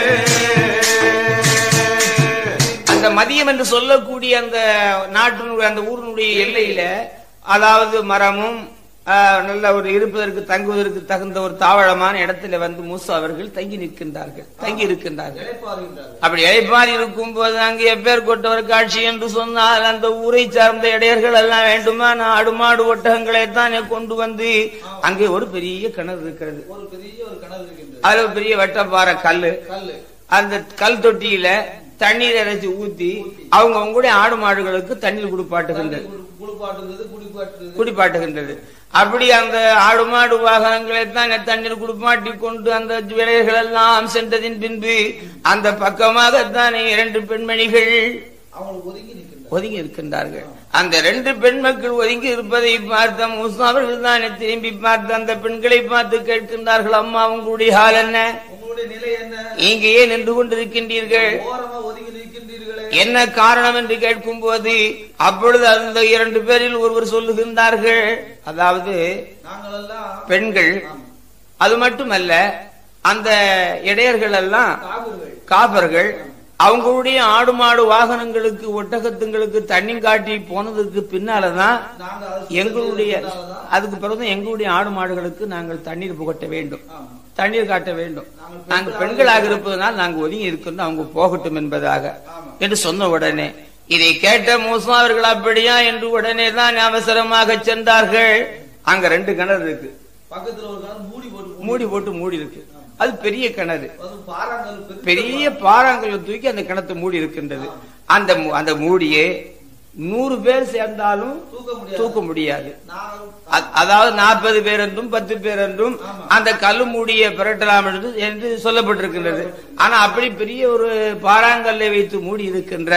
அந்த மதியம் என்று சொல்லக்கூடிய அந்த நாட்டினுடைய அந்த ஊரினுடைய எல்லையில அதாவது மரமும் ஆஹ், நல்ல ஒரு இருப்பதற்கு தங்குவதற்கு தகுந்த ஒரு தாவளமான இடத்துல வந்து மூசா அவர்கள் தங்கி நிற்கின்றார்கள் தங்கி இருக்கின்றார்கள் இளைப்பாறுகின்றார்கள். அப்படி இழைப்பாரி இருக்கும் போது அங்கே எப்பேர் கொட்டவர் காட்சி என்று சொன்னால் அந்த ஊரை சார்ந்த இடையர்கள் எல்லாம் வேண்டுமா நான் ஆடுமாடு ஒட்டகங்களை தான் கொண்டு வந்து அங்கே ஒரு பெரிய கிணறு இருக்கிறது ஒரு பெரிய ஒரு கிணறு இருக்கின்றது அதுல ஒரு பெரிய வெட்டப்பாறை கல்லு கல்லு அந்த கல் தொட்டியில தண்ணீர் இறைச்சி ஊத்தி அவங்க அவங்களுடைய ஆடு மாடுகளுக்கு தண்ணீர் குடிப்பாட்டுகின்றது குளி- குளிப்பாட்டுகிறது குடிப்பாட்டுகிறது குடிப்பாட்டுகின்றது அப்படி அந்த ஆடு மாடு வாகனங்களை தான் தண்ணீர் குடிப்பாட்டி கொண்டு அந்த விலைகள் எல்லாம் சென்றதின் பின்பு அந்த பக்கமாகத்தானே இரண்டு பெண்மணிகள் அவங்களுக்கு ஒதுங்கி நிற்கின்றார் ஒதுங்கி இருக்கின்றார்கள் அந்த ரெண்டு பெண் மக்கள் ஒதுங்கி இருப்பதை பார்த்த மூசா அவர்கள் தானே திரும்பி பார்த்து அந்த பெண்களை பார்த்து கேட்கின்றார்கள் அம்மா உங்களுடைய ஹால் என்ன உங்களுடைய நிலை என்ன இங்கே ஏன் நின்று கொண்டிருக்கின்றீர்கள் ஓரமா ஒதுங்கி நிற்கின்றீர்களே என்ன காரணம் என்று கேட்கும் போது அப்பொழுது அந்த இரண்டு பேரில் ஒருவர் சொல்லுகின்றார்கள் அதாவது நாங்கள் எல்லாம் பெண்கள் அது மட்டுமல்ல அந்த இடையர்கள் எல்லாம் காவிர்கள் காப்பர்கள் அவங்களுடைய ஆடு மாடு வாகனங்களுக்கு ஒட்டகத்துங்களுக்கு தண்ணி காட்டி போனதுக்கு பின்னாலதான் நாங்க அதை எங்களுடைய சொல்றதுனாலதான் அதுக்கு பிறகு எங்களுடைய ஆடு மாடுகளுக்கு நாங்கள் தண்ணீர் புகட்ட வேண்டும் ஆமா. தண்ணீர் காட்ட வேண்டும் நாங்கள் நாங்கள் பெண்களாக இருப்பதனால் நாங்கள் ஒதுங்கி இருக்கணும் அவங்க போகட்டும் என்பதாக ஆமா. என்று சொன்ன உடனே இதை கேட்ட மூசா அவர்கள் அப்படியா என்று உடனே தான் அவசரமாக சென்றார்கள் அங்க ரெண்டு கிணறு இருக்கு பக்கத்துல ஒரு கிணறு மூடி போட்டு மூடி போட்டு மூடி இருக்கு அது பெரிய கிணறு அது பாறாங்கல் பெரிய பெரிய பாறாங்கல்ல தூக்கி அந்த கிணத்தை மூடி இருக்கின்றது அந்த மூ- அந்த மூடியே நூறு பேர் சேர்ந்தாலும் தூக்க முடியாது தூக்க முடியாது நாங்கள் அ- அதாவது நாற்பது பேர் என்றும் பத்து பேர் என்றும் அந்த கல்லு மூடியை பிரட்டலாம் என்று என்று சொல்லப்பட்டிருக்கின்றது ஆனா அப்படி பெரிய ஒரு பாறாங்கல்லை வைத்து மூடி இருக்கின்ற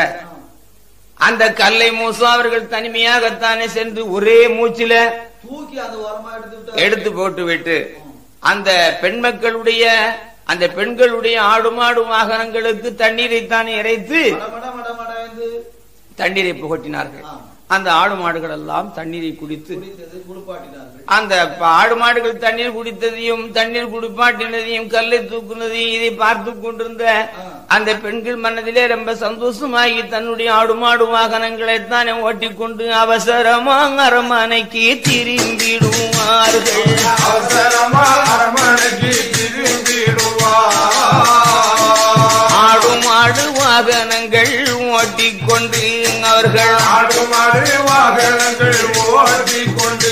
அந்த கல்லை மூசா அவர்கள் தனிமையாகத்தானே சென்று ஒரே மூச்சில தூக்கி அந்த ஓரமா எடுத்து விட்டு எடுத்து போட்டு விட்டு அந்த பெண் மக்களுடைய அந்த பெண்களுடைய ஆடு மாடு வாகனங்களுக்கு தண்ணீரை தானே இறைத்து மட மட மட மட என்று தண்ணீரை புகட்டினார்கள் ஆ. அந்த ஆடு மாடுகள் எல்லாம் தண்ணீரை குடித்து குடித்தது குளிப்பாட்டினார்கள் அந்த ப- ஆடு மாடுகள் தண்ணீர் குடித்ததையும் தண்ணீர் குடிப்பாட்டினதையும் கல்லை தூக்குனதையும் இதை பார்த்து கொண்டிருந்த அந்த பெண்கள் மனதிலே ரொம்ப சந்தோஷமாகி தன்னுடைய ஆடு மாடு வாகனங்களை தானே ஓட்டிக்கொண்டு அவசரமாக அரமனைக்கு திரும்பிடுவார்கள் அவசரமா அரமனைக்கு திரும்பிடுவார் ஆடு மாடு வாகனங்கள் ஓட்டிக்கொண்டு அவர்கள் ஆடு மாடு வாகனங்கள் ஓட்டிக்கொண்டு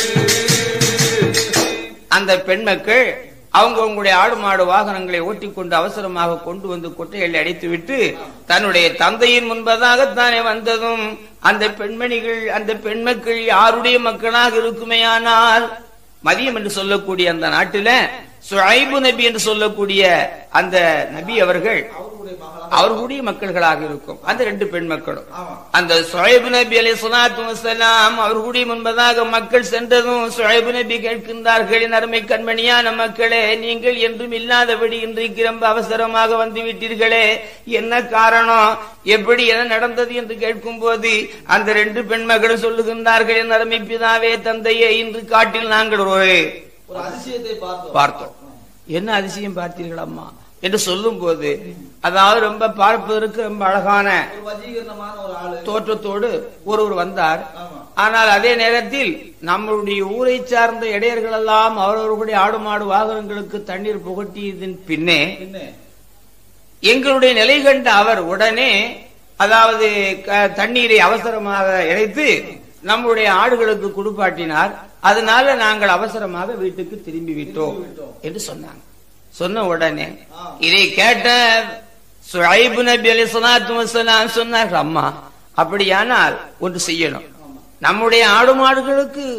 அந்த பெண் மக்கள் அவங்க அவங்களுடைய ஆடு மாடு வாகனங்களை ஓட்டிக்கொண்டு அவசரமாக கொண்டு வந்து கொட்டைகளை அடைத்துவிட்டு தன்னுடைய தந்தையின் முன்பதாகத்தானே வந்ததும் அந்த பெண்மணிகள் அந்த பெண் மக்கள் யாருடைய மக்களாக இருக்குமேயானால் மதியம் என்று சொல்லக்கூடிய அந்த நாட்டில சுழைபு நபி என்று சொல்லக்கூடிய அந்த நபி அவர்கள் அவர்களுடைய மகளா அவர்களுடைய மக்கள்களாக இருக்கும் அந்த ரெண்டு பெண் மக்களும் ஆமா அந்த சுழைபு நபி அலை சலாத்து வசலாம் அவர்களுடைய முன்பதாக மக்கள் சென்றதும் சுழைபு நபி கேட்கின்றார்கள் என் அருமை கண்மணியான மக்களே நீங்கள் என்றும் இல்லாதபடி இன்றைக்கு ரொம்ப அவசரமாக வந்து விட்டீர்களே என்ன காரணம் எப்படி என்ன நடந்தது என்று கேட்கும் போது அந்த ரெண்டு பெண் மகளும் சொல்லுகின்றார்கள் என் அருமை பிதாவே தந்தையே இன்று காட்டில் நாங்கள் ஒரு ஒரு அதிசயத்தை பார்த்தோம் பார்த்தோம் என்ன அதிசயம் பார்த்தீர்கள் அம்மா என்று சொல்லும் போது அதாவது ரொம்ப பார்ப்பதற்கு ரொம்ப அழகான ஒரு வசீகரணமான ஒரு ஆளு தோற்றத்தோடு ஒருவர் வந்தார் ஆமா ஆனால் அதே நேரத்தில் நம்மளுடைய ஊரை சார்ந்த இடையர்கள் எல்லாம் அவரவர்களுடைய ஆடு மாடு வாகனங்களுக்கு தண்ணீர் புகட்டியதன் பின்னே பின்ன எங்களுடைய நிலை கண்ட அவர் உடனே அதாவது க- தண்ணீரை அவசரமாக இறைத்து நம்முடைய ஆடுகளுக்கு குடுப்பாட்டினார் அதனால நாங்கள் அவசரமாக வீட்டுக்கு திரும்பி விட்டோம் என்று சொன்னாங்க சொன்ன உடனே இதை கேட்ட சுழைபு நபி அலி சலாத்து வசலாம் சொன்னார்கள் அம்மா அப்படியானால் ஒன்று செய்யணும் நம்முடைய ஆடு மாடுகளுக்கு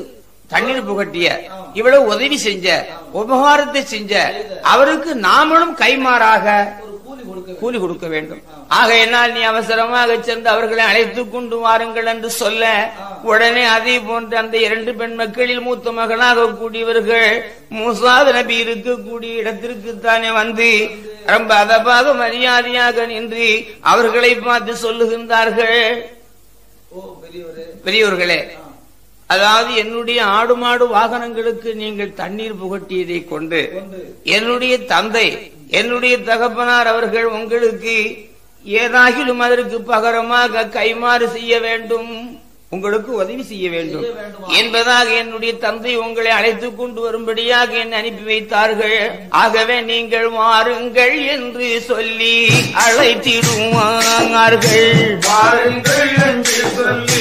தண்ணீர் புகட்டிய இவ்வளவு உதவி செஞ்ச உபகாரத்தை செஞ்ச அவருக்கு நாமளும் கைமாறாக ஒரு கூலி கொடுக்க வேண்டும். கூலி கொடுக்க வேண்டும் ஆகையினால் நீ அவசரமாக சென்று அவர்களை அழைத்து கொண்டு வாருங்கள் என்று சொல்ல உடனே அதே போன்று அந்த இரண்டு பெண் மக்களில் மூத்த மகனாக கூடியவர்கள் மூசாத நபி இருக்கக்கூடிய இடத்திற்கு தானே வந்து ரொம்ப அதபாக மரியாதையாக நின்று அவர்களை பார்த்து சொல்லுகின்றார்கள் ஓ பெரியவரே பெரியவர்களே அதாவது என்னுடைய ஆடு மாடு வாகனங்களுக்கு நீங்கள் தண்ணீர் புகட்டியதை கொண்டு கொண்டு என்னுடைய தந்தை என்னுடைய தகப்பனார் அவர்கள் உங்களுக்கு ஏதாகிலும் அதற்கு பகரமாக கைமாறு செய்ய வேண்டும் உங்களுக்கு உதவி செய்ய வேண்டும் செய்ய வேண்டுமா? என்பதாக என்னுடைய தந்தை உங்களை அழைத்துக் கொண்டு வரும்படியாக என்னை அனுப்பி வைத்தார்கள் ஆகவே நீங்கள் மாறுங்கள் என்று சொல்லி அழைத்திடுவார்கள் பாருங்கள் என்று சொல்லி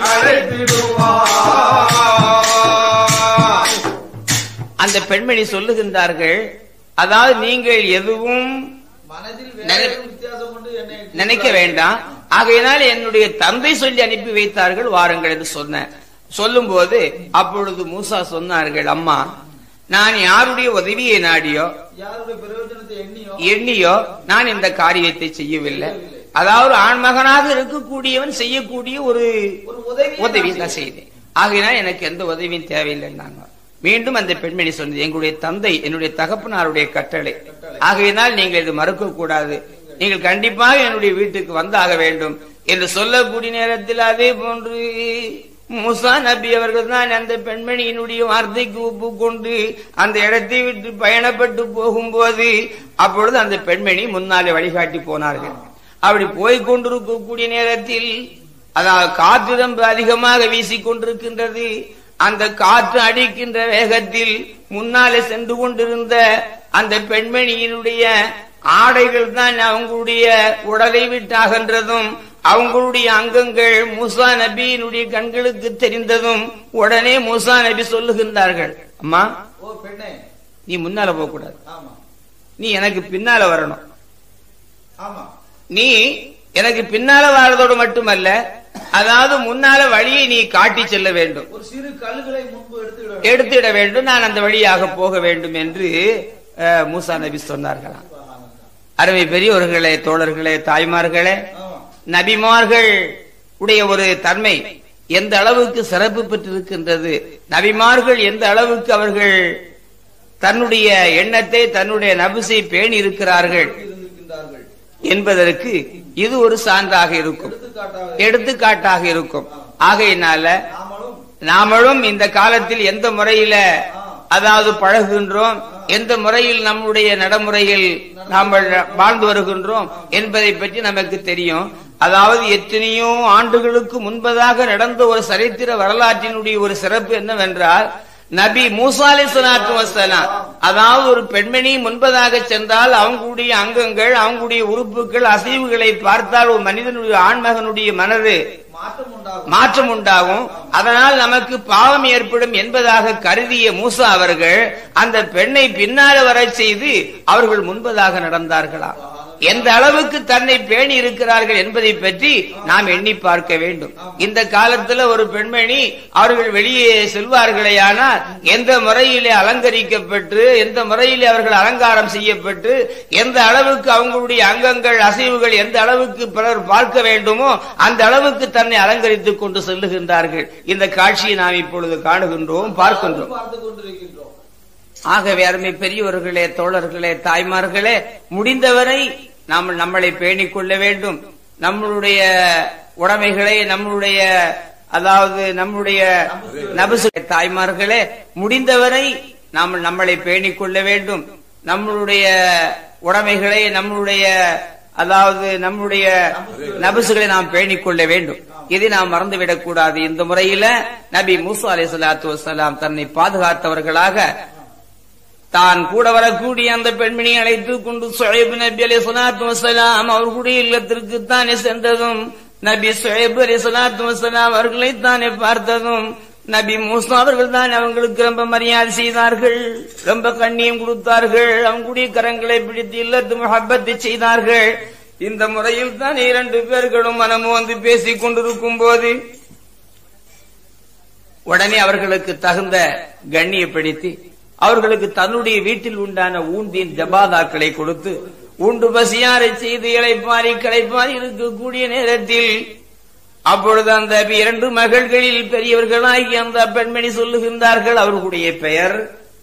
அழைத்திடுவார் அந்த பெண்மணி சொல்லுகின்றார்கள் அதாவது நீங்கள் எதுவும் மனதில் நினை- வேறு வித்தியாசம் கொண்டு என்னை நினைக்க வேண்டாம் ஆகையினால் என்னுடைய தந்தை சொல்லி அனுப்பி வைத்தார்கள் வாருங்கள் என்று சொன்னேன் சொல்லும் போது அப்பொழுது மூசா சொன்னார்கள் அம்மா நான் யாருடைய உதவியை நாடியோ யாருடைய பிரயோஜனத்தை எண்ணியோ எண்ணியோ நான் இந்த காரியத்தை செய்யவில்லை அதாவது ஆண்மகனாக இருக்கக்கூடியவன் செய்யக்கூடிய ஒரு ஒரு உதவி உதவி தான் செய்தேன் ஆகையினால் எனக்கு எந்த உதவியும் தேவையில்லைன்னாங்க மீண்டும் அந்த பெண்மணி சொன்னது எங்களுடைய தந்தை என்னுடைய தகப்பனாருடைய கட்டளை ஆகையினால் நீங்கள் இது மறுக்க கூடாது நீங்கள் கண்டிப்பாக என்னுடைய வீட்டுக்கு வந்தாக வேண்டும் என்று சொல்லக்கூடிய நேரத்தில் அதே போன்று முசா நபி அவர்கள் தான் அந்த பெண்மணியினுடைய வார்த்தைக்கு ஒப்புக்கொண்டு அந்த இடத்தை விட்டு பயணப்பட்டு போகும்போது அப்பொழுது அந்த பெண்மணி முன்னாலே வழிகாட்டி போனார்கள் அப்படி போய் கொண்டிருக்கக்கூடிய நேரத்தில் அதாவது காற்று ரொம்ப அதிகமாக வீசிக் கொண்டிருக்கின்றது அந்த காற்று அடிக்கின்ற வேகத்தில் முன்னாலே சென்று கொண்டிருந்த அந்த பெண்மணியினுடைய ஆடைகள் தான் அவங்களுடைய உடலை விட்டு அகன்றதும் அவங்களுடைய அங்கங்கள் மூசா நபியினுடைய கண்களுக்கு தெரிந்ததும் உடனே மூசா நபி சொல்லுகின்றார்கள் அம்மா ஓ பெண்ணே நீ முன்னால போக கூடாது ஆமா நீ எனக்கு பின்னால வரணும் ஆமா நீ எனக்கு பின்னால வாழறதோடு மட்டுமல்ல அதாவது முன்னால வழியை நீ காட்டி செல்ல வேண்டும் ஒரு சிறு கல்லுகளை முன்பு எடுத்து விட வேண்டும். எடுத்திட வேண்டும் நான் அந்த வழியாக போக வேண்டும் என்று அஹ், மூசா நபி சொன்னார்களாம் அருமை பெரியவர்களே தோழர்களே தாய்மார்களே ஆமா நபிமார்கள் உடைய ஒரு தன்மை எந்த அளவுக்கு சிறப்பு பெற்றிருக்கின்றது நபிமார்கள் எந்த அளவுக்கு அவர்கள் தன்னுடைய எண்ணத்தை தன்னுடைய நபிசை பேணி இருக்கிறார்கள் இருந்திருக்கின்றார்கள் என்பதற்கு இது ஒரு சான்றாக இருக்கும் எடுத்துக்காட்டாக எடுத்துக்காட்டாக இருக்கும் ஆகையினால நாமளும் நாமளும் இந்த காலத்தில் எந்த முறையில அதாவது பழகுகின்றோம் எந்த முறையில் நம்முடைய நடைமுறையில் நாம் வாழ்ந்து வருகின்றோம் என்பதை பற்றி நமக்கு தெரியும் அதாவது எத்தனையோ ஆண்டுகளுக்கு முன்பதாக நடந்த ஒரு சரித்திர வரலாற்றினுடைய ஒரு சிறப்பு என்னவென்றால் நபி மூசா அலி சலாத்து வசலாம் அதாவது ஒரு பெண்மணி முன்பதாக சென்றால் அவங்களுடைய அங்கங்கள் அவங்களுடைய உறுப்புகள் அசைவுகளை பார்த்தால் ஒரு மனிதனுடைய ஆண்மகனுடைய மனது மாற்றம் உண்டாகும் மாற்றம் உண்டாகும் அதனால் நமக்கு பாவம் ஏற்படும் என்பதாக கருதிய மூசா அவர்கள் அந்த பெண்ணை பின்னால வரச் செய்து அவர்கள் முன்பதாக நடந்தார்களாம் எந்த அளவுக்கு தன்னை பேணி இருக்கிறார்கள் என்பதை பற்றி நாம் எண்ணி பார்க்க வேண்டும் இந்த காலத்துல ஒரு பெண்மணி அவர்கள் வெளியே செல்வார்களேயானால் எந்த முறையிலே அலங்கரிக்கப்பட்டு எந்த முறையிலே அவர்கள் அலங்காரம் செய்யப்பட்டு எந்த அளவுக்கு அவங்களுடைய அங்கங்கள் அசைவுகள் எந்த அளவுக்கு பிறர் பார்க்க வேண்டுமோ அந்த அளவுக்கு தன்னை அலங்கரித்துக் கொண்டு செல்லுகின்றார்கள் இந்த காட்சியை நாம் இப்பொழுது காணுகின்றோம் பார்க்கின்றோம் பார்த்து கொண்டிருக்கின்றோம் ஆகவே அருமை பெரியவர்களே தோழர்களே தாய்மார்களே முடிந்தவரை நாம் நம்மளை பேணிக் கொள்ள வேண்டும் நம்மளுடைய உடைமைகளை நம்மளுடைய அதாவது நம்முடைய நபசு தாய்மார்களே முடிந்தவரை நாம் நம்மளை பேணிக் கொள்ள வேண்டும் நம்மளுடைய உடைமைகளை நம்மளுடைய அதாவது நம்முடைய நபசுகளை நாம் பேணிக் கொள்ள வேண்டும் இதை நாம் மறந்துவிடக் கூடாது இந்த முறையில நபி மூசா அலை சலாத்து வசலாம் தன்னை பாதுகாத்தவர்களாக தான் கூட வரக்கூடிய அந்த பெண்மணியை அழைத்துக் கொண்டு சுழைபு நபி அலி சலாத்து வசலாம் அவர்களுடைய இல்லத்திற்கு தானே சென்றதும் நபி சுழைபு அலி சலாத்து வசலாம் அவர்களை தானே பார்த்ததும் நபி மூசா அவர்கள் தான் அவங்களுக்கு ரொம்ப மரியாதை செய்தார்கள் ரொம்ப கண்ணியம் கொடுத்தார்கள் அவங்களுடைய கரங்களை பிடித்து இல்லத்து முகப்பத்தை செய்தார்கள் இந்த முறையில் தான் இரண்டு பேர்களும் மனமு வந்து பேசிக் கொண்டிருக்கும் போது உடனே அவர்களுக்கு தகுந்த கண்ணியப்படுத்தி அவர்களுக்கு தன்னுடைய வீட்டில் உண்டான ஊந்தின் ஜபாதாக்களை கொடுத்து உண்டு பசியாரை செய்து இளைப்பாரி களைப்பாரி இருக்கக்கூடிய நேரத்தில் அப்பொழுது அந்த இரண்டு மகள்களில் பெரியவர்களாகி அந்த பெண்மணி சொல்லுகின்றார்கள் அவர்களுடைய பெயர்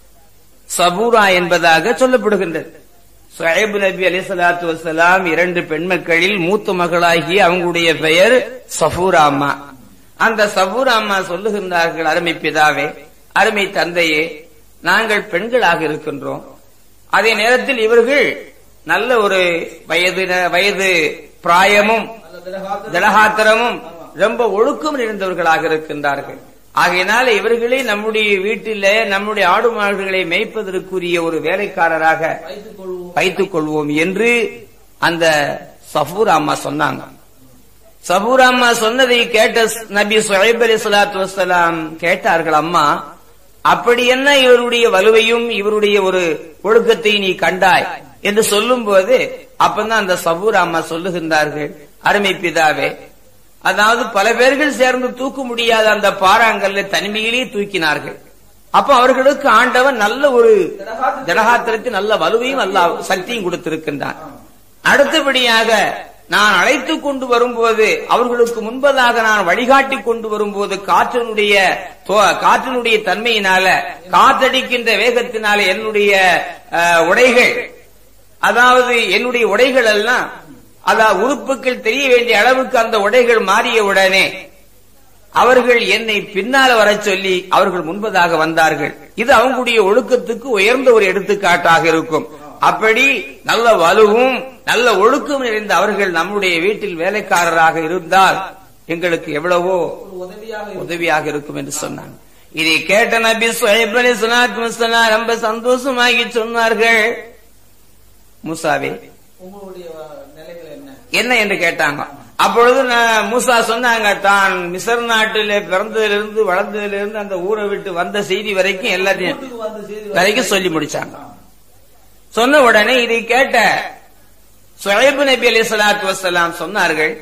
சபூரா என்பதாக சொல்லப்படுகின்றது சுஹைப் நபி அலி சலாத்து வசலாம் இரண்டு பெண்மக்களில் மூத்த மகளாகிய அவங்களுடைய பெயர் சஃபூரா அம்மா அந்த சஃபூரா அம்மா சொல்லுகின்றார்கள் அருமை பிதாவே அருமை தந்தையே நாங்கள் பெண்களாக இருக்கின்றோம் அதே நேரத்தில் இவர்கள் நல்ல ஒரு வயது வயது பிராயமும் நல்ல திடகாத்திரம். திடகாத்திரமும் ரொம்ப ஒழுக்கம் நிறைந்தவர்களாக இருக்கின்றார்கள் ஆகையினால இவர்களே நம்முடைய வீட்டிலே நம்முடைய ஆடு மாடுகளை மேய்ப்பதற்குரிய ஒரு வேலைக்காரராக வைத்துக் கொள்வோம் வைத்துக் கொள்வோம் என்று அந்த சஃபூர் அம்மா சொன்னாங்க சபூர் அம்மா சொன்னதை கேட்ட நபி சுஹைப் அலி சலாத்து வசலாம் கேட்டார்கள் அம்மா அப்படி என்ன இவருடைய வலுவையும் இவருடைய ஒரு ஒழுக்கத்தை நீ கண்டாய் என்று சொல்லும் போது அப்பதான் அந்த சபூர் அம்மா சொல்லுகின்றார்கள் அருமை பிதாவே அதாவது பல பேர்கள் சேர்ந்து தூக்க முடியாத அந்த பாறாங்கல்ல தனிமையிலே தூக்கினார்கள் அப்ப அவர்களுக்கு ஆண்டவன் நல்ல ஒரு ஜனகாத்திரத்தில் நல்ல வலுவையும் நல்ல சக்தியும் கொடுத்திருக்கின்றான் அடுத்தபடியாக நான் அழைத்து கொண்டு வரும்போது அவர்களுக்கு முன்பதாக நான் வழிகாட்டி கொண்டு வரும்போது காற்றினுடைய தோ- காற்றினுடைய தன்மையினால காற்றடிக்கின்ற வேகத்தினால என்னுடைய அஹ், உடைகள் அதாவது என்னுடைய உடைகள் எல்லாம் அதாவது உறுப்புகள் தெரிய வேண்டிய அளவுக்கு அந்த உடைகள் மாறிய உடனே அவர்கள் என்னை பின்னால வரச் சொல்லி அவர்கள் முன்பதாக வந்தார்கள் இது அவங்களுடைய ஒழுக்கத்துக்கு உயர்ந்த ஒரு எடுத்துக்காட்டாக இருக்கும் அப்படி நல்ல வலுவும் நல்ல ஒழுக்கம் நிறைந்த அவர்கள் நம்முடைய வீட்டில் வேலைக்காரராக இருந்தால் எங்களுக்கு எவ்வளவோ ஒரு உதவியாக இருக்கும். உதவியாக இருக்கும் என்று சொன்னாங்க இதை கேட்ட நபி சுஹைப் அலி ஸலாத்து வஸலாம் ரொம்ப சந்தோஷமாகி சொன்னார்கள் மூசாவே உங்களுடைய நிலைகள் என்ன என்ன என்று கேட்டாங்க அப்பொழுது நான் மூசா சொன்னாங்க தான் மிசர் நாட்டிலே பிறந்ததிலிருந்து வளர்ந்ததிலிருந்து அந்த ஊரை விட்டு வந்த செய்தி வரைக்கும் எல்லாத்தையும் வீட்டுக்கு வந்த செய்தி வரைக்கும் சொல்லி முடிச்சாங்க சொன்ன உடனே இதை கேட்ட சுஹைபு நபி அலி சலாத்து வசலாம் சொன்னார்கள்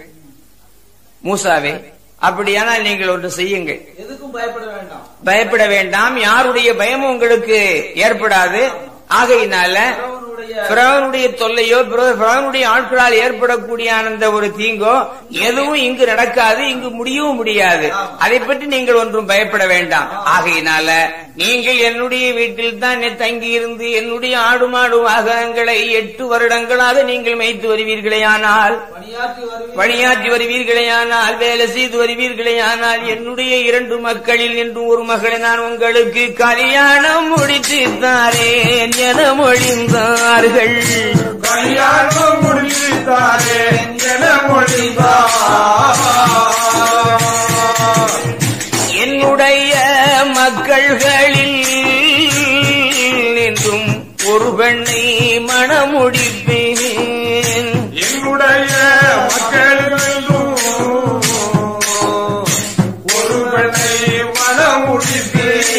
மூசாவே அப்படியானால் நீங்கள் ஒன்று செய்யுங்கள் எதுக்கும் பயப்பட வேண்டாம் பயப்பட வேண்டாம் யாருடைய பயமும் உங்களுக்கு ஏற்படாது ஆகையினால பிறவனுடைய பிறவனுடைய தொல்லையோ பிற- பிறவனுடைய ஆட்களால் ஏற்படக்கூடிய அந்த ஒரு தீங்கோ எதுவும் இங்கு நடக்காது இங்கு முடியவும் முடியாது அதை பற்றி நீங்கள் ஒன்றும் பயப்பட வேண்டாம் ஆகையினால நீங்கள் என்னுடைய வீட்டில் தான் தங்கி இருந்து என்னுடைய ஆடு மாடு வாகனங்களை எட்டு வருடங்களாக நீங்கள் மேய்த்து வருவீர்களேயானால் பணியாற்றி வருவீர்கள் பணியாற்றி வருவீர்களேயானால் வேலை செய்து வருவீர்களேயானால் என்னுடைய இரண்டு மக்களில் நின்று ஒரு மகளை நான் உங்களுக்கு கல்யாணம் முடித்து தாரேன் என மொழிந்தார்கள் கல்யாணம் முடித்தாரே என மொழிந்தார் என்னுடைய மக்கள்களில் நின்றும் ஒரு பெண்ணை மணமுடிப்பேன் என்னுடைய மக்களிலும் ஒரு பெண்ணை மனமுடித்தேன்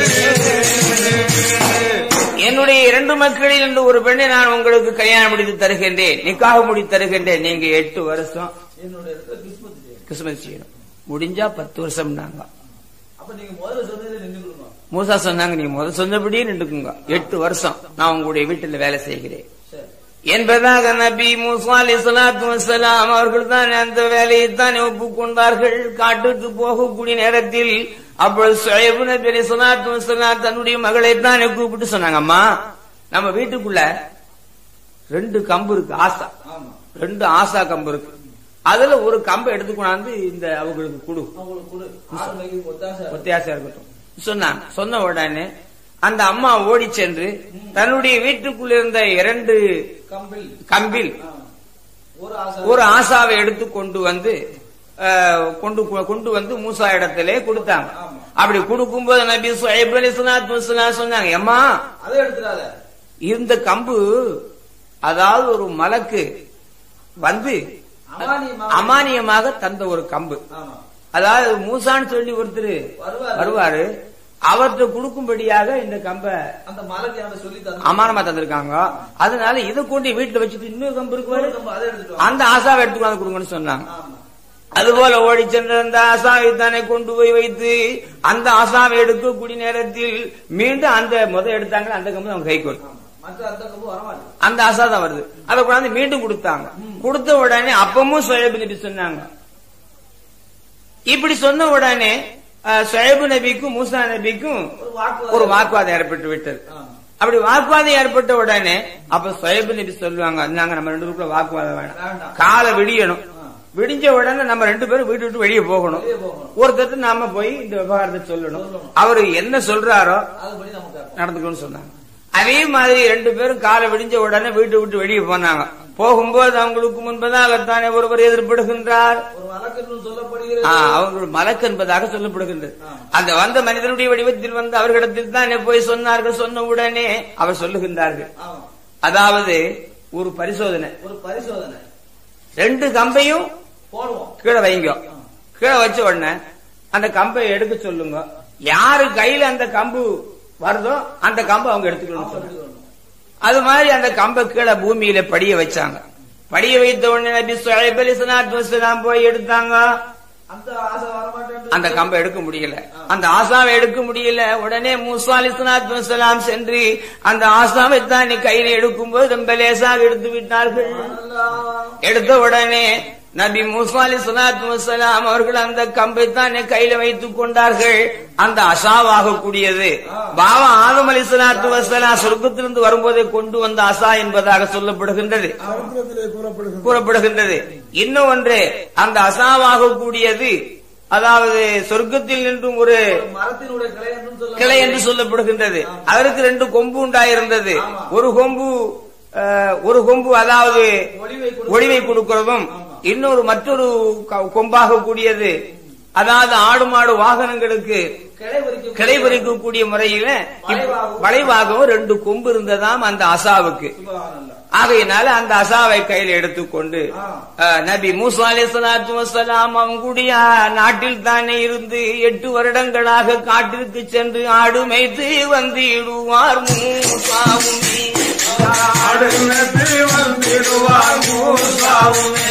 என்னுடைய இரண்டு மக்களில் இருந்து ஒரு பெண்ணை நான் உங்களுக்கு கல்யாணம் முடித்து தருகின்றேன் நிக்காக முடித்து தருகின்றேன் நீங்க எட்டு வருஷம் என்னுடைய இடத்துல கிறிஸ்மஸ் செய்யணும். கிறிஸ்துமஸ் செய்யணும் முடிஞ்சா பத்து வருஷம் நாங்க அப்ப நீங்க முதல்ல சொன்னதுல நின்றுக்கணும் மூசா சொன்னாங்க நீங்க முதல் சொன்னபடியே நின்றுக்குங்க எட்டு வருஷம் நான் உங்களுடைய வீட்டில் வேலை செய்கிறேன் சரி என்பதாக நபி மூசா அலி சலாத்து வசலாம் அவர்கள் தான் அந்த வேலையை தான் ஒப்புக்கொண்டார்கள் காட்டுக்கு போகக்கூடிய நேரத்தில் அப்பொழுது சுயபு நபி அலி சலாத்து வசலாம் தன்னுடைய மகளை தான் கூப்பிட்டு சொன்னாங்க அம்மா நம்ம வீட்டுக்குள்ள ரெண்டு கம்பு இருக்கு ஆசா ஆமா ரெண்டு ஆசா கம்பு இருக்கு அதுல ஒரு கம்பை எடுத்து கொண்டாந்து இந்த அவங்களுக்கு கொடு அவங்களுக்கு கொடு ஆறு மணிக்கு ஒத்தாசை ஒத்தியாசம் இருக்கட்டும் சொன்னாங்க சொன்ன உடனே அந்த அம்மா ஓடி சென்று தன்னுடைய வீட்டுக்குள்ள இருந்த இரண்டு கம்பில் கம்பில் ஆ. ஒரு ஆசை ஒரு ஆசாவை எடுத்து கொண்டு வந்து அஹ், கொண்டு கொண்டு வந்து மூசா இடத்திலே கொடுத்தாங்க ஆமா. அப்படி கொடுக்கும்போது நபி சுஹைப் அலி ஸலாத்து வஸலாம் சொன்னாங்க அம்மா அதை எடுத்துடாத இந்த கம்பு அதாவது ஒரு மலக்கு வந்து அமானியமாக அமானியமாக தந்த ஒரு கம்பு ஆமா அதாவது மூசான்னு சொல்லி ஒருத்தர் வருவாரு. வருவாரு அவர்கிட்ட கொடுக்கும்படியாக இந்த கம்பை அந்த மலைக்கு அவனை சொல்லி தந்து அமானமா தந்திருக்காங்க அதனால இதை கொண்டு வீட்டுல வச்சுட்டு இன்னொரு கம்பு இருக்கு பாரு. நம்ம அதை எடுத்துட்டு வா. அந்த ஆசாவை எடுத்துக்கொண்டு கொடுங்கன்னு சொன்னாங்க ஆமா அதுபோல ஓடி சென்ற அந்த ஆசாவை தானே கொண்டு போய் வைத்து அந்த ஆசாவை எடுக்கக்கூடிய நேரத்தில் மீண்டும் அந்த முத எடுத்தாங்க அந்த கம்பு அவங்க கை கொடு மற்ற அந்த கம்பு வரமாட்டேன் அந்த ஆசா தான் வருது அதை கொண்டாந்து மீண்டும் கொடுத்தாங்க கொடுத்த உடனே அப்பமும் சுயபு நபி சொன்னாங்க இப்படி சொன்ன உடனே அஹ், சுயபு நபிக்கும் மூசா நபிக்கும் ஒரு வாக்குவாதம் ஒரு வாக்குவாதம் ஏற்பட்டு விட்டது ஆ. அப்படி வாக்குவாதம் ஏற்பட்ட உடனே அப்ப சுயபு நபி சொல்லுவாங்க நாங்க நம்ம ரெண்டு பேருக்குள்ள வாக்குவாதம் வேணாம் வேண்டாம். காலை விடியணும் ஆ. விடிஞ்ச உடனே நம்ம ரெண்டு பேரும் வீட்டு விட்டு வெளியே போகணும் வெளியே போகணும். ஒருத்தர் நாம போய் இந்த விவகாரத்தை சொல்லணும் சொல்லணும். அவரு என்ன சொல்றாரோ அதுபடி நமக்கு அர்த்தம். நடந்துக்கணும்னு சொன்னாங்க அதே மாதிரி ரெண்டு பேரும் காலை விடிஞ்ச உடனே வீட்டை விட்டு வெளியே போனாங்க போகும்போது அவங்களுக்கு முன்பதாகத்தானே ஒருவர் எதிர்படுகின்றார் ஒரு வழக்கென்று ஆ, சொல்லப்படுகிறது அவர்கள் மலக்கு என்பதாக சொல்லப்படுகின்றது ஆ. அந்த வந்த மனிதனுடைய வடிவத்தில் வந்து அவர்களிடத்தில் தானே போய் சொன்னார்கள் சொன்ன உடனே அவர் சொல்லுகின்றார்கள் ஆமா அதாவது ஒரு பரிசோதனை ஒரு பரிசோதனை ரெண்டு கம்பையும் போடுவோம் கீழே வைங்க கீழே வச்ச உடனே அந்த கம்பை எடுக்க சொல்லுங்க யாரு கையில அந்த கம்பு வருதோ அந்த கம்பை அவங்க எடுத்துக்கணும்னு சொல்லுங்க அது மாதிரி அந்த கம்பை கீழே பூமியில படிய வச்சாங்க படிய வைத்த உடனே நபி சுஹைப் அலைஹிஸ்ஸலாத்து வஸ்ஸலாம் போய் எடுத்தாங்க அந்த ஆசை வரமாட்டேன் அந்த கம்பை எடுக்க முடியல அந்த ஆசாவை எடுக்க முடியல உடனே மூசா அலிஸ்லாத்து வஸ்ஸலாம் சென்று அந்த ஆசாவை தான் கையில எடுக்கும்போது ரொம்ப லேசாக எடுத்து விட்டார்கள் எடுத்த உடனே நபி மூசா அலி சலாத்து வசலாம் அவர்கள் அந்த கம்பை தானே கையில வைத்துக் கொண்டார்கள் அந்த அசாவாக கூடியது பாபா ஆதம் அலி சலாத்து வசலாம் சொர்க்கத்திலிருந்து வரும்போதே கொண்டு வந்த அசா என்பதாக சொல்லப்படுகின்றது சரித்திரத்திலே கூறப்படுகிறது கூறப்படுகின்றது இன்னும் ஒன்று அந்த அசாவாக கூடியது அதாவது சொர்க்கத்தில் நின்றும் ஒரு மரத்தினுடைய கிளை என்றும் சொல்ல கிளை என்று சொல்லப்படுகின்றது அதற்கு ரெண்டு கொம்பு உண்டாயிருந்தது ஆமா. ஒரு கொம்பு அஹ், ஒரு கொம்பு அதாவது ஒளிவை கொடுக்கிறது. ஒளிவை கொடுக்கிறதும் ஆமா. இன்னொரு மற்றொரு க- கொம்பாக கூடியது அதாவது ஆடு மாடு வாகனங்களுக்கு கிளை பறிக்க கிளை பறிக்கக்கூடிய முறையில இப்ப வளைவாகவும். வளைவாகவும் ரெண்டு கொம்பு இருந்ததாம் அந்த அசாவுக்கு சுபஹானல்லாஹ். ஆகையினால அந்த அசாவை கையில் எடுத்துக்கொண்டு ஆ. அஹ், நபி மூசா அலைஹிஸ்ஸலாத்து வஸ்ஸலாம் அவங்களுடைய நாட்டில் தானே இருந்து எட்டு வருடங்களாக காட்டிற்கு சென்று ஆடு மேய்த்து வந்திடுவார் மூசாவும் அடுத்து வந்திடுவார் மூசாவுமே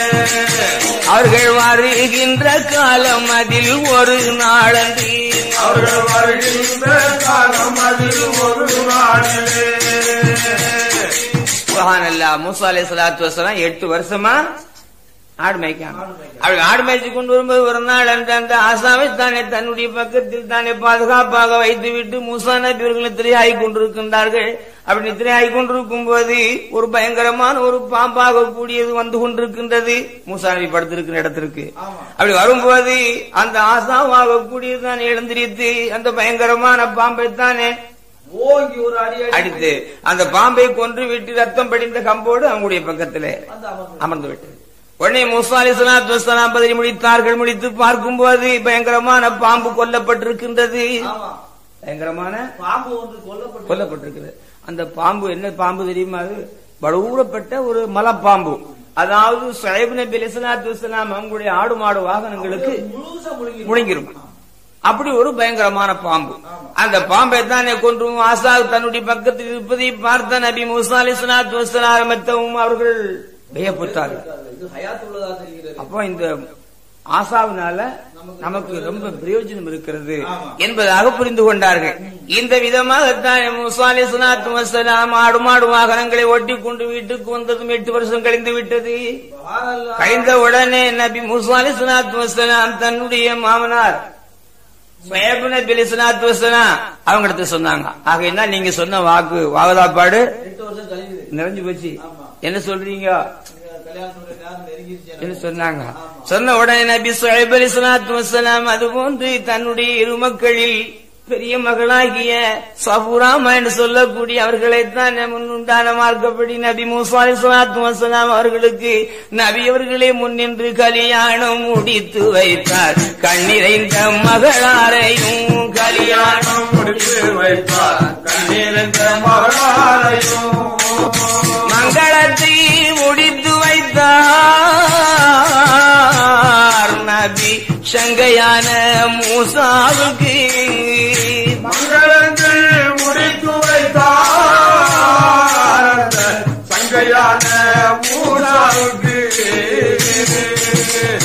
அவர்கள் வருகின்ற காலம் அதில் ஒரு நாளன்று அவர்கள் வருகின்ற காலம் அதில் ஒரு நாளிலே சுபஹானல்லா மூசா அலைஹிஸ்ஸலாத்து வஸ்ஸலாம் எட்டு வருஷமா ஆடு மேய்க்காங்க அவள் ஆடு மேய்ச்சி கொண்டு வரும்போது ஒரு நாள் அந்த அந்த ஆசாவை தானே தன்னுடைய பக்கத்தில் தானே பாதுகாப்பாக வைத்து விட்டு மூசா நபி அவர்கள் நித்திரையாகி கொண்டிருக்கின்றார்கள் அப்படி நித்திரையாகி கொண்டிருக்கும் போது ஒரு பயங்கரமான ஒரு பாம்பாக கூடியது வந்து கொண்டிருக்கின்றது மூசா நபி படுத்திருக்கிற இடத்திற்கு ஆமா. அப்படி வரும்போது அந்த ஆசாவாக கூடியது தானே எழுந்திரித்து அந்த பயங்கரமான பாம்பை தானே ஓங்கி ஒரு அடி அடி அடித்து அந்த பாம்பை கொன்று விட்டு ரத்தம் படிந்த கம்போடு அவங்களுடைய பக்கத்திலே வந்து அமர்ந்து அமர்ந்து விட்டது உடனே மூசா அலி சலாத்து வசலாம் பதவி முடித்தார்கள் முடித்து பார்க்கும்போது பயங்கரமான பாம்பு கொல்லப்பட்டிருக்கின்றது ஆமா பயங்கரமான பாம்பு ஒன்று கொல்லப்பட்டு கொல்லப்பட்டிருக்கிறது அந்த பாம்பு என்ன பாம்பு தெரியுமா அது பலூரப்பட்ட ஒரு மலைப்பாம்பு அதாவது சைப் நபி அலிசலாத்து வசலாம் அவங்களுடைய ஆடு மாடு வாகனங்களுக்கு முழுசா முழுங்கி முழுங்கிரும் அப்படி ஒரு பயங்கரமான பாம்பு அந்த பாம்பை தானே கொன்றும் ஆசா தன்னுடைய பக்கத்தில் இருப்பதை பார்த்த நபி மூசா அலி சலாத்து வசலாம் மத்தவும் அவர்கள் வியப்புத்தார்கள் இது ஹயாத் உள்ளதா தெரிகிறது அப்போ இந்த ஆசாவினால நமக்கு ரொம்ப பிரயோஜனம் இருக்கிறது ஆமா. என்பதாக புரிந்து கொண்டார்கள் இந்த விதமாகத்தான் மூசா அலைஹிஸ்ஸலாத்து வஸ்ஸலாம் ஆடு மாடு வாகனங்களை ஓட்டி கொண்டு வீட்டுக்கு வந்ததும் எட்டு வருஷம் கழிந்து விட்டது சுபஹானல்லாஹ். கழிந்த உடனே நபி மூசா அலைஹிஸ்ஸலாத்து வஸ்ஸலாம் தன்னுடைய மாமனார் சுயபு நபி அலைஹிஸ்ஸலாத்து வஸ்ஸலாம் அவங்க இடத்துல சொன்னாங்க ஆகையினா நீங்க சொன்ன வாக்கு வாகதாப்பாடு எட்டு வருஷம் கழியுது நிறைஞ்சு போச்சு ஆமா. என்ன சொல்றீங்க நீங்க கல்யாணத்துடைய நேரம் நெருங்கிருச்சு என்று எனக்கு. சொன்னாங்க சொன்ன உடனே நபி சுஹைப் அலி சலாத்து வசலாம் அது போன்று தன்னுடைய இரு மக்களில் பெரிய மகளாகிய சபுராமா என்று சொல்லக்கூடிய அவர்களைத்தான் முன்னுண்டான மார்க்கப்படி நபி மூசா அலி சலாத்து வசலாம் அவர்களுக்கு நபி அவர்களே முன்னின்று கல்யாணம் முடித்து வைத்தார் கண்ணிறைந்த மகளாரையும் கல்யாணம் முடித்து வைப்பார் கண்ணீரந்த மகளாரையும் மங்களத்தை முடித்து வைத்தார் நபி சங்கையான மூசாவுக்கு மங்களங்கள் முடித்து வைத்தார் அந்த சங்கையான மூலாவுக்கு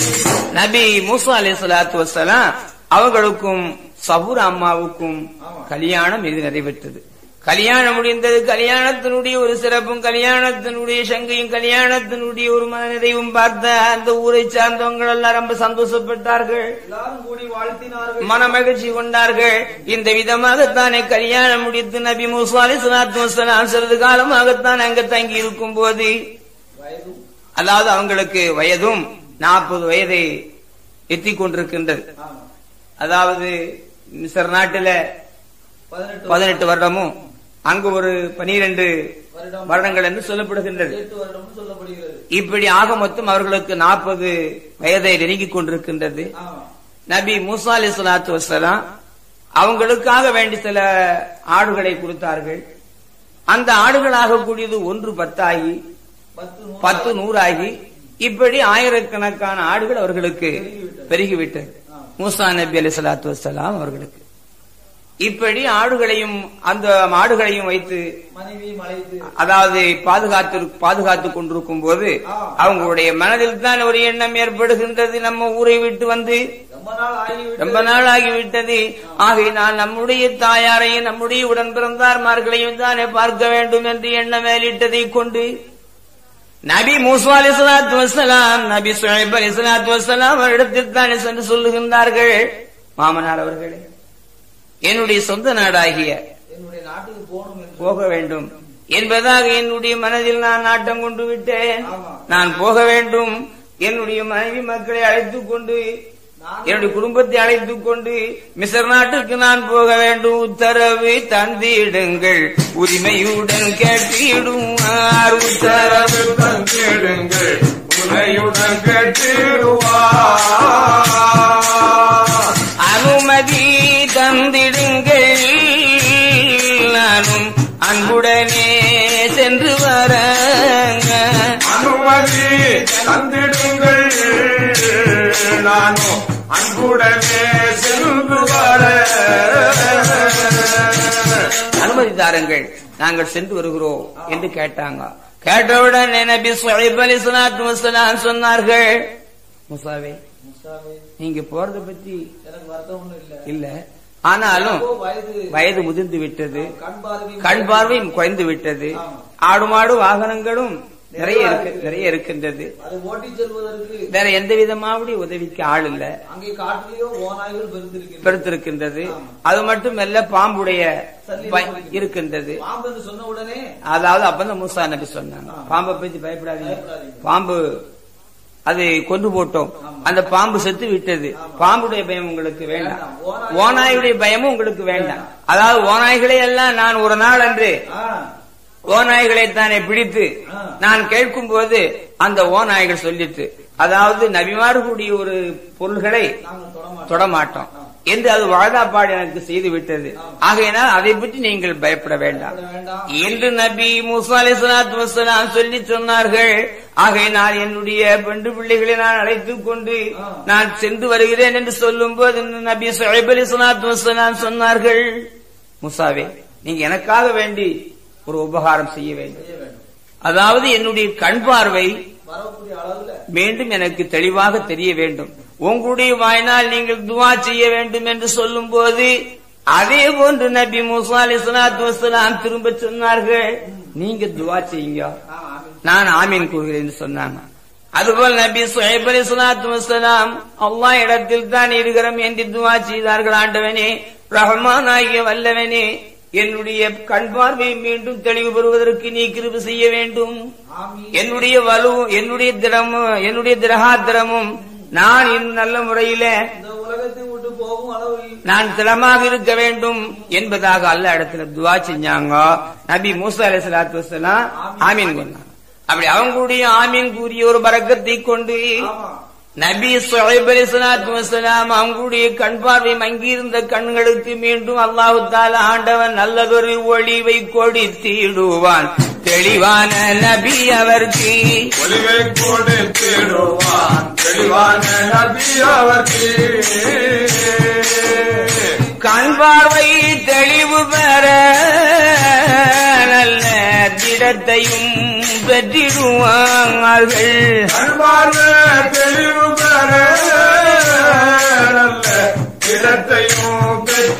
நபி மூசா அலி சலாத்து வசலாம் அவர்களுக்கும் சபூர் அம்மாவுக்கும் கல்யாணம் இது நடைபெற்றது கல்யாணம் முடிந்தது கல்யாணத்தினுடைய ஒரு சிறப்பும் கல்யாணத்தினுடைய சங்கையும் கல்யாணத்தினுடைய ஒரு மனநிறைவும் பார்த்த அந்த ஊரை சார்ந்தவங்க எல்லாம் ரொம்ப சந்தோஷப்பட்டார்கள் எல்லாரும் கூடி வாழ்த்தினார்கள் மன மகிழ்ச்சி கொண்டார்கள் இந்த விதமாகத்தானே கல்யாணம் முடித்து நபி மூசா அலி சலாத்து வசலாம் சிறிது காலமாகத்தான் அங்க தங்கி இருக்கும் போது வயது அதாவது அவங்களுக்கு வயதும் நாற்பது வயதை எத்திக் கொண்டிருக்கின்றது ஆமா அதாவது மிசர் நாட்டுல பதினெட்டு பதினெட்டு வருடமும் அங்கு ஒரு பனிரெண்டு வருடம் வருடங்கள் என்று சொல்லப்படுகின்றது எட்டு வருடம்னு சொல்லப்படுகிறது இப்படி ஆக மொத்தம் அவர்களுக்கு நாற்பது வயதை நெருங்கிக் கொண்டிருக்கின்றது ஆமா நபி மூசா அலி சலாத்து வசலாம் அவங்களுக்காக வேண்டி சில ஆடுகளை கொடுத்தார்கள் அந்த ஆடுகளாக கூடியது ஒன்று பத்தாகி பத்து நூறு பத்து நூறாகி இப்படி ஆயிரக்கணக்கான ஆடுகள் அவர்களுக்கு பெருகிவிட்டது மூசா நபி அலி சலாத்து வசலாம் அவர்களுக்கு இப்படி ஆடுகளையும் அந்த ஆடுகளையும் வைத்து மனைவி மலைத்து அதாவது பாதுகாத்து பாதுகாத்து கொண்டிருக்கும் போது அவங்களுடைய மனதில் தான் ஒரு எண்ணம் ஏற்படுகின்றது நம்ம ஊரை விட்டு வந்து ரொம்ப நாள் ஆகிவிட்டு ரொம்ப நாள் ஆகிவிட்டது ஆகையினால் நம்முடைய தாயாரையும் நம்முடைய உடன் பிறந்தார்மார்களையும் தானே பார்க்க வேண்டும் என்று எண்ணம் மேலிட்டதை கொண்டு நபி மூசா அலி சலாத்து வசலாம் நபி சுஹைப் அலி சலாத்து வசலாம் அவரிடத்தில் தானே சென்று சொல்லுகின்றார்கள் மாமனார் அவர்களே என்னுடைய சொந்த நாடாகிய என்னுடைய நாட்டுக்கு போகணும் என்று போக வேண்டும் என்பதாக என்னுடைய மனதில் நான் நாட்டம் கொண்டு விட்டேன் ஆமா. நான் போக வேண்டும் என்னுடைய மனைவி மக்களை அழைத்துக் கொண்டு நான் என்னுடைய குடும்பத்தை அழைத்துக் கொண்டு மிசர் நாட்டுக்கு நான் போக வேண்டும் உத்தரவு தந்திடுங்கள் உரிமையுடன் கேட்டிடுவார் உத்தரவு தந்திடுங்கள் உனையுடன் கேட்டிடுவார் அனுமதி தந்திடுங்கள் நானும் அன்புடனே சென்று வரங்க அனுமதி தந்திடுங்கள் நானும் அன்புடனே சென்று வர அனுமதி தாருங்கள் நாங்கள் சென்று வருகிறோம் என்று கேட்டாங்க கேட்டவுடன் நபி சுஹைப் அலி ஸலாத்து வஸலாம் சொன்னார்கள் முசாவே முஸ்தாபே, நீங்க போறத பத்தி எனக்கு வருத்தம் ஒண்ணும் இல்ல இல்ல ஆனாலும் இப்போ வயது வயது முதிர்ந்து விட்டது கண் பார்வை கண் பார்வையும் குறைந்து விட்டது ஆடு மாடு வாகனங்களும் நிறைய இருக்கு நிறைய இருக்கின்றது அதை ஓட்டிச் செல்வதற்கு வேற எந்த விதமாவது உதவிக்கு ஆள் இல்ல அங்கே காட்டிலேயோ ஓநாய்கள் பெருந்திருக்கிறது பெருத்திருக்கின்றது அது மட்டுமல்ல பாம்புடைய பய- இருக்கின்றது பாம்பு என்று சொன்ன உடனே அதாவது அப்பதான் மூசா நபி சொன்னாங்க பாம்பை பத்தி பயப்படாதீங்க பயப்படாதீங்க. பாம்பு அது கொண்டு போட்டோம் அந்த பாம்பு செத்து விட்டது பாம்புடைய பயம் உங்களுக்கு வேண்டாம் வேண்டாம். ஓநாயுடைய பயமும் உங்களுக்கு வேண்டாம் அதாவது ஓநாய்களை எல்லாம் நான் ஒரு நாள் அன்று ஆ, ஓநாய்களை தானே பிடித்து ஆ. நான் கேட்கும் போது அந்த ஓநாய்கள் சொல்லிட்டு அதாவது நபிமார்களுடைய ஒரு பொருள்களை நாங்கள் தொடமாட்டோம் தொடமாட்டோம் என்று அது வாழாப்பாடு எனக்கு செய்து விட்டது ஆகையினால் அதை பற்றி நீங்கள் பயப்பட வேண்டாம் வேண்டாம் என்று நபி மூசா அலி சலாத்து வசலாம் சொல்லி சொன்னார்கள் ஆகையினால் என்னுடைய பெண்டு பிள்ளைகளை நான் அழைத்துக் கொண்டு நான் சென்று வருகிறேன் என்று சொல்லும் போது நபி சுஹைப் அலி சலாத்து வசலாம் சொன்னார்கள் முசாவே நீங்க எனக்காக வேண்டி ஒரு உபகாரம் செய்ய வேண்டும் செய்ய வேண்டும் அதாவது என்னுடைய கண் பார்வை வரக்கூடிய அளவுல மீண்டும் எனக்கு தெளிவாக தெரிய வேண்டும் உங்களுடைய வாயினால் நீங்கள் துவா செய்ய வேண்டும் என்று சொல்லும் போது அதே போன்று நபி மூசா அலி சலாத்து வசலாம் திரும்ப சொன்னார்கள் நீங்க துவா செய்யுங்க நான் ஆமீன். நான் ஆமீன் கூறுகிறேன் என்று சொன்னாங்க அதுபோல் நபி சுஹைப் அலி சலாத்து வசலாம் அல்லாஹ் இடத்தில் தான் இருக்கிறோம் என்று துவா செய்தார்கள் ஆண்டவனே ரஹ்மான் ஆகிய வல்லவனே என்னுடைய கண் பார்வை மீண்டும் தெளிவு பெறுவதற்கு நீ கிருபை செய்ய வேண்டும் ஆமீன். என்னுடைய வலு என்னுடைய திடமும் என்னுடைய திரகாத்திரமும் நான் இன்னும் நல்ல முறையில இந்த உலகத்தை விட்டு போகும் அளவில் நான் திடமாக இருக்க வேண்டும் என்பதாக அல்ல இடத்துல துவா செஞ்சாங்க நபி மூசா அலி சலாத்து வசலாம் ஆமீன் கொண்டாங்க அப்படி அவங்களுடைய ஆமீன் கூறிய ஒரு பறக்கத்தை கொண்டு ஆமா நபி சுஹைப் அலி சலாத்து வசலாம் அவங்களுடைய கண் பார்வை மங்கியிருந்த கண்களுக்கு மீண்டும் அல்லாஹு தாலா ஆண்டவன் நல்லதொரு ஒளிவை கொடுத்திடுவான் தெளிவான நபி அவருக்கு ஒளிவை கொடுத்திடுவான் தெளிவான நபி அவர்க்கு கண் பார்வை தெளிவு பெற நல்ல திடத்தையும் பெற்றிடுவார்கள் கண்பார்வை தெளிவு பெற செல்வத்தையும்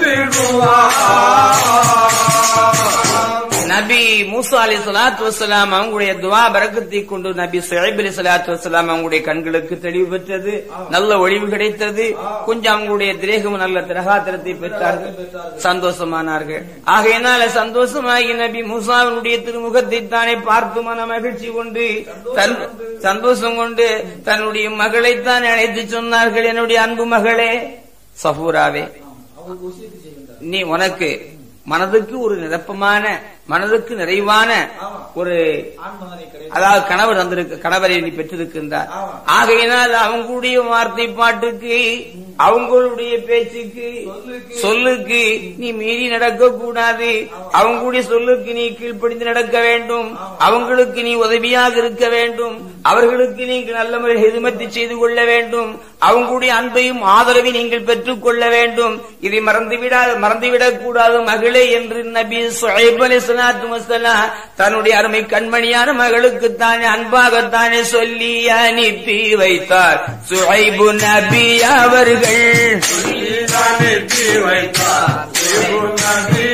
பெற்றிடுவார் நபி மூசா அலி சலாத்து வசலாம் அவங்களுடைய துவா பரக்கத்தை கொண்டு நபி சுஹைப் அலி சலாத்து வசலாம் அவங்களுடைய கண்களுக்கு தெளிவு பெற்றது நல்ல ஒளிவு கிடைத்தது கொஞ்சம் அவங்களுடைய திரேகம் நல்ல திரகாத்திரத்தை பெற்றார்கள் சந்தோஷமானார்கள் ஆகையினால சந்தோஷமாகி நபி மூசாவினுடைய திருமுகத்தை தானே பார்த்து மன மகிழ்ச்சி கொண்டு தன் சந்தோஷம் கொண்டு தன்னுடைய மகளைத்தான் அழைத்து சொன்னார்கள் என்னுடைய அன்பு மகளே சஃபூராவே அவங்களுக்கு விஷயத்தை செய்கின்றார் நீ உனக்கு மனதுக்கு ஒரு நிரப்பமான மனதுக்கு நிறைவான ஒரு ஆண் மகனை கிடையாது அதாவது கணவர் தந்திருக்க கணவரை நீ பெற்றிருக்கின்றார் ஆமா. ஆகையினால் அவங்களுடைய வார்த்தை பாட்டுக்கு அவங்களுடைய பேச்சுக்கு சொல்லுக்கு நீ மீறி நடக்க கூடாது அவங்களுடைய சொல்லுக்கு நீ கீழ்ப்படிந்து நடக்க வேண்டும் அவங்களுக்கு நீ உதவியாக இருக்க வேண்டும் அவர்களுக்கு நீங்கள் நல்ல முறையில் ஹிதுமத்தி செய்து கொள்ள வேண்டும் அவங்களுடைய அன்பையும் ஆதரவை நீங்கள் பெற்றுக் கொள்ள வேண்டும் இதை மறந்துவிடா மறந்துவிடக் கூடாது மகளே என்று நபி சுஹைப் அலி சலாத்து வசலாம் தன்னுடைய அருமை கண்மணியான மகளுக்கு தானே அன்பாகத்தானே சொல்லி அனுப்பி வைத்தார் சுஹைபு நபி அவர்கள் அனுப்பி வைத்தார் இபு நபி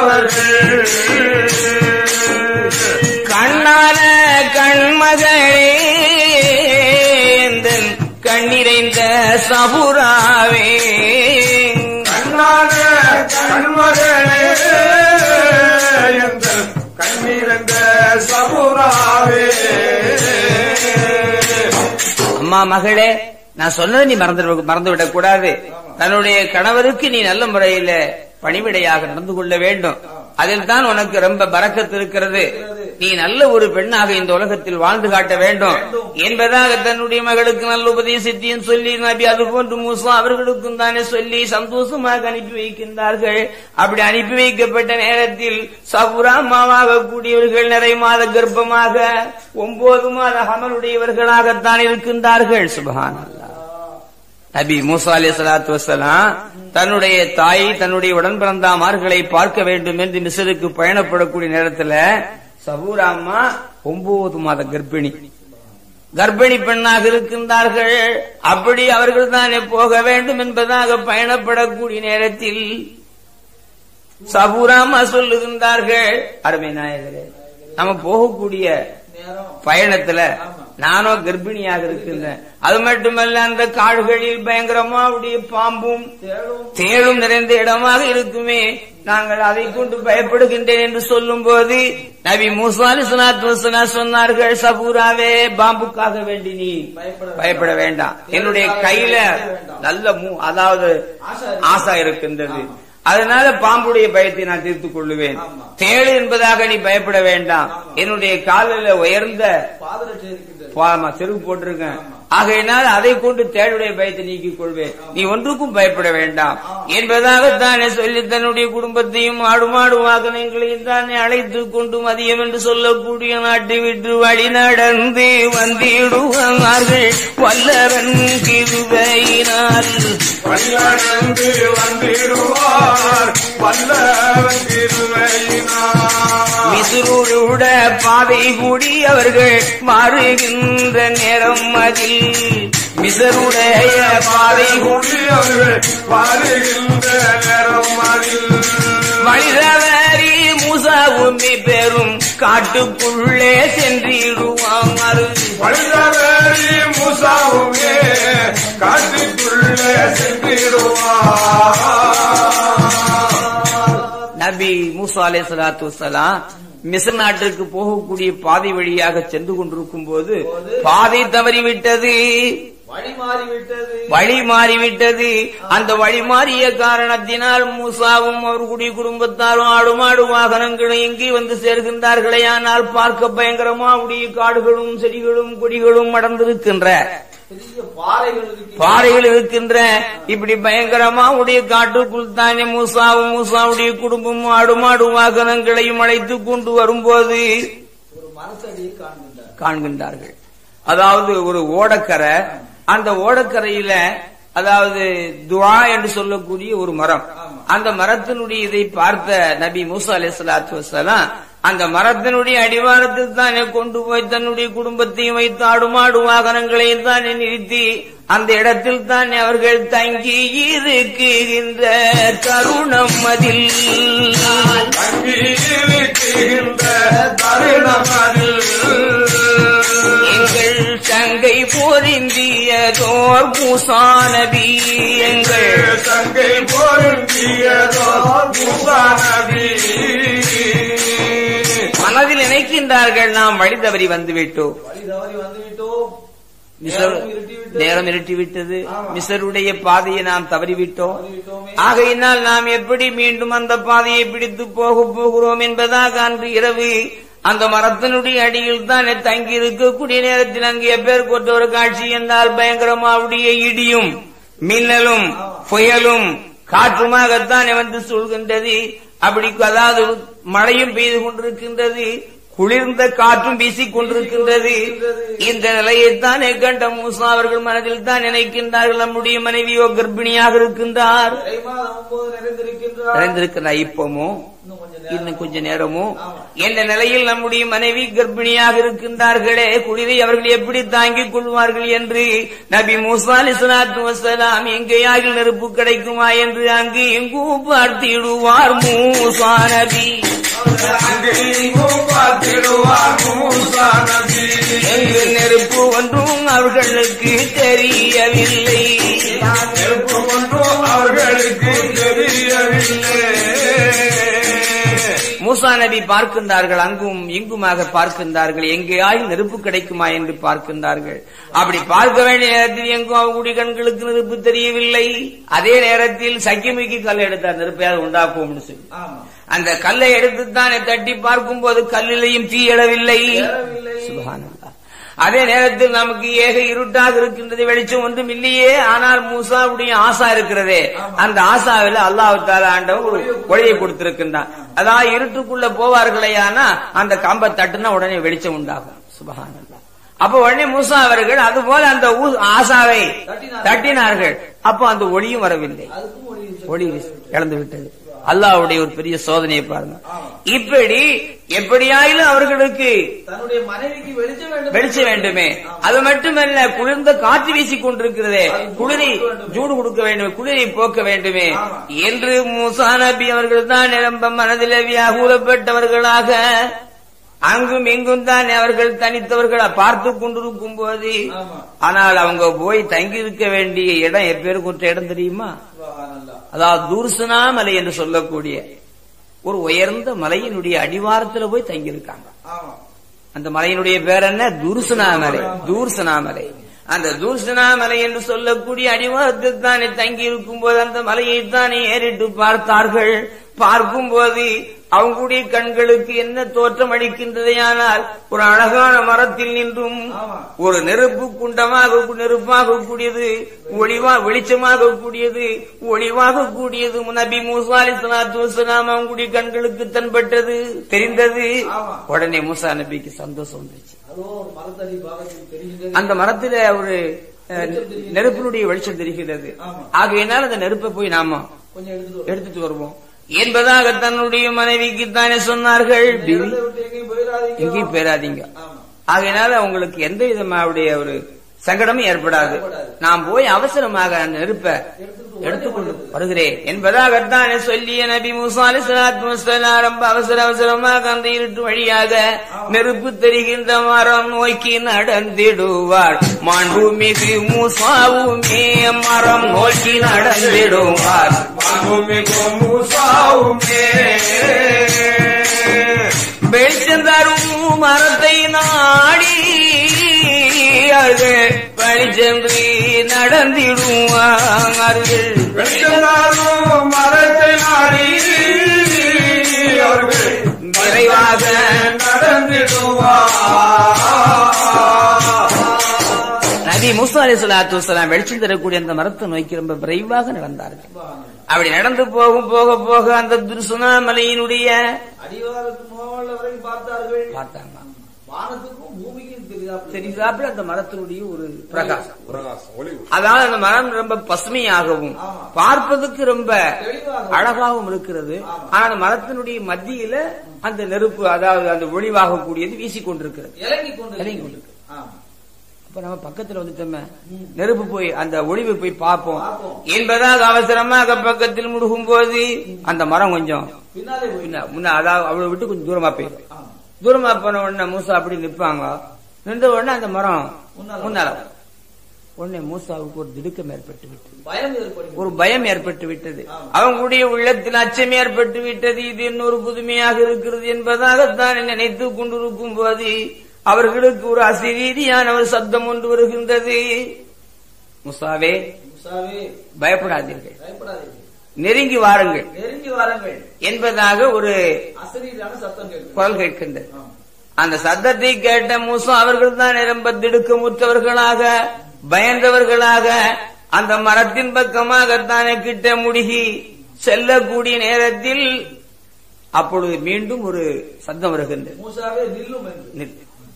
அவர்கள் கண்ணான கண்மகளே எந்தன் கண்ணிறைந்த சபுராவே கண்ணான கண்மகளே எந்த கண்ணீரந்த சபுராவே அம்மா மகளே நான் சொன்னதை நீ மறந்து மறந்து விடக் கூடாது தன்னுடைய கணவருக்கு நீ நல்ல முறையில பணிவிடையாக நடந்து கொள்ள வேண்டும் அதில் தான் உனக்கு ரொம்ப பறக்கத்து இருக்கிறது நீ நல்ல ஒரு பெண்ணாக இந்த உலகத்தில் வாழ்ந்து காட்ட வேண்டும் என்பதாக தன்னுடைய மகளுக்கு நல்ல உபதேசத்தையும் சொல்லி நபி அது போன்று மூசா அவர்களுக்கும் தானே சொல்லி சந்தோஷமாக அனுப்பி வைக்கின்றார்கள் அப்படி அனுப்பி வைக்கப்பட்ட நேரத்தில் சபுராமாவாக கூடியவர்கள் நிறை மாத கர்ப்பமாக ஒன்பது மாத அமலுடையவர்களாகத்தான் இருக்கின்றார்கள் சுபஹான் நபி மூசா அலி சலாத்து வசலாம் தன்னுடைய தாய் தன்னுடைய உடன் பிறந்தாமார்களை பார்க்க வேண்டும் என்று மிசருக்கு பயணப்படக்கூடிய நேரத்துல சபூராம்மா ஒன்பது மாத கர்ப்பிணி கர்ப்பிணி பெண்ணாக இருக்கின்றார்கள் அப்படி அவர்கள் தானே போக வேண்டும் என்பதாக பயணப்படக்கூடிய நேரத்தில் சபூராமா சொல்லுகின்றார்கள் அருமை நாயகரே நம்ம போகக்கூடிய நேரம் பயணத்துல நானும் கர்ப்பிணியாக இருக்கின்றேன் அது மட்டுமல்ல அந்த காடுகளில் பயங்கரமா உடைய பாம்பும் தேடும் தேளும் நிறைந்த இடமாக இருக்குமே நாங்கள் அதை கொண்டு பயப்படுகின்றேன் என்று சொல்லும் போது நபி மூசாலி சனாத்வசனா சொன்னார்கள் சபூராவே பாம்புக்காக வேண்டி நீ பயப்பட பயப்பட வேண்டாம் என்னுடைய கையில நல்ல மூ அதாவது ஆசா இருக்கின்றது அதனால பாம்புடைய பயத்தை நான் தீர்த்துக் கொள்ளுவேன் தேடு என்பதாக நீ பயப்பட வேண்டாம் என்னுடைய காலில் உயர்ந்த பாதரட்சை இருக்கின்றது பாமா செருப்பு போட்டிருக்கேன் ஆகையினால் அதை கொண்டு தேடுடைய பயத்தை நீக்கிக் கொள்வேன் நீ ஒன்றுக்கும் பயப்பட வேண்டாம் என்பதாகத்தானே சொல்லி தன்னுடைய குடும்பத்தையும் ஆடு மாடு வாகனங்களையும் தானே அழைத்து கொண்டு மதியம் என்று சொல்லக்கூடிய நாட்டை விட்டு வழி நடந்து வந்திடுவார்கள் வல்லவன் கிருபையினால் வல்லடந்து வந்திடுவார் வல்லவன் திருவையினார் மிசுருட பாதை கூடி அவர்கள் மாறுகின்ற நேரம் அதில் மிசருடைய பாதை கூடி அவர்கள் வருகின்ற நேரம் அதில் வழிதவறி மூசாவுமி பெரும் காட்டுக்குள்ளே சென்றிடுவார் வல்லவரி மூசாவுமே காட்டுக்குள்ளே சென்றிடுவார் நபி மூசா அலை சலாத்து வசலாம் மிசர் நாட்டுக்கு போகக்கூடிய பாதை வழியாக சென்று கொண்டிருக்கும் போது பாதை தவறிவிட்டது வழி மாறிவிட்டது வழி மாறிவிட்டது அந்த வழி மாறிய காரணத்தினால் மூசாவும் அவர்களுடைய குடும்பத்தாரும் ஆடு மாடு வாகனங்களும் எங்கே வந்து சேர்கின்றார்களே ஆனால் பார்க்க பயங்கரமா உடைய காடுகளும் செடிகளும் கொடிகளும் அடர்ந்திருக்கின்ற பெரிய பாறைகள் இருக்கின்றன பாறைகள் இருக்கின்ற இப்படி பயங்கரமா உடைய காட்டுக்குள் தானே மூசாவும் மூசாவுடைய குடும்பமும் ஆடு மாடு வாகனங்களையும் அழைத்துக் கொண்டு வரும்போது ஒரு மரத்தடியை காண்கின்றார் காண்கின்றார்கள் அதாவது ஒரு ஓடக்கரை அந்த ஓடக்கரையில அதாவது துவா என்று சொல்லக்கூடிய ஒரு மரம் அந்த மரத்தினுடைய இதை பார்த்த நபி மூசா அலி சலாத்து வசலாம் அந்த மரத்தினுடைய அடிவாரத்தில் தானே கொண்டு போய் தன்னுடைய குடும்பத்தையும் வைத்து ஆடு மாடு வாகனங்களையும் தானே நிறுத்தி அந்த இடத்தில் தான் அவர்கள் தங்கி இருக்குகின்ற தருணம் அதில் தங்கி இருக்கின்ற தருணமதில் எங்கள் சங்கை பொருந்தியதோர் பூசானபி எங்கள் தங்கை பொருந்தியதோ முசானபி மனதில் நினைக்கின்றார்கள் நாம் வழி தவறி வந்துவிட்டோம் வழி தவறி வந்து விட்டோம் மிசர் நேரம் இருட்டிவிட்டது. நேரம் இருட்டிவிட்டது ஆமா. மிசருடைய பாதையை நாம் தவறிவிட்டோம் விட்டோமே. ஆகையினால் நாம் எப்படி மீண்டும் அந்த பாதையை பிடித்து போக போகிறோம் என்பதாக அன்று இரவு அந்த மரத்தினுடைய அடியில் தான் தங்கி இருக்கக்கூடிய நேரத்தில் அங்கே எப்பேர் கொண்ட ஒரு காட்சி என்றால் பயங்கரமாவுடைய இடியும் மின்னலும் புயலும் காற்றுமாகத்தான் வந்து சொல்கின்றது அப்படி அதாவது மழையும் பெய்து கொண்டிருக்கின்றது குளிர்ந்த காற்றும் வீசிக் கொண்டிருக்கின்றது இந்த நிலையைத்தானே கண்ட மூசா அவர்கள் மனதில் தான் நினைக்கின்றார்கள் நம்முடைய மனைவியோ கர்ப்பிணியாக இருக்கின்றார் இறை மாதம் ஒன்பது நிறைந்திருக்கின்றார் நிறைந்திருக்கிறார் இப்பமோ இன்னும் கொஞ்சம் நேரம். இன்னும் கொஞ்ச நேரமோ என்ற நிலையில் நம்முடைய மனைவி கர்ப்பிணியாக இருக்கின்றார்களே குளிரை அவர்கள் எப்படி தாங்கிக் கொள்வார்கள் என்று நபி மூசா அலிஸ்லாத்து வசலாம் எங்கேயாக நெருப்பு கிடைக்குமா என்று அங்கு எங்கும் பார்த்திடுவார் மூசா நபி அங்கேயும் பார்த்திடுவார் மூசானபி எங்கு நெருப்பு ஒன்றும் அவர்களுக்கு தெரியவில்லை நெருப்பு ஒன்றும் அவர்களுக்கு தெரியவில்லை மூசா நபி பார்க்கின்றார்கள் அங்கும் இங்குமாக பார்க்கின்றார்கள் எங்கேயாயும் நெருப்பு கிடைக்குமா என்று பார்க்கின்றார்கள் அப்படி பார்க்க வேண்டிய நேரத்தில் எங்கும் அவங்களுடைய கண்களுக்கு நெருப்பு தெரியவில்லை அதே நேரத்தில் சக்கிமிக்கு கல் எடுத்தார் நெருப்பையாவது உண்டாக்குவோம்னு சொல்லி ஆமா அந்த கல்லை எடுத்துத்தானே தட்டி பார்க்கும் போது கல்லிலையும் தீயளவில்லை ஏறவில்லை. சுபஹானல்லாஹ். அதே நேரத்தில் நமக்கு ஏக இருட்டாக இருக்கின்றது வெளிச்சம் ஒன்றும் இல்லையே ஆனால் மூசாவுடைய ஆசா இருக்கிறதே அந்த ஆசாவில அல்லாஹ் தாலா ஆண்டவன் ஒரு ஒளியை கொடுத்திருக்கின்றான் அதாவது இருட்டுக்குள்ள போவார்களே ஆனா அந்த கம்பை தட்டுனா உடனே வெளிச்சம் உண்டாகும் சுபஹானல்லாஹ் அப்ப உடனே மூசா அவர்கள் அதுபோல அந்த ஊ- ஆசாவை தட்டினார்கள். தட்டினார்கள் அப்போ அந்த ஒளியும் வரவில்லை அதுக்கும் ஒளி வீசும். ஒளி இழந்து விட்டது அல்லாஹ்வுடைய ஒரு பெரிய சோதனையை பாருங்க இப்படி எப்படியாயிலும் அவர்களுக்கு தன்னுடைய மனைவிக்கு வெளிச்சம் வேண்டும் வெளிச்ச வேண்டுமே அது மட்டுமல்ல குளிர்ந்த காற்று வீசிக் கொண்டிருக்கிறதே குளிரை ஜூடு கொடுக்க வேண்டும் குளிரை போக்க வேண்டுமே என்று மூசா நபி அவர்கள் தான் நிரம்ப மனதில் வியாகுலப்பட்டவர்களாக அங்கும் இங்கும் தான் அவர்கள் தனித்தவர்களை பார்த்து கொண்டிருக்கும் போது ஆமா. ஆனால் அவங்க போய் தங்கி இருக்க வேண்டிய இடம் எப்பேரு கொண்ட இடம் தெரியுமா சுபஹானல்லாஹ். அதாவது தூர்சனா மலை என்று சொல்லக்கூடிய ஒரு உயர்ந்த மலையினுடைய அடிவாரத்துல போய் தங்கியிருக்காங்க ஆமா அந்த மலையினுடைய பேர் என்ன தூர்சனா மலை தூர்சனா மலை அந்த தூர்சனா மலை என்று சொல்லக்கூடிய அடிவாரத்தில் தானே தங்கி இருக்கும் போது அந்த மலையை தானே ஏறிட்டு பார்த்தார்கள் பார்க்கும் போது அவங்களுடைய கண்களுக்கு என்ன தோற்றம் அளிக்கின்றதையானால் ஒரு அழகான மரத்தில் நின்றும் ஆமா. ஒரு நெருப்பு குண்டமாக நெருப்பாக கூடியது ஒளிவா வெளிச்சமாக கூடியது ஒளிவாக கூடியது நபி மூசா அலி சலாத்து வசலாம் அவங்களுடைய கண்களுக்கு தென்பட்டது தெரிந்தது ஆமா. உடனே மூசா நபிக்கு சந்தோஷம் வந்துருச்சு அதோ ஒரு மரத்தடி பாகத்தில் தெரிகின்றது அந்த மரத்துல ஒரு அஹ், நெருப்பினுடைய வெளிச்சம் தெரிகிறது ஆமா. ஆகையினால் அந்த நெருப்பை போய் நாம கொஞ்சம் எடுத்துட்டு வரும். எடுத்துட்டு வருவோம் என்பதாக தன்னுடைய மனைவிக்கு தானே சொன்னார்கள் இந்த இடத்தை விட்டு எங்கேயும் போயிடாதீங்க எங்கேயும் பேராதீங்க ஆமா ஆகையினால உங்களுக்கு எந்த விதமாவுடைய ஒரு சங்கடமும் ஏற்படாது நான் போய் அவசரமாக அந்த நெருப்பை எடுத்துக்கொண்டு வருகிறேன் என்பதாகத்தான் சொல்லிய நபி மூசா அலிஸ்லாத்து வஸ்ஸலாம் ரொம்ப அவசர அவசரமாக அந்த இருட்டு வழியாக நெருப்பு தெரிகின்ற மரம் நோக்கி நடந்திடுவார் மாண்புமிகு மூசாவுமே மரம் நோக்கி நடந்திடுவார் மாண்புமிகும் மூசாவுமே வெளிச்சந்தரும் மரத்தை நாடி அவர்கள் வழிச்சென்று நடந்திடுவார்கள் வெளிச்சந்தாரும் மரத்தை நாடி அவர்கள் விரைவாக நடந்திடுவார் நபி மூசா அலி சலாத்து வலாம் வெளிச்சம் தரக்கூடிய அந்த மரத்தை நோக்கி ரொம்ப விரைவாக நடந்தார்கள் அப்படி நடந்து போகும் போக போக அந்த துர்சுனா மலையினுடைய அடிவாரத்து மோகல் வரைக்கும் பார்த்தார்கள் பார்த்தாங்க வானத்துக்கும் பூமிக்கும் தெரியாது தெரிந்தாப்புல அந்த மரத்தினுடைய ஒரு பிரகாசம் பிரகாசம் ஒளி அதாவது அந்த மரம் ரொம்ப பசுமையாகவும் ஆமா. பார்ப்பதற்கு ரொம்ப தெளிவாக அழகாகவும் இருக்கிறது ஆனா அந்த மரத்தினுடைய மத்தியில அந்த நெருப்பு அதாவது அந்த ஒளிவாக கூடியது வீசிக்கொண்டிருக்கிறது இறங்கி கொண்டு இறங்கி கொண்டிருக்கு. ஆமா அப்ப இப்ப நம்ம பக்கத்துல வந்துட்டோமே நெருப்பு போய் அந்த ஒளிவு போய் பார்ப்போம் பார்ப்போம். என்பதாக அவசரமாக பக்கத்தில் முடுகும் போது அந்த மரம் கொஞ்சம் பின்னாலே போய் முன்ன முன்ன அதாவது அவளை விட்டு கொஞ்சம் தூரமா போயிடும் ஆமா. தூரமா போன உடனே மூசா அப்படி நிப்பாங்க நின்ற உடனே அந்த மரம் முன்னால. முன்னால வரும். உடனே மூசாவுக்கு ஒரு திடுக்கம் ஏற்பட்டு விட்டது பயம் ஏற்படுகிறது ஒரு பயம் ஏற்பட்டு விட்டது அவங்களுடைய உள்ளத்தில் அச்சம் ஏற்பட்டு விட்டது இது இன்னொரு புதுமையாக இருக்கிறது என்பதாகத்தான் நினைத்துக் கொண்டிருக்கும் போது அவர்களுக்கு ஒரு அசிரீதியான ஒரு சப்தம் ஒன்று வருகின்றது முசாவே முசாவே பயப்படாதீர்கள் பயப்படாதீர்கள் நெருங்கி வாருங்கள் நெருங்கி வாருங்கள் என்பதாக ஒரு அசரீரான சத்தம் கேட்கும் குரல் கேட்கின்றது அந்த சத்தத்தை கேட்ட மூசா அவர்கள் தான் நிரம்ப திடுக்கமுற்றவர்களாக பயந்தவர்களாக அந்த மரத்தின் பக்கமாகத்தானே கிட்ட முடுகி செல்லக்கூடிய நேரத்தில் அப்பொழுது மீண்டும் ஒரு சத்தம் வருகின்றது மூசாவே நில்லும் என்று நில்.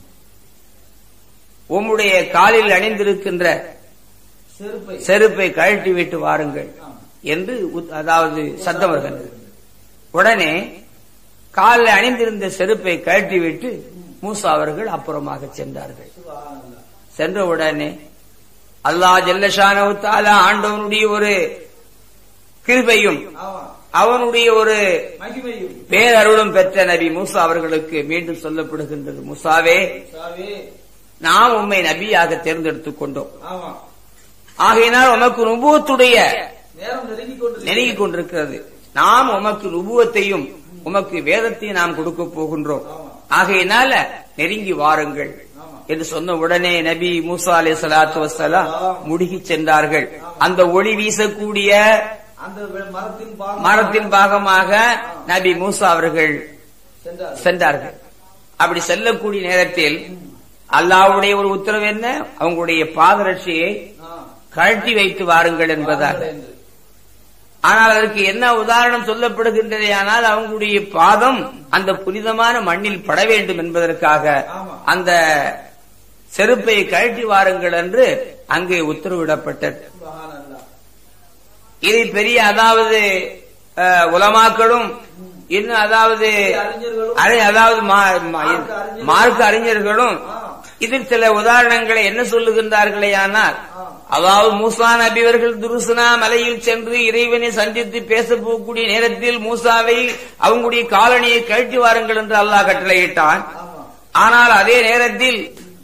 உம்முடைய காலில் அணிந்திருக்கின்ற செருப்பை செருப்பை கழட்டி விட்டு வாருங்கள் என்று உத்- அதாவது சத்தம் வருகின்றது உடனே காலில் அணிந்திருந்த செருப்பை கழட்டி விட்டு மூசா அவர்கள் அப்புறமாக சென்றார்கள் சுபஹானல்லாஹ். சென்ற உடனே அல்லாஹ் ஜல்லஷானவு தாலா ஆண்டவனுடைய ஒரு கிருபையும் ஆமா அவனுடைய ஒரு மகிமையும் பேரருளும் பெற்ற நபி மூசா அவர்களுக்கு மீண்டும் சொல்லப்படுகின்றது மூசாவே முசாவே நாம் உம்மை நபியாக தேர்ந்தெடுத்துக் கொண்டோம் ஆமா ஆகையினால் உமக்கு நுபுவத்துடைய நேரம் நெருங்கி கொண்டு நெருங்கிக் கொண்டிருக்கிறது நாம் உமக்கு நுபுவத்தையும் உமக்கு வேதத்தையும் நாம் கொடுக்க போகின்றோம் ஆகையினால நெருங்கி வாருங்கள் என்று சொன்ன உடனே நபி மூசா அலை சலாத்து வசலாம் முடுகி சென்றார்கள் அந்த ஒளி வீசக்கூடிய அந்த வெ- மரத்தின் பாகம் மரத்தின் பாகமாக நபி மூசா அவர்கள் சென்றார் சென்றார்கள் அப்படி செல்லக்கூடிய நேரத்தில் அல்லாஹ்வுடைய ஒரு உத்தரவு என்ன அவங்களுடைய பாதரட்சியை ஆ. கழட்டி வைத்து வாருங்கள் என்பதாக என்று. ஆனால் அதற்கு என்ன உதாரணம் சொல்லப்படுகின்றதே ஆனால் அவங்களுடைய பாதம் அந்த புனிதமான மண்ணில் பட வேண்டும் என்பதற்காக ஆமா. அந்த செருப்பை கழட்டி வாருங்கள் என்று அங்கே உத்தரவிடப்பட்டது சுபஹானல்லாஹ். இதை பெரிய அதாவது அஹ், உலமாக்களும் இன்னும் அதாவது அறிஞர்களும் அறி- அதாவது மா- மா- மார்க்க அறிஞர்களும் மார்க்க அறிஞர்களும் ஆ. இதில் சில உதாரணங்களை என்ன சொல்லுகின்றார்களே ஆனால் ஆ. அதாவது மூசா நபி அவர்கள் துருசுனா மலையில் சென்று இறைவனை சந்தித்து பேச போகக்கூடிய நேரத்தில் மூசாவை அவங்களுடைய காலனியை கழட்டி வாருங்கள் என்று அல்லாஹ் கட்டளையிட்டான் ஆமா ஆனால் அதே நேரத்தில்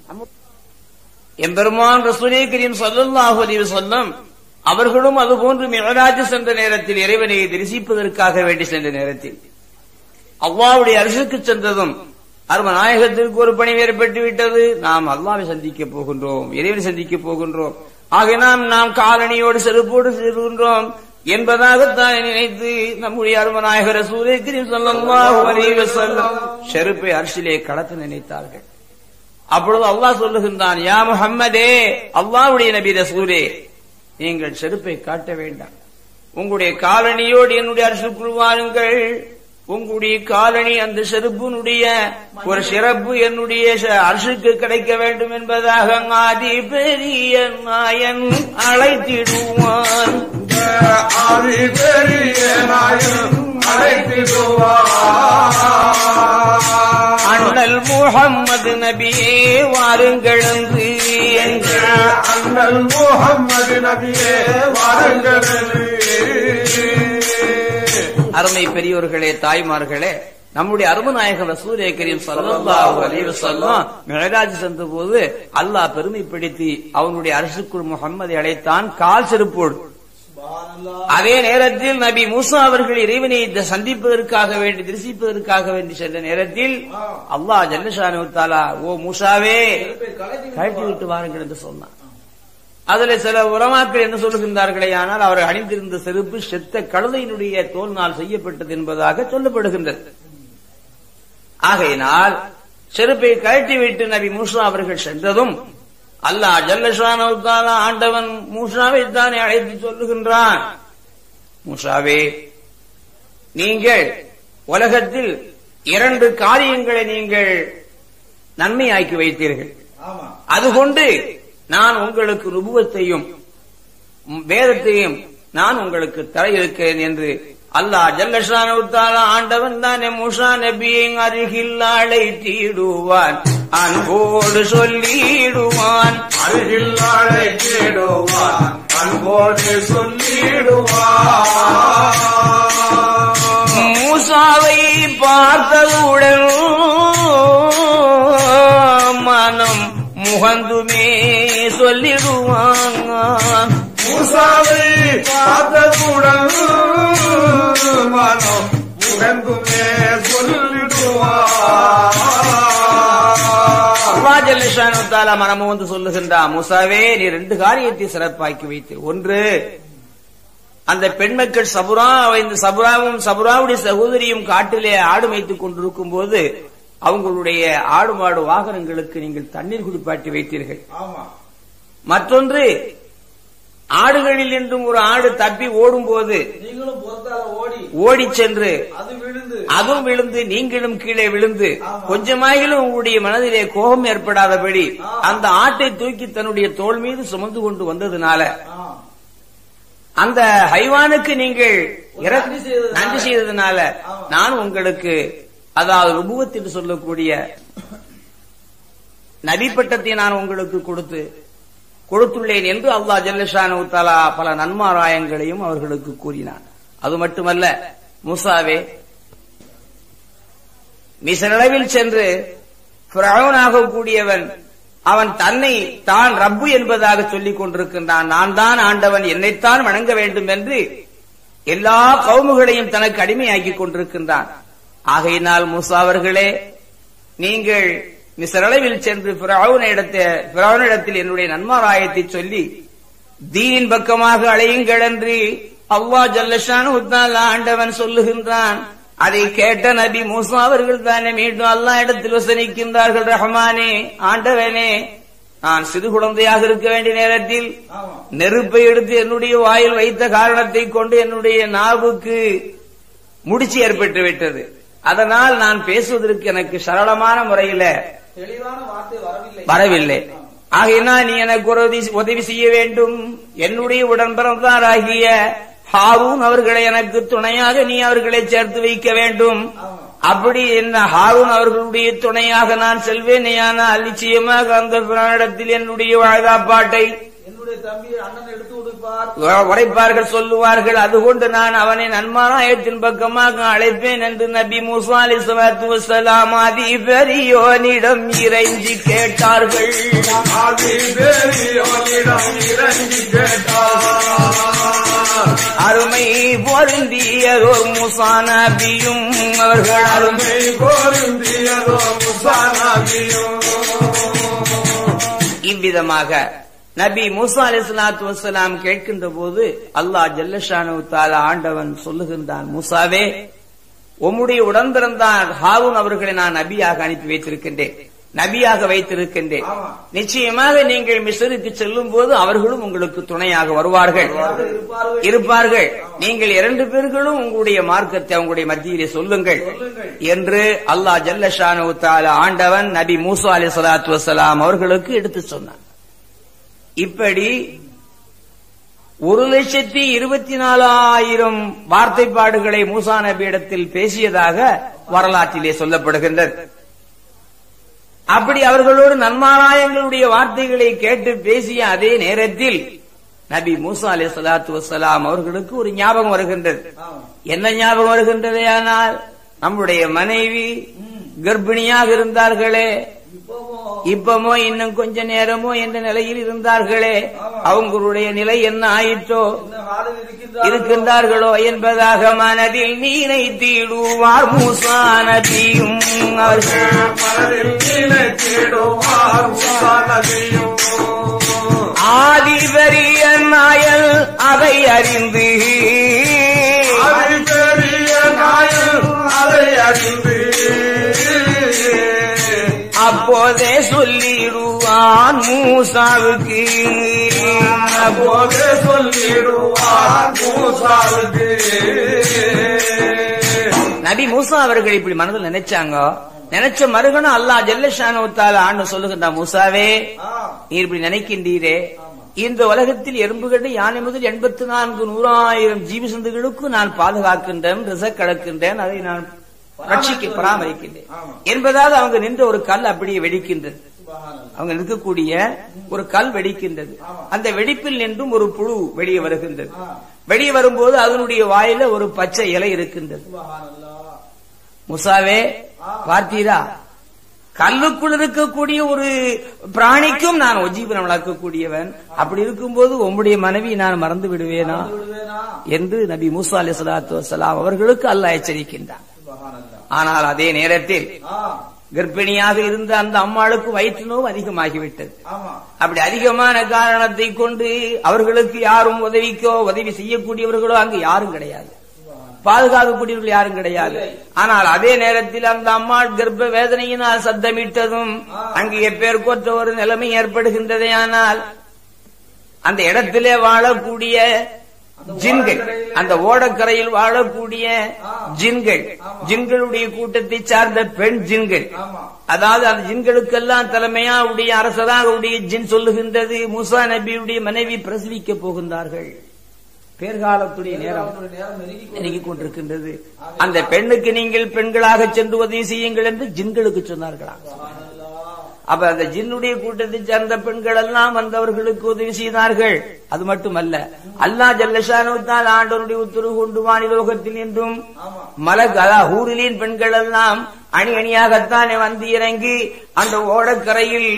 எம்பெருமான் ரசூலே கரீம் ஸல்லல்லாஹு அலைஹி வஸல்லம் அவர்களும் அதுபோன்று மிகராஜ் சென்ற நேரத்தில் இறைவனை தரிசிப்பதற்காக வேண்டி சென்ற நேரத்தில் அல்லாஹ்வுடைய அரசுக்கு சென்றதும் அரும நாயகத்திற்கு ஒரு பணி ஏற்பட்டு விட்டது நாம் அல்லாவை சந்திக்க போகின்றோம் இறைவனை சந்திக்க போகின்றோம் ஆக நாம் நாம் காலணியோடு செருப்போடு செல்கின்றோம் என்பதாகத்தான் நினைத்து நம்முடைய அருமநாயகர் ரசூலே கரீம் ஸல்லல்லாஹு அலைஹி வஸல்லம் செருப்பை அரிசிலே கடத்த நினைத்தார்கள் அப்பொழுது அல்லாஹ் சொல்லுகின்றான் யா முஹம்மதே அல்லாஹ்வுடைய நபி ரசூலே நீங்கள் செருப்பை காட்ட வேண்டாம் உங்களுடைய காலணியோடு என்னுடைய அரசுக்குள் வாருங்கள் உங்களுடைய காலணி அந்த செருப்பினுடைய ஒரு சிறப்பு என்னுடைய ச- அரசுக்கு கிடைக்க வேண்டும் என்பதாக ஆதி பெரிய நாயன் அழைத்திடுவான் ஆதி பெரிய நாயன் அழைத்திடுவார் அண்ணல் முகம்மது நபியே வாருங்கள் என்று அண்ணல் முகம்மது நபியே வாருங்கள் அருமை பெரியோர்களே தாய்மார்களே நம்முடைய அருமநாயகர் ரசூலே கரீம் ஸல்லல்லாஹு அலைஹி வஸல்லம் மிஹராஜ் சென்றபோது அல்லாஹ் பெருமைப்படுத்தி அவனுடைய அரசுக்குள் முகம்மதை அழைத்தான் கால் செருப்போடு சுபஹானல்லாஹ். அதே நேரத்தில் நபி மூசா அவர்கள் இறைவனை இந்த சந்திப்பதற்காக வேண்டி தரிசிப்பதற்காக வேண்டி சென்ற நேரத்தில் அல்லாஹ் ஜல்லஷானு தாலா ஓ மூசாவே செருப்பை கழட்டி விட்டு கழட்டி விட்டு வாருங்கள் என்று சொன்னான் அதுல சில உலமாக்கள் என்ன சொல்லுகின்றார்களே ஆனால் அவர் அணிந்திருந்த செருப்பு செத்த கழுதையினுடைய தோல்னால் செய்யப்பட்டது என்பதாக சொல்லப்படுகின்றது ஆகையினால் செருப்பை கழட்டி விட்டு நபி மூசா அவர்கள் சென்றதும் அல்லாஹ் ஜல்லஷான ஆண்டவன் மூசாவை தானே அழைத்து சொல்லுகின்றான் மூசாவே நீங்கள் உலகத்தில் இரண்டு காரியங்களை நீங்கள் நன்மையாக்கி வைத்தீர்கள் ஆமா அதுகொண்டு நான் உங்களுக்கு ருபுவத்தையும் வேதத்தையும் நான் உங்களுக்கு தர இருக்கிறேன் என்று அல்லாஹ் ஜல்லஷான ஆண்டவன் தானே முஷா நபியை அருகில் அழைத்திடுவான் அன்போடு சொல்லிடுவான் அருகில் அழைத்திடுவான் அன்போடு சொல்லிடுவான் மூசாவை பார்த்தவுடன் மனம் முகந்துமே சொல்லிடுவான் மூசாவை பார்த்ததுடன் மனம் உகந்துமே சொல்லிடுவான் அல்லாஜல்லிஷானுத்தாலா மனமும் வந்து சொல்லுகின்றான் மூசாவே நீ ரெண்டு காரியத்தை சிறப்பாக்கி வைத்து ஒன்று அந்த பெண்மக்கள் சபுரா இந்த சபுராவும் சபுராவுடைய சகோதரியும் காட்டிலே ஆடு மேய்த்துக் கொண்டிருக்கும் போது அவங்களுடைய ஆடு மாடு வாகனங்களுக்கு நீங்கள் தண்ணீர் குடிப்பாட்டி வைத்தீர்கள் ஆமா மற்றொன்று ஆடுகளில் என்றும் ஒரு ஆடு தப்பி ஓடும் போது நீங்களும் பொறுத்தால ஓடி ஓடிச் சென்று அது விழுந்து அதுவும் விழுந்து நீங்களும் கீழே விழுந்து கொஞ்சமாகிலும் உங்களுடைய மனதிலே கோபம் ஏற்படாதபடி அந்த ஆட்டை தூக்கி தன்னுடைய தோள் மீது சுமந்து கொண்டு வந்ததுனால ஆ. அந்த ஹைவானுக்கு நீங்கள் இற- நன்றி செய்ததுனால. நன்றி செய்ததுனால ஆமா. நான் உங்களுக்கு அதாவது ருபுவத் என்று சொல்லக்கூடிய நபி பட்டத்தை நான் உங்களுக்கு கொடுத்து கொடுத்துள்ளேன் என்று அல்லாஹ் ஜல்லஷானு தலா பல நன்மாராயங்களையும் அவர்களுக்கு கூறினான் அது மட்டுமல்ல மூசாவே மிசரளவில் சென்று பிரவுனாக கூடியவன் அவன் தன்னை தான் ரப்பு என்பதாக சொல்லிக் கொண்டிருக்கின்றான் நான் தான் ஆண்டவன் என்னைத்தான் வணங்க வேண்டும் என்று எல்லா கவுமுகளையும் தனக்கு அடிமையாக்கிக் கொண்டிருக்கின்றான் ஆகையினால் மூசா அவர்களே நீங்கள் மிசரளவில் சென்று பிரவுனிடத்தில் என்னுடைய நன்மாராயத்தை சொல்லி தீனின் பக்கமாக அழையுங்கள் என்று அல்லாஹ் ஜல்லஷான் ஆண்டவன் சொல்லுகின்றான் அதை கேட்ட நபி மூசா அவர்கள் தானே மீண்டும் அல்லா இடத்தில் வசனிக்கின்றார்கள் ரஹ்மானே ஆண்டவனே நான் சிறு குழந்தையாக இருக்க வேண்டிய நேரத்தில் ஆமா நெருப்பை எடுத்து என்னுடைய வாயில் வைத்த காரணத்தை கொண்டு என்னுடைய நாவுக்கு முடிச்சு ஏற்பட்டு விட்டது அதனால் நான் பேசுவதற்கு எனக்கு சரளமான முறையில தெளிவான வார்த்தை வரவில்லை வரவில்லை ஆகையினால் நீ எனக்கு ஒரு உதவி- உதவி செய்ய வேண்டும் என்னுடைய உடன் பிறந்தாராகிய ஹாரூன் அவர்களை எனக்கு துணையாக நீ அவர்களை சேர்த்து வைக்க வேண்டும் அப்படி என்ன ஹாரூன் அவர்களுடைய துணையாக நான் செல்வேனேயானால் நிச்சயமாக அந்த பிராணிடத்தில் என்னுடைய வாழ்காப்பாட்டை என்னுடைய தம்பி அண்ணன் எடுத்து கொடுப்பார் உரைப்பார்கள் சொல்லுவார்கள் அதுகொண்டு நான் அவனை நன்மாராயத்தின் பக்கமாக அழைப்பேன் என்று நபி மூசா அலி சலாத்து வசலாம் அதி பெரியோனிடம் இறைஞ்சி கேட்டார்கள் ஆதி பெரியோனிடம் இறங்கி கேட்டார் அருமை பொருந்தியதோர் மூசா நபியும் அவர்கள் அருமை அருமை கோருந்தியதோ முசானபியும் இவ்விதமாக நபி மூசா அலி சலாத்து வசலாம் கேட்கின்ற போது அல்லாஹ் ஜல்லஷானு தாலா ஆண்டவன் சொல்லுகின்றான் மூசாவே உம்முடைய உடன் பிறந்தான் ஹாரூன் அவர்களை நான் நபியாக அனுப்பி வைத்திருக்கின்றேன் நபியாக வைத்திருக்கின்றேன் ஆமா. நிச்சயமாக நீங்கள் மிஸ்ருக்கு செல்லும் போது அவர்களும் உங்களுக்கு துணையாக வருவார்கள் இருப்பார்கள் இருப்பார்கள் நீங்கள் இரண்டு பேர்களும் உங்களுடைய மார்க்கத்தை உங்களுடைய மத்தியிலே சொல்லுங்கள் சொல்லுங்கள். என்று அல்லாஹ் ஜல்லஷானு தாலா ஆண்டவன் நபி மூசா அலி சலாத்து வசலாம் அவர்களுக்கு எடுத்து சொன்னான் இப்படி ஒரு லட்சத்தி இருபத்தி நாலாயிரம் வார்த்தைப்பாடுகளை மூசா நபியிடத்தில் பேசியதாக வரலாற்றிலே சொல்லப்படுகின்றது அப்படி அவர்களோடு நன்மாராயங்களுடைய வார்த்தைகளை கேட்டு பேசிய அதே நேரத்தில் நபி மூசா அலி சலாத்து வசலாம் அவர்களுக்கு ஒரு ஞாபகம் வருகின்றது ஆமா என்ன ஞாபகம் வருகின்றது ஆனால் நம்முடைய மனைவி கர்ப்பிணியாக இருந்தார்களே இப்பவும் இப்பமோ இன்னும் கொஞ்ச நேரமோ என்ற நிலையில் இருந்தார்களே அவங்களுடைய நிலை என்ன ஆயிற்றோ இந்த நாளில் இருக்கின்றார் இருக்கின்றார்களோ என்பதாக மனதில் நீரை தீடுவார் மூசா நபியும் அவர்கள் மனதில் நீலை தேடுவார் முசானபியும் ஆதிபரிய நாயல் அதை அறிந்து அதி பெரிய நாயல் அதை அறிந்து அப்போதே சொல்லிடுவான் மூசாவுக்கு அப்போது போதே சொல்லிடுவார் மூசாவுக்கு நபி மூசா அவர்கள் இப்படி மனதில் நினைச்சாங்க நினைச்ச மறுகணம் அல்லாஹ் ஜல்லஷானு தால ஆண்டு சொல்லுகின்ற மூசாவே ஆ, நீர் இப்படி நினைக்கின்றீரே இந்த உலகத்தில் எறும்புகள் யானை முதல் எண்பத்தி நான்கு நூறாயிரம் ஜீவி சந்துகளுக்கு நான் பாதுகாக்கின்றேன் ரிசக் கலக்கின்றேன் அதை நான் ரட்சிக்கு பராமரிக்கின்றேன் ஆமா. என்பதாக அவங்க நின்ற ஒரு கல் அப்படியே வெடிக்கின்றது சுபஹானல்லாஹ். அவங்க நிற்கக்கூடிய ஒரு கல் வெடிக்கின்றது அந்த வெடிப்பில் நின்றும் ஒரு புழு வெளியே வருகின்றது ஆ. வெளியே வரும்போது அதனுடைய வாயில ஒரு பச்சை இலை இருக்கின்றது சுபஹானல்லாஹ். முசாவே பார்த்தீரா கல்லுக்குள் இருக்கக்கூடிய ஒரு பிராணிக்கும் நான் உஜீவனம் வளர்க்கக்கூடியவன் அப்படி இருக்கும்போது உம்முடைய மனைவி நான் மறந்து விடுவேனா விடுவேனா? என்று நபி மூசா அலி சலாத்து வசலாம் அவர்களுக்கு அல்லாஹ் எச்சரிக்கின்றான் சுபஹானல்லாஹ். ஆனால் அதே நேரத்தில் ஆ, கர்ப்பிணியாக இருந்த அந்த அம்மாளுக்கு வயிற்று நோவு அதிகமாகிவிட்டது ஆமா அப்படி அதிகமான காரணத்தை கொண்டு அவர்களுக்கு யாரும் உதவிக்கோ உதவி செய்யக்கூடியவர்களோ அங்கு யாரும் கிடையாது பாதுகாக்கக்கூடியவர்கள் யாரும் கிடையாது ஆனால் அதே நேரத்தில் அந்த அம்மாள் கர்ப்ப வேதனையினால் சத்தமிட்டதும் அங்கு எப்பேற்கொற்ற ஒரு நிலைமை ஏற்படுகின்றதே ஆனால் அந்த இடத்திலே வாழக்கூடிய ஜின்கள் அந்த ஓடக்கரையில் வாழக்கூடிய ஜின்கள் ஜின்களுடைய கூட்டத்தை சார்ந்த பெண் ஜின்கள் ஆமா அதாவது அந்த ஜின்களுக்கெல்லாம் தலைமையா உடைய அரசராக உடைய ஜின் சொல்லுகின்றது மூசா நபியுடைய மனைவி பிரசவிக்க போகின்றார்கள் பேர்காலத்துடைய நேரம் அவருடைய நேரம் நெருங்கி கொண்டு- நெருங்கிக் கொண்டிருக்கின்றது அந்த பெண்ணுக்கு நீங்கள் பெண்களாக சென்று உதவி செய்யுங்கள் என்று ஜின்களுக்கு சொன்னார்களாம் சுபஹானல்லாஹ். அப்ப அந்த ஜின்னுடைய கூட்டத்தை சேர்ந்த பெண்கள் எல்லாம் வந்தவர்களுக்கு உதவி செய்தார்கள் அது மட்டுமல்ல அல்லாஹ் ஜல்லஷானுத்தால் ஆண்டவருடைய உத்தரவு கொண்டு வானிலோகத்தில் நின்றும் ஆமா மலக் அதா ஊரிலின் பெண்கள் எல்லாம் அணி அணியாகத்தானே வந்து இறங்கி அந்த ஓடக்கரையில்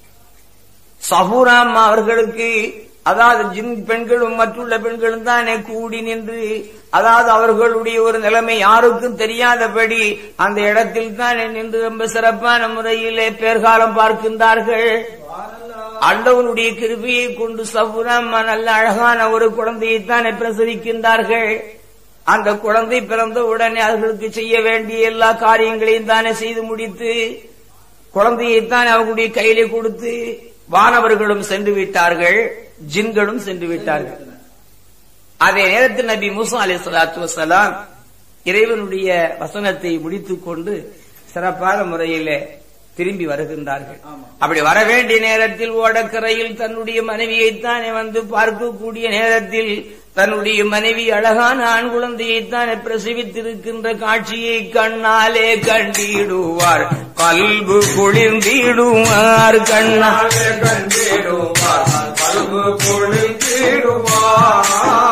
சபூராம் அவர்களுக்கு அதாவது ஜின் பெண்களும் மற்றுள்ள பெண்களும் தானே கூடி நின்று அதாவது அவர்களுடைய ஒரு நிலைமை யாருக்கும் தெரியாதபடி அந்த இடத்தில் தானே நின்று ரொம்ப சிறப்பான முறையிலே பேர்காலம் பார்க்கின்றார்கள் சுபஹானல்லாஹ். அண்டவனுடைய கிருபியை கொண்டு சபுராமா நல்ல அழகான ஒரு குழந்தையைத்தானே பிரசவிக்கின்றார்கள் அந்த குழந்தை பிறந்த உடனே அவர்களுக்கு செய்ய வேண்டிய எல்லா காரியங்களையும் தானே செய்து முடித்து குழந்தையைத்தான் அவர்களுடைய கையிலே கொடுத்து வானவர்களும் சென்று விட்டார்கள் ஜின்களும் சென்று விட்டார்கள் அதே நேரத்தில் நபி மூசா அலி சலாத்து வசலாம் இறைவனுடைய வசனத்தை முடித்துக் கொண்டு சிறப்பான முறையிலே திரும்பி வருகின்றார்கள் அப்படி வர வேண்டிய நேரத்தில் ஓடக்கரையில் தன்னுடைய மனைவியைத்தானே வந்து பார்க்கக்கூடிய நேரத்தில் தன்னுடைய மனைவி அழகான ஆண் குழந்தையைத்தானே பிரசவித்திருக்கின்ற காட்சியை கண்ணாலே கண்டிடுவார் கல்பு குளிர்ந்திடுவார் கண்ணால் நாளே கண்டிடுவார் பல்பு பொழுதிடுவார்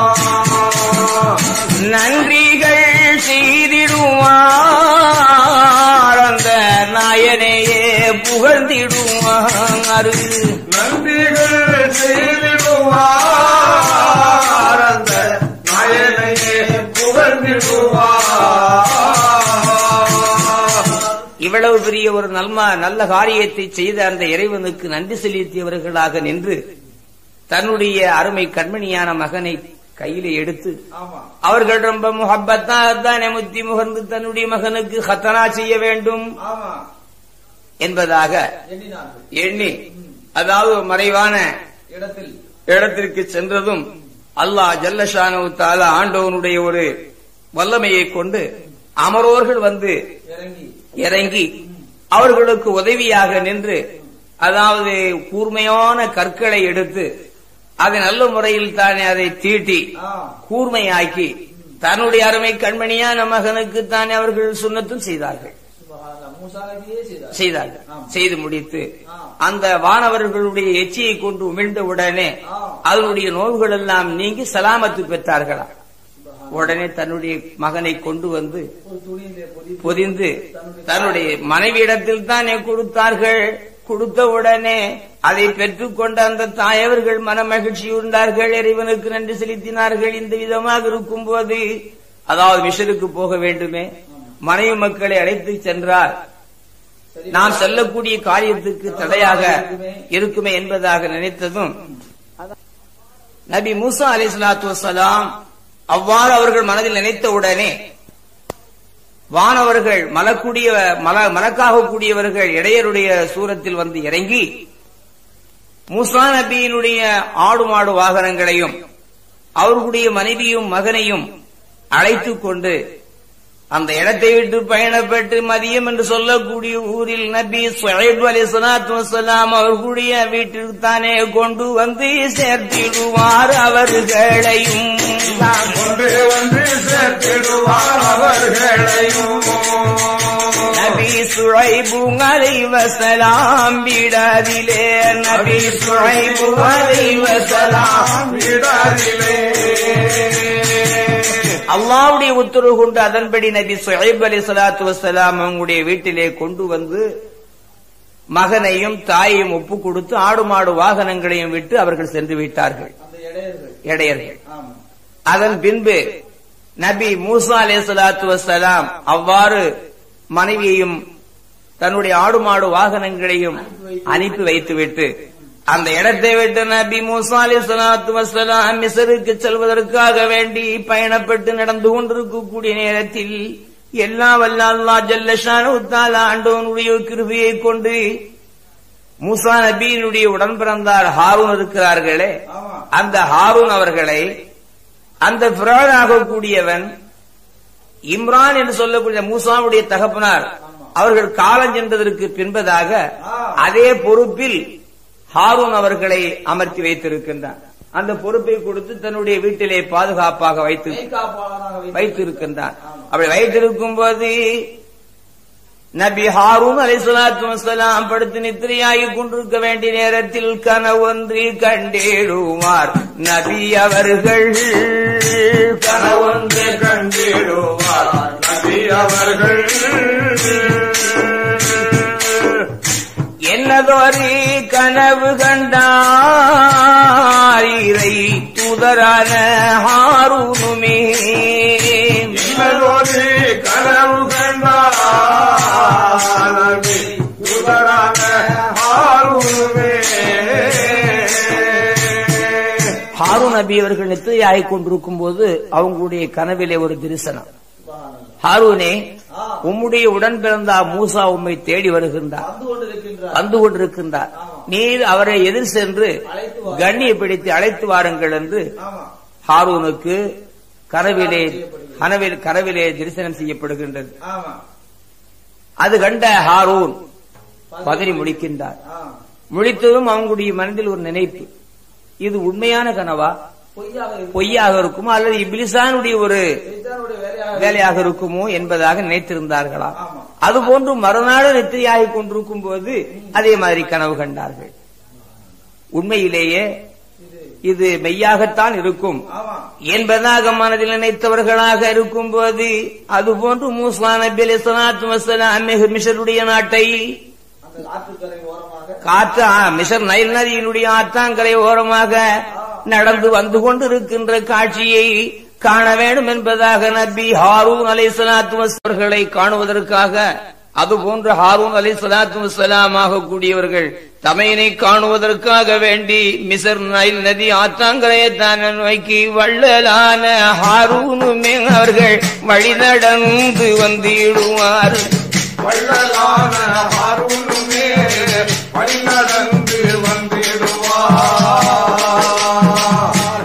நன்றிகள் செய்திடுவார் அந்த நாயனையே புகழ்ந்திடுவார் நன்றிகள் செய்திடுவார் அந்த நாயனையே புகழ்ந்திடுவார் இவ்வளவு பெரிய ஒரு நல்மா நல்ல காரியத்தை செய்த அந்த இறைவனுக்கு நன்றி செலுத்தியவர்களாக நின்று தன்னுடைய அருமை கண்மணியான மகனை கையிலே எடுத்து ஆமா அவர்கள் ரொம்ப முகப்பத்தாகத்தானே முத்தி முகர்ந்து தன்னுடைய மகனுக்கு ஹத்தனா செய்ய வேண்டும் ஆமா என்பதாக எண்ணினார்கள் எண்ணி அதாவது ஒரு மறைவான இடத்தில் இடத்திற்கு சென்றதும் அல்லாஹ் ஜல்லஷானு தாலா ஆண்டவனுடைய ஒரு வல்லமையை கொண்டு அமரோர்கள் வந்து இறங்கி இறங்கி அவர்களுக்கு உதவியாக நின்று அதாவது கூர்மையான கற்களை எடுத்து அதை நல்ல முறையில் தானே அதை தீட்டி ஆ கூர்மையாக்கி தன்னுடைய அருமை கண்மணியான மகனுக்கு தானே அவர்கள் சுண்ணத்தும் செய்தார்கள் சுபஹானல்லாஹ். மூசா நபியே செய்தார் செய்தார்கள் ஆம். செய்து முடித்து ஆ. அந்த வானவர்களுடைய எச்சியை கொண்டு உமிழ்ந்த உடனே ஆ. அதனுடைய நோய்கள் எல்லாம் நீங்கி சலாமத்து பெற்றார்களாம் உடனே தன்னுடைய மகனை கொண்டு வந்து ஒரு துணியிலே பொதி பொதிந்து தன்னுடைய மனைவியிடத்தில் தானே கொடுத்தார்கள் கொடுத்த உடனே அதை பெற்றுக்கொண்ட அந்த தாயவர்கள் மன மகிழ்ச்சி உண்டார்கள் இறைவனுக்கு நன்றி செலுத்தினார்கள் இந்த விதமாக இருக்கும்போது அதாவது மிஷருக்கு போக வேண்டுமே மனைவி மக்களை அழைத்து சென்றார் சரி நாம் செல்லக்கூடிய காரியத்துக்கு தடையாக இருக்குமே என்பதாக நினைத்ததும் நபி மூசா அலி சலாத்து வசலாம் அவ்வாறு அவர்கள் மனதில் நினைத்த உடனே வானவர்கள் மலக்கூடிய மல மலக்காக கூடியவர்கள் இடையருடைய சூரத்தில் வந்து இறங்கி மூசா நபியினுடைய ஆடு மாடு வாகனங்களையும் அவர்களுடைய மனைவியும் மகனையும் அழைத்துக் கொண்டு அந்த இடத்தை விட்டு பயணப்பட்டு மதியம் என்று சொல்லக்கூடிய ஊரில் நபி சுஹைப் அலி சலாத்து வசலாம் அவர்களுடைய வீட்டிற்கு தானே கொண்டு வந்து சேர்த்திடுவார் அவர்களையும் கொண்டு வந்து சேர்த்திடுவார் அவர்களையும் நபி சுழைபு அலை வசலாம் விடாதிலே நபி சுழைபு அலை வசலாம் விடாதிலே அல்லாவுடைய உத்தரவு கொண்டு அதன்படி நபி சுஹைப் அலி சலாத்து வசலாம் அவங்களுடைய வீட்டிலே கொண்டு வந்து மகனையும் தாயையும் ஒப்பு கொடுத்து ஆடு மாடு வாகனங்களையும் விட்டு அவர்கள் சென்று விட்டார்கள் அந்த இடையர்கள் இடையர்கள் ஆமா அதன் பின்பு நபி மூசா அலே சலாத்து வசலாம் அவ்வாறு மனைவியையும் தன்னுடைய ஆடு மாடு வாகனங்களையும் அனுப்பி வைத்துவிட்டு அந்த இடத்தை விட்டு நபி மூசா அலி சலாத்து வசலாம் மிசருக்கு செல்வதற்காக வேண்டி பயணப்பட்டு நடந்து கொண்டிருக்கக்கூடிய நேரத்தில் எல்லா வல்ல அல்லா ஜல்லஷானு தாலா ஆண்டவனுடைய கிருபையை கொண்டு மூசா நபியினுடைய உடன் பிறந்தார் ஹாரூன் இருக்கிறார்களே ஆமா அந்த ஹாரூன் அவர்களை அந்த பிரான் ஆகக்கூடியவன் இம்ரான் என்று சொல்லக்கூடிய மூசாவுடைய தகப்பனார் அவர்கள் காலம் சென்றதற்கு பின்பதாக அதே பொறுப்பில் ஹாரூன் அவர்களை அமர்த்தி வைத்திருக்கின்றார் அந்த பொறுப்பை கொடுத்து தன்னுடைய வீட்டிலே பாதுகாப்பாக வைத்து மெய்காப்பாளராக வைத்து- வைத்திருக்கின்றார் அப்படி வைத்திருக்கும் போது நபி ஹாரூன் அலைசலாத்து வசலாம் படுத்து நித்திரையாகி கொண்டிருக்க வேண்டிய நேரத்தில் கனவொன்று கண்டேடுவார் நபி அவர்கள் கனவொன்று கண்டிடுவார் நபி அவர்கள் என்னதொரு கனவு கண்டாயிரை தூதரான ஹாரூனுமே இன்னதொரு கனவு கண்டார் நபி தூதரான ஹாரூனுமே ஹாரூன் நபி அவர்கள் நித்திரையாகி கொண்டிருக்கும் போது அவங்களுடைய கனவிலே ஒரு தரிசனம் ஹாரூனே ஆ, உம்முடைய உடன் பிறந்தா மூசா உம்மை தேடி வருகின்றார் வந்து கொண்டிருக்கின்றார் வந்து கொண்டிருக்கின்றார் நீர் அவரை எதிர் சென்று அழைத்து வா. கண்ணியப்படுத்தி அழைத்து வாருங்கள் என்று ஆமா ஹாரூனுக்கு கனவிலே கனவில் கனவிலே தரிசனம் செய்யப்படுகின்றது ஆமா அது கண்ட ஹாரூன் பதறி முடிக்கின்றார் ஆ, முழித்ததும் அவங்களுடைய மனதில் ஒரு நினைப்பு இது உண்மையான கனவா பொய்யாக இருக்கும் பொய்யாக இருக்குமோ அல்லது இப்லிசானுடைய ஒரு சைத்தானுடைய வேலையாக வேலையாக இருக்குமோ என்பதாக நினைத்திருந்தார்களா ஆமா. அதுபோன்று மறுநாள் நித்திரையாகி கொண்டிருக்கும் போது அதே மாதிரி கனவு கண்டார்கள் உண்மையிலேயே இது மெய்யாகத்தான் இருக்கும் ஆமா என்பதாக மனதில் நினைத்தவர்களாக இருக்கும் போது அதுபோன்று மூசா நபி அலி சலாத்து வசலாம் மிஷருடைய நாட்டை அந்த ஆற்றுக்கரை ஓரமாக காற்று ஆ, மிசர் நைல் நதியினுடைய ஆற்றாங்கரை ஓரமாக நடந்து வந்து கொண்டிருக்கின்ற காட்சியை காண வேண்டும் என்பதாக நபி ஹாரூன் அலை சலாத்து அவர்களை காணுவதற்காக அதுபோன்று ஹாரூன் அலை சலாத்து வசலாம் ஆகக்கூடியவர்கள் தமையனை காணுவதற்காக வேண்டி மிசர் நைல் நதி ஆற்றாங்கரையை தான் நோக்கி வள்ளலான ஹாரூனுமே அவர்கள் வழி நடந்து வந்திடுவார் வள்ளலான ஹாரூனுமே வழிநடந்து வந்திடுவார்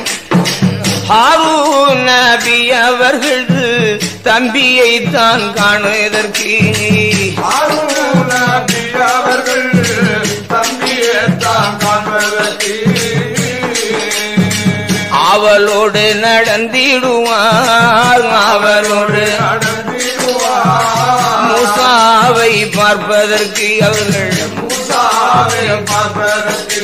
ஹாரூன் நபி அவர்கள் தம்பியை தான் காணுவதற்கு ஹாரூன் நபி அவர்கள் தம்பியை தான் காண்பதற்கு அவளோடு நடந்திடுவார் அவளோடு நடந்திடுவார் மூசாவை பார்ப்பதற்கு அவர்கள் மூசாவை பார்ப்பதற்கு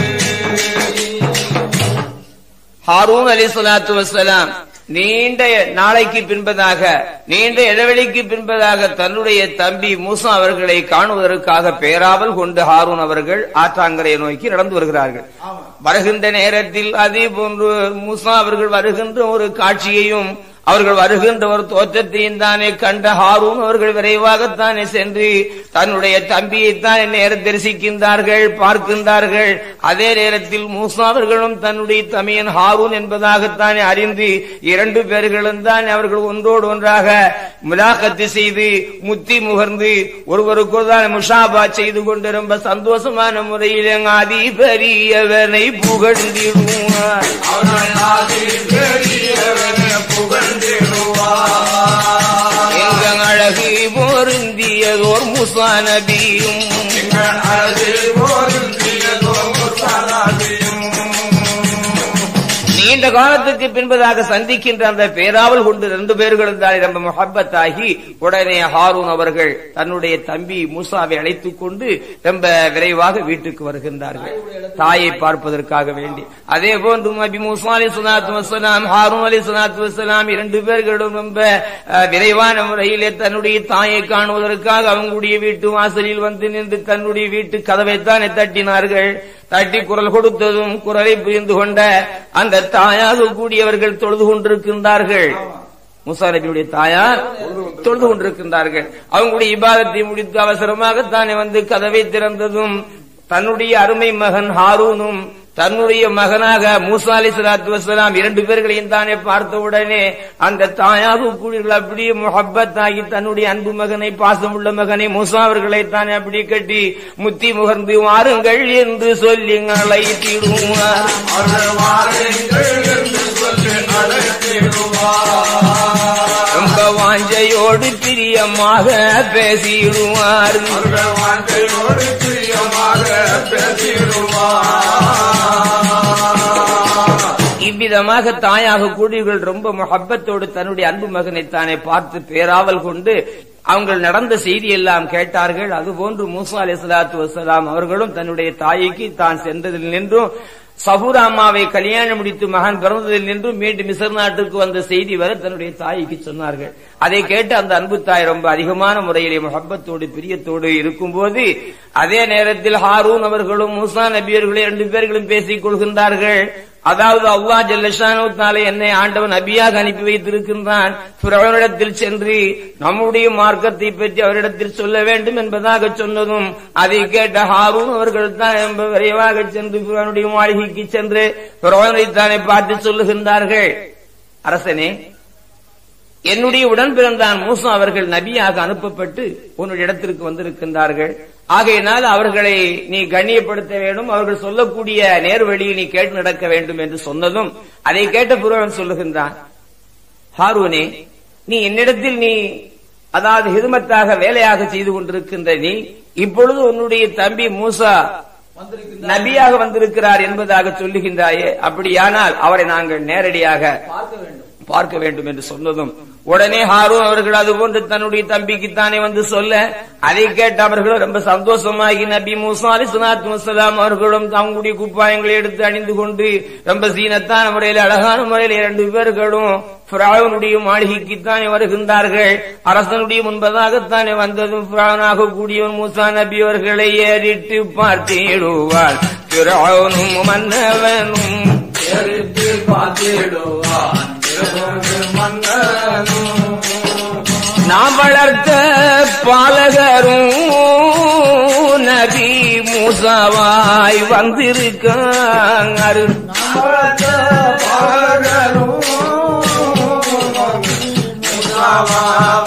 ஹாரூன் அலி சலாத்து வசலாம் நீண்ட நாளைக்கு பின்பதாக நீண்ட இடைவெளிக்கு பின்பதாக தன்னுடைய தம்பி மூசா அவர்களை காணுவதற்காக பேராவல் கொண்டு ஹாரூன் அவர்கள் ஆற்றாங்கரையை நோக்கி நடந்து வருகிறார்கள் வருகின்ற நேரத்தில் அதே போன்று மூசா அவர்கள் வருகின்ற ஒரு காட்சியையும் அவர்கள் வருகின்ற ஒரு தோற்றத்தையும் தானே கண்ட ஹாரூன் அவர்கள் விரைவாகத்தானே சென்று தன்னுடைய தம்பியைத்தான் நேரம் தரிசிக்கின்றார்கள் பார்க்கின்றார்கள் அதே நேரத்தில் மூசா அவர்களும் தன்னுடைய தமையன் ஹாரூன் என்பதாகத்தானே அறிந்து இரண்டு பேர்களும் தான் அவர்கள் ஒன்றோடு ஒன்றாக முலாக்கத்து செய்து முத்தி முகர்ந்து ஒருவருக்கு தான் முஷாபா செய்து கொண்டு ரொம்ப சந்தோஷமான முறையில் ஆதி பெரியவனை புகழ்ந்திடுவார் அவர்கள் ஆதி பெரியவனை புகழ்ந்திடுவார் நபியும் எங்கள் அழகில் ஒரு தீயதோ முசாராதியும் நீண்ட காலத்துக்கு பின்பதாக சந்திக்கின்ற அந்த பேராவல் கொண்டு ரெண்டு பேர்களும் தான் ரொம்ப முகப்பத்தாகி உடனே ஹாரூன் அவர்கள் தன்னுடைய தம்பி மூசாவை அழைத்துக் கொண்டு ரொம்ப விரைவாக வீட்டுக்கு வருகின்றார்கள் தாயை பார்ப்பதற்காக வேண்டி அதே போன்று நபி மூசா அலி சுனாத்து வசலாம் ஹாரூன் அலி சுனாத்து வசலாம் இரண்டு பேர்களும் ரொம்ப அஹ், விரைவான முறையிலே தன்னுடைய தாயை காணுவதற்காக அவங்களுடைய வீட்டு வாசலில் வந்து நின்று தன்னுடைய வீட்டு கதவைத்தானே தட்டினார்கள் தட்டி குரல் கொடுத்ததும் குரலை புரிந்து கொண்ட அந்த தாயாக கூடியவர்கள் தொழுது கொண்டிருக்கின்றார்கள் முசா நபியுடைய தாயார் தொழுது கொண்டிருக்கின்றார்கள் அவங்களுடைய இபாதத்தை முடித்து அவசரமாக தானே வந்து கதவை திறந்ததும் தன்னுடைய அருமை மகன் ஹாரூனும் தன்னுடைய மகனாக மூசா அலி சலாத்து வசலாம் இரண்டு பேர்களையும் தானே பார்த்தவுடனே அந்த தாயாக கூடியவர்கள் அப்படியே முஹப்பத்தாகி தன்னுடைய அன்பு மகனை பாசமுள்ள மகனை மூசா அவர்களை தானே அப்படி கட்டி முத்தி முகர்ந்து வாருங்கள் என்று சொல்லி அழைத்திடுவார் அவர்கள் வாருங்கள் என்று சொல்லி அழைத்திடுவார் ரொம்ப வாஞ்சையோடு பிரியமாக பேசிடுவார் அவர்கள் வாழ்க்கையோடு பிரியமாக பேசிடுவார் இவ்விதமாக தாயாக கூடியவர்கள் ரொம்ப முஹப்பத்தோடு தன்னுடைய அன்பு மகனை தானே பார்த்து பேராவல் கொண்டு அவங்க நடந்த செய்தி எல்லாம் கேட்டார்கள் அதுபோன்று மூசா அலி சலாத்து வசலாம் அவர்களும் தன்னுடைய தாய்க்கு தான் சென்றதில் நின்றும் சபூரா அம்மாவை கல்யாணம் முடித்து மகன் பிறந்ததில் நின்றும் மீண்டும் மிசர் நாட்டுக்கு வந்த செய்தி வர தன்னுடைய தாய்க்கு சொன்னார்கள் அதை கேட்டு அந்த அன்பு தாய் ரொம்ப அதிகமான முறையிலே முகப்பத்தோடு பிரியத்தோடு இருக்கும்போது அதே நேரத்தில் ஹாரூன் அவர்களும் மூசா நபியர்களும் இரண்டு பேர்களும் பேசிக் கொள்கின்றார்கள் அதாவது அல்லாஹ் ஜல்லஷானு தாலே என்னை ஆண்டவன் நபியாக அனுப்பி வைத்திருக்கின்றான் பிறவனிடத்தில் சென்று நம்முடைய மார்க்கத்தை பற்றி அவரிடத்தில் சொல்ல வேண்டும் என்பதாக சொன்னதும் அதை கேட்ட ஹாரூன் அவர்கள் தான் ரொம்ப விரைவாக சென்று பிறவனுடைய மாளிகைக்கு சென்று பிறவனை தானே பார்த்து சொல்லுகின்றார்கள் அரசனே என்னுடைய உடன் பிறந்தான் மூசா அவர்கள் நபியாக அனுப்பப்பட்டு உன்னுடைய இடத்திற்கு வந்திருக்கின்றார்கள் ஆகையினால் அவர்களை நீ கண்ணியப்படுத்த வேண்டும் அவர்கள் சொல்லக்கூடிய நேர்வழியை நீ கேட்டு நடக்க வேண்டும் என்று சொன்னதும் அதை கேட்ட புறவன் சொல்லுகின்றான் ஹாரூனே நீ என்னிடத்தில் நீ அதாவது ஹிதுமத்தாக வேலையாக செய்து கொண்டிருக்கின்ற நீ இப்பொழுது உன்னுடைய தம்பி மூசா வந்திருக்கின்ற நபியாக வந்திருக்கிறார் என்பதாக சொல்லுகின்றாயே அப்படியானால் அவரை நாங்கள் நேரடியாக பார்க்க வேண்டும் பார்க்க வேண்டும் என்று சொன்னதும் உடனே ஹாரூன் அவர்கள் அது போன்று தன்னுடைய தம்பிக்கு தானே வந்து சொல்ல அதை கேட்ட அவர்களும் ரொம்ப சந்தோஷமாகி நபி மூசா அலி சுனாத் முசலாம் அவர்களும் தங்களுடைய குப்பாயங்களை எடுத்து அணிந்து கொண்டு ரொம்ப சீனத்தான முறையில் அழகான முறையில் இரண்டு பேர்களும் பிராவனுடைய மாளிகைக்கு தானே வருகின்றார்கள் அரசனுடைய முன்பதாகத்தானே வந்ததும் பிராவனாக கூடியவன் மூசா நபி அவர்களை ஏறிட்டு பார்த்திடுவார் பிராவனும் மன்னவனும் எடுத்து பார்த்திடுவான் பிறகு மன்னனும் நாம் வளர்த்த பாலகரும் நபி மூசாவாய் வந்திருக்கார் நம்மளத்த பாலகரும் முசாவா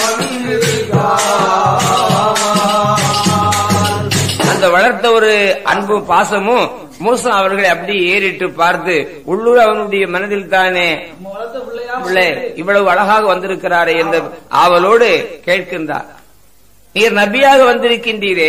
அந்த வளர்த்த ஒரு அன்பு பாசமும் மூசா அவர்களை அப்படியே ஏறிட்டு பார்த்து உள்ளூர் அவனுடைய மனதில் தானே நம்ம வளர்த்த பிள்ளையா பிள்ளை இவ்வளவு அழகாக வந்திருக்கிறாரே என்ற ஆவலோடு கேட்கின்றார் நீர் நபியாக வந்திருக்கின்றீரே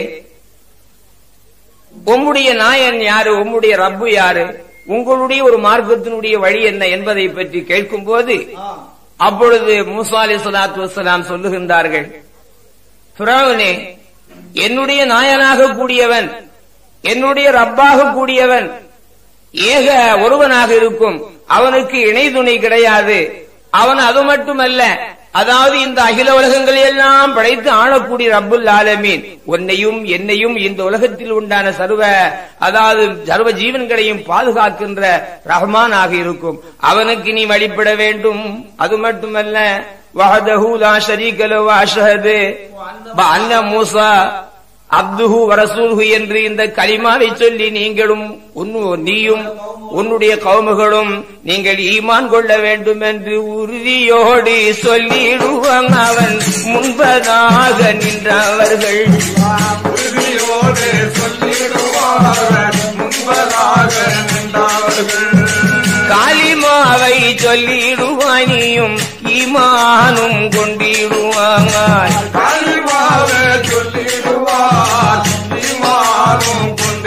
உம்முடைய நாயன் யாரு உம்முடைய ரப்பு யாரு உங்களுடைய ஒரு மார்க்கத்தினுடைய வழி என்ன என்பதை பற்றி கேட்கும் போது ஆ, அப்பொழுது மூசா அலி சலாத்து வசலாம் சொல்லுகின்றார்கள் பிராவனே என்னுடைய நாயனாக கூடியவன் என்னுடைய ரப்பாக கூடியவன் ஏக ஒருவனாக இருக்கும் அவனுக்கு இணை துணை கிடையாது அவன் அது மட்டுமல்ல அதாவது இந்த அகில உலகங்களை எல்லாம் படைத்து ஆளக்கூடிய ரப்புல் ஆலமீன் உன்னையும் என்னையும் இந்த உலகத்தில் உண்டான சர்வ அதாவது சர்வ ஜீவன்களையும் பாதுகாக்கின்ற ரஹ்மானாக இருக்கும் அவனுக்கு நீ வழிபட வேண்டும் அது மட்டுமல்ல வஹதஹு லா ஷரீக லஹு அஷ்ஹது அன்ன மூசா அப்துஹு வரசூல்ஹு என்று இந்த கலிமாவை சொல்லி நீங்களும் உன்னு- நீயும் உன்னுடைய கவுமுகளும் நீங்கள் ஈமான் கொள்ள வேண்டும் என்று உறுதியோடு சொல்லிடுவான் அவன் முன்பதாக நின்றவர்கள் உறுதியோடு சொல்லிடுவார்கள் முன்பதாக நின்றார்கள் காலிமாவை சொல்லிடுவானியும் ஈமானும் கொண்டிடுவாங்க கல்வாக சொல்லிடுவார்கள் கொண்டிடுவார் ஈமானும்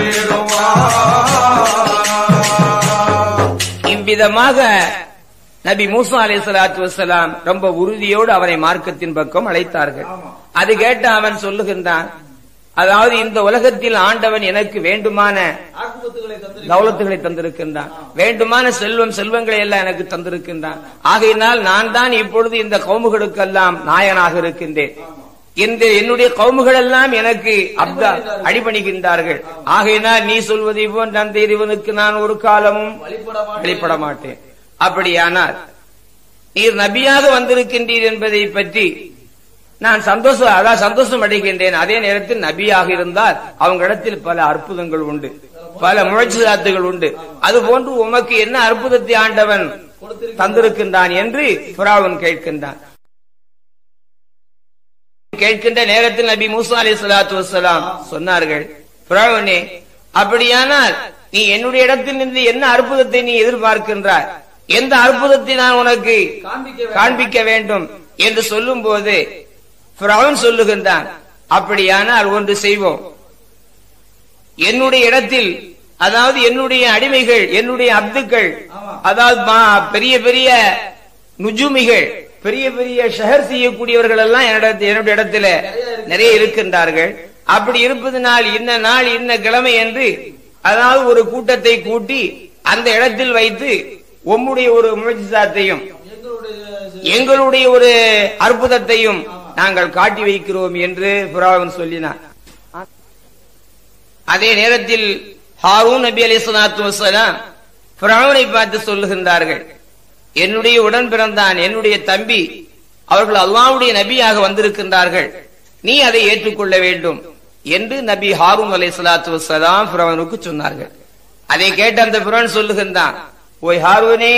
கொண்டிடுவார் இவ்விதமாக நபி மூசா அலை சலாத்து வசலாம் ரொம்ப உறுதியோடு அவரை மார்க்கத்தின் பக்கம் அழைத்தார்கள் அது கேட்டு அவன் சொல்லுகின்றான் அதாவது இந்த உலகத்தில் ஆண்டவன் எனக்கு வேண்டுமான ஆக்குபத்துகளை தந்திருக்கிறார் தௌலத்துகளை தந்திருக்கின்றான் வேண்டுமான செல்வம் செல்வங்களை எல்லாம் எனக்கு தந்திருக்கின்றான் ஆகையினால் நான் தான் இப்பொழுது இந்த கவுமுகளுக்கெல்லாம் நாயனாக இருக்கின்றேன் இந்த என்னுடைய கவுமுகள் எல்லாம் எனக்கு அப்தா அடிபணிகின்றார்கள் ஆகையினால் நீ சொல்வதை போன்ற அந்த இறைவனுக்கு நான் ஒரு காலமும் வழிபட மாட்டேன். வெளிப்பட மாட்டேன் அப்படியானால் நீர் நபியாக வந்திருக்கின்றீர் என்பதை பற்றி நான் சந்தோஷம் அதான் சந்தோஷம் அடைகின்றேன் அதே நேரத்தில் நபியாக இருந்தால் அவங்க இடத்தில் பல அற்புதங்கள் உண்டு பல முயற்சிதாத்துகள் உண்டு அது போன்று உமக்கு என்ன அற்புதத்தை ஆண்டவன் தந்திருக்கின்றான் என்று புறாவன் கேட்கின்றான் கேட்கின்ற நேரத்தில் நபி மூசா அலி சலாத்து வசலாம் சொன்னார்கள் புறாவனே அப்படியானால் நீ என்னுடைய இடத்தில் நின்று என்ன அற்புதத்தை நீ எதிர்பார்க்கின்றாய் எந்த அற்புதத்தை நான் உனக்கு காண்பிக்க வேண்டும். காண்பிக்க வேண்டும் என்று சொல்லும் போது பிரவுன் சொல்லுகின்றான் அப்படியானால் ஒன்று செய்வோம் என்னுடைய இடத்தில் அதாவது என்னுடைய அடிமைகள் என்னுடைய அப்துக்கள் அதாவது மா- பெரிய பெரிய நுஜுமிகள் பெரிய பெரிய ஷஹர் செய்யக்கூடியவர்கள் எல்லாம் என்னிடத்தில் என்னுடைய இடத்துல நிறைய இருக்கின்றார்கள் அப்படி இருப்பதனால் இன்ன நாள் இன்ன கிழமை என்று அதாவது ஒரு கூட்டத்தை கூட்டி அந்த இடத்தில் வைத்து உம்முடைய ஒரு முயற்சிசாத்தையும் எங்களுடைய எங்களுடைய ஒரு அற்புதத்தையும் நாங்கள் காட்டி வைக்கிறோம் என்று புறாவன் சொல்லினார் அதே நேரத்தில் ஹாரூன் நபி அலி சலாத்து வசலாம் பிராவனை பார்த்து சொல்லுகின்றார்கள் என்னுடைய உடன் பிறந்தான் என்னுடைய தம்பி அவர்கள் அல்லாவுடைய நபியாக வந்திருக்கின்றார்கள் நீ அதை ஏற்றுக்கொள்ள வேண்டும் என்று நபி ஹாரூன் அலை சலாத்து வசலாம் பிறவனுக்கு சொன்னார்கள் அதை கேட்ட அந்த பிறவன் சொல்லுகின்றான் ஓய் ஹாரூனே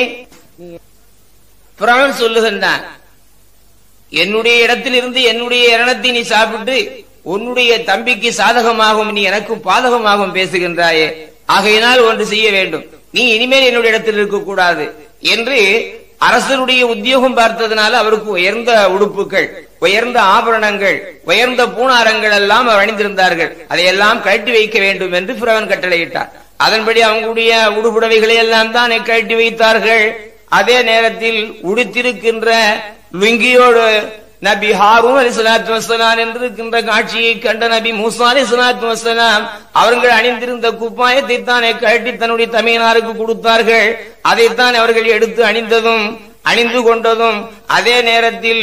பிறவன் சொல்லுகின்றான் என்னுடைய இடத்தில் இருந்து என்னுடைய இரணத்தை நீ சாப்பிட்டு உன்னுடைய தம்பிக்கு சாதகமாகவும் நீ எனக்கும் பாதகமாகவும் பேசுகின்றாயே ஆகையினால் ஒன்று செய்ய வேண்டும் நீ இனிமேல் என்னுடைய இடத்தில் இருக்கக்கூடாது என்று அரசனுடைய உத்தியோகம் பார்த்ததுனால அவருக்கு உயர்ந்த உடுப்புகள் உயர்ந்த ஆபரணங்கள் உயர்ந்த பூணாரங்கள் எல்லாம் அவர் அணிந்திருந்தார்கள் அதையெல்லாம் கழட்டி வைக்க வேண்டும் என்று பிறவன் கட்டளையிட்டார் அதன்படி அவங்களுடைய உடுப்புடவைகளை எல்லாம் தான் கழட்டி வைத்தார்கள் அதே நேரத்தில் உடுத்திருக்கின்ற லுங்கியோடு நபி ஹாரூன் அலி சலாத்து வசலாம் என்றிருக்கின்ற காட்சியை கண்ட நபி மூசா அலி சலாத்து வசலாம் அவர்கள் அணிந்திருந்த குப்பாயத்தை தானே கழட்டி தன்னுடைய தமையனாருக்கு கொடுத்தார்கள் அதைத்தான் அவர்கள் எடுத்து அணிந்ததும் அணிந்து கொண்டதும் அதே நேரத்தில்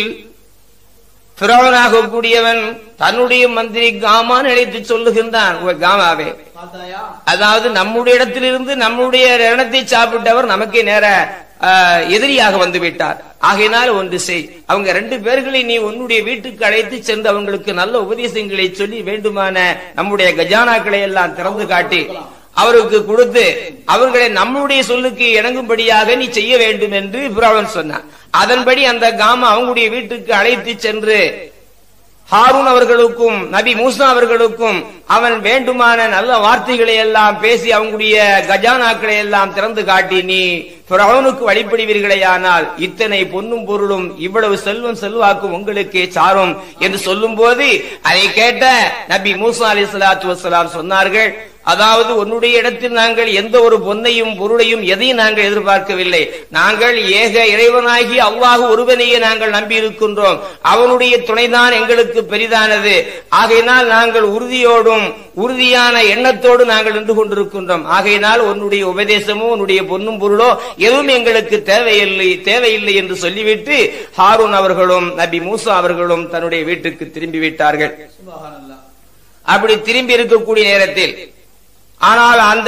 பிறவனாக கூடியவன் தன்னுடைய மந்திரி காமான் அழைத்து சொல்லுகின்றான் "ஓ காமாவே பார்த்தாயா அதாவது நம்முடைய இடத்திலிருந்து நம்முடைய ரணத்தை சாப்பிட்டவர் நமக்கே நேர ஆஹ், எதிரியாக வந்து விட்டார் ஆகையினால் ஒன்று செய் அவங்க ரெண்டு பேர்களை நீ உன்னுடைய வீட்டுக்கு அழைத்து சென்று அவங்களுக்கு நல்ல உபதேசங்களை சொல்லி வேண்டுமான நம்முடைய கஜானாக்களை எல்லாம் திறந்து காட்டி அவருக்கு கொடுத்து அவர்களை நம்முடைய சொல்லுக்கு இணங்கும்படியாக நீ செய்ய வேண்டும் என்று புராவன் சொன்னான் அதன்படி அந்த காமா அவங்களுடைய வீட்டுக்கு அழைத்து சென்று ஹாரூன் அவர்களுக்கும் நபி மூசா அவர்களுக்கும் அவன் வேண்டுமான நல்ல வார்த்தைகளை எல்லாம் பேசி அவங்களுடைய கஜானாக்களை எல்லாம் திறந்து காட்டி நீ பிரவனுக்கு வழிபடுவீர்களேயானால் இத்தனை பொன்னும் பொருளும் இவ்வளவு செல்வம் செல்வாக்கும் உங்களுக்கு சாரும் என்று சொல்லும் போது அதை கேட்ட நபி மூசா அலி சலாத்து வசலாம் சொன்னார்கள் அதாவது உன்னுடைய இடத்தில் நாங்கள் எந்த ஒரு பொன்னையும் பொருளையும் எதையும் நாங்கள் எதிர்பார்க்கவில்லை நாங்கள் ஏக இறைவனாகி அல்லாஹ் ஒருவனையே நாங்கள் நம்பி இருக்கின்றோம் அவனுடைய துணைதான் எங்களுக்கு பெரிதானது ஆகையினால் நாங்கள் உறுதியோடும் உறுதியான எண்ணத்தோடு நாங்கள் நின்று கொண்டிருக்கின்றோம் ஆகையினால் உன்னுடைய உபதேசமோ உன்னுடைய பொன்னும் பொருளோ எதுவும் எங்களுக்கு தேவையில்லை தேவையில்லை என்று சொல்லிவிட்டு ஹாரூன் அவர்களும் நபி மூசா அவர்களும் தன்னுடைய வீட்டுக்கு திரும்பி விட்டார்கள் சுபஹானல்லாஹ் அப்படி திரும்பி இருக்கக்கூடிய நேரத்தில் ஆனால் அந்த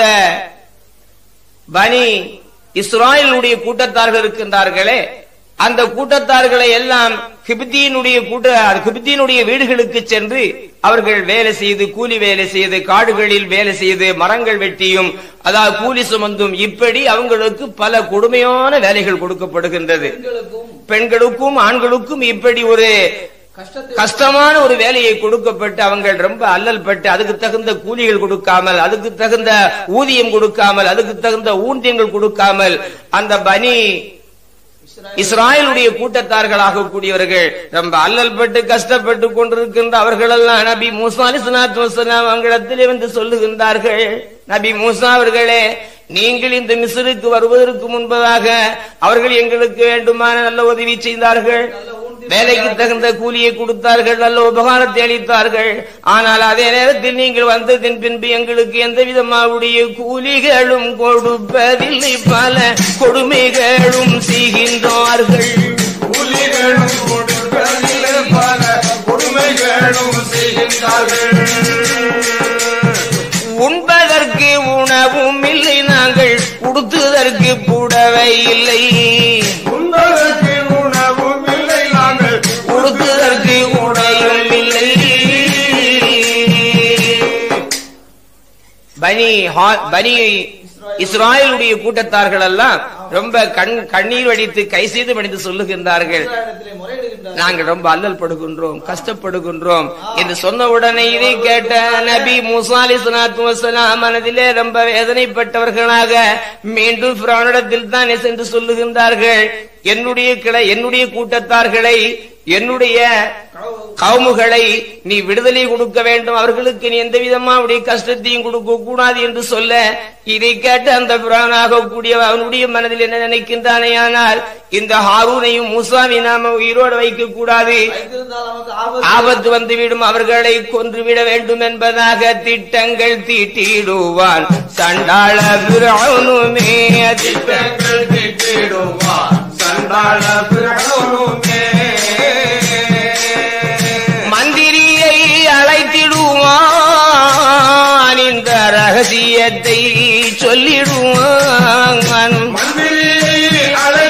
பனி இஸ்ராயலுடைய கூட்டத்தார்கள் இருக்கின்றார்களே அந்த கூட்டத்தார்களை எல்லாம் கிபித்தியினுடைய கூட்ட கிபித்தியினுடைய வீடுகளுக்கு சென்று அவர்கள் வேலை செய்து கூலி வேலை செய்து காடுகளில் வேலை செய்து மரங்கள் வெட்டியும் அதாவது கூலி சுமந்தும் இப்படி அவங்களுக்கு பல கொடுமையான வேலைகள் கொடுக்கப்படுகின்றது பெண்களுக்கும் பெண்களுக்கும் ஆண்களுக்கும் இப்படி ஒரு கஷ்டத்தை கஷ்டமான ஒரு வேலையை கொடுக்கப்பட்டு அவங்க ரொம்ப அல்லல் பட்டு அதுக்கு தகுந்த கூலிகள் கொடுக்காமல் அதுக்கு தகுந்த ஊதியம் கொடுக்காமல் அதுக்கு தகுந்த ஊந்தியங்கள் கொடுக்காமல் அந்த பனி இஸ்ராயலுடைய கூட்டத்தார்களாக கூடியவர்கள் ரொம்ப அல்லல் பட்டு கஷ்டப்பட்டு கொண்டிருக்கின்ற அவர்களெல்லாம் நபி மூசா அலிஸ்லாத்து வசலாம் அவங்களிடத்திலே வந்து சொல்லுகின்றார்கள் நபி மூசா அவர்களே நீங்கள் இந்த மிஸ்ருக்கு வருவதற்கு முன்பதாக அவர்கள் எங்களுக்கு வேண்டுமான நல்ல உதவி செய்தார்கள் வேலைக்கு தகுந்த கூலியை கொடுத்தார்கள் நல்ல உபகாரத்தை அளித்தார்கள் ஆனால் அதே நேரத்தில் நீங்கள் வந்ததின் பின்பு எங்களுக்கு எந்த விதமாவுடைய கூலிகளும் கொடுப்பதில்லை பல கொடுமைகளும் செய்கின்றார்கள் கூலிகளும் கொடுப்பதிலே பல கொடுமைகளும் செய்கின்றார்கள் உண்பதற்கு உணவும் இல்லை நாங்கள் உடுத்துவதற்கு புடவை இல்லை உண்பதற்கு உணவும் இல்லை நாங்கள் உடுத்துவதற்கு உடையும் இல்லை பனி ஹா- பனி இஸ்ராயலுடைய கூட்டத்தார்கள் எல்லாம் ரொம்ப கண் கண்ணீர் வடித்து கை செய்து வடித்து சொல்லுகின்றார்கள் இடத்திலே முறையிடுகின்றார் நாங்கள் ரொம்ப அல்லல் படுகின்றோம் கஷ்டப்படுகின்றோம் என்று சொன்ன உடனே இதை கேட்ட நபி மூசா அலிஸ்லாத்து வசலாம் மனதிலே ரொம்ப வேதனைப்பட்டவர்களாக மீண்டும் பிரானிடத்தில் தான் சென்று சொல்லுகின்றார்கள் என்னுடைய கிளை என்னுடைய கூட்டத்தார்களை என்னுடைய கவுமுகளை நீ விடுதலை கொடுக்க வேண்டும் அவர்களுக்கு நீ எந்த விதமா அவருடைய கஷ்டத்தையும் கொடுக்க கூடாது என்று சொல்ல இதை கேட்டு அந்த பிரானாக கூடிய அவனுடைய மனதில் என்ன நினைக்கின்றானே ஆனால் இந்த ஹாரூனையும் மூசாவை நாம உயிரோடு வைக்க கூடாது வைத்திருந்தால் நமக்கு ஆபத்து ஆபத்து வந்துவிடும் அவர்களை கொன்றுவிட வேண்டும் என்பதாக திட்டங்கள் தீட்டிடுவான் சண்டாள பிரானுமே திட்டங்கள் திட்டிடுவார் சண்டாள பிரகோனுமே மந்திரியை அழைத்திடுவான் இந்த ரகசியத்தை சொல்லிடுவான் மந்திரியை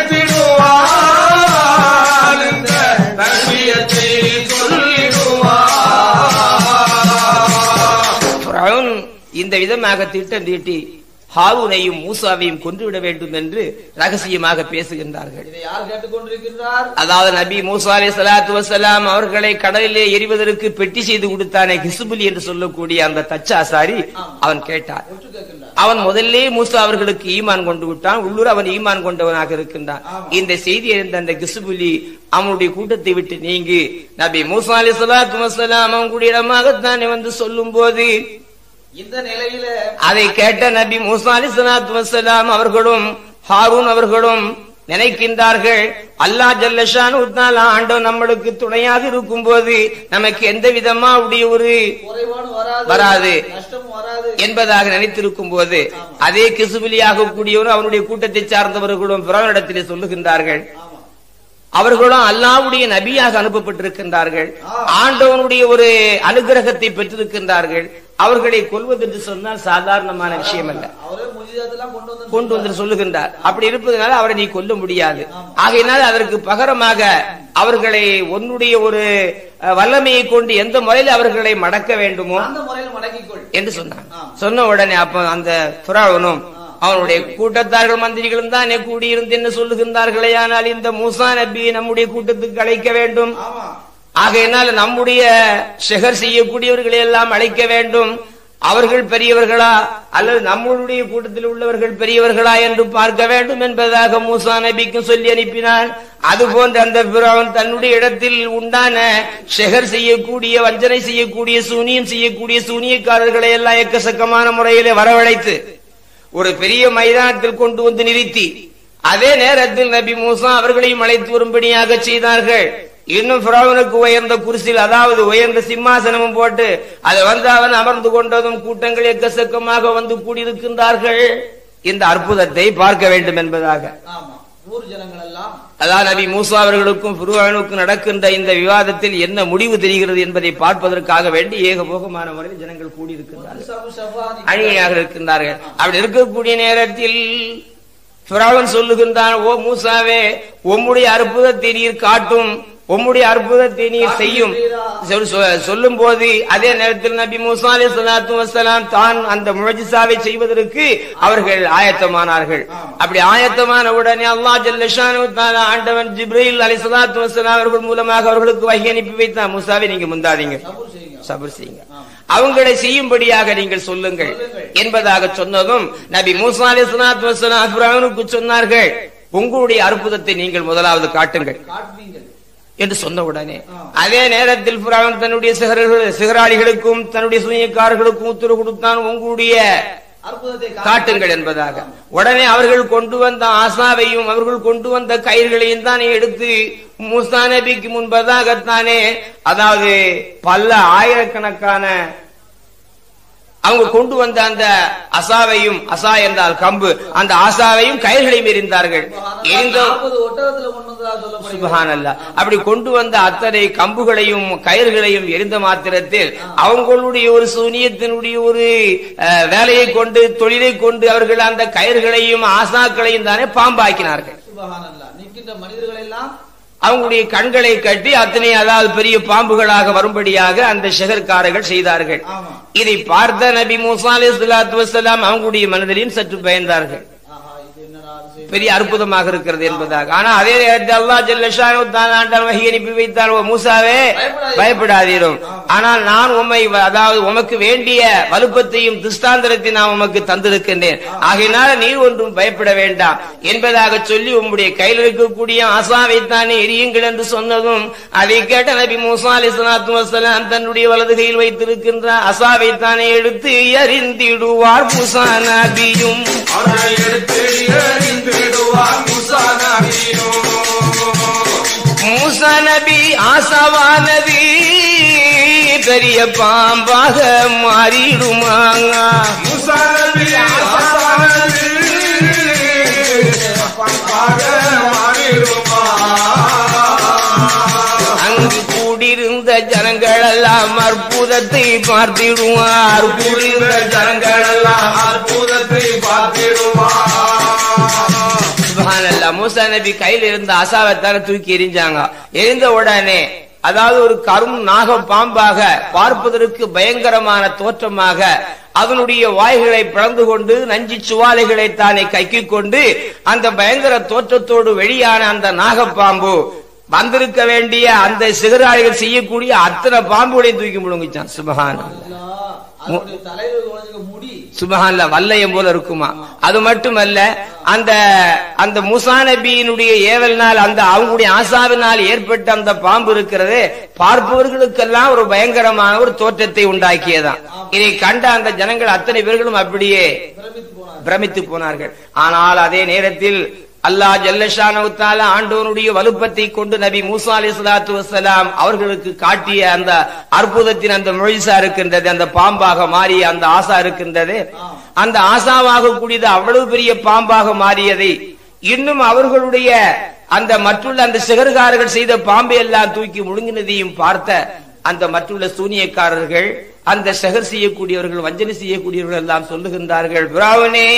அழைத்திடுவார் இந்த ரகசியத்தை சொல்லிடுவார் ஃபிரௌன் இந்த விதமாக திட்டம் தீட்டி ஹாரூனையும் மூசாவையும் கொன்றுவிட வேண்டும் என்று ரகசியமாக பேசுகின்றார்கள் இதை யார் கேட்டுக்கொண்டிருக்கின்றார் அதாவது நபி மூசா அலி சலாத்து வசலாம் அவர்களை கடலிலே எரிவதற்கு பெட்டி செய்து கொடுத்தானே கிசுபுலி என்று சொல்லக்கூடிய அந்த தச்சாசாரி அவன் கேட்டான் ஒற்று கேட்கின்றார் அவன் முதல்லே மூசா அவர்களுக்கு ஈமான் கொண்டு விட்டான் உள்ளூர் அவன் ஈமான் கொண்டவனாக இருக்கின்றான் இந்த செய்தி அறிந்த அந்த கிசுபுலி அவனுடைய கூட்டத்தை விட்டு நீங்கி நபி மூசா அலி சலாத்து வசலாம் அவங்களுடைய இடமாகத்தானே வந்து சொல்லும் போது இந்த நிலையில அதை கேட்ட நபி மூசா அலி சலாத்து வசலாம் அவர்களும் ஹாரூன் அவர்களும் நினைக்கின்றார்கள் அல்லாஹ் ஜல்லஷான் ஆண்டவன் நம்மளுக்கு துணையாக இருக்கும் போது நமக்கு எந்த விதமா உடைய ஒரு குறைவான வராது வராது. நஷ்டமும் வராது என்பதாக நினைத்திருக்கும் போது அதே கிசுபிலியாக கூடியவரும் அவனுடைய கூட்டத்தை சார்ந்தவர்களும் பிறனிடத்திலே சொல்லுகின்றார்கள் ஆமா அவர்களும் அல்லாவுடைய நபியாக அனுப்பப்பட்டிருக்கின்றார்கள் ஆண்டவனுடைய ஒரு அனுகிரகத்தை பெற்றிருக்கின்றார்கள் அவர்களை கொல்வது என்று சொன்னால் சாதாரணமான விஷயம் அல்ல அவரே முஜிதாத்தெல்லாம் கொண்டு வந்து கொண்டு வந்து சொல்லுகின்றார் அப்படி இருப்பதனால அவரை நீ கொல்ல முடியாது ஆகையினால் அதற்கு பகரமாக அவர்களை உன்னுடைய ஒரு அஹ், வல்லமையை கொண்டு எந்த முறையில் அவர்களை மடக்க வேண்டுமோ அந்த முறையில் மடக்கிக்கொள் என்று சொன்னான் சொன்ன உடனே அப்ப அந்த புறாவனும் அவனுடைய கூட்டத்தார்கள் மந்திரிகளும் தான் கூடியிருந்து என்ன சொல்லுகின்றார்களே ஆனால் இந்த மூசா நபியை நம்முடைய கூட்டத்துக்கு அழைக்க வேண்டும் ஆமா ஆகையினால் நம்முடைய ஷெகர் செய்யக்கூடியவர்களை எல்லாம் அழைக்க வேண்டும் அவர்கள் பெரியவர்களா அல்லது நம்மளுடைய கூட்டத்தில் உள்ளவர்கள் பெரியவர்களா என்று பார்க்க வேண்டும் என்பதாக மூசா நபிக்கும் சொல்லி அனுப்பினான் அதுபோன்ற அந்த பிறவன் தன்னுடைய இடத்தில் உண்டான ஷெகர் செய்யக்கூடிய வஞ்சனை செய்யக்கூடிய சூனியம் செய்யக்கூடிய சூனியக்காரர்களை எல்லாம் எக்கச்சக்கமான முறையிலே வரவழைத்து ஒரு பெரிய மைதானத்தில் கொண்டு வந்து நிறுத்தி அதே நேரத்தில் நபி மூசா அவர்களையும் அழைத்து வரும்படியாக செய்தார்கள் இன்னும் பிராவனுக்கு உயர்ந்த குருசில் அதாவது உயர்ந்த சிம்மாசனமும் போட்டு அதை வந்து அவன் அமர்ந்து கொண்டதும் கூட்டங்கள் எக்கச்சக்கமாக வந்து கூடியிருக்கின்றார்கள் இந்த அற்புதத்தை பார்க்க வேண்டும் என்பதாக ஆமா ஊர் ஜனங்கள் எல்லாம் அதான் நபி மூசா அவர்களுக்கும் புருவானுக்கும் நடக்கின்ற இந்த விவாதத்தில் என்ன முடிவு தெரிகிறது என்பதை பார்ப்பதற்காக வேண்டி ஏகபோகமான முறையில் ஜனங்கள் கூடியிருக்கின்றார்கள் சபு சபாதி அழியாக இருக்கின்றார்கள் அப்படி இருக்கக்கூடிய நேரத்தில் பிராவன் சொல்லுகின்றான் ஓ மூசாவே உம்முடைய அற்புதத்தை நீர் காட்டும் உம்முடைய அற்புதத்தை நீர் செய்யும் சொல்லும் போது அதே நேரத்தில் நபி மூசா அலி சலாத்து வசலாம் தான் அந்த முழஜிசாவை செய்வதற்கு அவர்கள் ஆயத்தமானார்கள் அப்படி ஆயத்தமான உடனே அல்லாஹ் ஜல்லஷானு தஆலா ஆண்டவன் ஜிப்ரீல் அலி சலாத்து வசலாம் அவர்கள் மூலமாக அவர்களுக்கு வகை அனுப்பி வைத்தான் மூசாவை நீங்க முந்தாதீங்க சபூர் செய்யுங்க சபர் செய்யுங்க அவங்களை செய்யும்படியாக நீங்கள் சொல்லுங்கள் என்பதாக சொன்னதும் நபி மூசா அலிஸ்லாத்து வசலாம் ஃபிரௌனுக்கு சொன்னார்கள் உங்களுடைய அற்புதத்தை நீங்கள் முதலாவது காட்டுங்கள் காட்டுவீங்க என்று சொன்ன உடனே அதே நேரத்தில் பிராவன் தன்னுடைய சிகரர்கள் சிகராளிகளுக்கும் தன்னுடைய சூனியக்காரர்களுக்கும் உத்தரவு கொடுத்தான் உங்களுடைய அற்புதத்தை காட்டுங்கள் என்பதாக உடனே அவர்கள் கொண்டு வந்த ஆசாவையும் அவர்கள் கொண்டு வந்த கயிர்களையும் தானே எடுத்து மூசா நபிக்கு முன்பதாகத்தானே அதாவது பல ஆயிரக்கணக்கான அவங்க கொண்டு வந்த அந்த அசாவையும் அசா என்றால் கம்பு அந்த ஆசாவையும் கயிர்களையும் எறிந்தார்கள் எரிந்த நாற்பது ஒட்டகத்துல கொண்டு வந்ததா சொல்லப்படுகிறது சுபஹானல்லா அப்படி கொண்டு வந்த அத்தனை கம்புகளையும் கயிர்களையும் எரிந்த மாத்திரத்தில் அவங்களுடைய ஒரு சூனியத்தினுடைய ஒரு அஹ், வேலையை கொண்டு தொழிலை கொண்டு அவர்கள் அந்த கயிர்களையும் ஆசாக்களையும் தானே பாம்பாக்கினார்கள் சுபஹானல்லாஹ் நிற்கின்ற மனிதர்கள் எல்லாம் அவங்களுடைய கண்களை கட்டி அத்தனை அதாவது பெரிய பாம்புகளாக வரும்படியாக அந்த ஷெகர்காரர்கள் செய்தார்கள் ஆமா இதை பார்த்த நபி மூசா அலைஹிஸ்ஸலாத்து வஸ்ஸலாம் அவங்களுடைய மனதிலையும் சற்று பயந்தார்கள் ஆஹா இது என்னடா அதிசயம். பெரிய அற்புதமாக இருக்கிறது என்பதாக ஆனா அதே நேரத்தில் அல்லாஹ் ஜல்ல ஷானு தான் ஆண்டான் வகி அனுப்பி வைத்தார் ஓ மூசாவே பயப்படாதீரும் ஆனால் நான் உம்மை வ- அதாவது உமக்கு வேண்டிய வலுப்பத்தையும் திஷ்டாந்தரத்தை நான் உமக்கு தந்திருக்கின்றேன் ஆகையினால நீர் ஒன்றும் பயப்பட வேண்டாம் என்பதாக சொல்லி உம்முடைய கையில் இருக்கக்கூடிய ஆசாவை தானே எரியுங்கள் என்று சொன்னதும் அதை கேட்ட நபி மூசா அலிஸ்லாத்து வசலாம் தன்னுடைய வலது கையில் வைத்திருக்கின்ற அசாவை தானே எடுத்து எறிந்திடுவார் மூசா நபியும் அவரை எடுத்து எறிந்திடுவார் முசா நபியும் மூசா நபி ஆசாவானது பெரிய பாம்பாக மாறிடுமாங்க முசா நபி ஆசானது பண்பாக மாறிடுமா அங்கு கூடியிருந்த ஜனங்கள் எல்லாம் அற்புதத்தை பார்த்திடுவார் கூடியிருந்த ஜனங்கள் எல்லாம் அற்புதத்தை பார்த்திடுமா சுப்ஹானல்லாஹ். மூசா நபி கையில் இருந்த அசாவத்தான தூக்கி எரிஞ்சாங்க எரிந்த உடனே அதாவது ஒரு கரும் நாக பாம்பாக பார்ப்பதற்கு பயங்கரமான தோற்றமாக அதனுடைய வாய்களை பிளந்து கொண்டு நஞ்சு சுவாலைகளை தானே கைக்கிக் கொண்டு அந்த பயங்கர தோற்றத்தோடு வெளியான அந்த நாகப்பாம்பு வந்திருக்க வேண்டிய அந்த சிகராளிகள் செய்யக்கூடிய அத்தனை பாம்புகளையும் தூக்கி முழுங்கிச்சான் சுபஹான் அல்லாஹ், அதனுடைய தலையில உழைக்க முடி சுபஹான்ல வல்லையம் போல இருக்குமா அது மட்டுமல்ல அந்த அந்த மூசா நபியினுடைய ஏவல்னால் அந்த அவங்களுடைய ஆசாவினால் ஏற்பட்ட அந்த பாம்பு இருக்கிறது பார்ப்பவர்களுக்கெல்லாம் ஒரு பயங்கரமான ஒரு தோற்றத்தை உண்டாக்கியதான் இதை கண்ட அந்த ஜனங்கள் அத்தனை பேர்களும் அப்படியே பிரமித்து போனார் பிரமித்து போனார்கள் ஆனால் அதே நேரத்தில் அல்லாஹ் ஜல்லஷானவுத்தால ஆண்டவனுடைய வலுப்பத்தை கொண்டு நபி மூசா அலி சலாத்து வசலாம் அவர்களுக்கு காட்டிய அந்த அற்புதத்தின் அந்த மொழிசா இருக்கின்றது அந்த பாம்பாக மாறிய அந்த ஆசா இருக்கின்றது அந்த ஆசாவாக கூடியது அவ்வளவு பெரிய பாம்பாக மாறியதை இன்னும் அவர்களுடைய அந்த மற்றுள்ள அந்த சிகர்காரர்கள் செய்த பாம்பை எல்லாம் தூக்கி முழுங்கினதையும் பார்த்த அந்த மற்றுள்ள சூனியக்காரர்கள் அந்த செகர் செய்யக்கூடியவர்கள் வஞ்சனை செய்யக்கூடியவர்கள் எல்லாம் சொல்லுகின்றார்கள் பிராவனே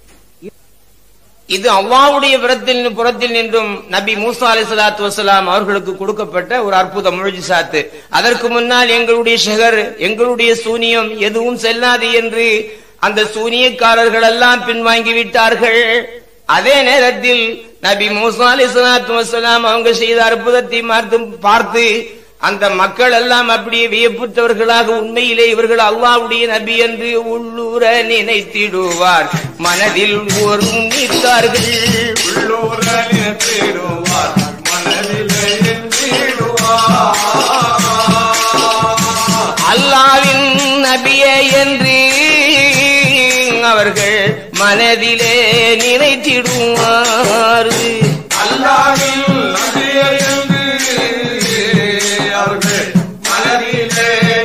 இது அல்லாவுடைய புறத்தில் புறத்தில் நின்றும் நபி மூசா அலி சலாத்து வசலாம் அவர்களுக்கு கொடுக்கப்பட்ட ஒரு அற்புத முழுஜிசாத்து அதற்கு முன்னால் எங்களுடைய ஷெகர் எங்களுடைய சூனியம் எதுவும் செல்லாது என்று அந்த சூனியக்காரர்கள் எல்லாம் பின்வாங்கி விட்டார்கள் அதே நேரத்தில் நபி மூசா அலி சலாத்து வசலாம் அவங்க செய்த அற்புதத்தை பார்த்து பார்த்து அந்த மக்கள் எல்லாம் அப்படியே வியப்புற்றவர்களாக உண்மையிலே இவர்கள் அல்லாவுடைய நபி என்று உள்ளூர நினைத்திடுவார் மனதில் ஒரு நீத்தார்கள் உள்ளூர நினைத்திடுவார் மனதிலே எண்ணிடுவார் அல்லாவின் நபியே என்று அவர்கள் மனதிலே நினைத்திடுவார் அல்லாவின் நபியை என்று அவர்கள் மனதிலே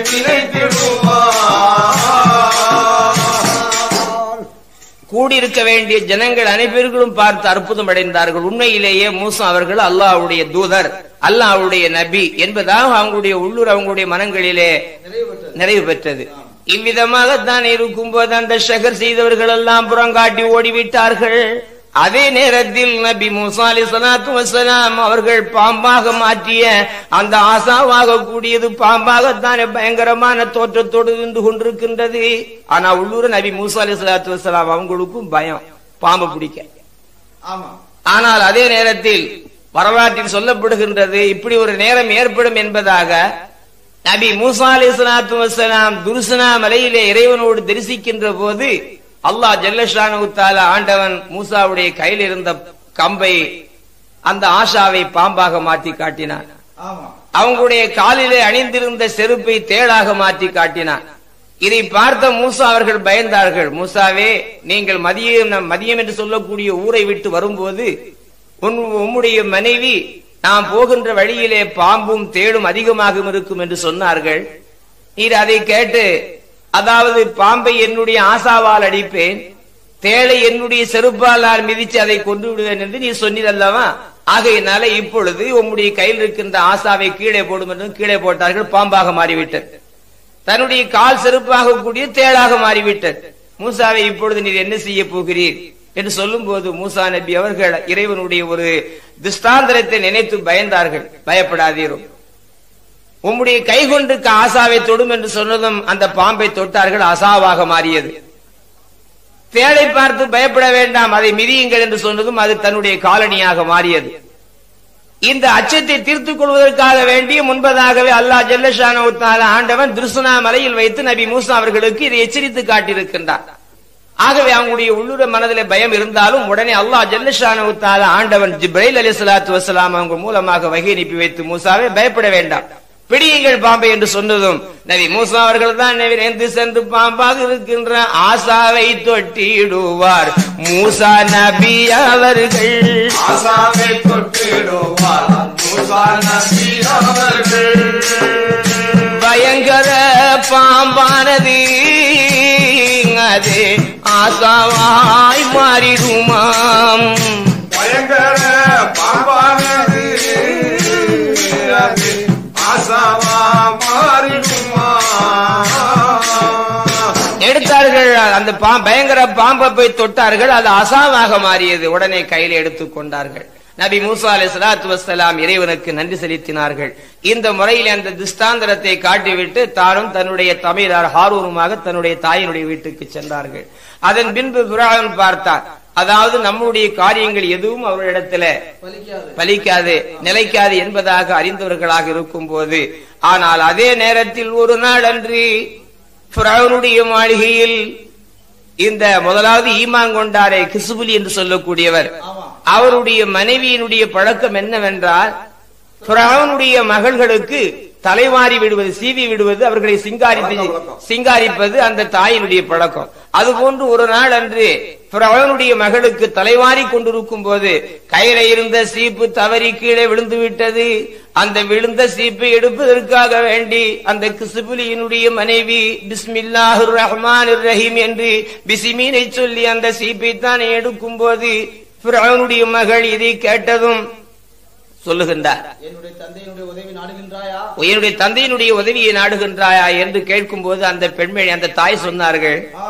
நினைத்திடுவார் கூடியிருக்க வேண்டிய ஜனங்கள் அனைவர்களும் பார்த்து அற்புதம் அடைந்தார்கள் உண்மையிலேயே மூசா அவர்கள் அல்லாஹ்வுடைய தூதர் அல்லாஹ்வுடைய நபி என்பதாக அவங்களுடைய உள்ளூர் அவங்களுடைய மனங்களிலே நிறைவு பெற்றது இவ்விதமாகத்தான் இருக்கும்போது அந்த ஷகர் செய்தவர்கள் எல்லாம் புறங்காட்டி ஓடிவிட்டார்கள் அதே நேரத்தில் நபி மூசா அலி சலாத்து வசலாம் அவர்கள் பாம்பாக மாற்றிய அந்த ஆசாவாக கூடியது பாம்பாகத்தானே பயங்கரமான தோற்றத்தோடு இருந்து கொண்டிருக்கின்றது ஆனா உள்ளூர நபி மூசா அலி சலாத்து வசலாம் அவங்களுக்கும் பயம் பாம்பு பிடிக்க ஆமா ஆனால் அதே நேரத்தில் வரலாற்றில் சொல்லப்படுகின்றது இப்படி ஒரு நேரம் ஏற்படும் என்பதாக நபி மூசா அலி சலாத்து வசலாம் துருசனா மலையிலே இறைவனோடு தரிசிக்கின்ற போது அல்லாஹ் ஜல்லஷானு தால ஆண்டவன் மூசாவுடைய கையில் இருந்த கம்பை அந்த ஆஷாவை பாம்பாக மாற்றி காட்டினான் ஆமா அவங்களுடைய காலிலே அணிந்திருந்த செருப்பை தேளாக மாற்றி காட்டினான் இதை பார்த்த மூசா அவர்கள் பயந்தார்கள் மூசாவே நீங்கள் மதியம் மதியம் என்று சொல்லக்கூடிய ஊரை விட்டு வரும்போது உன் உம்முடைய மனைவி நாம் போகின்ற வழியிலே பாம்பும் தேடும் அதிகமாக இருக்கும் என்று சொன்னார்கள் நீர் அதை கேட்டு அதாவது பாம்பை என்னுடைய ஆசாவால் அடிப்பேன் தேளை என்னுடைய செருப்பால் நான் மிதித்து அதை கொண்டு விடுவேன் என்று நீ சொன்னீரல்லவா ஆகையினால இப்பொழுது உம்முடைய கையில் இருக்கின்ற ஆசாவை கீழே போடும் என்று கீழே போட்டார்கள் பாம்பாக மாறிவிட்டது தன்னுடைய கால் செருப்பாக கூடிய தேளாக மாறிவிட்டது மூசாவை இப்பொழுது நீர் என்ன செய்ய போகிறீர் என்று சொல்லும் போது மூசா நபி அவர்கள் இறைவனுடைய ஒரு திஷ்டாந்தரத்தை நினைத்து பயந்தார்கள் பயப்படாதீரும் உம்முடைய கை கொண்டு ஆசாவை தொடும் என்று சொன்னதும் அந்த பாம்பை தொட்டார்கள் அசாவாக மாறியது தேளை பார்த்து பயப்பட வேண்டாம் அதை மிதியுங்கள் என்று சொன்னதும் அது தன்னுடைய காலனியாக மாறியது இந்த அச்சத்தை தீர்த்துக் கொள்வதற்காக வேண்டிய முன்பதாகவே அல்லாஹ் ஜல்லஷான ஆண்டவன் திருசுனா மலையில் வைத்து நபி மூசா அவர்களுக்கு இதை எச்சரித்து காட்டியிருக்கின்றார் ஆகவே அவங்களுடைய உள்ளுர மனதில் பயம் இருந்தாலும் உடனே அல்லாஹ் ஜல்லஷான ஆண்டவன் ஜிப்ரைல் அலி சலாத்து வசலாம் அவங்க மூலமாக வகை அனுப்பி வைத்து மூசாவை பயப்பட வேண்டாம் பிடியுங்கள் பாம்பை என்று சொன்னதும் நபி மூசா அவர்கள் தான் விரைந்து சென்று பாம்பாக இருக்கின்ற ஆசாவை தொட்டிடுவார் மூசா நபி அவர்கள் ஆசாவை தொட்டிடுவார் மூசா நபி அவர்கள் பயங்கர பாம்பானது அது ஆசாவாய் மாறிடுமாம் பயங்கர பாம்பானது அது ஆசாவா மாறிடுமா எடுத்தார்கள் அந்த பா- பயங்கர பாம்பை போய் தொட்டார்கள் அது அசாவாக மாறியது உடனே கையில் எடுத்துக் கொண்டார்கள் நபி மூசா அலை சலாத்து வசலாம் இறைவனுக்கு நன்றி செலுத்தினார்கள் இந்த முறையில் அந்த திஷ்டாந்தரத்தை காட்டிவிட்டு தானும் தன்னுடைய தமிழர் ஹாரூனுமாக தன்னுடைய தாயினுடைய வீட்டுக்கு சென்றார்கள் அதன் பின்பு பிரான் பார்த்தார் அதாவது நம்முடைய காரியங்கள் எதுவும் அவரிடத்துல பலிக்காது பலிக்காது நிலைக்காது என்பதாக அறிந்தவர்களாக இருக்கும் போது ஆனால் அதே நேரத்தில் ஒரு நாள் அன்று ஃபிரௌனுடைய மாளிகையில் இந்த முதலாவது ஈமாங்கொண்டாரே கிசுபுலி என்று சொல்லக்கூடியவர் ஆமா அவருடைய மனைவியினுடைய பழக்கம் என்னவென்றால் ஃபிரௌனுடைய மகள்களுக்கு தலைவாரி விடுவது சீவி விடுவது அவர்களை சிங்காரித்து சிங்காரிப்பது அந்த தாயினுடைய பழக்கம் அதுபோன்று ஒரு நாள் அன்று ஃபிரௌனுடைய மகளுக்கு தலைவாரி கொண்டிருக்கும் போது கையில இருந்த சீப்பு தவறி கீழே விழுந்து விட்டது அந்த விழுந்த சீப்பை எடுப்பதற்காக வேண்டி அந்த கிசுபுலியினுடைய மனைவி பிஸ்மில்லாஹுர் ரஹ்மான் ரஹீம் என்று பிசிமீனை சொல்லி அந்த சீப்பை தானே எடுக்கும் போது ஃபிரௌனுடைய மகள் இதை கேட்டதும் சொல்லுகின்றார் என்னுடைய தந்தையினுடைய உதவி நாடுகின்றாயா என்னுடைய தந்தையினுடைய உதவியை நாடுகின்றாயா என்று கேட்கும்போது அந்த பெண்மணி அந்த தாய் சொன்னார்கள் ஆ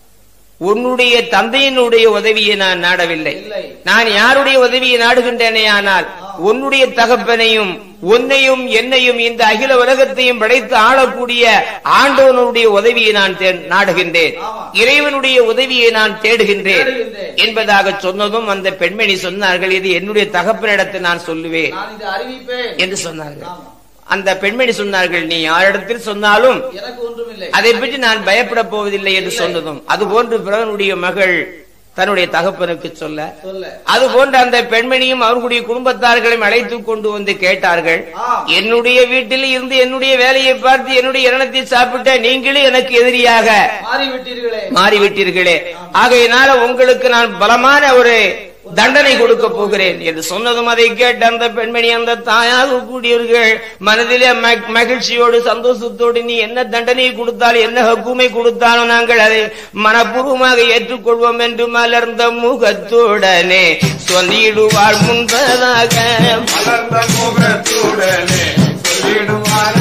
உன்னுடைய தந்தையினுடைய உதவியை நான் நாடவில்லை இல்லை. நான் யாருடைய உதவியை நாடுகின்றேனே ஆனால் உன்னுடைய தகப்பனையும் உன்னையும் என்னையும் இந்த அகில உலகத்தையும் படைத்து ஆளக்கூடிய ஆண்டவனுடைய உதவியை நான் தே- நாடுகின்றேன் ஆமா. இறைவனுடைய உதவியை நான் தேடுகின்றேன் தேடுகின்றேன். என்பதாக சொன்னதும் அந்த பெண்மணி சொன்னார்கள் இது என்னுடைய தகப்பனிடத்தை நான் சொல்லுவேன் நான் இதை அறிவிப்பேன் என்று சொன்னார்கள் ஆமா அந்த பெண்மணி சொன்னார்கள் நீ யாரிடத்தில் சொன்னாலும் எனக்கு ஒன்றுமில்லை அதை பற்றி நான் பயப்பட போவதில்லை என்று சொன்னதும் அதுபோன்று பிறவனுடைய மகள் தன்னுடைய தகப்பனுக்கு சொல்ல சொல்ல அது போன்ற அந்த பெண்மணியும் அவர்களுடைய குடும்பத்தார்களையும் அழைத்துக் கொண்டு வந்து கேட்டார்கள் ஆ. என்னுடைய வீட்டில் இருந்து என்னுடைய வேலையை பார்த்து என்னுடைய இரணத்தை சாப்பிட்ட நீங்களே எனக்கு எதிரியாக மாறிவிட்டீர்களே மாறிவிட்டீர்களே ஆகையினால உங்களுக்கு நான் பலமான ஒரு தண்டனை கொடுக்க போகிறேன் என்று சொன்னதும் அதை கேட்ட அந்த பெண்மணி அந்த தாயாக கூடியவர்கள் மனதிலே ம- மகிழ்ச்சியோடு சந்தோஷத்தோடு நீ என்ன தண்டனை கொடுத்தாலும் என்ன ஹக்குமை கொடுத்தாலும் நாங்கள் அதை மனப்பூர்வமாக ஏற்றுக்கொள்வோம் என்று மலர்ந்த முகத்துடனே சொல்லிடுவார் முன்பதாக மலர்ந்த முகத்துடனே சொல்லிடுவார்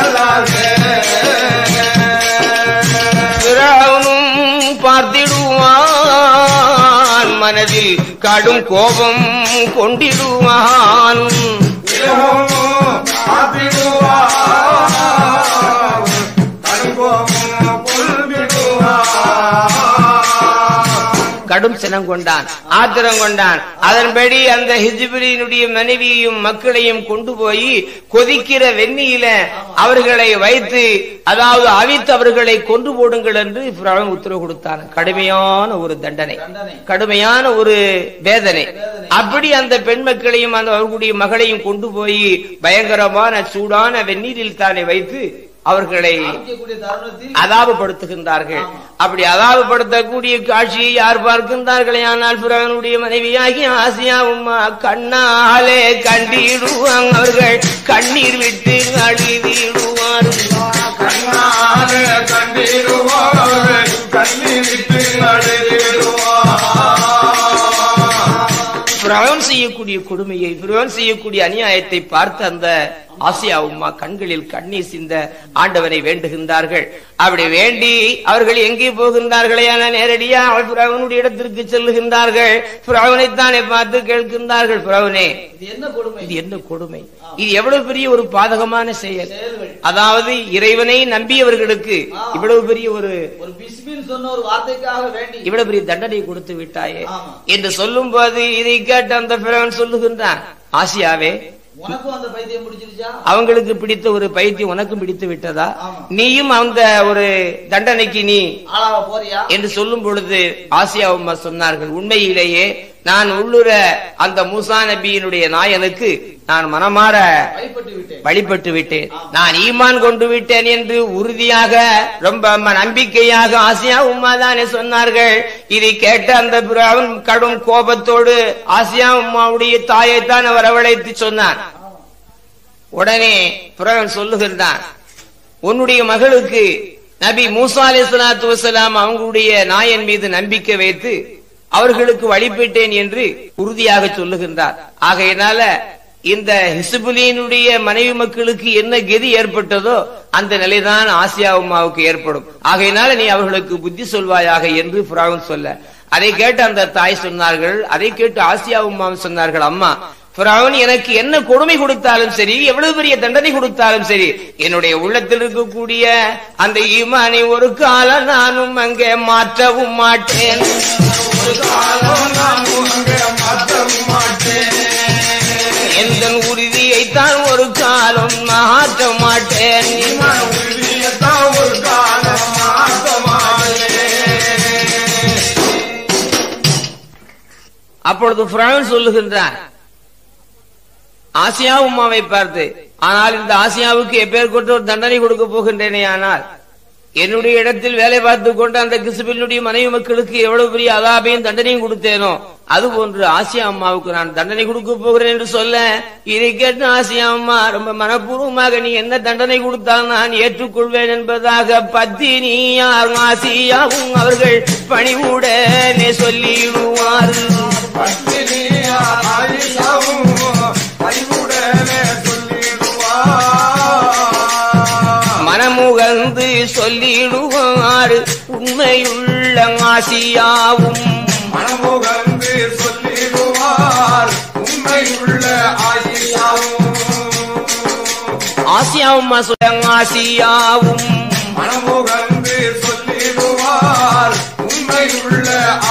என்பதாக பிறவனும் பார்த்திடுவான் மனதில் கடும் கோபம் கொண்டிடுவான் கடும் சினம் கொண்டான் ஆத்திரம் கொண்டான் அதன்படி அந்த ஹிஜிபிலினுடைய மனைவியையும் மக்களையும் கொண்டு போய் கொதிக்கிற வெந்நியில அவர்களை வைத்து அதாவது அவித்து அவர்களை கொண்டு போடுங்கள் என்று ஃபிரௌன் உத்தரவு கொடுத்தான் கடுமையான ஒரு தண்டனை கடுமையான ஒரு வேதனை அப்படி அந்த பெண் மக்களையும் அந்த அவர்களுடைய மகளையும் கொண்டு போய் பயங்கரமான சூடான வெந்நீரில் தானே வைத்து அவர்களை அவிக்கக்கூடிய தருணத்தில் அதாபப்படுத்துகின்றார்கள் அப்படி அதாபப்படுத்தக்கூடிய காட்சியை யார் பார்க்கின்றார்களே ஆனால் பிறவனுடைய மனைவியாகி ஆசியா உம்மா கண்ணாலே கண்டிடுவாங்க அவர்கள் கண்ணீர் விட்டு அழுதிடுவார் கண்ணாலே கண்டிடுவார் கண்ணீரிட்டு அழுதிடுவார் பிறவன் செய்யக்கூடிய கொடுமையை பிறவன் செய்யக்கூடிய அநியாயத்தை பார்த்து அந்த ஆசியா உம்மா கண்களில் கண்ணீர் சிந்த ஆண்டவனை வேண்டுகின்றார்கள் அப்படி வேண்டி அவர்கள் எங்கே போகின்றார்களே ஆனா நேரடியா பிறவனுடைய இடத்திற்கு செல்லுகின்றார்கள் பிறவனைத்தானே பார்த்து கேட்கின்றார்கள் பிறவனே இது என்ன கொடுமை இது என்ன கொடுமை இது எவ்வளவு பெரிய ஒரு பாதகமான செயல் செயல்கள் அதாவது இறைவனை நம்பியவர்களுக்கு இவ்வளவு பெரிய ஒரு ஒரு பிஸ்மின் சொன்ன ஒரு வார்த்தைக்காக வேண்டி இவ்வளவு பெரிய தண்டனை கொடுத்து விட்டாயே ஆமா. என்று சொல்லும் போது இதை கேட்ட அந்த பிறவன் சொல்லுகின்றான் ஆசியாவே உனக்கும் அந்த பைத்தியம் முடிச்சிருச்சா அவங்களுக்கு பிடித்த ஒரு பைத்தியம் உனக்கும் பிடித்து விட்டதா ஆமா. நீயும் அந்த ஒரு தண்டனைக்கு நீ ஆளாவ போறியா என்று சொல்லும் பொழுது ஆசியா அம்மா சொன்னார்கள் உண்மையிலேயே நான் உள்ளுர அந்த மூசா நபியினுடைய நாயனுக்கு நான் மனமாற வழிபட்டு விட்டேன் வழிபட்டு விட்டேன் நான் ஈமான் கொண்டு விட்டேன் என்று உறுதியாக ரொம்ப ம- நம்பிக்கையாக ஆசியா உம்மா தானே சொன்னார்கள் இதை கேட்ட அந்த பிராவன் கடும் கோபத்தோடு ஆசியா உம்மாவுடைய தாயைத்தான் வரவழைத்து சொன்னான் உடனே பிறவன் சொல்லுகின்றான் உன்னுடைய மகளுக்கு நபி மூசா அலைஹிஸ்ஸலாத்து வஸலாம் அவங்களுடைய நாயன் மீது நம்பிக்கை வைத்து அவர்களுக்கு வழிபட்டேன் என்று உறுதியாக சொல்லுகின்றார் ஆகையினால இந்த ஹிசுபுலியினுடைய மனைவி மக்களுக்கு என்ன கதி ஏற்பட்டதோ அந்த நிலைதான் ஆசியா உம்மாவுக்கு ஏற்படும் ஆகையினால நீ அவர்களுக்கு புத்தி சொல்வாயாக என்று புறாவும் சொல்ல அதை கேட்டு அந்த தாய் சொன்னார்கள் அதை கேட்டு ஆசியா உம்மாவும் சொன்னார்கள் அம்மா பிறவன் எனக்கு என்ன கொடுமை கொடுத்தாலும் சரி எவ்வளவு பெரிய தண்டனை கொடுத்தாலும் சரி என்னுடைய உள்ளத்தில் இருக்கக்கூடிய அந்த ஈமானை ஒரு காலம் நானும் அங்கே மாற்றவும் மாட்டேன் ஒரு காலம் நான் உனக்கு மாற்ற மாட்டேன் எந்த உறுதியைத்தான் ஒரு காலம் மாற்ற மாட்டேன் நான் உறுதியத்தான் ஒரு காலம் மாற்ற மாட்டேன் அப்பொழுது பிரான் சொல்லுகின்றான் ஆசியா உம்மாவை பார்த்து ஆனால் இந்த ஆசியாவுக்கு எப்பேர் கொண்டு ஒரு தண்டனை கொடுக்க போகின்றேனே ஆனால் என்னுடைய இடத்தில் வேலை பார்த்து கொண்டு அந்த கிசுபினுடைய மனைவி மக்களுக்கு எவ்வளவு பெரிய அதாபையும் தண்டனையும் கொடுத்தேனோ அது போன்று ஆசியா அம்மாவுக்கு நான் தண்டனை கொடுக்க போகிறேன் என்று சொல்ல இதை கேட்டு ஆசியா அம்மா ரொம்ப மனப்பூர்வமாக நீ என்ன தண்டனை கொடுத்தால் நான் ஏற்றுக்கொள்வேன் என்பதாக பத்தினியார் ஆசியாவும் அவர்கள் பணிவுடனே சொல்லிடுவார்கள் பத்தினியா ஆயிஷாவும் அறிவுடனே சொல்லிடுவார் மனமுகந்து சொல்லிடுவார் உண்மையுள்ள ஆசியாவும் மனமுகந்து சொல்லிடுவார் உண்மையுள்ள ஆயிஷாவும் ஆசியாவும் சொல்ல ஆசியாவும் மனமுகந்து சொல்லிடுவார் உண்மையுள்ள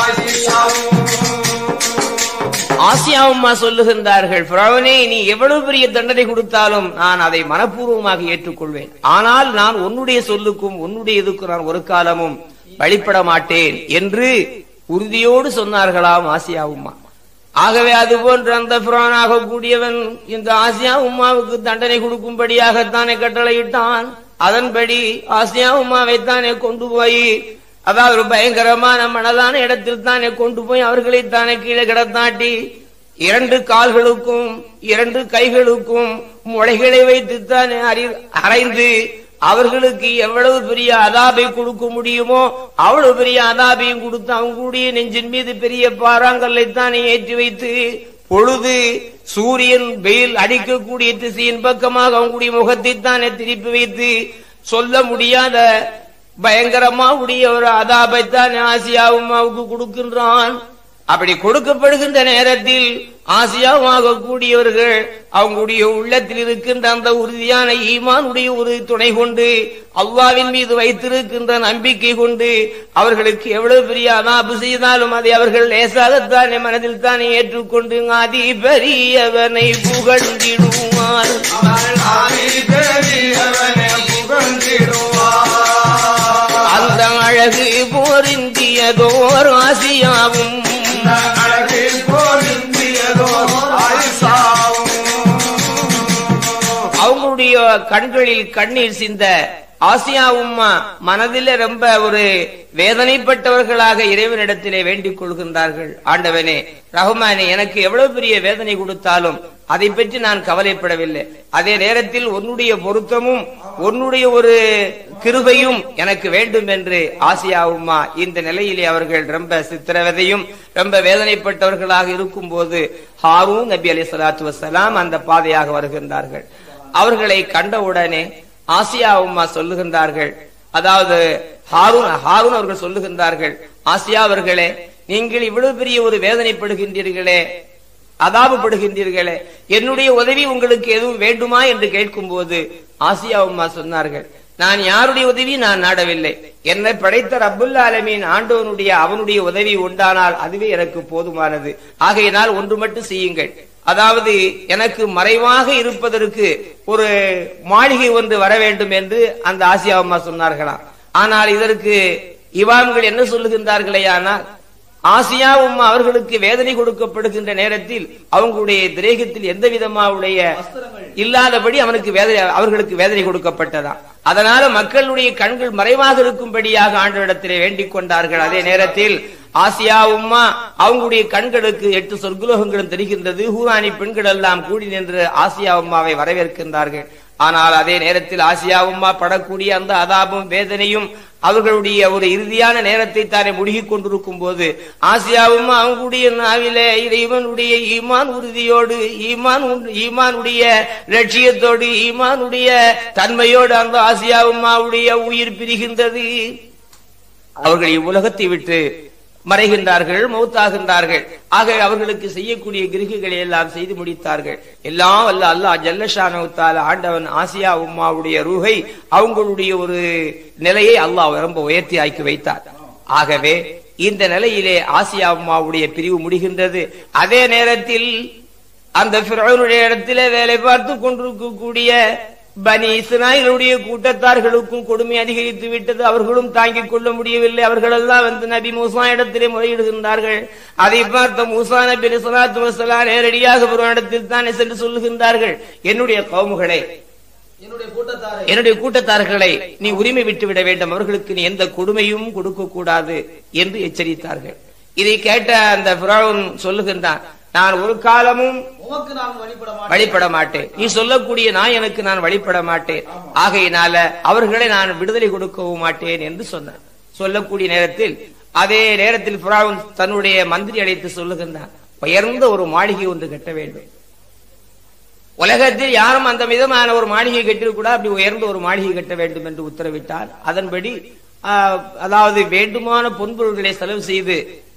ஆயிஷாவும் ஆசியாவும்மா சொல்லுகின்றார்கள் பிரவனே நீ எவ்வளவு பெரிய தண்டனை கொடுத்தாலும் நான் அதை மனப்பூர்வமாக ஏற்றுக்கொள்வேன் ஆனால் நான் உன்னுடைய சொல்லுக்கும் உன்னுடைய இதுக்கும் நான் ஒரு காலமும் வழிபட மாட்டேன் என்று உறுதியோடு சொன்னார்களாம் ஆசியா உம்மா ஆகவே அது போன்ற அந்த புறானாக கூடியவன் இந்த ஆசியா உம்மாவுக்கு தண்டனை கொடுக்கும்படியாகத்தானே கட்டளையிட்டான் அதன்படி ஆசியா உம்மாவைத்தானே கொண்டு போய் அதாவது ஒரு பயங்கரமான மனதான இடத்தில் தானே கொண்டு போய் அவர்களை தானே கீழே கிடத்தாட்டி இரண்டு கால்களுக்கும் இரண்டு கைகளுக்கும் முளைகளை வைத்து தானே அறி அரைந்து அவர்களுக்கு எவ்வளவு பெரிய அதாபை கொடுக்க முடியுமோ அவ்வளவு பெரிய அதாபையும் கொடுத்து அவங்களுடைய நெஞ்சின் மீது பெரிய பாறாங்கல்லை தானே ஏற்றி வைத்து பொழுது சூரியன் வெயில் அடிக்கக்கூடிய திசையின் பக்கமாக அவங்களுடைய முகத்தை தானே திருப்பி வைத்து சொல்ல முடியாத பயங்கரமா உடைய ஒரு அதாபைத்தான் ஆசியாவுமாவுக்கு கொடுக்கின்றான் அப்படி கொடுக்கப்படுகின்ற நேரத்தில் ஆசியாவாக கூடியவர்கள் அவங்களுடைய உள்ளத்தில் இருக்கின்ற அந்த உறுதியான ஈமானுடைய ஒரு துணை கொண்டு அல்லாவின் மீது வைத்திருக்கின்ற நம்பிக்கை கொண்டு அவர்களுக்கு எவ்வளவு பெரிய அனாபு செய்தாலும் அதை அவர்கள் லேசாகத்தானே மனதில் தானே ஏற்றுக்கொண்டு அதி பெரியவனை புகழ்ந்திடுவார் அந்த அழகு போரிந்தியதோர் ஆசியாவும் அவங்களுடைய கண்களில் கண்ணீர் சிந்த ஆசியா உம்மா மனதிலே ரொம்ப ஒரு வேதனைப்பட்டவர்களாக இறைவனிடத்திலே வேண்டிக் கொள்கின்றார்கள் ஆண்டவனே ரஹ்மானே எனக்கு எவ்வளவு பெரிய வேதனை கொடுத்தாலும் அதை பற்றி நான் கவலைப்படவில்லை அதே நேரத்தில் உன்னுடைய பொருத்தமும் உன்னுடைய ஒரு கிருபையும் எனக்கு வேண்டும் என்று ஆசியா உம்மா இந்த நிலையிலே அவர்கள் ரொம்ப சித்திரவதையும் ரொம்ப வேதனைப்பட்டவர்களாக இருக்கும் போது ஹாரூன் நபி அலி சலாத்து வசலாம் அந்த பாதையாக வருகின்றார்கள் அவர்களை கண்டவுடனே ஆசியா உம்மா சொல்லுகின்றார்கள் அதாவது ஹாரூன் ஹாரூன் அவர்கள் சொல்லுகின்றார்கள் ஆசியா அவர்களே நீங்கள் இவ்வளவு பெரிய ஒரு வேதனைப்படுகின்றீர்களே அதாபப்படுகின்றீர்களே என்னுடைய உதவி உங்களுக்கு எதுவும் வேண்டுமா என்று கேட்கும் போது ஆசியா உம்மா சொன்னார்கள் நான் யாருடைய உதவி நான் நாடவில்லை என்னை படைத்த ரப்புல் ஆலமீன் ஆண்டவனுடைய அவனுடைய உதவி உண்டானால் அதுவே எனக்கு போதுமானது ஆகையினால் ஒன்று மட்டும் செய்யுங்கள் அதாவது எனக்கு மறைவாக இருப்பதற்கு ஒரு மாளிகை ஒன்று வர வேண்டும் என்று அந்த ஆசியா அம்மா சொன்னார்களாம் ஆனால் இதற்கு இவாம்கள் என்ன சொல்லுகின்றார்களே ஆனால் ஆசியா உம்மா அவர்களுக்கு வேதனை கொடுக்கப்படுகின்ற நேரத்தில் அவங்களுடைய திரேகத்தில் எந்த விதமாவுடைய இல்லாதபடி அவனுக்கு வேதனை அவர்களுக்கு வேதனை கொடுக்கப்பட்டதா அதனால மக்களுடைய கண்கள் மறைவாக இருக்கும்படியாக ஆண்டவரிடத்திலே வேண்டிக் கொண்டார்கள் அதே நேரத்தில் ஆசியா உம்மா அவங்களுடைய கண்களுக்கு எட்டு சொர்க்குலோகங்களும் தெரிகின்றது ஹூரானி பெண்கள் எல்லாம் கூடி நின்று ஆசியா உம்மாவை வரவேற்கின்றார்கள் ஆனால் அதே நேரத்தில் ஆசியா உம்மா படக்கூடிய அந்த அதாபும் வேதனையும் அவர்களுடைய ஒரு இறுதியான நேரத்தை தானே முழுகிக் கொண்டிருக்கும் போது ஆசியாவும் அவங்களுடைய நாவிலே இறைவனுடைய ஈமான் உறுதியோடு ஈமான் உண்டு- ஈமானுடைய லட்சியத்தோடு ஈமானுடைய தன்மையோடு அந்த ஆசியாவும்மாவுடைய உயிர் பிரிகின்றது அவர்கள் இவ்வுலகத்தை விட்டு மறைகின்றார்கள் மௌத்தாகின்றார்கள் ஆக அவர்களுக்கு செய்யக்கூடிய கிருகிகளை எல்லாம் செய்து முடித்தார்கள் எல்லாம் அல்ல அல்லாஹ் ஜல்லஷானவுத்தால ஆண்டவன் ஆசியா உம்மாவுடைய ரூஹை அவங்களுடைய ஒரு நிலையை அல்லாஹ் ரொம்ப உயர்த்தி ஆக்கி வைத்தார் ஆகவே இந்த நிலையிலே ஆசியா உம்மாவுடைய பிரிவு முடிகின்றது அதே நேரத்தில் அந்த பிறனுடைய இடத்திலே வேலை பார்த்து கொண்டிருக்கக்கூடிய பனி இஸ்ராயலுடைய கூட்டத்தார்களுக்கும் கொடுமை அதிகரித்து விட்டது அவர்களும் தாங்கிக் கொள்ள முடியவில்லை அவர்களெல்லாம் வந்து நபி மூசா இடத்திலே முறையிடுகின்றார்கள் அதை பார்த்த மூசா நபி சலாத்து வசலாம் நேரடியாக ஒரு இடத்தில் தானே சென்று சொல்லுகின்றார்கள் என்னுடைய கவுமுகளை என்னுடைய கூட்டத்தாரை என்னுடைய கூட்டத்தார்களை நீ உரிமை விட்டு விட வேண்டும் அவர்களுக்கு நீ எந்த கொடுமையும் கொடுக்க கூடாது என்று எச்சரித்தார்கள் இதை கேட்ட அந்த பிராவுன் சொல்லுகின்றான் நான் ஒரு காலமும் உமக்கு நான் வழிபட மாட்டேன் வழிபட மாட்டேன் நீ சொல்லக்கூடிய நான் எனக்கு நான் வழிபட மாட்டேன் ஆகையினால அவர்களை நான் விடுதலை கொடுக்கவும் மாட்டேன் என்று சொன்னான் சொல்லக்கூடிய நேரத்தில் அதே நேரத்தில் புறாவும் தன்னுடைய மந்திரி அழைத்து சொல்லுகின்றான் உயர்ந்த ஒரு மாளிகை ஒன்று கட்ட வேண்டும் உலகத்தில் யாரும் அந்த விதமான ஒரு மாளிகை கட்டிடக்கூடாது அப்படி உயர்ந்த ஒரு மாளிகை கட்ட வேண்டும் என்று உத்தரவிட்டார் அதன்படி ஆஹ், அதாவது வேண்டுமான பொன்பொருள்களை செலவு செய்து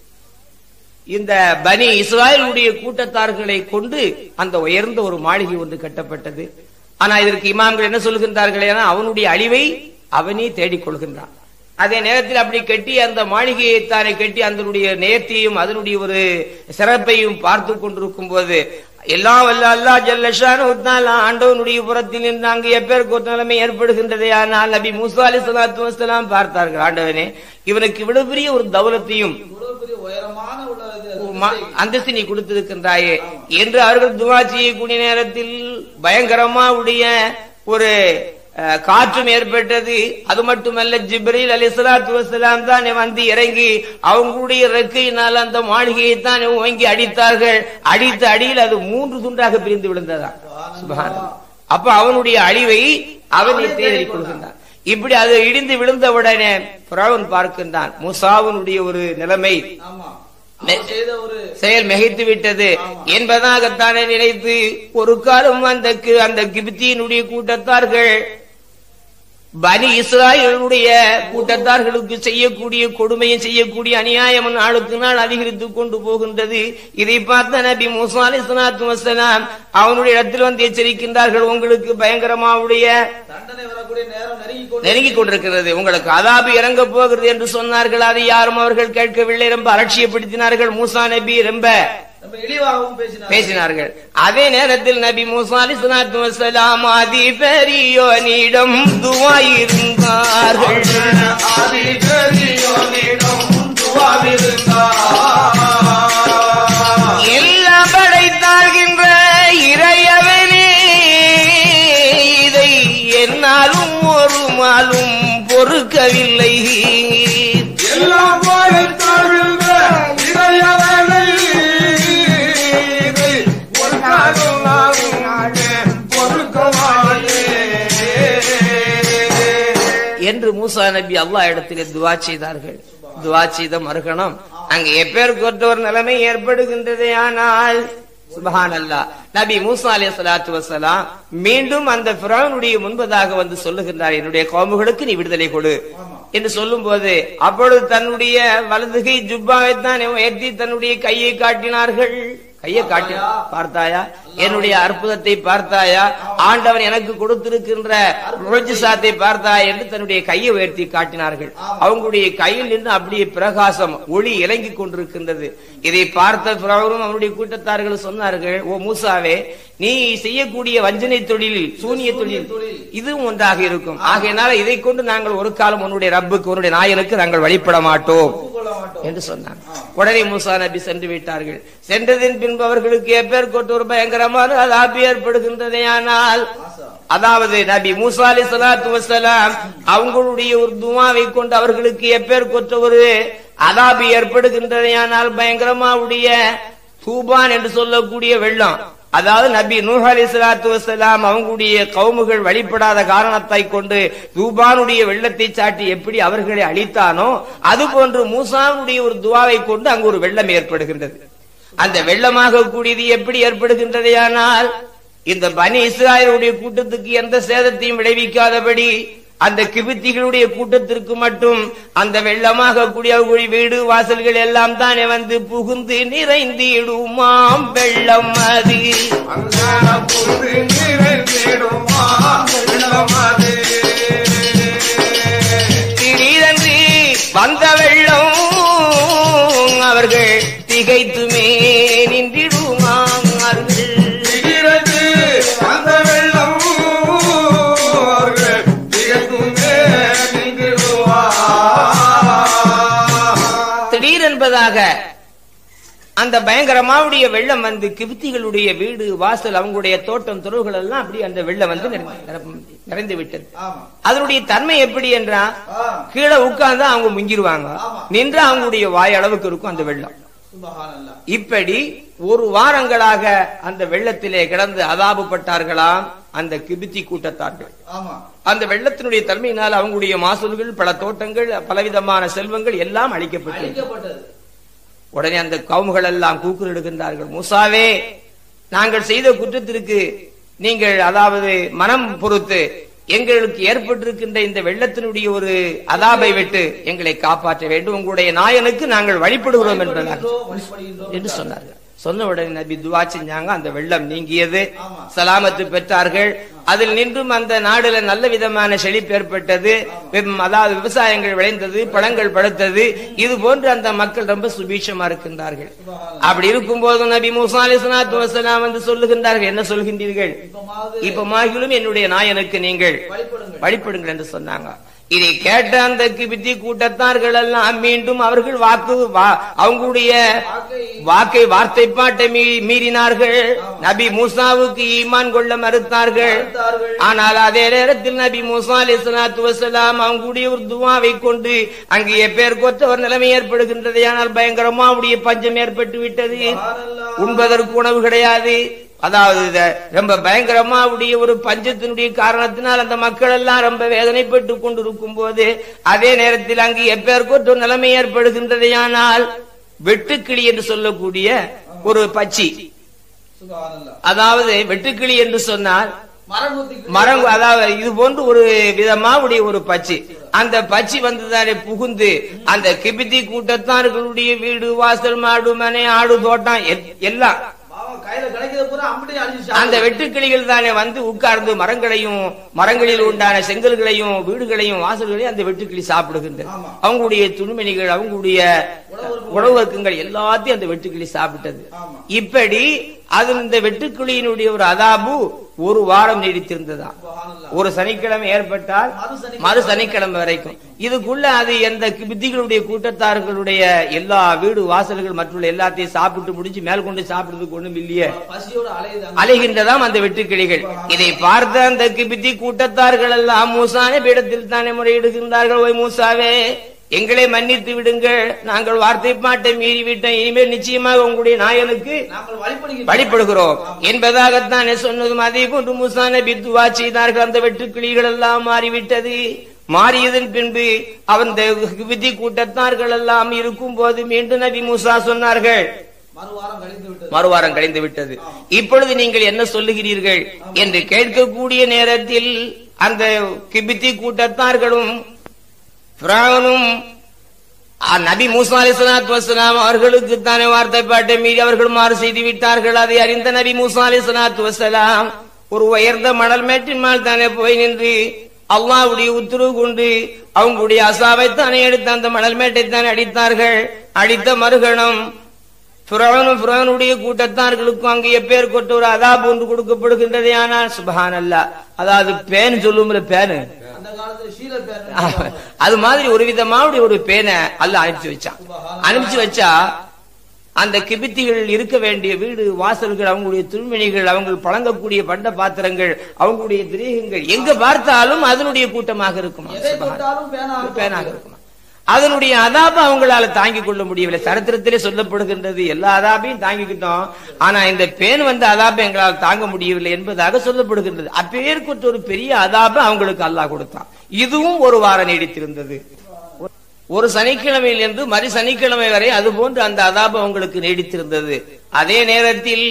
இந்த பனி இஸ்ராயலுடைய கூட்டத்தார்களை கொண்டு அந்த உயர்ந்த ஒரு மாளிகை ஒன்று கட்டப்பட்டது ஆனா இதற்கு இமாம்கள் என்ன சொல்கின்றார்கள் ஏன்னா அவனுடைய அழிவை அவனே தேடிக் கொள்கின்றான் அதே நேரத்தில் அப்படி கட்டி அந்த மாளிகையை தானே கட்டி அதனுடைய நேர்த்தியையும் அதனுடைய ஒரு சிறப்பையும் பார்த்து கொண்டிருக்கும் போது எல்லாம் வல்ல அல்லா ஜல்லஷான ஆண்டவனுடைய புறத்தில் இருந்து அங்கு எப்பேருக்கு ஒரு நிலைமை ஏற்படுகின்றதே ஆனால் நபி மூசா அலி சலாத்து வசலாம் பார்த்தார்கள் ஆண்டவனே இவனுக்கு இவ்வளவு பெரிய ஒரு தௌலத்தையும் இவ்வளவு பெரிய உயரமான உள்ள இது ம- அந்தஸ்து நீ கொடுத்திருக்கின்றாயே என்று அவர்கள் துவா செய்யக்கூடிய நேரத்தில் பயங்கரமா உடைய ஒரு அஹ், காற்றும் ஏற்பட்டது அது மட்டுமல்ல ஜிப்ரீல் அலி சலாத்து வசலாம் தான் வந்து இறங்கி அவங்களுடைய ரெக்கையினால் அந்த மாளிகையை தான் ஓங்கி அடித்தார்கள் அடித்த அடியில் அது மூன்று துண்டாக பிரிந்து விழுந்ததா சுபஹானல்லாஹ். அப்ப அவனுடைய அழிவை அவனை தேடி கொள்கின்றான் இப்படி அது இடிந்து விழுந்தவுடனே புறாவன் பார்க்கின்றான் முசாவனுடைய ஒரு நிலைமை ஆமா மே- அவர் செய்த ஒரு செயல் மிகைத்து விட்டது என்பதாகத்தானே நினைத்து ஒரு காலம் அந்த கி- அந்த கிபித்தியினுடைய கூட்டத்தார்கள் பனி இஸ்ராயலுடைய கூட்டத்தார்களுக்கு செய்யக்கூடிய கொடுமையை செய்யக்கூடிய அநியாயம் நாளுக்கு நாள் அதிகரித்துக் கொண்டு போகின்றது இதை பார்த்த நபி மூசா அலிஸ்லாத்து வசலாம் அவனுடைய இடத்தில் வந்து எச்சரிக்கின்றார்கள் உங்களுக்கு பயங்கரமாவுடைய தண்டனை வரக்கூடிய நேரம் நெருங்கி கொண்டு நெருங்கிக் கொண்டிருக்கிறது உங்களுக்கு அதாபு இறங்க போகிறது என்று சொன்னார்கள் அதை யாரும் அவர்கள் கேட்கவில்லை ரொம்ப அலட்சியப்படுத்தினார்கள் மூசா நபி ரொம்ப நம்ம இழிவாகவும் பேசினார் பேசினார்கள் அதே நேரத்தில் நபி மூசா அலிஸ்லாத்து வசலாம் அதி பெரியோனிடம் துவாயிருந்தார்கள் ஆதி பெரியோனிடம் துவாவிருந்தார். எல்லாம் படைத்தாகின்ற இறையவனே இதை என்னாலும் ஒரு மாலும் பொறுக்கவில்லை எல்லாம் படைத்தாழ்ந்த இறையவனை இதை ஒரு நாளும் நானே பொறுக்க மாட்டேன். என்று மூசா நபி அல்லாஹ் இடத்திலே துவா செய்தார்கள் துவா செய்த மறுகணம் அங்கு எப்பேர் ஒரு நிலைமை ஏற்படுகின்றதே ஆனால் சுபஹான் அல்லாஹ் நபி மூசா அலைஹி ஸலாத்து வஸலாம் மீண்டும் அந்த ஃபிரௌனுடைய முன்பதாக வந்து சொல்லுகின்றார் என்னுடைய கோமுகளுக்கு நீ விடுதலை கொடு என்று சொல்லும் போது அப்பொழுது தன்னுடைய வலதுகை ஜுப்பாவை தான் உயர்த்தி தன்னுடைய கையை காட்டினார்கள் கையை காட்டி பார்த்தாயா என்னுடைய அற்புதத்தை பார்த்தாயா ஆண்டவன் எனக்கு கொடுத்திருக்கின்ற முழுஜிசாத்தை பார்த்தாயா என்று தன்னுடைய கையை உயர்த்தி காட்டினார்கள் அவங்களுடைய கையில் நின்று அப்படியே பிரகாசம் ஒளி இறங்கிக் கொண்டிருக்கின்றது இதை பார்த்த பிறவரும் அவருடைய கூட்டத்தார்கள் சொன்னார்கள் ஓ மூசாவே நீ செய்யக்கூடிய வஞ்சனை தொழிலில் சூனிய தொழில் இதுவும் ஒன்றாக இருக்கும் ஆகையினால இதை கொண்டு நாங்கள் ஒரு காலம் உன்னுடைய ரப்புக்கு உன்னுடைய நாயனுக்கு நாங்கள் வழிபட மாட்டோம் கொள்ள மாட்டோம் என்று சொன்னார் உடனே மூசா நபி சென்று விட்டார்கள் சென்றதின் பின்பு அவர்களுக்கு எப்பேர் கொண்டு ஒரு பயங்கரமான அதாபி ஏற்படுகின்றதே ஆனால் அதாவது நபி மூசா அலி சலாத்து வசலாம் அவங்களுடைய ஒரு துவாவை கொண்டு அவர்களுக்கு எப்பேர் கொற்ற ஒரு அதாபி ஏற்படுகின்றதே ஆனால் பயங்கரமாவுடைய தூபான் என்று சொல்லக்கூடிய வெள்ளம் அதாவது நபி நூஹ் அலி சலாத்து வசலாம் அவங்களுடைய கவுமுகள் வழிபடாத காரணத்தை கொண்டு தூபானுடைய வெள்ளத்தை சாட்டி எப்படி அவர்களை அழித்தானோ அது போன்று மூசாவுடைய ஒரு துவாவை கொண்டு அங்கு ஒரு வெள்ளம் ஏற்படுகின்றது அந்த வெள்ளமாக கூடியது எப்படி ஏற்படுகின்றதையானால் இந்த பனி இஸ்ராயலுடைய கூட்டத்துக்கு எந்த சேதத்தையும் விளைவிக்காதபடி அந்த கிபித்திகளுடைய கூட்டத்திற்கு மட்டும் அந்த வெள்ளமாக கூடிய அவர்களுடைய வீடு வாசல்கள் எல்லாம் தானே வந்து புகுந்து நிறைந்திடுமாம் வெள்ளம் அது அங்கார புது நிறைந்திடுமா வெள்ளமது. திடீரென்று வந்த வெள்ளம் அவர்கள் திகைத்துமே நின்றிடுமாம் அவர்கள் திகிறது அந்த வெள்ளம் அவர்கள் திகழ்ந்துமே நின்றிடுவார். திடீரென்பதாக அந்த பயங்கரமாவுடைய வெள்ளம் வந்து கிபித்திகளுடைய வீடு வாசல் அவங்களுடைய தோட்டம் துறவுகள் எல்லாம் அப்படி அந்த வெள்ளம் வந்து நிரம்பி- நிரம்பி- நிறைந்து விட்டது ஆமா அதனுடைய தன்மை எப்படி என்றா ஆ, கீழே உட்கார்ந்தா அவங்க முங்கிருவாங்க நின்று அவங்களுடைய வாய் அளவுக்கு இருக்கும் அந்த வெள்ளம் சுபஹானல்லாஹ். இப்படி ஒரு வாரங்களாக அந்த வெள்ளத்திலே கிடந்து அதாபப்பட்டார்களாம் அந்த கிபித்தி கூட்டத்தார்கள் ஆமா அந்த வெள்ளத்தினுடைய தன்மையினால் அவங்களுடைய மாசூல்கள் பல தோட்டங்கள் பலவிதமான செல்வங்கள் எல்லாம் அழிக்கப்பட்டது அழிக்கப்பட்டது உடனே அந்த கவுமுகள் எல்லாம் கூக்குரலிடுகின்றார்கள் மூசாவே நாங்கள் செய்த குற்றத்திற்கு நீங்கள் அதாவது மனம் பொறுத்து எங்களுக்கு ஏற்பட்டிருக்கின்ற இந்த வெள்ளத்தினுடைய ஒரு அதாபை விட்டு எங்களை காப்பாற்ற வேண்டும் உங்களுடைய நாயனுக்கு நாங்கள் வழிபடுகிறோம் என்பதாக வழிபடுகின்றோம், வழிபடுகின்றோம் என்று சொன்னார்கள் சொன்ன உடனே நபி துவா செஞ்சாங்க அந்த வெள்ளம் நீங்கியது ஆமா. சலாமத்து பெற்றார்கள் அதில் நின்றும் அந்த நாடுல நல்ல விதமான செழிப்பு ஏற்பட்டது வெம்- அதாவது விவசாயங்கள் விளைந்தது பழங்கள் பழுத்தது இது போன்று அந்த மக்கள் ரொம்ப சுபீட்சமா இருக்கின்றார்கள் அப்படி இருக்கும்போது நபி மூசா அலிஸ்லாத்து வசலாம் வந்து சொல்லுகின்றார்கள் என்ன சொல்கின்றீர்கள் இப்பமாவது இப்ப மாகிலும் என்னுடைய நாயனுக்கு நீங்கள் வழிபடுங்கள் வழிபடுங்கள் என்று சொன்னாங்க இதை கேட்ட அந்த கிபித்தி கூட்டத்தார்கள் எல்லாம் மீண்டும் அவர்கள் வாக்கு வா- அவங்களுடைய வாக்கை வார்த்தை பாட்டை மீ- மீறினார்கள் நபி மூசாவுக்கு ஈமான் கொள்ள மறுத்தார்கள் மறுத்தார்கள். ஆனால் அதே நேரத்தில் நபி மூசா அலி சலாத்து வசலாம் அவங்களுடைய ஒரு துவாவை கொண்டு அங்கு எப்பேர் கொற்ற ஒரு நிலைமை ஏற்படுகின்றது ஆனால் பயங்கரமா அவருடைய பஞ்சம் ஏற்பட்டு விட்டது சுபஹானல்லாஹ். உண்பதற்கு உணவு கிடையாது அதாவது இத ரொம்ப பயங்கரமா உடைய ஒரு பஞ்சத்தினுடைய காரணத்தினால் அந்த மக்கள் எல்லாம் ரொம்ப வேதனைப்பட்டு கொண்டிருக்கும் போது அதே நேரத்தில் அங்கு எப்பேற்கொற்ற நிலைமை ஏற்படுகின்றதையானால் வெட்டுக்கிளி என்று சொல்லக்கூடிய ஒரு பச்சி சுபஹானல்லாஹ். அதாவது வெட்டுக்கிளி என்று சொன்னால் மரம் குத்தி மரம் அதாவது இது போன்று ஒரு விதமாவுடைய ஒரு பச்சி அந்த பச்சி வந்துதானே புகுந்து அந்த கிபித்தி கூட்டத்தார்களுடைய வீடு வாசல் மாடு மனை ஆடு தோட்டம் எல்- எல்லாம் பாவம் கையில கிடைக்கிறத பூரா அம்படி அழிஞ்சு அந்த வெட்டுக்கிளிகள் தானே வந்து உட்கார்ந்து மரங்களையும் மரங்களில் உண்டான செங்கல்களையும் வீடுகளையும் வாசல்களையும் அந்த வெட்டுக்கிளி சாப்பிடுகின்றது ஆமா. அவங்களுடைய துணிமணிகள் அவங்களுடைய உணவகங்கள் எல்லாத்தையும் அந்த வெட்டுக்கிளி சாப்பிட்டது ஆமா. இப்படி அது இந்த வெட்டுக்கிளியினுடைய ஒரு அதாபு ஒரு வாரம் நீடித்திருந்ததா ஒரு சனிக்கிழமை ஏற்பட்டால் மறு சனிக்கிழமை மறு சனிக்கிழமை வரைக்கும் இதுக்குள்ள அது எந்த வித்திகளுடைய கூட்டத்தார்களுடைய எல்லா வீடு வாசல்கள் மற்றும் எல்லாத்தையும் சாப்பிட்டு முடிஞ்சு மேல் கொண்டு சாப்பிடுறதுக்கு ஒண்ணும் இல்லையே பசியோட அலையுதாங்க அலைகின்றதாம் அந்த வெட்டுக்கிளிகள் இதை பார்த்த அந்த கிபித்தி கூட்டத்தார்கள் எல்லாம் மூசான பீடத்தில் தானே முறையிடுகின்றார்கள் ஓய் மூசாவே எங்களை மன்னித்து விடுங்கள் நாங்கள் வார்த்தை பாட்டை மீறி விட்டோம் இனிமேல் நிச்சயமாக உங்களுடைய நாயனுக்கு நாங்கள் வழிபடுகின்றோம் வழிபடுகிறோம் என்பதாகத்தானே சொன்னதும் அதே போன்று மூசா நபி துவா செய்தார்கள் அந்த வெட்டுக்கிளிகள் எல்லாம் மாறிவிட்டது மாறியதன் பின்பு அவன் விதி கூட்டத்தார்கள் எல்லாம் இருக்கும் போது மீண்டும் நபி மூசா சொன்னார்கள் மறுவாரம் கழிந்து விட்டது மறுவாரம் கழிந்து விட்டது இப்பொழுது நீங்கள் என்ன சொல்லுகிறீர்கள் என்று கேட்கக்கூடிய நேரத்தில் அந்த கிபித்தி கூட்டத்தார்களும் பிராவனும் ஆ, நபி மூசா அலிஸ்லாத் வசலாம் அவர்களுக்கு தானே வார்த்தை பாட்டை மீறி அவர்கள் மாறு செய்து விட்டார்கள் அதை அறிந்த நபி மூசா அலிஸ்லாத் வசலாம் ஒரு உயர்ந்த மணல் மேட்டின் மேல் தானே போய் நின்று அல்லாவுடைய உத்தரவு கொண்டு அவங்களுடைய அசாவை தானே எடுத்து அந்த மணல் மேட்டை தானே அடித்தார்கள் அடித்த மறுகணம் புறவனும் புறவனுடைய கூட்டத்தார்களுக்கும் அங்கே எப்பேர் கொட்ட ஒரு அதாப் ஒன்று கொடுக்கப்படுகின்றதே ஆனால் சுபஹான் அல்லா அதாவது பேன் சொல்லும்ல பேனு அந்த காலத்துல ஷீல பேர் அது மாதிரி ஒரு விதமாவுடைய ஒரு பேனை அல்ல அனுப்பிச்சு வச்சான் அனுப்பிச்சு வச்சா அந்த கிபித்திகள் இருக்க வேண்டிய வீடு வாசல்கள் அவங்களுடைய துணிமணிகள் அவங்க பழங்கக்கூடிய பண்ட பாத்திரங்கள் அவங்களுடைய திரேகங்கள் எங்க பார்த்தாலும் அதனுடைய கூட்டமாக இருக்குமா எதை சுபஹான். ஒரு தொட்டாலும் பேனா பேனாக இருக்குமா அதனுடைய அதாப அவங்களால தாங்கிக் கொள்ள முடியவில்லை சரித்திரத்திலே சொல்லப்படுகின்றது எல்லா அதாபையும் தாங்கிக்கிட்டோம் ஆனா இந்த பேன் வந்த அதாபை எங்களால் தாங்க முடியவில்லை என்பதாக சொல்லப்படுகின்றது அப்பேற்குற்ற ஒரு பெரிய அதாபை அவங்களுக்கு அல்லாஹ் கொடுத்தான் இதுவும் ஒரு வாரம் நீடித்திருந்தது ஒரு சனிக்கிழமையிலிருந்து மறு சனிக்கிழமை வரை அது போன்று அந்த அதாபம் அவங்களுக்கு நீடித்திருந்தது அதே நேரத்தில்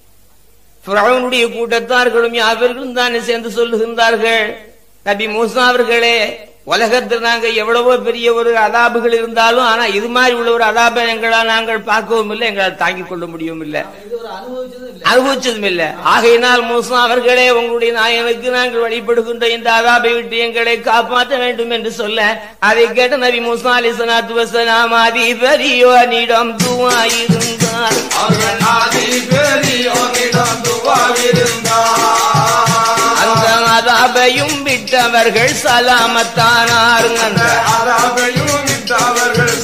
பிறவனுடைய கூட்டத்தார்களும் யாவர்களும் தானே சேர்ந்து சொல்லுகின்றார்கள் நபி மூசா அவர்களே உலகத்தில் நாங்க எவ்வளவோ பெரிய ஒரு அதாபுகள் இருந்தாலும் ஆனா இது மாதிரி உள்ள ஒரு அதாபை எங்களால் நாங்கள் பார்க்கவும் இல்லை எங்களால் தாங்கிக் கொள்ள முடியவும் இல்லை இது ஒரு அனுபவிச்சதும் இல்ல அனுபவிச்சதும் இல்ல ஆகையினால் மூசா அவர்களே உங்களுடைய நாயனுக்கு நாங்கள் வழிபடுகின்ற இந்த அதாபை விட்டு எங்களை காப்பாற்ற வேண்டும் என்று சொல்ல அதை கேட்ட நபி மூசா அலி சலாத்து வசலாம் அதிபரியோனிடம் துவாயிருந்தார் அவர்கள் ஆதி பெரியோனிடம் துவாவிருந்தார் அந்த அதாபையும் விட்டவர்கள் சலாமத்தானார் அந்த அதாபையும் விட்டவர்கள்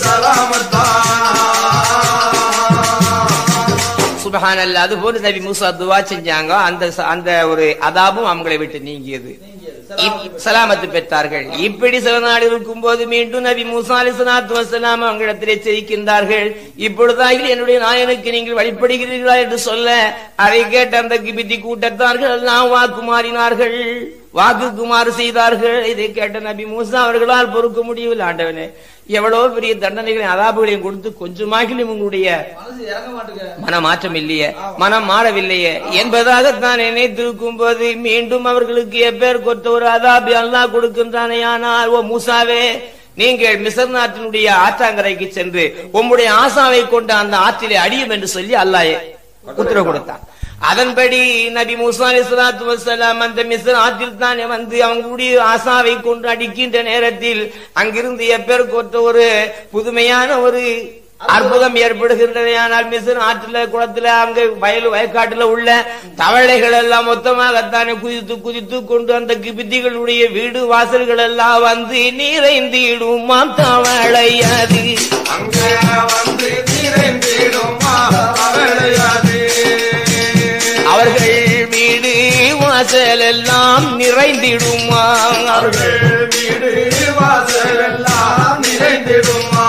சலாமத்தான் சுபஹானல்ல அது போல நபி மூசா துவா செஞ்சாங்க அந்த ச- அந்த ஒரு அதாபும் அவங்களை விட்டு நீங்கியது இப்- சலாமத்து பெற்றார்கள் இப்படி சில நாள் இருக்கும் போது மீண்டும் நபி மூசா அலிசலாத்து வசலாம் அவங்களிடத்திலே செய்கின்றார்கள் இப்பொழுதாக என்னுடைய நாயனுக்கு நீங்கள் வழிபடுகிறீர்களா என்று சொல்ல அதை கேட்ட அந்த கிபித்தி கூட்டத்தார்கள் எல்லாம் வாக்கு மாறினார்கள் வாக்கு குமாறு செய்தார்கள் இதை கேட்ட நபி மூசா அவர்களால் பொறுக்க முடியவில்லை ஆண்டவனே எவ்வளவு பெரிய தண்டனைகளையும் அதாபுகளையும் கொடுத்து கொஞ்சமாகிலும் உங்களுடைய மனசு இறங்க மாட்டுங்க மன மாற்றம் இல்லையே மனம் மாறவில்லையே என்பதாகத்தான் நினைத்திருக்கும் போது மீண்டும் அவர்களுக்கு எப்பேர் கொத்த ஒரு அதாபி அல்லாஹ் கொடுக்கின்றானே ஆனால் ஓ மூசாவே நீங்கள் மிசர் நாட்டினுடைய ஆற்றாங்கரைக்கு சென்று உம்முடைய ஆசாவை கொண்டு அந்த ஆற்றிலே அடியும் என்று சொல்லி அல்லாஹ் உத்தரவு கொடுத்தான் அதன்படி நபி மூசா அலிஸ்லாத்து வசலாம் அந்த மிஸ்ர் ஆற்றில் தானே வந்து அவங்களுடைய ஆசாவை கொண்டு அடிக்கின்ற நேரத்தில் அங்கிருந்து எப்பேர் கொத்த ஒரு புதுமையான ஒரு அற்புதம் ஏற்படுகின்றது ஆனால் மிசின் ஆற்றுல குளத்துல அங்க வயல் வயக்காட்டுல உள்ள தவளைகள் எல்லாம் மொத்தமாகத்தானே குதித்து குதித்து கொண்டு அந்த கிபித்திகளுடைய வீடு வாசல்கள் எல்லாம் வந்து நீரைந்திடுமாம் தவளை அது அங்கே வந்து நிறைந்திடுமா அவளையாது அவர்கள் வீடு வாசல் எல்லாம் நிறைந்திடுமாம் அவர்கள் அவர்கள் வீடு வாசல் எல்லாம் நிறைந்திடுமா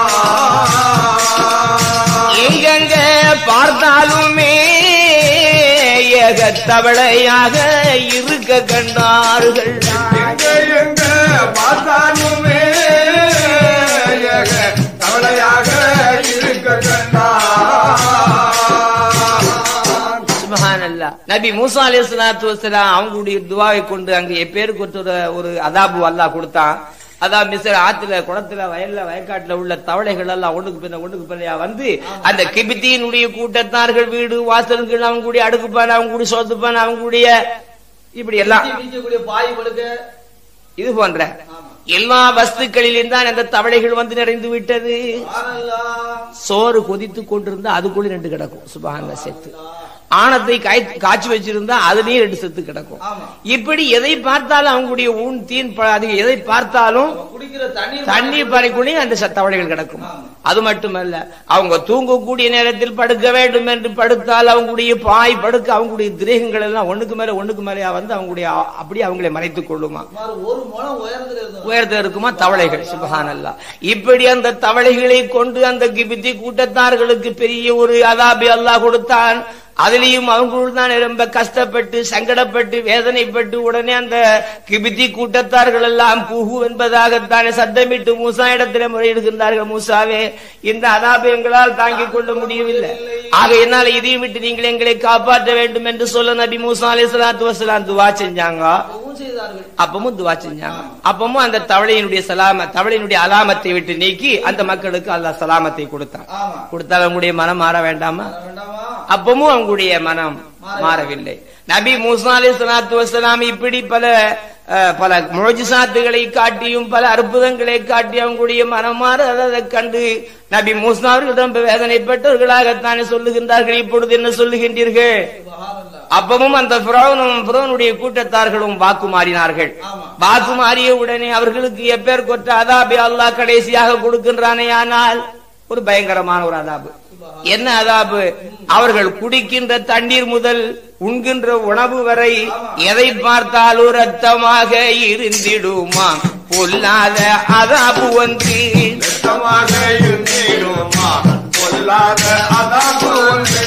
எங்கெங்க பார்த்தாலுமே ஏகத்தவளையாக இருக்க கண்டார்கள் எங்க எங்க பார்த்தாலுமே ஏக தவளையாக இருக்க கண்டார் சுபஹானல்லாஹ் சுபஹானல்லாஹ் நபி மூசா அலைஹிஸ்ஸலாத்து வஸலாம் அவங்களுடைய துவாவை கொண்டு அங்க எப்பேருக்கு ஒருத்தர் ஒரு அதாபு அல்லாஹ் கொடுத்தான் அதான் மிஸ்ர ஆத்துல குளத்துல வயல்ல வயக்காட்டுல உள்ள தவளைகள் எல்லாம் ஒண்ணுக்கு பின்ன ஒண்ணுக்கு பின்னையா வந்து அந்த கிபித்தியினுடைய கூட்டத்தார்கள் வீடு வாசல்கள் அவங்க கூடிய அடுக்குப்பான் அவங்க கூடிய சோத்துப்பான் அவங்க கூடிய இப்படி எல்லாம் பிடிக்கக்கூடிய பாய் படுக்க இது போன்ற எல்லா வஸ்துக்களிலும் தான் அந்த தவளைகள் வந்து நிறைந்து விட்டது சோறு கொதித்து கொண்டிருந்தா அதுக்குள்ள ரெண்டு கிடக்கும் சுபஹான செத்து ஆணத்தை காய்- காய்ச்சி வச்சிருந்தா அதுலயும் ரெண்டு செத்து கிடக்கும் ஆமா. இப்படி எதை பார்த்தாலும் அவங்களுடைய ஊன் தீன் ப- அது எதை பார்த்தாலும் குடிக்கிற தண்ணீர் தண்ணீர் பறைக்குள்ளேயும் அந்த ச- தவளைகள் கிடக்கும் அது மட்டுமல்ல அவங்க தூங்கக்கூடிய நேரத்தில் படுக்க வேண்டும் என்று படுத்தால் அவங்களுடைய பாய் படுக்க அவங்களுடைய திரேகங்கள் எல்லாம் ஒண்ணுக்கு மேல ஒண்ணுக்கு மேலயா வந்து அவங்களுடைய அ- அப்படியே அவங்களை மறைத்துக் கொள்ளுமா சுமார் ஒரு முழம் உயரத்துல இருந்தோம் உயர்ந்த இருக்குமா தவளைகள் சுபஹானல்லா இப்படி அந்த தவளைகளை கொண்டு அந்த கிபித்தி கூட்டத்தார்களுக்கு பெரிய ஒரு அதாபி அல்லாஹ் கொடுத்தான் அதுலயும் அவங்க தான் ரொம்ப கஷ்டப்பட்டு சங்கடப்பட்டு வேதனைப்பட்டு உடனே அந்த கிபித்தி கூட்டத்தார்கள் எல்லாம் குஹு என்பதாகத்தானே சத்தமிட்டு மூசா இடத்துல முறையிடுகின்றார்கள் மூசாவே இந்த அதாபை எங்களால் தாங்கிக் கொள்ள முடியவில்லை ஆகையினால் இதையும் விட்டு நீங்கள் எங்களை காப்பாற்ற வேண்டும் என்று சொல்ல நபி மூசா அலி சலாத்து வசலாம் துவா செஞ்சாங்க ஊன் செய்தார்கள் அப்பமும் துவா செஞ்சாங்க அப்பமும் அந்த தவளையினுடைய சலாம தவளையினுடைய அலாமத்தை விட்டு நீக்கி அந்த மக்களுக்கு அல்லாஹ் சலாமத்தை கொடுத்தான் ஆமா கொடுத்தால் அவங்களுடைய மனம் மாற வேண்டாமா வர வேண்டாமா அப்பமும் அவங்களுடைய மனம் மாறவில்லை நபி மூசா அலி சலாத்து வசலாம் இப்படி பல அஹ், பல முழஜிசாத்துகளை காட்டியும் பல அற்புதங்களை காட்டி அவங்களுடைய மனம் மாறதை கண்டு நபி மூசா அவர்கள் ரொம்ப வேதனைப்பட்டவர்களாகத்தானே சொல்லுகின்றார்கள் இப்பொழுது என்ன சொல்லுகின்றீர்கள் சுபஹானல்லாஹ். அப்பவும் அந்த புறவனும் புறவனுடைய கூட்டத்தார்களும் வாக்கு மாறினார்கள் ஆமா. வாக்கு மாறிய உடனே அவர்களுக்கு எப்பேர் கொற்ற அதாபி அல்லாஹ் கடைசியாக கொடுக்கின்றானே ஆனால் ஒரு பயங்கரமான ஒரு அதாபு என்ன அதாபு அவர்கள் குடிக்கின்ற தண்ணீர் முதல் உண்கின்ற உணவு வரை எதை பார்த்தாலும் ரத்தமாக இருந்திடுமா பொல்லாத அதாபு வந்து ரத்தமாக இருந்தேனுமா பொல்லாத அதாபு ஒன்று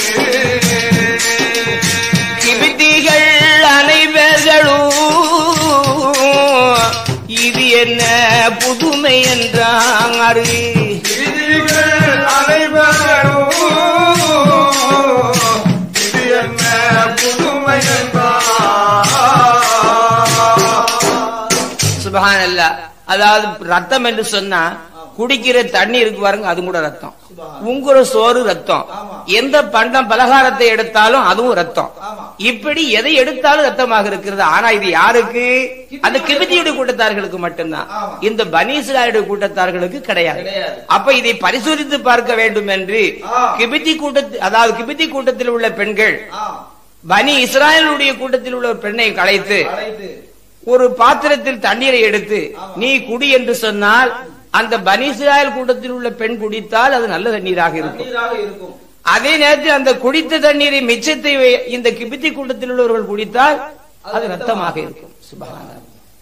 கிபித்திகள் அனைவர்களும் இது என்ன புதுமை என்றாரு விதிகள் அனைவரும் இது என்ன புதுமை என்றார் சுபஹானல்லா அதாவது ரத்தம் என்று சொன்னா குடிக்கிற தண்ணி இருக்கு பாருங்க அது கூட ரத்தம் உங்குற சோறு ரத்தம் எந்த பண்டம் பலகாரத்தை எடுத்தாலும் அதுவும் ரத்தம் ஆமா. இப்படி எதை எடுத்தாலும் ரத்தமாக இருக்கிறது ஆனா இது யாருக்கு அந்த கிபித்தியுடைய கூட்டத்தார்களுக்கு மட்டும்தான் ஆமா. இந்த பனீஸ்ராயுடைய கூட்டத்தார்களுக்கு கிடையாது கிடையாது. அப்ப இதை பரிசோதித்து பார்க்க வேண்டும் என்று ஆ. கிபித்தி கூட்டத்தில் அதாவது கிபித்தி கூட்டத்தில் உள்ள பெண்கள் ஆ, பனி இஸ்ராயலுடைய கூட்டத்தில் உள்ள ஒரு பெண்ணை கலைத்து அழைத்து ஒரு பாத்திரத்தில் தண்ணீரை எடுத்து நீ குடி என்று சொன்னால் அந்த பனிசிராயல் கூட்டத்தில் உள்ள பெண் குடித்தால் அது நல்ல தண்ணீராக இருக்கும் தண்ணீராக இருக்கும் அதே நேரத்தில் அந்த குடித்த தண்ணீரை மிச்சத்தை வை- இந்த கிபித்தி கூட்டத்தில் உள்ளவர்கள் குடித்தால் அது ரத்தமாக இருக்கும் சுபஹானல்லாஹ்.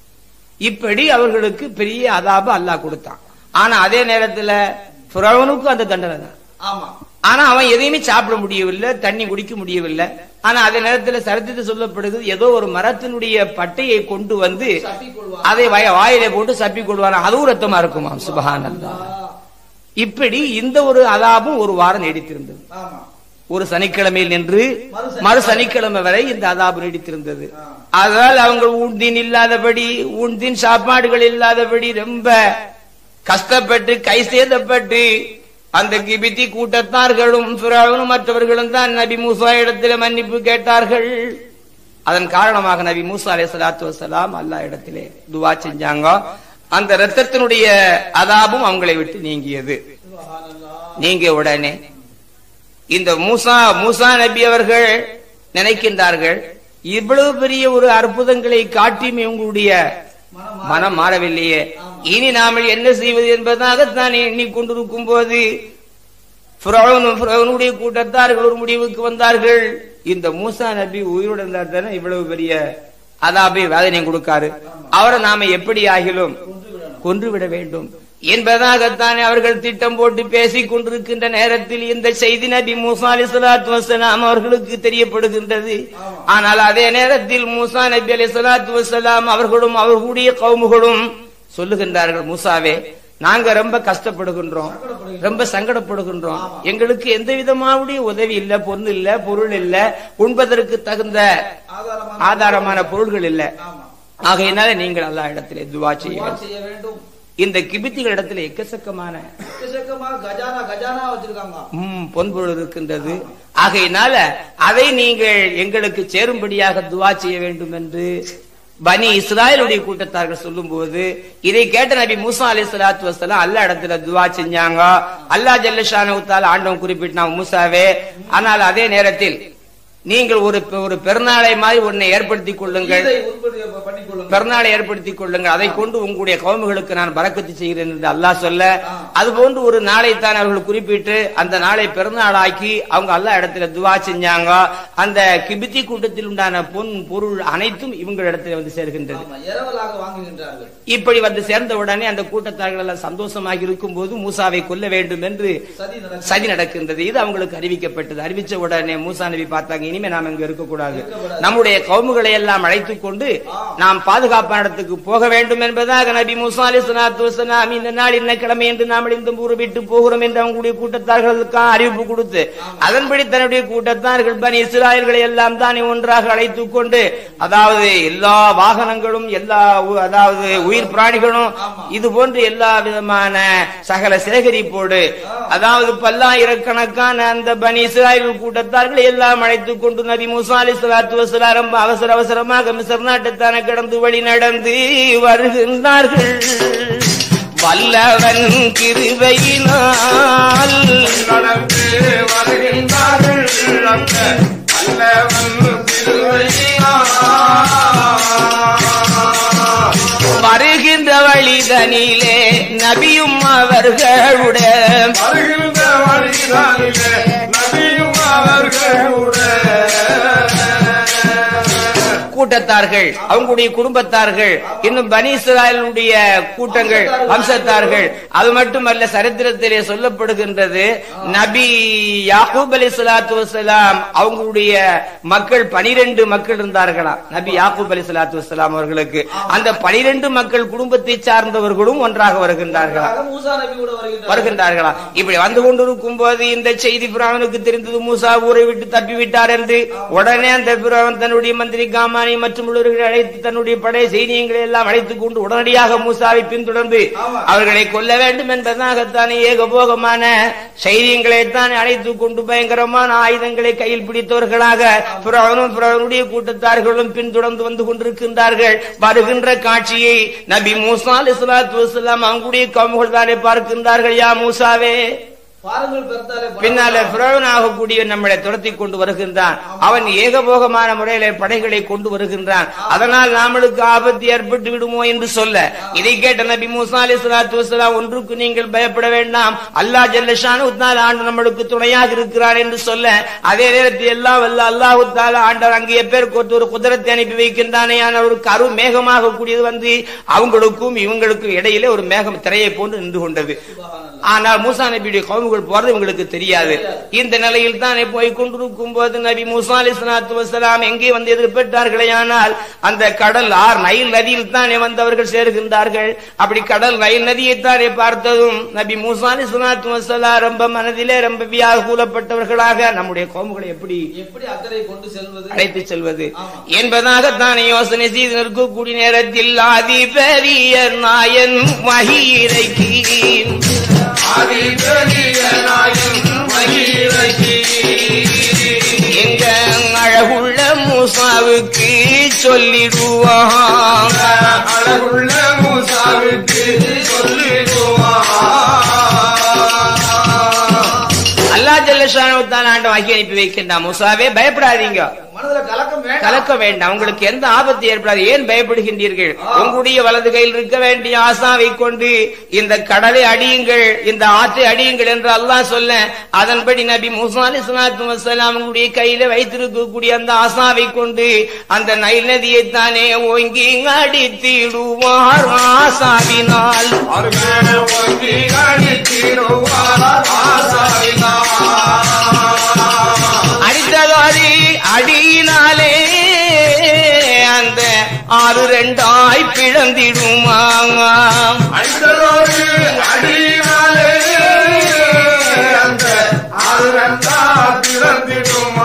இப்படி அவர்களுக்கு பெரிய அதாப அல்லாஹ் கொடுத்தான் ஆனா அதே நேரத்துல புறவனுக்கும் அந்த தண்டனை தான் ஆமா ஆனா அவன் எதையுமே சாப்பிட முடியவில்லை தண்ணி குடிக்க முடியவில்லை ஆனா அதே நேரத்துல சரித்திரத்தில் சொல்லப்படுது ஏதோ ஒரு மரத்தினுடைய பட்டையை கொண்டு வந்து சப்பிக்கொள்வான். அதை வய- வாயிலே போட்டு சப்பி கொள்வான் அதுவும் ரத்தமா இருக்குமா சுபஹானல்லா இப்படி இந்த ஒரு அதாபும் ஒரு வாரம் நீடித்திருந்தது ஆமா ஒரு சனிக்கிழமையில் நின்று மறு சனிக்கிழமை. மறு சனிக்கிழமை வரை இந்த அதாபு நீடித்திருந்தது அதனால் அவங்க ஊன்தீன் இல்லாதபடி ஊன்தீன் சாப்பாடுகள் இல்லாதபடி ரொம்ப கஷ்டப்பட்டு கை சேதப்பட்டு அந்த கிபித்தி கூட்டத்தார்களும் பிறவனும் மற்றவர்களும் தான் நபி மூசா இடத்துல மன்னிப்பு கேட்டார்கள் அதன் காரணமாக நபி மூசா அலை சலாத்து வசலாம் அல்லா இடத்திலே துவா செஞ்சாங்க அந்த ரத்தத்தினுடைய அதாபும் அவங்களை விட்டு நீங்கியது நீங்க உடனே இந்த மூசா மூசா நபி அவர்கள் நினைக்கின்றார்கள் இவ்வளவு பெரிய ஒரு அற்புதங்களை காட்டியும் உங்களுடைய மனம் மாறவில்லையே இனி நாமல் என்ன செய்வது என்பதாகத்தான் எண்ணிக்கொண்டிருக்கும் போது ஃபிரௌனும் ஃபிரௌனுடைய கூட்டத்தார்கள் ஒரு முடிவுக்கு வந்தார்கள் இந்த மூசா நபி உயிருடன் இருந்தார் தானே இவ்வளவு பெரிய அதாபை வேதனை கொடுக்காரு அவரை நாம எப்படி ஆகிலும் கொன்றுவிட வேண்டும் என்பதாகத்தானே அவர்கள் திட்டம் போட்டு பேசிக் கொண்டிருக்கின்ற நேரத்தில் இந்த செய்தி நபி மூசா அலி சலாத்து வசலாம் அவர்களுக்கு தெரியப்படுகின்றது ஆனால் அதே நேரத்தில் மூசா நபி அலி சலாத்து வசலாம் அவர்களும் அவர்களுடைய கவுமுகளும் சொல்லுகின்றார்கள் மூசாவே நாங்க ரொம்ப கஷ்டப்படுகின்றோம் ரொம்ப சங்கடப்படுகின்றோம் எங்களுக்கு எந்த விதமாவுடைய உதவி இல்ல பொருள் இல்ல பொருள் இல்ல உண்பதற்கு தகுந்த ஆதாரமான ஆதாரமான பொருள்கள் இல்ல ஆமா ஆகையினால நீங்கள் அல்லா இடத்திலே துவா செய்ய துவா வேண்டும். செய்ய வேண்டும் இந்த கிபித்திகள் இடத்துல எக்கச்சக்கமான எக்கச்சக்கமா கஜானா கஜானா வச்சிருக்காங்க ம், பொன்பொருள் இருக்கின்றது ஆகையினால அதை நீங்கள் எங்களுக்கு சேரும்படியாக துவா செய்ய வேண்டும் என்று பனி இஸ்ராயலுடைய கூட்டத்தார்கள் சொல்லும்போது இதை கேட்ட நபி மூசா அலி சலாத்து வசலாம் அல்ல இடத்துல துவா செஞ்சாங்க அல்லா ஜல்லஷானுத்தால் ஆண்டவன் குறிப்பிட்டான் மூசாவே ஆனால் அதே நேரத்தில் நீங்கள் ஒரு ஒரு பெருநாளை மாதிரி ஒன்னை ஏற்படுத்திக் கொள்ளுங்கள் இதை உற்பத்தி பண்ணிக் கொள்ளுங்க பெருநாளை ஏற்படுத்திக் கொள்ளுங்கள் அதை கொண்டு உங்களுடைய கவுமுகளுக்கு நான் பறக்கத்து செய்கிறேன் என்று அல்லாஹ் சொல்ல அது போன்று ஒரு நாளை தான் அவர்கள் குறிப்பிட்டு அந்த நாளை பெருநாளாக்கி அவங்க அல்லா இடத்துல துவா செஞ்சாங்க அந்த கிபித்தி கூட்டத்தில் உண்டான பொன் பொருள் அனைத்தும் இவங்க இடத்துல வந்து சேர்கின்றது ஆமா இரவலாக வாங்குகின்றார்கள் இப்படி வந்து சேர்ந்த உடனே அந்த கூட்டத்தார்கள் எல்லாம் சந்தோஷமாக இருக்கும் போது மூசாவை கொல்ல வேண்டும் என்று சதி நடக்கும் சதி நடக்கின்றது இது அவங்களுக்கு அறிவிக்கப்பட்டது அறிவிச்ச உடனே மூசா நபி பார்த்தாங்க இனிமே நாம் இங்க இருக்கக்கூடாது நம்முடைய கவுமுகளை எல்லாம் அழைத்துக் கொண்டு நாம் பாதுகாப்பான இடத்துக்கு போக வேண்டும் என்பதாக நபி மூசா அலி சலாத்து வசலாம் இந்த நாள் என்ன கிழமை என்று நாம் இந்த ஊரை விட்டு போகிறோம் என்று அவங்களுடைய கூட்டத்தார்களுக்கு அறிவிப்பு கொடுத்து அதன்படி தன்னுடைய கூட்டத்தார்கள் பனி இஸ்ராயல்களை எல்லாம் தானே ஒன்றாக அழைத்துக் கொண்டு அதாவது எல்லா வாகனங்களும் எல்லா உ- அதாவது உயிர் பிராணிகளும் இது போன்று எல்லா விதமான சகல சேகரிப்போடு அதாவது பல்லாயிரக்கணக்கான அந்த பனி இஸ்ராயல் கூட்டத்தார்களை எல்லாம் அழைத்துக் கொண்டு நபி மூசா அலி சலாத்து வசலாம் ரொம்ப அவசர அவசரமாக மிசர் நாட்டுத்தான கடந்து வழி நடந்து வருகின்றார்கள் வல்லவன் கிருபையினால் நடந்து வருகின்றார்கள் அந்த அல்லவன் திருவழியார். வருகின்ற வழிதனிலே நபியும் அவர்களுடன் வருகின்ற வழிதானிலே நபியும் அவர்களுடன் கூட்டத்தார்கள் அவங்களுடைய குடும்பத்தார்கள் இன்னும் பனி இஸ்ராயலுடைய கூட்டங்கள் வம்சத்தார்கள் அது மட்டுமல்ல சரித்திரத்திலே சொல்லப்படுகின்றது நபி யாக்கூப் அலி சலாத்து வசலாம் அவங்களுடைய மக்கள் பனிரெண்டு மக்கள் இருந்தார்களாம் நபி யாக்கூப் அலி சலாத்து வசலாம் அவர்களுக்கு அந்த பனிரெண்டு மக்கள் குடும்பத்தை சார்ந்தவர்களும் ஒன்றாக வருகின்றார்களா ஆக மூசா நபி கூட வருகின்றார் வருகின்றார்களா இப்படி வந்து கொண்டிருக்கும் போது இந்த செய்தி பிராவனுக்கு தெரிந்தது மூசா ஊரை விட்டு தப்பி விட்டார் என்று உடனே அந்த பிராவன் தன்னுடைய மந்திரி காமானி மற்றும் உள்ளவர்களை அழைத்து தன்னுடைய படை சைனியங்களை எல்லாம் அழைத்துக் கொண்டு உடனடியாக மூசாவை பின்தொடர்ந்து அவர்களை கொல்ல வேண்டும் என்பதற்காகத்தானே ஏகபோகமான சைனியங்களை தான் அழைத்துக் கொண்டு பயங்கரமான ஆயுதங்களை கையில் பிடித்தவர்களாக பிராவனும் பிராவனுடைய கூட்டத்தார்களும் பின்தொடர்ந்து வந்து கொண்டிருக்கின்றார்கள் வருகின்ற காட்சியை நபி மூசா அலிஸ்லாத்து வசலாம் அவங்களுடைய கவுமுகள் தானே பார்க்கின்றார்கள் யா மூசாவே பாருங்கள் பெருத்தாலே பின்னால பிரவன் ஆகக்கூடிய நம்மளை துரத்தி கொண்டு வருகின்றான் அவன் ஏகபோகமான முறையில படைகளை கொண்டு வருகின்றான் அதனால் நாமளுக்கு ஆபத்து ஏற்பட்டு விடுமோ என்று சொல்ல இதை கேட்ட நபி மூசா அலி சலாத்து வசலாம் ஒன்றுக்கு நீங்கள் பயப்பட வேண்டாம் அல்லாஹ் ஜல்லஷானு உத்தால ஆண்டு நம்மளுக்கு துணையாக இருக்கிறார் என்று சொல்ல அதே நேரத்தில் எல்லாம் வல்ல அல்லாஹு தாலா ஆண்டவர் அங்கே பேருக்கு ஒரு குதிரத்தை அனுப்பி வைக்கின்றானே ஆனால் ஒரு கரு மேகமாக கூடியது வந்து அவங்களுக்கும் இவங்களுக்கும் இடையிலே ஒரு மேகம் திரையை போன்று நின்று கொண்டது ஆனால் மூசா நபியுடைய கவுமுகள் போறது இவங்களுக்கு தெரியாது இந்த நிலையில் தானே போய் கொண்டிருக்கும் போது நபி மூசா அலி சலாத்து வசலாம் எங்கே வந்து எதிர்பெற்றார்களே ஆனால் அந்த கடல் ஆர் நைல் நதியில் தானே வந்தவர்கள் சேருகின்றார்கள் அப்படி கடல் நைல் நதியை தானே பார்த்ததும் நபி மூசா அலி சலாத்து வசலாம் ரொம்ப மனதிலே ரொம்ப வியாகுலப்பட்டவர்களாக நம்முடைய கவுமுகளை எப்படி எப்படி அக்கறை கொண்டு செல்வது அழைத்து செல்வது என்பதாக தானே யோசனை செய்து நிற்கக்கூடிய நேரத்தில் ஆதிபரிய நாயன் மகிரைக்கு ஆதிபதிய நாயன் மகிழகி. எங்க அழகுள்ள மூசாவுக்கு சொல்லிடுவான் அழகுள்ள மூசாவுக்கு சொல்லிடுவான் அல்லா ஜல்லஷானு ஆண்டு வாக்கி அனுப்பி வைக்கின்றான் மூசாவே பயப்படாதீங்க மனதுல கலக்கம் வேண்டாம் கலக்க வேண்டாம் உங்களுக்கு எந்த ஆபத்து ஏற்படாது ஏன் பயப்படுகின்றீர்கள் உங்களுடைய வலது கையில் இருக்க வேண்டிய ஆசாவை கொண்டு இந்த கடலை அடியுங்கள் இந்த ஆற்றை அடியுங்கள் என்று அல்லாஹ் சொல்ல அதன்படி நபி மூசா அலி சலாத்து வசலாம் உங்களுடைய கையில வைத்திருக்கக்கூடிய அந்த ஆசாவை கொண்டு அந்த நைல் நதியை தானே ஓங்கி அடித்திடுவார் ஆசாவினால் அவர்கள் ஒங்கி அடித்திடுவார் ஆசாவினார். அடித்ததாரி அடியினாலே அந்த ஆறு ரெண்டாய் பிளந்திடுமாம் அண்டலோடு அடியினாலே அந்த ஆறு ரெண்டா பிறந்திடுமா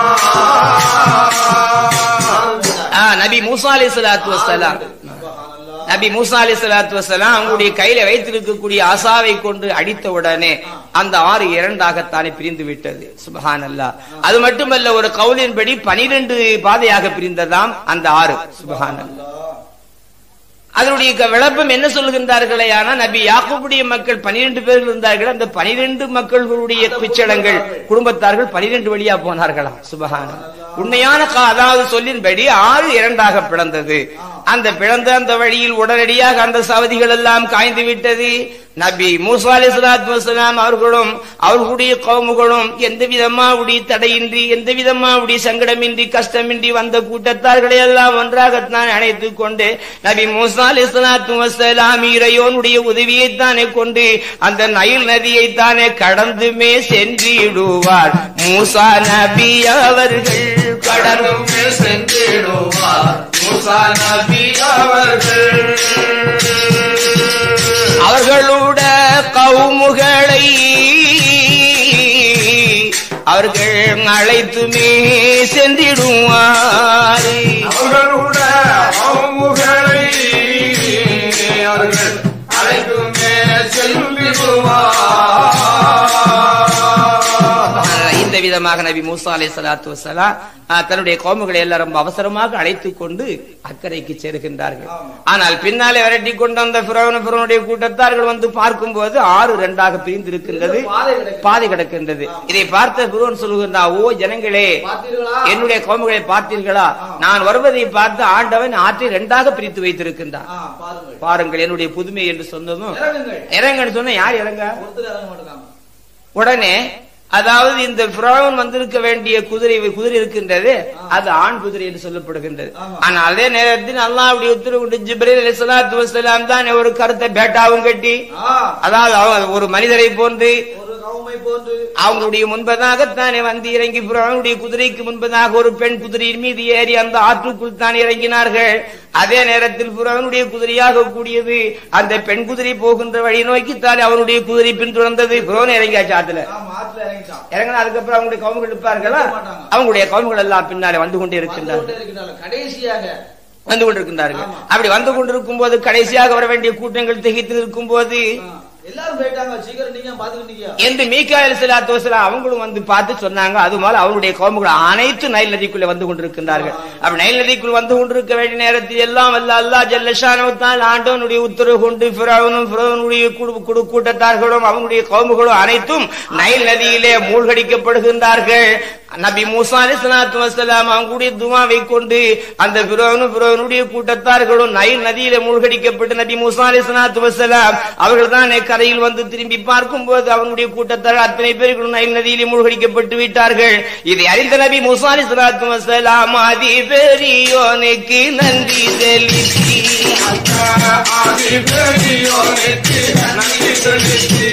ஆ, நபி மூசா அலி சலாத்து வசலாம் நபி மூசா அலி சலாத்து வசலாம் அவங்களுடைய கையில வைத்திருக்கக்கூடிய ஆசாவை கொண்டு அடித்த உடனே அந்த ஆறு இரண்டாகத்தானே பிரிந்து விட்டது சுபஹான் அது மட்டுமல்ல ஒரு கவுலின்படி பனிரெண்டு பாதையாக பிரிந்ததாம் அந்த ஆறு சுபஹான் அதனுடைய க- விளப்பம் என்ன சொல்லுகின்றார்களே ஆனா நபி யாக்கூபுடைய மக்கள் பனிரெண்டு பேர்கள் இருந்தார்கள் அந்த பனிரெண்டு மக்களுடைய பிச்சடங்கள் குடும்பத்தார்கள் பனிரெண்டு வழியா போனார்களாம் சுபஹானம் உண்மையான கா- அதாவது சொல்லின்படி ஆறு இரண்டாக பிளந்தது அந்த பிளந்த அந்த வழியில் உடனடியாக அந்த சவதிகள் எல்லாம் காய்ந்து விட்டது நபி மூசா அலி சலாத்து வசலாம் அவர்களும் அவர்களுடைய கவுமுகளும் எந்த விதமாவுடைய தடையின்றி எந்த விதமாவுடைய சங்கடமின்றி கஷ்டமின்றி வந்த கூட்டத்தார்களை எல்லாம் ஒன்றாகத்தான் அணைத்துக் கொண்டு நபி மூசா அலி சலாத்து வசலாம் இறையோனுடைய உதவியைத்தானே கொண்டு அந்த நயில் நதியைத்தானே கடந்துமே சென்றிடுவார் மூசா நபி அவர்கள் கடந்துமே சென்றிடுவார் மூசா நபி அவர்கள் அவர்களோட கவுமுகளை அவர்கள் அழைத்துமே சென்றிடுவார் அவர்களோட அவமுகளை அவர்கள் அழைக்குமே செல்லிடுவார் இந்த விதமாக நபி மூசா அலை சலாத்து வசலாம் தன்னுடைய கோமுகளை எல்லாம் ரொம்ப அவசரமாக அழைத்துக் கொண்டு அக்கறைக்கு சேருகின்றார்கள் ஆனால் பின்னாலே விரட்டி கொண்டு வந்த பிறவன பிறவனுடைய கூட்டத்தார்கள் வந்து பார்க்கும்போது ஆறு இரண்டாக பிரிந்திருக்கின்றது பாதை கிடக்கு. பாதை கிடக்கின்றது இதை பார்த்த குருவன் சொல்லுகின்றான் ஓ ஜனங்களே பார்த்தீர்களா என்னுடைய கோமுகளை பார்த்தீர்களா நான் வருவதை பார்த்து ஆண்டவன் ஆற்றை இரண்டாக பிரித்து வைத்திருக்கின்றான் ஆ, பாருங்கள் பாருங்கள் என்னுடைய புதுமை என்று சொன்னதும் இறங்குங்கள் இறங்கன்னு சொன்ன யார் இறங்க ஒருத்தர் இறங்க மாட்டாங்க உடனே அதாவது இந்த பிராவன் வந்திருக்க வேண்டிய குதிரை குதிரை இருக்கின்றது அது ஆண் குதிரை என்று சொல்லப்படுகின்றது ஆமா. ஆனா அதே நேரத்தில் அல்லாஹ்வுடைய உத்தரவு கொண்டு ஜிப்ரீல் அலைஹிஸ்ஸலாத்து வஸ்ஸலாம் தான் ஒரு கருத்தை பேட்டாவும் கட்டி ஆ, அதாவது அவ- ஒரு மனிதரை போன்று ஒரு கவுமை போன்று அவங்களுடைய முன்பதாகத்தானே வந்து இறங்கி பிறவனுடைய குதிரைக்கு முன்பதாக ஒரு பெண் குதிரையின் மீது ஏறி அந்த ஆற்றுக்குள் தான் இறங்கினார்கள் அதே நேரத்தில் பிறவனுடைய குதிரையாக கூடியது அந்த பெண் குதிரை போகின்ற வழி நோக்கித்தானே அவனுடைய குதிரை பின்தொடர்ந்தது பிறவன் இறங்கியாச்சு ஆத்துல ஆமா ஆத்துல இறங்கிட்டான் இறங்கினா அதுக்கப்புறம் அவங்களுடைய கவுமுகள் இருப்பார்களா இருக்க மாட்டாங்க. அவங்களுடைய கவுமுகள் எல்லாம் பின்னாலே வந்து கொண்டே வந்து இருக்கின்றார்கள் கொண்டே இருக்கிறார்கள். கடைசியாக வந்து கொண்டிருக்கின்றார்கள் ஆமா. அப்படி வந்து கொண்டிருக்கும் போது கடைசியாக வர வேண்டிய கூட்டங்கள் திகைத்து இருக்கும் போது ஆ, எல்லாரும் போயிட்டாங்க சீக்கிரம் நீங்க பாத்துக்கிட்டீங்க என்று மீகாயில் சிலாத்து வசலாம் அவங்களும் வந்து பார்த்து சொன்னாங்க அது போல அவருடைய கோமுகள் அனைத்து நைல் நதிக்குள்ள வந்து கொண்டிருக்கின்றார்கள் அப்ப நைல் நதிக்குள் வந்து கொண்டிருக்க வேண்டிய நேரத்தில் எல்லாம் அல்ல அல்லா ஜல்லஷானவத்தால் ஆண்டவனுடைய உத்தரவு கொண்டு பிறவனும் பிறவனுடைய குடு- குடு- கூட்டத்தார்களும் அவங்களுடைய கோமுகளும் அனைத்தும் நைல் நதியிலே மூழ்கடிக்கப்படுகின்றார்கள் நபி மூசா அலிஸ்லாத்து வசலாம் அவங்களுடைய துவாவை கொண்டு அந்த பிறவனும் பிறவனுடைய கூட்டத்தார்களும் நைல் நதியிலே மூழ்கடிக்கப்பட்டு நபி மூசா அலிஸ்லாத்து வசலாம் அவர்கள் தான் கரையில் வந்து திரும்பி பார்க்கும் போது அவனுடைய கூட்டத்தார் அத்தனை பேர்களும் நைல் நதியிலே மூழ்கடிக்கப்பட்டு விட்டார்கள் இதை அறிந்த நபி மூசா அலிஸ்லாத்து வசலாம் ஆதி பெரியோனுக்கு நன்றி செலுத்தி ஆதி பெரியோனுக்கு நன்றி செலுத்தி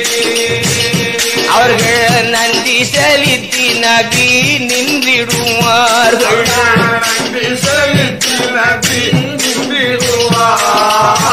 அவர்கள் நன்றி செலுத்தி நபி நின்றிடுவார்கள் நன்றி செலுத்தி நன்றி நின்றிடுவார்.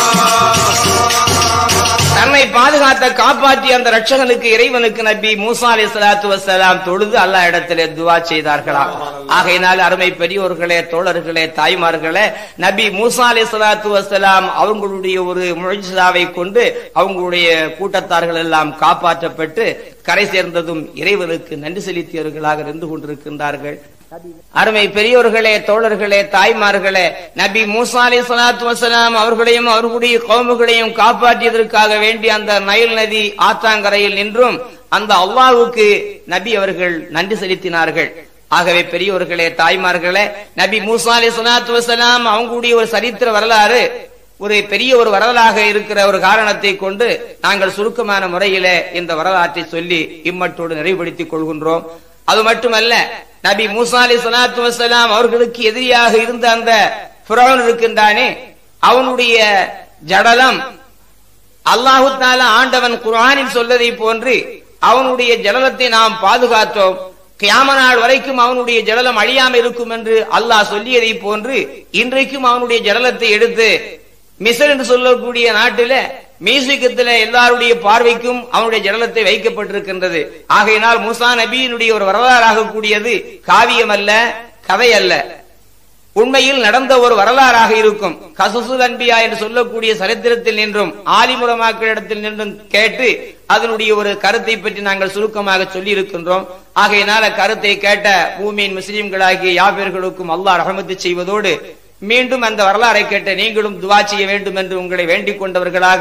தன்னை பாதுகாத்த காப்பாற்றிய அந்த ரட்சகனுக்கு இறைவனுக்கு நபி மூசா அலி சலாத்து வசலாம் தொழுது அல்லா இடத்திலே துவா செய்தார்களாம் ஆகையினால் அருமை பெரியோர்களே தோழர்களே தாய்மார்களே நபி மூசா அலி சலாத்து வசலாம் அவங்களுடைய ஒரு முழஞ்சாவை கொண்டு அவங்களுடைய கூட்டத்தார்கள் எல்லாம் காப்பாற்றப்பட்டு கரை சேர்ந்ததும் இறைவனுக்கு நன்றி செலுத்தியவர்களாக இருந்து கொண்டிருக்கின்றார்கள் அருமை பெரியோர்களே தோழர்களே தாய்மார்களே நபி மூசா அலி சலாத்து வசலாம் அவர்களையும் அவர்களுடைய கோமுகளையும் காப்பாற்றியதற்காக வேண்டி அந்த நைல் நதி ஆத்தாங்கரையில் நின்றும் அந்த அல்லாஹ்வுக்கு நபி அவர்கள் நன்றி செலுத்தினார்கள் ஆகவே பெரியோர்களே தாய்மார்களே நபி மூசா அலி சலாத்து வசலாம் அவங்களுடைய ஒரு சரித்திர வரலாறு ஒரு பெரிய ஒரு வரலாறாக இருக்கிற ஒரு காரணத்தை கொண்டு நாங்கள் சுருக்கமான முறையிலே இந்த வரலாற்றை சொல்லி இம்மட்டோடு நிறைவுபடுத்திக் கொள்கின்றோம் அது மட்டுமல்ல நபி மூசா அலி சலாத்து வசலாம் அவர்களுக்கு எதிரியாக இருந்த அந்த புறவன் இருக்கின்றானே அவனுடைய ஜடலம் அல்லாஹு தாலா ஆண்டவன் குர்ஆனில் சொல்லதை போன்று அவனுடைய ஜடலத்தை நாம் பாதுகாத்தோம் கியாம நாள் வரைக்கும் அவனுடைய ஜடலம் அழியாம இருக்கும் என்று அல்லாஹ் சொல்லியதை போன்று இன்றைக்கும் அவனுடைய ஜடலத்தை எடுத்து மிசர் என்று சொல்லக்கூடிய நாட்டில மியூசிக்கத்துல எல்லாருடைய பார்வைக்கும் அவனுடைய ஜடலத்தை வைக்கப்பட்டிருக்கின்றது ஆகையினால் மூசா நபியினுடைய ஒரு வரலாறாக கூடியது காவியம் அல்ல கதை அல்ல உண்மையில் நடந்த ஒரு வரலாறாக இருக்கும் கசசுல் அன்பியா என்று சொல்லக்கூடிய சரித்திரத்தில் நின்றும் ஆலிமுலமாக்களிடத்தில் நின்றும் கேட்டு அதனுடைய ஒரு கருத்தை பற்றி நாங்கள் சுருக்கமாக சொல்லி இருக்கின்றோம் ஆகையினால கருத்தை கேட்ட பூமியின் முஸ்லிம்களாகிய யாபேர்களுக்கும் அல்லாஹ் ரஹமத்து செய்வதோடு மீண்டும் அந்த வரலாறை கேட்ட நீங்களும் துவா செய்ய வேண்டும் என்று உங்களை வேண்டிக் கொண்டவர்களாக